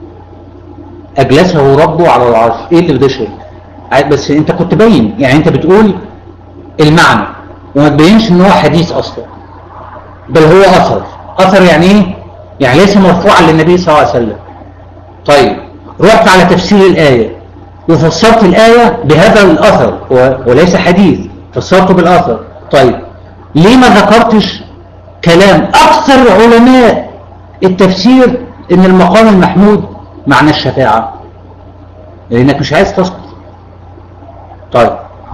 اجلسه ربه على العرش ايه اللي في ده شرك بس انت كنت باين يعني انت بتقول المعنى وما تبينش ان هو حديث اصلا بل هو اثر اثر يعني ايه يعني ليس مرفوعا للنبي صلى الله عليه وسلم طيب رحت على تفسير الايه وفسرت الايه بهذا الاثر وليس حديث فسرته بالاثر طيب ليه ما ذكرتش كلام اكثر علماء التفسير ان المقام المحمود معنى الشفاعه لانك مش عايز تسقط طيب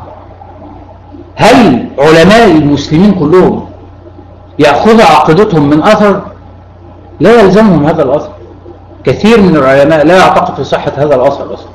هل علماء المسلمين كلهم يأخذ عقيدتهم من أثر لا يلزمهم هذا الأثر كثير من العلماء لا يعتقد في صحة هذا الأثر أصلا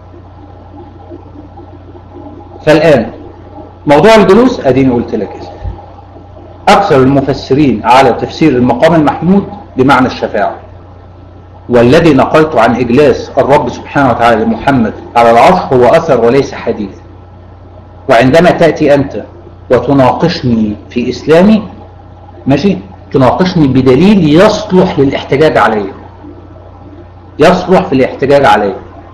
فالآن موضوع الجلوس أديني قلت لك اسم أكثر المفسرين على تفسير المقام المحمود بمعنى الشفاعة والذي نقلت عن إجلاس الرب سبحانه وتعالى لمحمد على العرش هو أثر وليس حديث وعندما تأتي أنت وتناقشني في إسلامي ماشي تناقشني بدليل يصلح للاحتجاج عليه يصلح في الاحتجاج عليه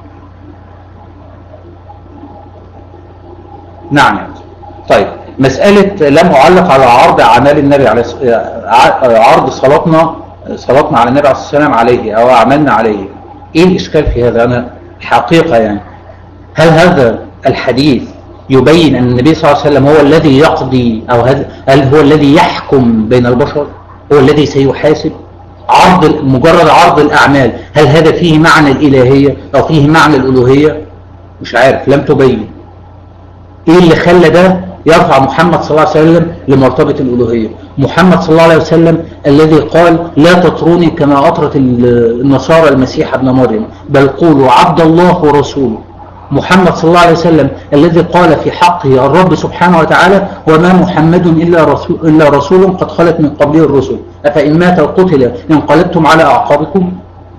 نعم طيب مسألة لم أعلق على عرض أعمال النبي عليه عرض صلاتنا صلاتنا على النبي عليه الصلاة والسلام عليه أو أعمالنا عليه إيه الإشكال في هذا أنا حقيقة يعني هل هذا الحديث يبين أن النبي صلى الله عليه وسلم هو الذي يقضي أو هل هو الذي يحكم بين البشر هو الذي سيحاسب عرض مجرد عرض الأعمال هل هذا فيه معنى الإلهية أو فيه معنى الألوهية مش عارف لم تبين إيه اللي خلى ده يرفع محمد صلى الله عليه وسلم لمرتبة الألوهية محمد صلى الله عليه وسلم الذي قال لا تطروني كما أطرت النصارى المسيح ابن مريم بل قولوا عبد الله ورسوله محمد صلى الله عليه وسلم الذي قال في حقه الرب سبحانه وتعالى وما محمد إلا رسول, إلا رسول قد خلت من قبله الرسل أفإن مات وقتل انقلبتم على أعقابكم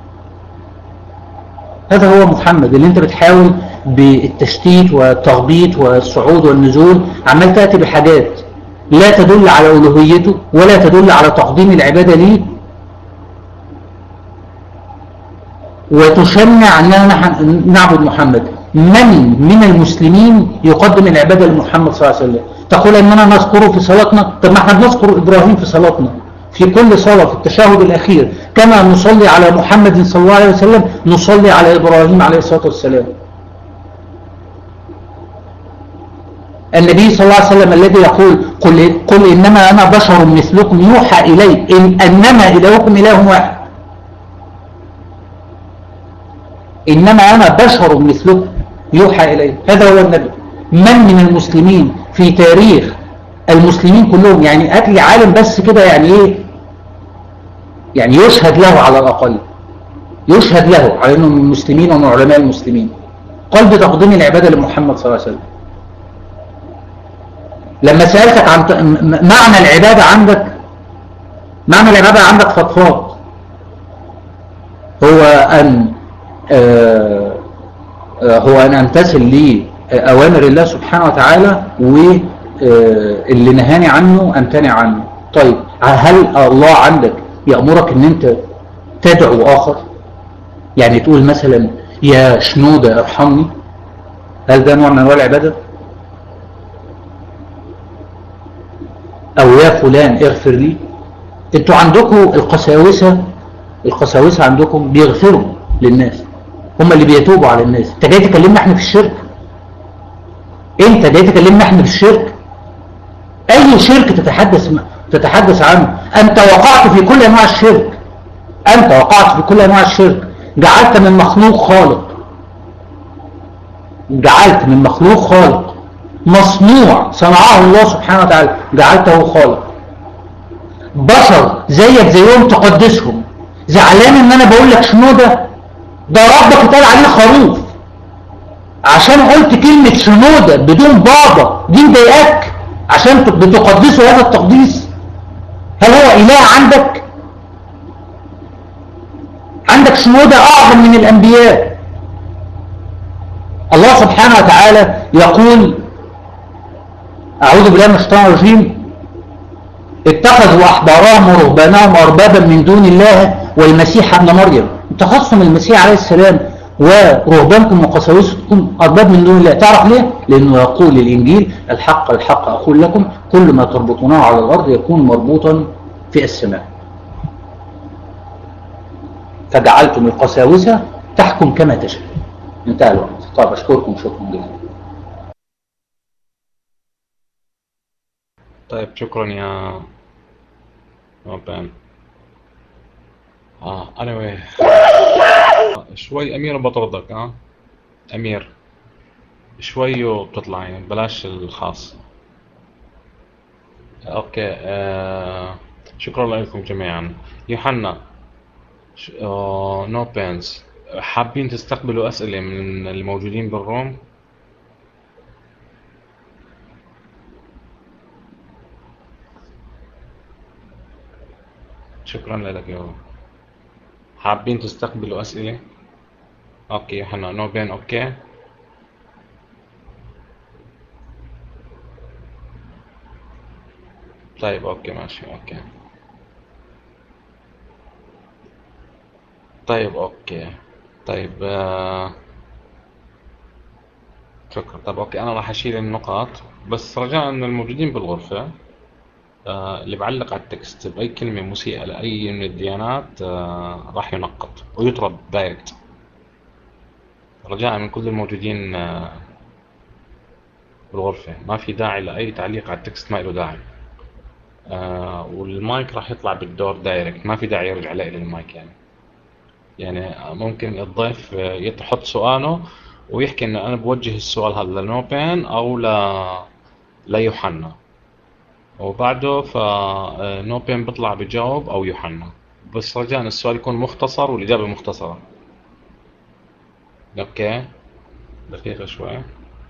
هذا هو محمد اللي انت بتحاول بالتشتيت والتغبيط والصعود والنزول عمال تأتي بحاجات لا تدل على ألوهيته ولا تدل على تقديم العبادة ليه وتشنع أننا نعبد محمد من من المسلمين يقدم العبادة لمحمد صلى الله عليه وسلم تقول أننا نذكره في صلاتنا طب ما احنا بنذكر إبراهيم في صلاتنا في كل صلاة في التشهد الأخير كما نصلي على محمد صلى الله عليه وسلم نصلي على إبراهيم عليه الصلاة والسلام النبي صلى الله عليه وسلم الذي يقول قل, قل إنما أنا بشر مثلكم يوحى إلي إن أنما إلهكم إله واحد إنما أنا بشر مثلكم يوحى إلي هذا هو النبي من من المسلمين في تاريخ المسلمين كلهم يعني أتلي عالم بس كده يعني إيه يعني يشهد له على الأقل يشهد له على أنه من المسلمين ومن علماء المسلمين قال بتقديم العبادة لمحمد صلى الله عليه وسلم لما سألتك عن معنى العبادة عندك معنى العبادة عندك فضفاض هو أن آه هو أن أمتثل لأوامر الله سبحانه وتعالى واللي نهاني عنه أمتنع عنه طيب هل الله عندك يأمرك أن أنت تدعو آخر يعني تقول مثلا يا شنودة ارحمني هل ده نوع من أنواع العبادة أو يا فلان اغفر لي انتوا عندكم القساوسة القساوسة عندكم بيغفروا للناس هم اللي بيتوبوا على الناس انت جاي تكلمنا احنا في الشرك انت جاي تكلمنا احنا في الشرك اي شرك تتحدث تتحدث عنه انت وقعت في كل انواع الشرك انت وقعت في كل انواع الشرك جعلت من مخلوق خالق جعلت من مخلوق خالق مصنوع صنعه الله سبحانه وتعالى جعلته خالق بشر زيك زيهم تقدسهم زعلان ان انا بقول لك شنو ده ده ربك اتقال عليه خروف عشان قلت كلمة شنودة بدون بابا دي مضايقاك عشان بتقدسه هذا التقديس هل هو اله عندك عندك شنودة اعظم من الانبياء الله سبحانه وتعالى يقول اعوذ بالله من الشيطان الرجيم اتخذوا احبارهم ورهبانهم اربابا من دون الله والمسيح ابن مريم اتخذتم المسيح عليه السلام ورهبانكم وقساوستكم أرباب من دون الله تعرف ليه؟ لأنه يقول الإنجيل الحق الحق أقول لكم كل ما تربطونه على الأرض يكون مربوطا في السماء فجعلتم القساوسة تحكم كما تشاء انتهى الوقت طيب أشكركم شكرا جزيلا طيب شكرا يا ربان اه anyway شوي امير بطردك اه امير شوي وبتطلع يعني بلاش الخاص اوكي آه شكرا لكم جميعا يوحنا نو بانز حابين تستقبلوا اسئله من الموجودين بالروم شكرا لك يا حابين تستقبلوا أسئلة؟ أوكي يوحنا نو بين أوكي طيب أوكي ماشي أوكي طيب أوكي طيب آه... شكرا طيب أوكي أنا راح أشيل النقاط بس رجاء أن الموجودين بالغرفة آه اللي بعلق على التكست بأي كلمة مسيئة لأي من الديانات آه راح ينقط ويطرد دايركت رجاء من كل الموجودين آه بالغرفة ما في داعي لأي تعليق على التكست ما له داعي آه والمايك راح يطلع بالدور دايركت ما في داعي يرجع لي للمايك يعني يعني ممكن الضيف يحط سؤاله ويحكي انه انا بوجه السؤال هذا لنوبين او ل ليوحنا وبعده فنوبين بيطلع بجاوب او يوحنا بس رجاء السؤال يكون مختصر والاجابه مختصره اوكي دقيقه شوي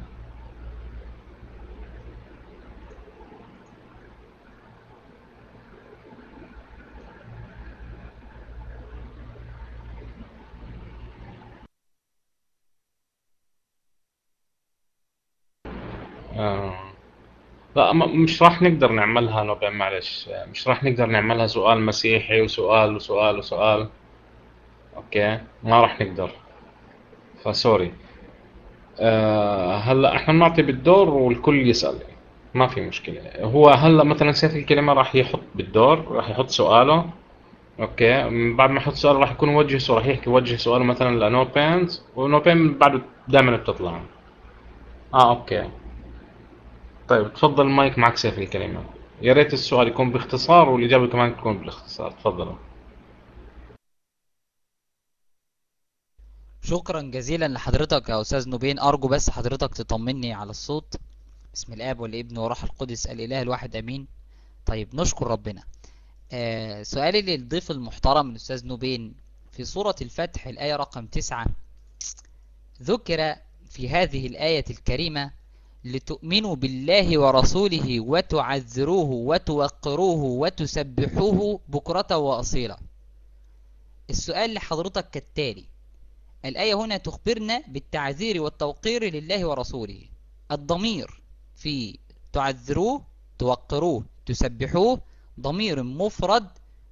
آه. لا مش راح نقدر نعملها نوبين معلش مش راح نقدر نعملها سؤال مسيحي وسؤال وسؤال وسؤال اوكي ما راح نقدر فسوري أه هلا احنا بنعطي بالدور والكل يسأل ما في مشكلة هو هلا مثلا سيف الكلمة راح يحط بالدور راح يحط سؤاله اوكي بعد ما يحط سؤاله راح يكون موجه سؤال راح يحكي وجه سؤاله مثلا لنو بينز ونو بين بعده دائما بتطلع اه اوكي طيب تفضل المايك معك سيف الكلمة يا ريت السؤال يكون باختصار والإجابة كمان تكون بالاختصار تفضلوا شكرا جزيلا لحضرتك يا أستاذ نوبين أرجو بس حضرتك تطمني على الصوت بسم الآب والابن وروح القدس الإله الواحد أمين طيب نشكر ربنا آه سؤالي للضيف المحترم الأستاذ نوبين في سورة الفتح الآية رقم تسعة ذكر في هذه الآية الكريمة لتؤمنوا بالله ورسوله وتعذروه وتوقروه وتسبحوه بكرة وأصيلا السؤال لحضرتك كالتالي الآية هنا تخبرنا بالتعذير والتوقير لله ورسوله الضمير في تعذروه توقروه تسبحوه ضمير مفرد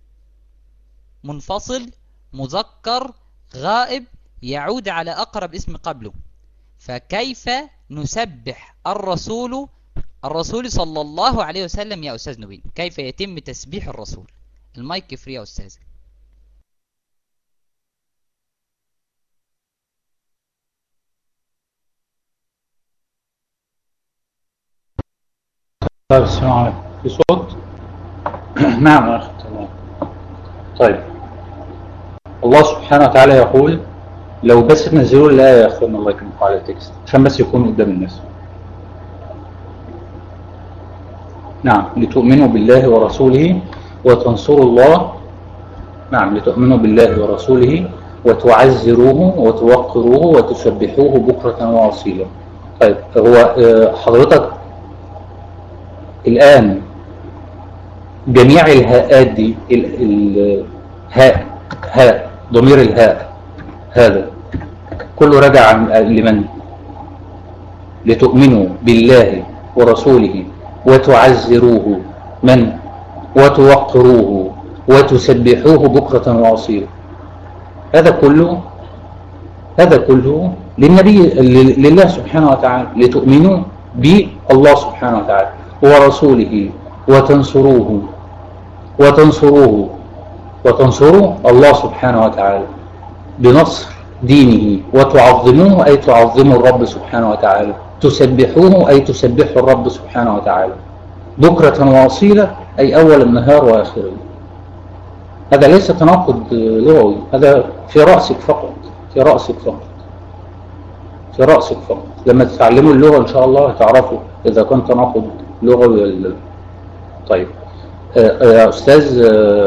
منفصل مذكر غائب يعود على أقرب اسم قبله فكيف نسبح الرسول الرسول صلى الله عليه وسلم يا أستاذ نبيل كيف يتم تسبيح الرسول المايك فري يا أستاذ طيب السلام عليكم في صوت نعم يا أخي تمام طيب الله سبحانه وتعالى يقول لو بس تنزلوا الآية يا أخوانا الله يكرمكم على التكست عشان بس يكون قدام الناس نعم لتؤمنوا بالله ورسوله وتنصروا الله نعم لتؤمنوا بالله ورسوله وتعزروه وتوقروه وتسبحوه بكرة وأصيلا طيب هو حضرتك الآن جميع الهاءات دي الهاء هاء ضمير الهاء هذا كله رجع لمن لتؤمنوا بالله ورسوله وتعزروه من وتوقروه وتسبحوه بكرة وأصيلا هذا كله هذا كله للنبي لله سبحانه وتعالى لتؤمنوا بالله سبحانه وتعالى ورسوله وتنصروه وتنصروه وتنصروا الله سبحانه وتعالى بنصر دينه وتعظموه أي تعظموا الرب سبحانه وتعالى تسبحوه أي تسبحوا الرب سبحانه وتعالى بكرة واصيلة أي أول النهار وآخره هذا ليس تناقض لغوي هذا في رأسك فقط في رأسك فقط في رأسك فقط لما تتعلموا اللغة إن شاء الله تعرفوا إذا كان تناقض لغوي ولا طيب يا أستاذ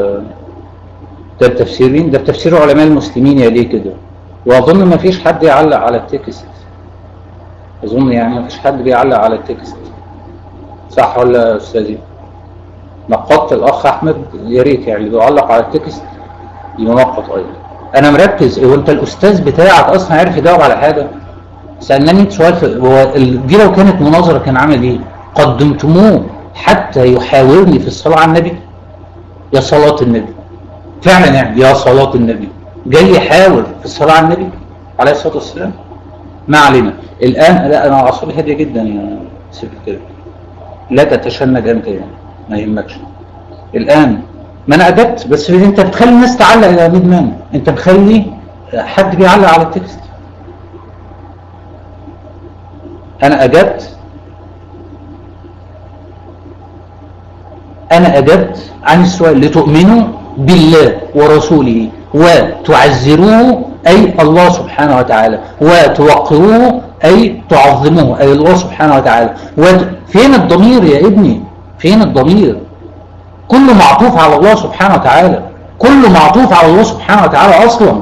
ده بتفسير مين؟ ده بتفسير علماء المسلمين يا ليه كده وأظن ما فيش حد يعلق على التكست أظن يعني ما فيش حد بيعلق على التكست صح ولا يا أستاذي؟ نقطت الأخ أحمد يا ريت يعني اللي بيعلق على التكست ينقط أيضا أنا مركز هو أنت الأستاذ بتاعك أصلا عارف يجاوب على حاجة سألناني سؤال في هو دي لو كانت مناظرة كان عامل إيه؟ قدمتموه حتى يحاورني في الصلاة على النبي يا صلاة النبي فعلا يعني يا صلاة النبي جاي يحاور في الصلاة على النبي عليه الصلاة والسلام ما علينا الآن لا أنا أعصابي هادية جدا يا سيف كده لا تتشنج أنت يعني ما يهمكش الآن ما أنا أدبت بس أنت بتخلي الناس تعلق يا ندمان أنت بتخلي حد بيعلق على التكست أنا أجبت أنا أجبت عن السؤال لتؤمنوا بالله ورسوله وتعزروه أي الله سبحانه وتعالى وتوقروه أي تعظموه أي الله سبحانه وتعالى وت... فين الضمير يا ابني فين الضمير كله معطوف على الله سبحانه وتعالى كله معطوف على الله سبحانه وتعالى أصلا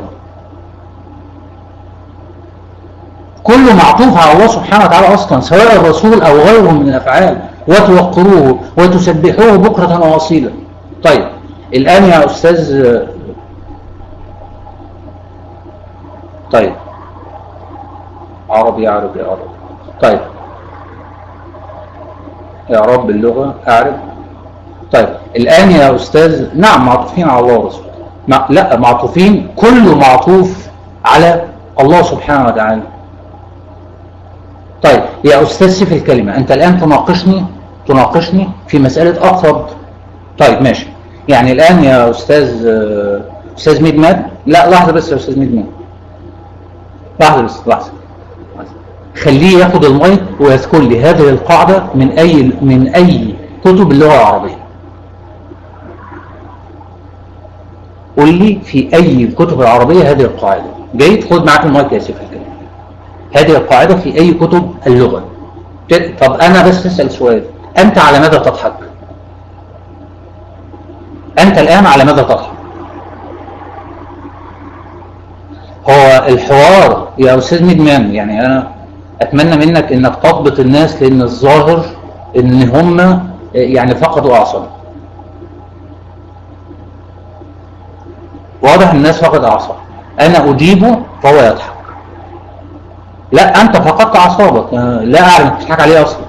كله معطوف على الله سبحانه وتعالى أصلا سواء الرسول أو غيره من الأفعال وتوقروه وتسبحوه بكرة وأصيلا طيب الآن يا أستاذ طيب عربي عربي عربي طيب إعراب باللغة أعرف طيب الآن يا أستاذ نعم معطوفين على الله ورسوله مع... لا معطوفين كله معطوف على الله سبحانه وتعالى طيب يا أستاذ سيف الكلمة أنت الآن تناقشني تناقشني في مسألة أقرب طيب ماشي يعني الآن يا أستاذ أستاذ ميدماد لا لحظة بس يا أستاذ ميدماد لحظة بس لحظة خليه ياخد المايك ويذكر لي هذه القاعدة من أي من أي كتب اللغة العربية قول لي في أي الكتب العربية هذه القاعدة جيد خد معاك المايك يا سيف الكلمة هذه القاعدة في أي كتب اللغة طب أنا بس أسأل سؤال أنت على ماذا تضحك أنت الآن على ماذا تضحك هو الحوار يا أستاذ مدمان يعني أنا أتمنى منك أنك تضبط الناس لأن الظاهر أن هم يعني فقدوا أعصاب واضح الناس فقد أعصاب أنا أجيبه فهو يضحك لا أنت فقدت أعصابك لا أعلم تضحك عليه أصلا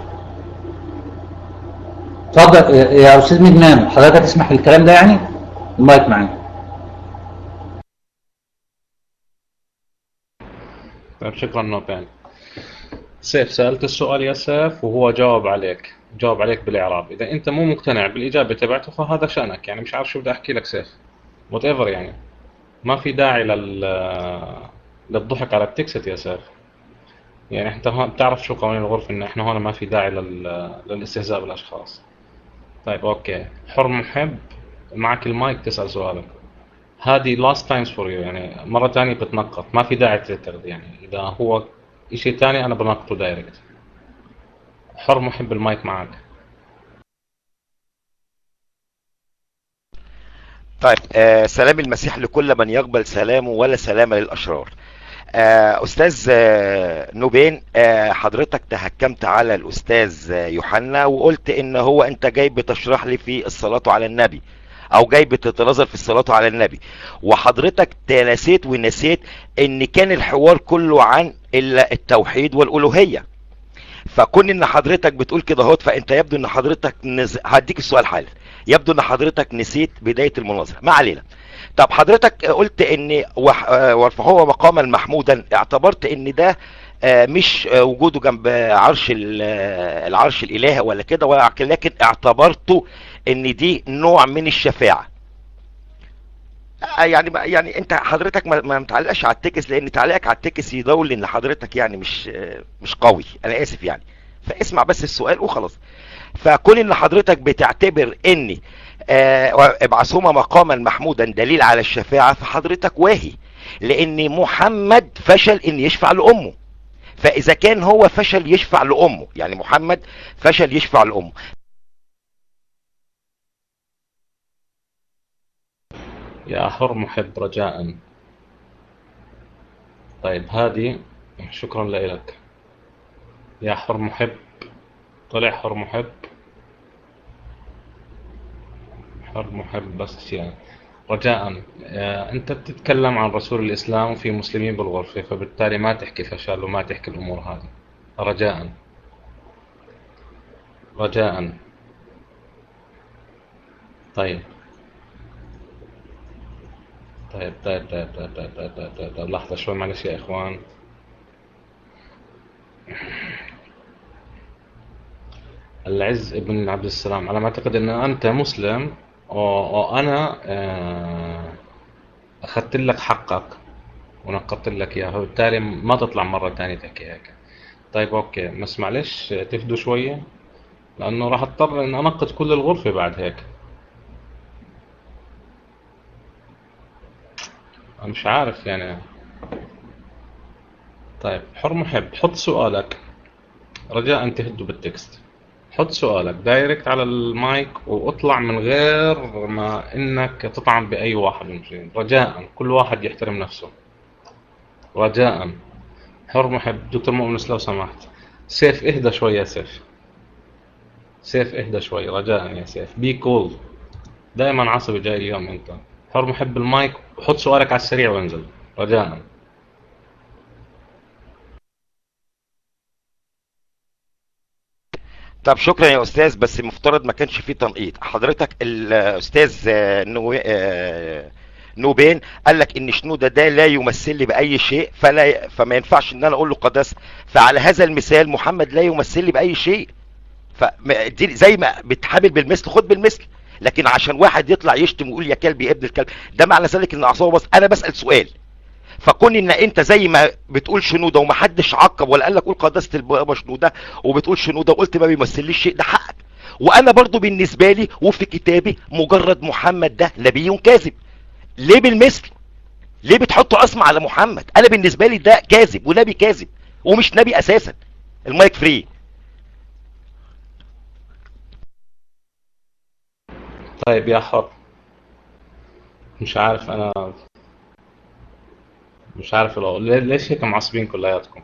اتفضل يا أستاذ مدمان حضرتك تسمح بالكلام ده يعني المايك معاك طيب شكرا نوبان سيف سألت السؤال يا سيف وهو جاوب عليك جاوب عليك بالإعراب إذا أنت مو مقتنع بالإجابة تبعته فهذا شأنك يعني مش عارف شو بدي أحكي لك سيف وات ايفر يعني ما في داعي لل للضحك على التكست يا سيف يعني انت هون بتعرف شو قوانين الغرفة ان احنا هون ما في داعي لل... للاستهزاء بالاشخاص طيب اوكي حر محب معك المايك تسأل سؤالك هذه last times for you يعني مرة ثانية بتنقط ما في داعي تعترض يعني إذا هو إشي ثاني أنا بنقطه دايركت حر محب المايك معك طيب آه سلام المسيح لكل من يقبل سلامه ولا سلام للأشرار آه أستاذ آه نوبين آه حضرتك تهكمت على الأستاذ يوحنا وقلت إن هو أنت جاي بتشرح لي في الصلاة على النبي او جاي بتتناظر في الصلاة على النبي وحضرتك تنسيت ونسيت ان كان الحوار كله عن التوحيد والالوهية فكون ان حضرتك بتقول كده اهوت فانت يبدو ان حضرتك نز... هديك السؤال حالا يبدو ان حضرتك نسيت بداية المناظرة ما علينا طب حضرتك قلت ان وارفعوه مقاما محمودا اعتبرت ان ده مش وجوده جنب عرش العرش الالهي ولا كده ولكن اعتبرته ان دي نوع من الشفاعة يعني يعني انت حضرتك ما متعلقش على التكس لان تعليقك على التكس يدل ان حضرتك يعني مش مش قوي انا اسف يعني فاسمع بس السؤال وخلاص فكون ان حضرتك بتعتبر ان ابعثهما مقاما محمودا دليل على الشفاعة فحضرتك واهي لان محمد فشل ان يشفع لامه فاذا كان هو فشل يشفع لامه يعني محمد فشل يشفع لامه يا حر محب رجاء طيب هذه شكرا لك يا حر محب طلع حر محب حر محب بس يعني رجاء انت بتتكلم عن رسول الاسلام وفي مسلمين بالغرفة فبالتالي ما تحكي فشل وما تحكي الامور هذه رجاء رجاء طيب طيب طيب طيب طيب طيب طيب طيب طيب طيب لحظة شوي معلش يا إخوان العز ابن عبد السلام على ما أعتقد أن أنت مسلم وأنا أخذت لك حقك ونقضت لك إياه فبالتالي ما تطلع مرة تانية تحكي هيك طيب أوكي بس معلش تفدوا شوية لانه راح اضطر ان انقذ كل الغرفة بعد هيك انا مش عارف يعني طيب حر محب حط سؤالك رجاء تهدوا بالتكست حط سؤالك دايركت على المايك واطلع من غير ما انك تطعن باي واحد من المسلمين رجاء كل واحد يحترم نفسه رجاء حر محب دكتور مؤنس لو سمحت سيف اهدى شوي يا سيف سيف اهدى شوي رجاء يا سيف بي كول دائما عصبي جاي اليوم انت حر محب المايك وحط سؤالك على السريع وانزل رجاء طب شكرا يا استاذ بس المفترض ما كانش فيه تنقيط حضرتك الاستاذ آه، نو... آه، نوبين قال لك ان شنودة ده لا يمثل لي باي شيء فلا فما ينفعش ان انا اقول له قداسه فعلى هذا المثال محمد لا يمثل لي باي شيء فدي زي ما بتحامل بالمثل خد بالمثل لكن عشان واحد يطلع يشتم ويقول يا كلب يا ابن الكلب ده معنى ذلك ان اعصابه بس انا بسال سؤال فكون ان انت زي ما بتقول شنوده ومحدش عقب ولا قال لك قول قداسه البابا شنوده وبتقول شنوده وقلت ما بيمثليش شيء ده حقك وانا برضو بالنسبه لي وفي كتابي مجرد محمد ده نبي كاذب ليه بالمثل ليه بتحطوا اسم على محمد انا بالنسبه لي ده كاذب ونبي كاذب ومش نبي اساسا المايك فري طيب يا حر مش عارف انا مش عارف لو ليه- ليش هيك معصبين كلياتكم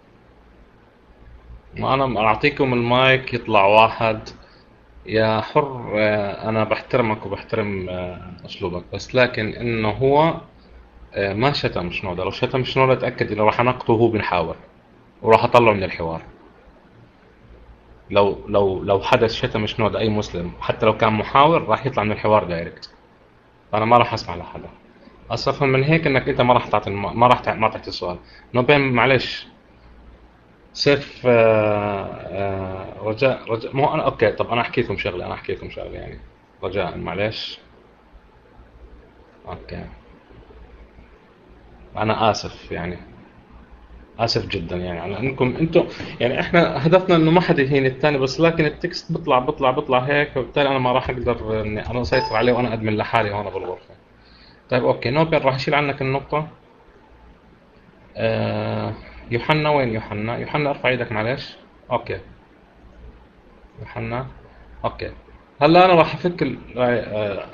ما انا اعطيكم المايك يطلع واحد يا حر آه، انا بحترمك وبحترم آه، اسلوبك بس لكن انه هو آه، ما شتم شنودة لو شتم شنودة اتاكد انه راح انقطه وهو بنحاور وراح اطلعه من الحوار لو لو لو حدث شتم شنودة اي مسلم حتى لو كان محاور راح يطلع من الحوار دايركت فانا ما راح اسمع لحدا اصلا من هيك انك انت ما راح تعطي الم... ما راح تع... ما تعطي السؤال نوبين معلش سيف آه، آه، رجاء رجاء مو انا اوكي طب انا احكي لكم شغله انا احكي لكم شغله يعني رجاء معلش اوكي انا اسف يعني اسف جدا يعني على انكم انتم يعني احنا هدفنا انه ما حدا يهين الثاني بس لكن التكست بيطلع بيطلع بيطلع هيك وبالتالي انا ما راح اقدر اني انا اسيطر عليه وانا ادمن لحالي هون بالغرفه طيب اوكي نوبل راح اشيل عنك النقطه آه يوحنا وين يوحنا يوحنا ارفع ايدك معلش اوكي يوحنا اوكي هلا انا راح افك ال... آه،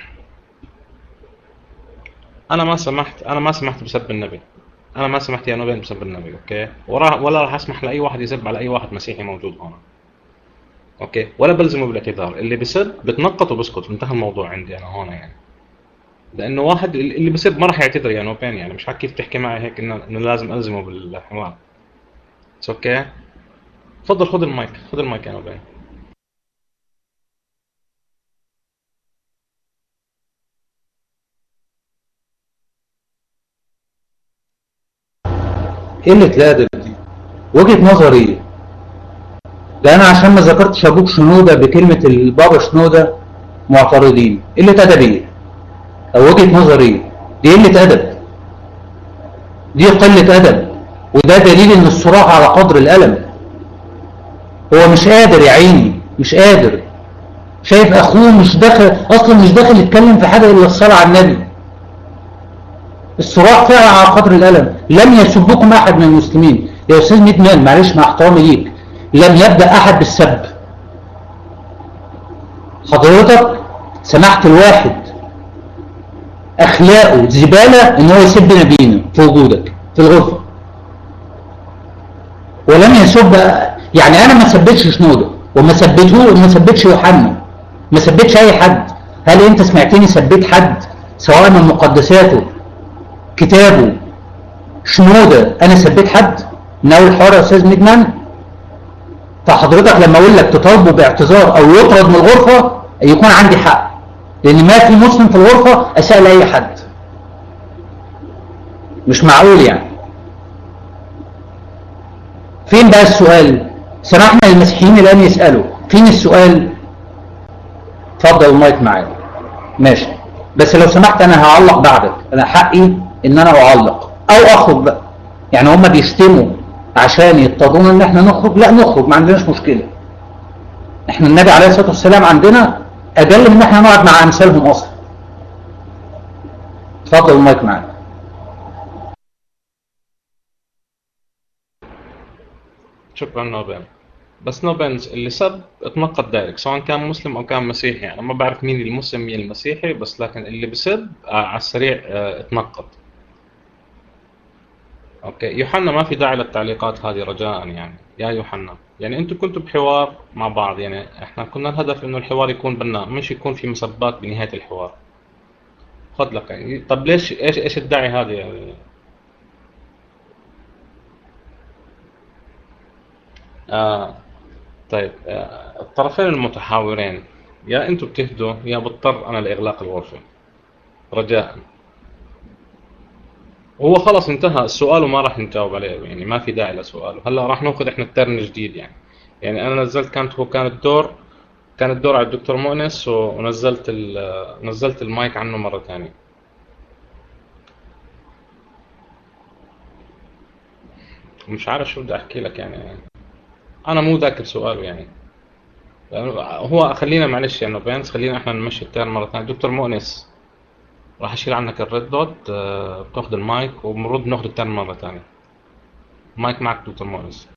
انا ما سمحت انا ما سمحت بسب النبي انا ما سمحت يا نوبل بسب النبي اوكي ورا ولا راح اسمح لاي واحد يسب على اي واحد مسيحي موجود هون اوكي ولا بلزمه بالاعتذار اللي بسب بتنقط وبسكت انتهى الموضوع عندي انا هون يعني لانه واحد اللي بسب ما راح يعتذر يا نوبين يعني مش عارف كيف تحكي معي هيك انه انه لازم الزمه بالحوار اتس اوكي تفضل خذ المايك خذ المايك يا نوبين قلة الأدب دي وجهة نظري لأن عشان ما ذكرتش أبوك شنودة بكلمة البابا شنودة معترضين قلة أدبية أو وجهة نظري دي قلة أدب دي قلة أدب وده دليل إن الصراع على قدر الألم هو مش قادر يا عيني مش قادر شايف أخوه مش داخل أصلا مش داخل يتكلم في حاجة إلا الصلاة على النبي الصراع فعلا على قدر الألم لم يسبكم أحد من المسلمين يا أستاذ مدمان معلش مع احترامي ليك لم يبدأ أحد بالسب حضرتك سمحت الواحد أخلاقه زبالة إن هو يسب نبينا في وجودك في الغرفة ولم يسب يعني أنا ما سبتش شنودة وما سبته وما سبتش يوحنا ما سبتش أي حد هل أنت سمعتني سبيت حد سواء من مقدساته كتابه شنودة انا سبيت حد من اول حوار يا استاذ مدمن فحضرتك لما اقول لك تطالبه باعتذار او يطرد من الغرفة يكون عندي حق لان ما في مسلم في الغرفة اساء لاي حد مش معقول يعني فين بقى السؤال سمحنا للمسيحيين الان يسألوا فين السؤال اتفضل المايك معايا ماشي بس لو سمحت انا هعلق بعدك انا حقي ان انا اعلق او اخرج بقى يعني هما بيشتموا عشان يضطرون ان احنا نخرج لا نخرج ما عندناش مشكلة احنا النبي عليه الصلاة والسلام عندنا اقل من ان احنا نقعد مع امثالهم اصلا اتفضل المايك معاك شكرا نوبين بس نوبين اللي سب اتنقد دايركت سواء كان مسلم او كان مسيحي انا ما بعرف مين المسلم مين المسيحي بس لكن اللي بسب آه، على السريع آه، اتنقد اوكي يوحنا ما في داعي للتعليقات هذه رجاء يعني يا يوحنا يعني انتم كنتوا بحوار مع بعض يعني احنا كنا الهدف انه الحوار يكون بناء مش يكون في مسبات بنهاية الحوار خذ لك يعني طب ليش ايش ايش الداعي هذا يعني آه طيب آه الطرفين المتحاورين يا انتم بتهدوا يا بضطر انا لاغلاق الغرفة رجاء هو خلص انتهى السؤال وما راح نجاوب عليه يعني ما في داعي لسؤاله هلا راح ناخذ احنا الترن جديد يعني يعني انا نزلت كانت هو كان الدور كان الدور على الدكتور مؤنس ونزلت ال- نزلت المايك عنه مرة ثانية مش عارف شو بدي احكي لك يعني انا مو ذاكر سؤاله يعني لأنه هو خلينا معلش يعني بينس خلينا احنا نمشي الترن مرة ثانية دكتور مؤنس راح اشيل عنك الريد دوت آه، بتاخذ المايك وبنرد ناخذ الترن مرة ثانية المايك معك دكتور مؤنس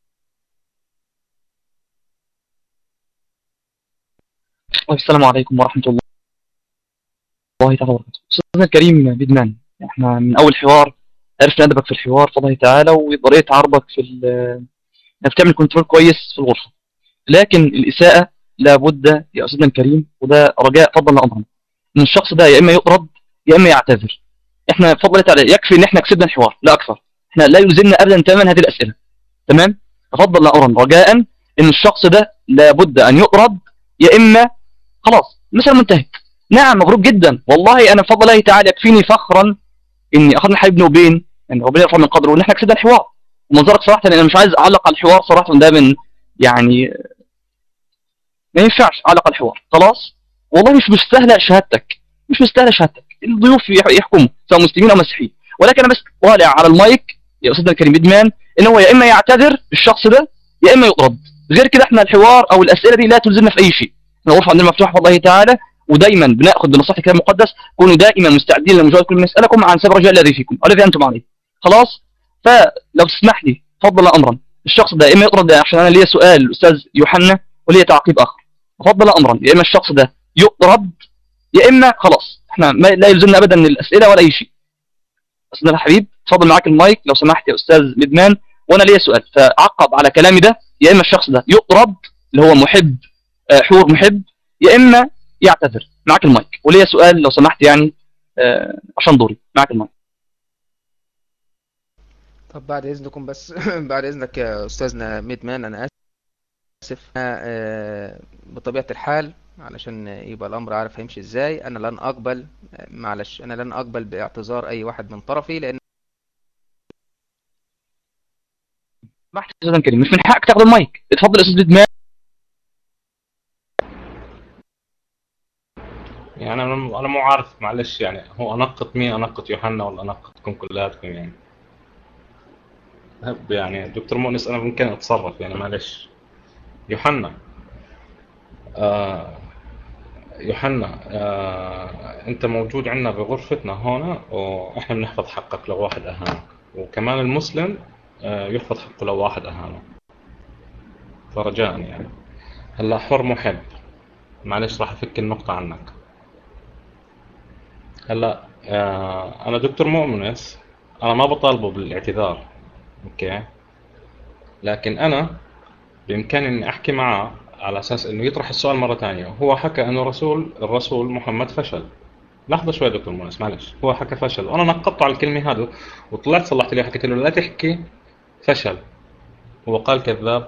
طيب السلام عليكم ورحمة الله تعالى وبركاته أستاذنا الكريم بدمان احنا من أول حوار عرفنا أدبك في الحوار فضل الله تعالى وطريقة عرضك في ال- إنك تعمل كنترول كويس في الغرفة لكن الإساءة لابد يا أستاذنا الكريم وده رجاء فضل أمرا إن الشخص ده يا إما يطرد يا إما يعتذر احنا فضل الله تعالى يكفي إن احنا كسبنا الحوار لا أكثر احنا لا يلزمنا أبدا تماما هذه الأسئلة تمام فضل أمرا رجاء إن الشخص ده لابد أن يطرد يا إما خلاص مثل منتهك نعم مبروك جدا والله انا بفضل الله تعالى يكفيني فخرا اني اخذنا حبيب نوبين يعني ربنا يرفع من قدره وان احنا كسبنا الحوار ومنظرك صراحه انا مش عايز اعلق على الحوار صراحه ده من يعني ما ينفعش اعلق على الحوار خلاص والله مش مستاهله شهادتك مش مستاهله شهادتك الضيوف يح- يحكموا سواء مسلمين او مسيحيين ولكن انا بس طالع على المايك يا استاذنا الكريم ادمان ان هو يا اما يعتذر الشخص ده يا اما يطرد غير كده احنا الحوار او الاسئله دي لا تلزمنا في اي شيء احنا الغرفه عندنا مفتوحه والله تعالى ودايما بناخذ بنصيحه الكتاب المقدس كونوا دائما مستعدين لمجاوبه كل مسالكم عن سبب رجاء الذي فيكم الذي انتم عليه خلاص فلو تسمح لي تفضل امرا الشخص ده يا اما يطرد عشان انا ليا سؤال الاستاذ يوحنا وليا تعقيب اخر تفضل امرا يا اما الشخص ده يطرد يا اما خلاص احنا ما لا يلزمنا ابدا من الاسئله ولا اي شيء استاذنا الحبيب تفضل معاك المايك لو سمحت يا استاذ مدمان وانا ليا سؤال فعقب على كلامي ده يا اما الشخص ده يطرد اللي هو محب آه، حور محب يا اما يعتذر معاك المايك وليا سؤال لو سمحت يعني آه، عشان دوري معاك المايك طب بعد إذنكم بس بعد إذنك يا أستاذنا ميدمان أنا آسف أنا آه، بطبيعة الحال علشان يبقى الأمر عارف هيمشي إزاي أنا لن أقبل معلش أنا لن أقبل باعتذار أي واحد من طرفي لأن سمحت يا استاذ كريم مش من حقك تاخد المايك اتفضل يا استاذ بدمان يعني انا انا مو عارف معلش يعني هو انقط مين انقط يوحنا ولا انقطكم كلياتكم يعني هب يعني دكتور مؤنس انا ممكن اتصرف يعني معلش يوحنا آه يوحنا آه انت موجود عندنا بغرفتنا هون واحنا بنحفظ حقك لو واحد اهانك وكمان المسلم آه يحفظ حقه لو واحد اهانه فرجاء يعني هلا حر محب معلش راح افك النقطة عنك هلا آه انا دكتور مؤمنس انا ما بطالبه بالاعتذار اوكي لكن انا بامكاني اني احكي معه على اساس انه يطرح السؤال مره ثانيه هو حكى انه رسول الرسول محمد فشل لحظه شوي دكتور مؤنس معلش هو حكى فشل وانا نقطته على الكلمه هذه وطلعت صلحت له حكيت له لا تحكي فشل هو قال كذاب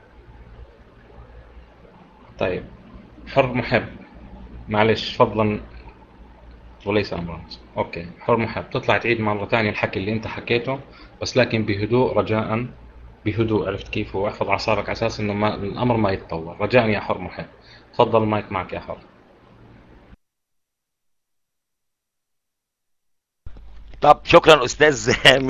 طيب حر محب معلش فضلا وليس امرا اوكي حر محب تطلع تعيد مره ثانيه الحكي اللي انت حكيته بس لكن بهدوء رجاء بهدوء عرفت كيف واحفظ اعصابك على اساس انه ما الامر ما يتطور رجاء يا حر محب تفضل المايك معك يا حر طب شكرا استاذ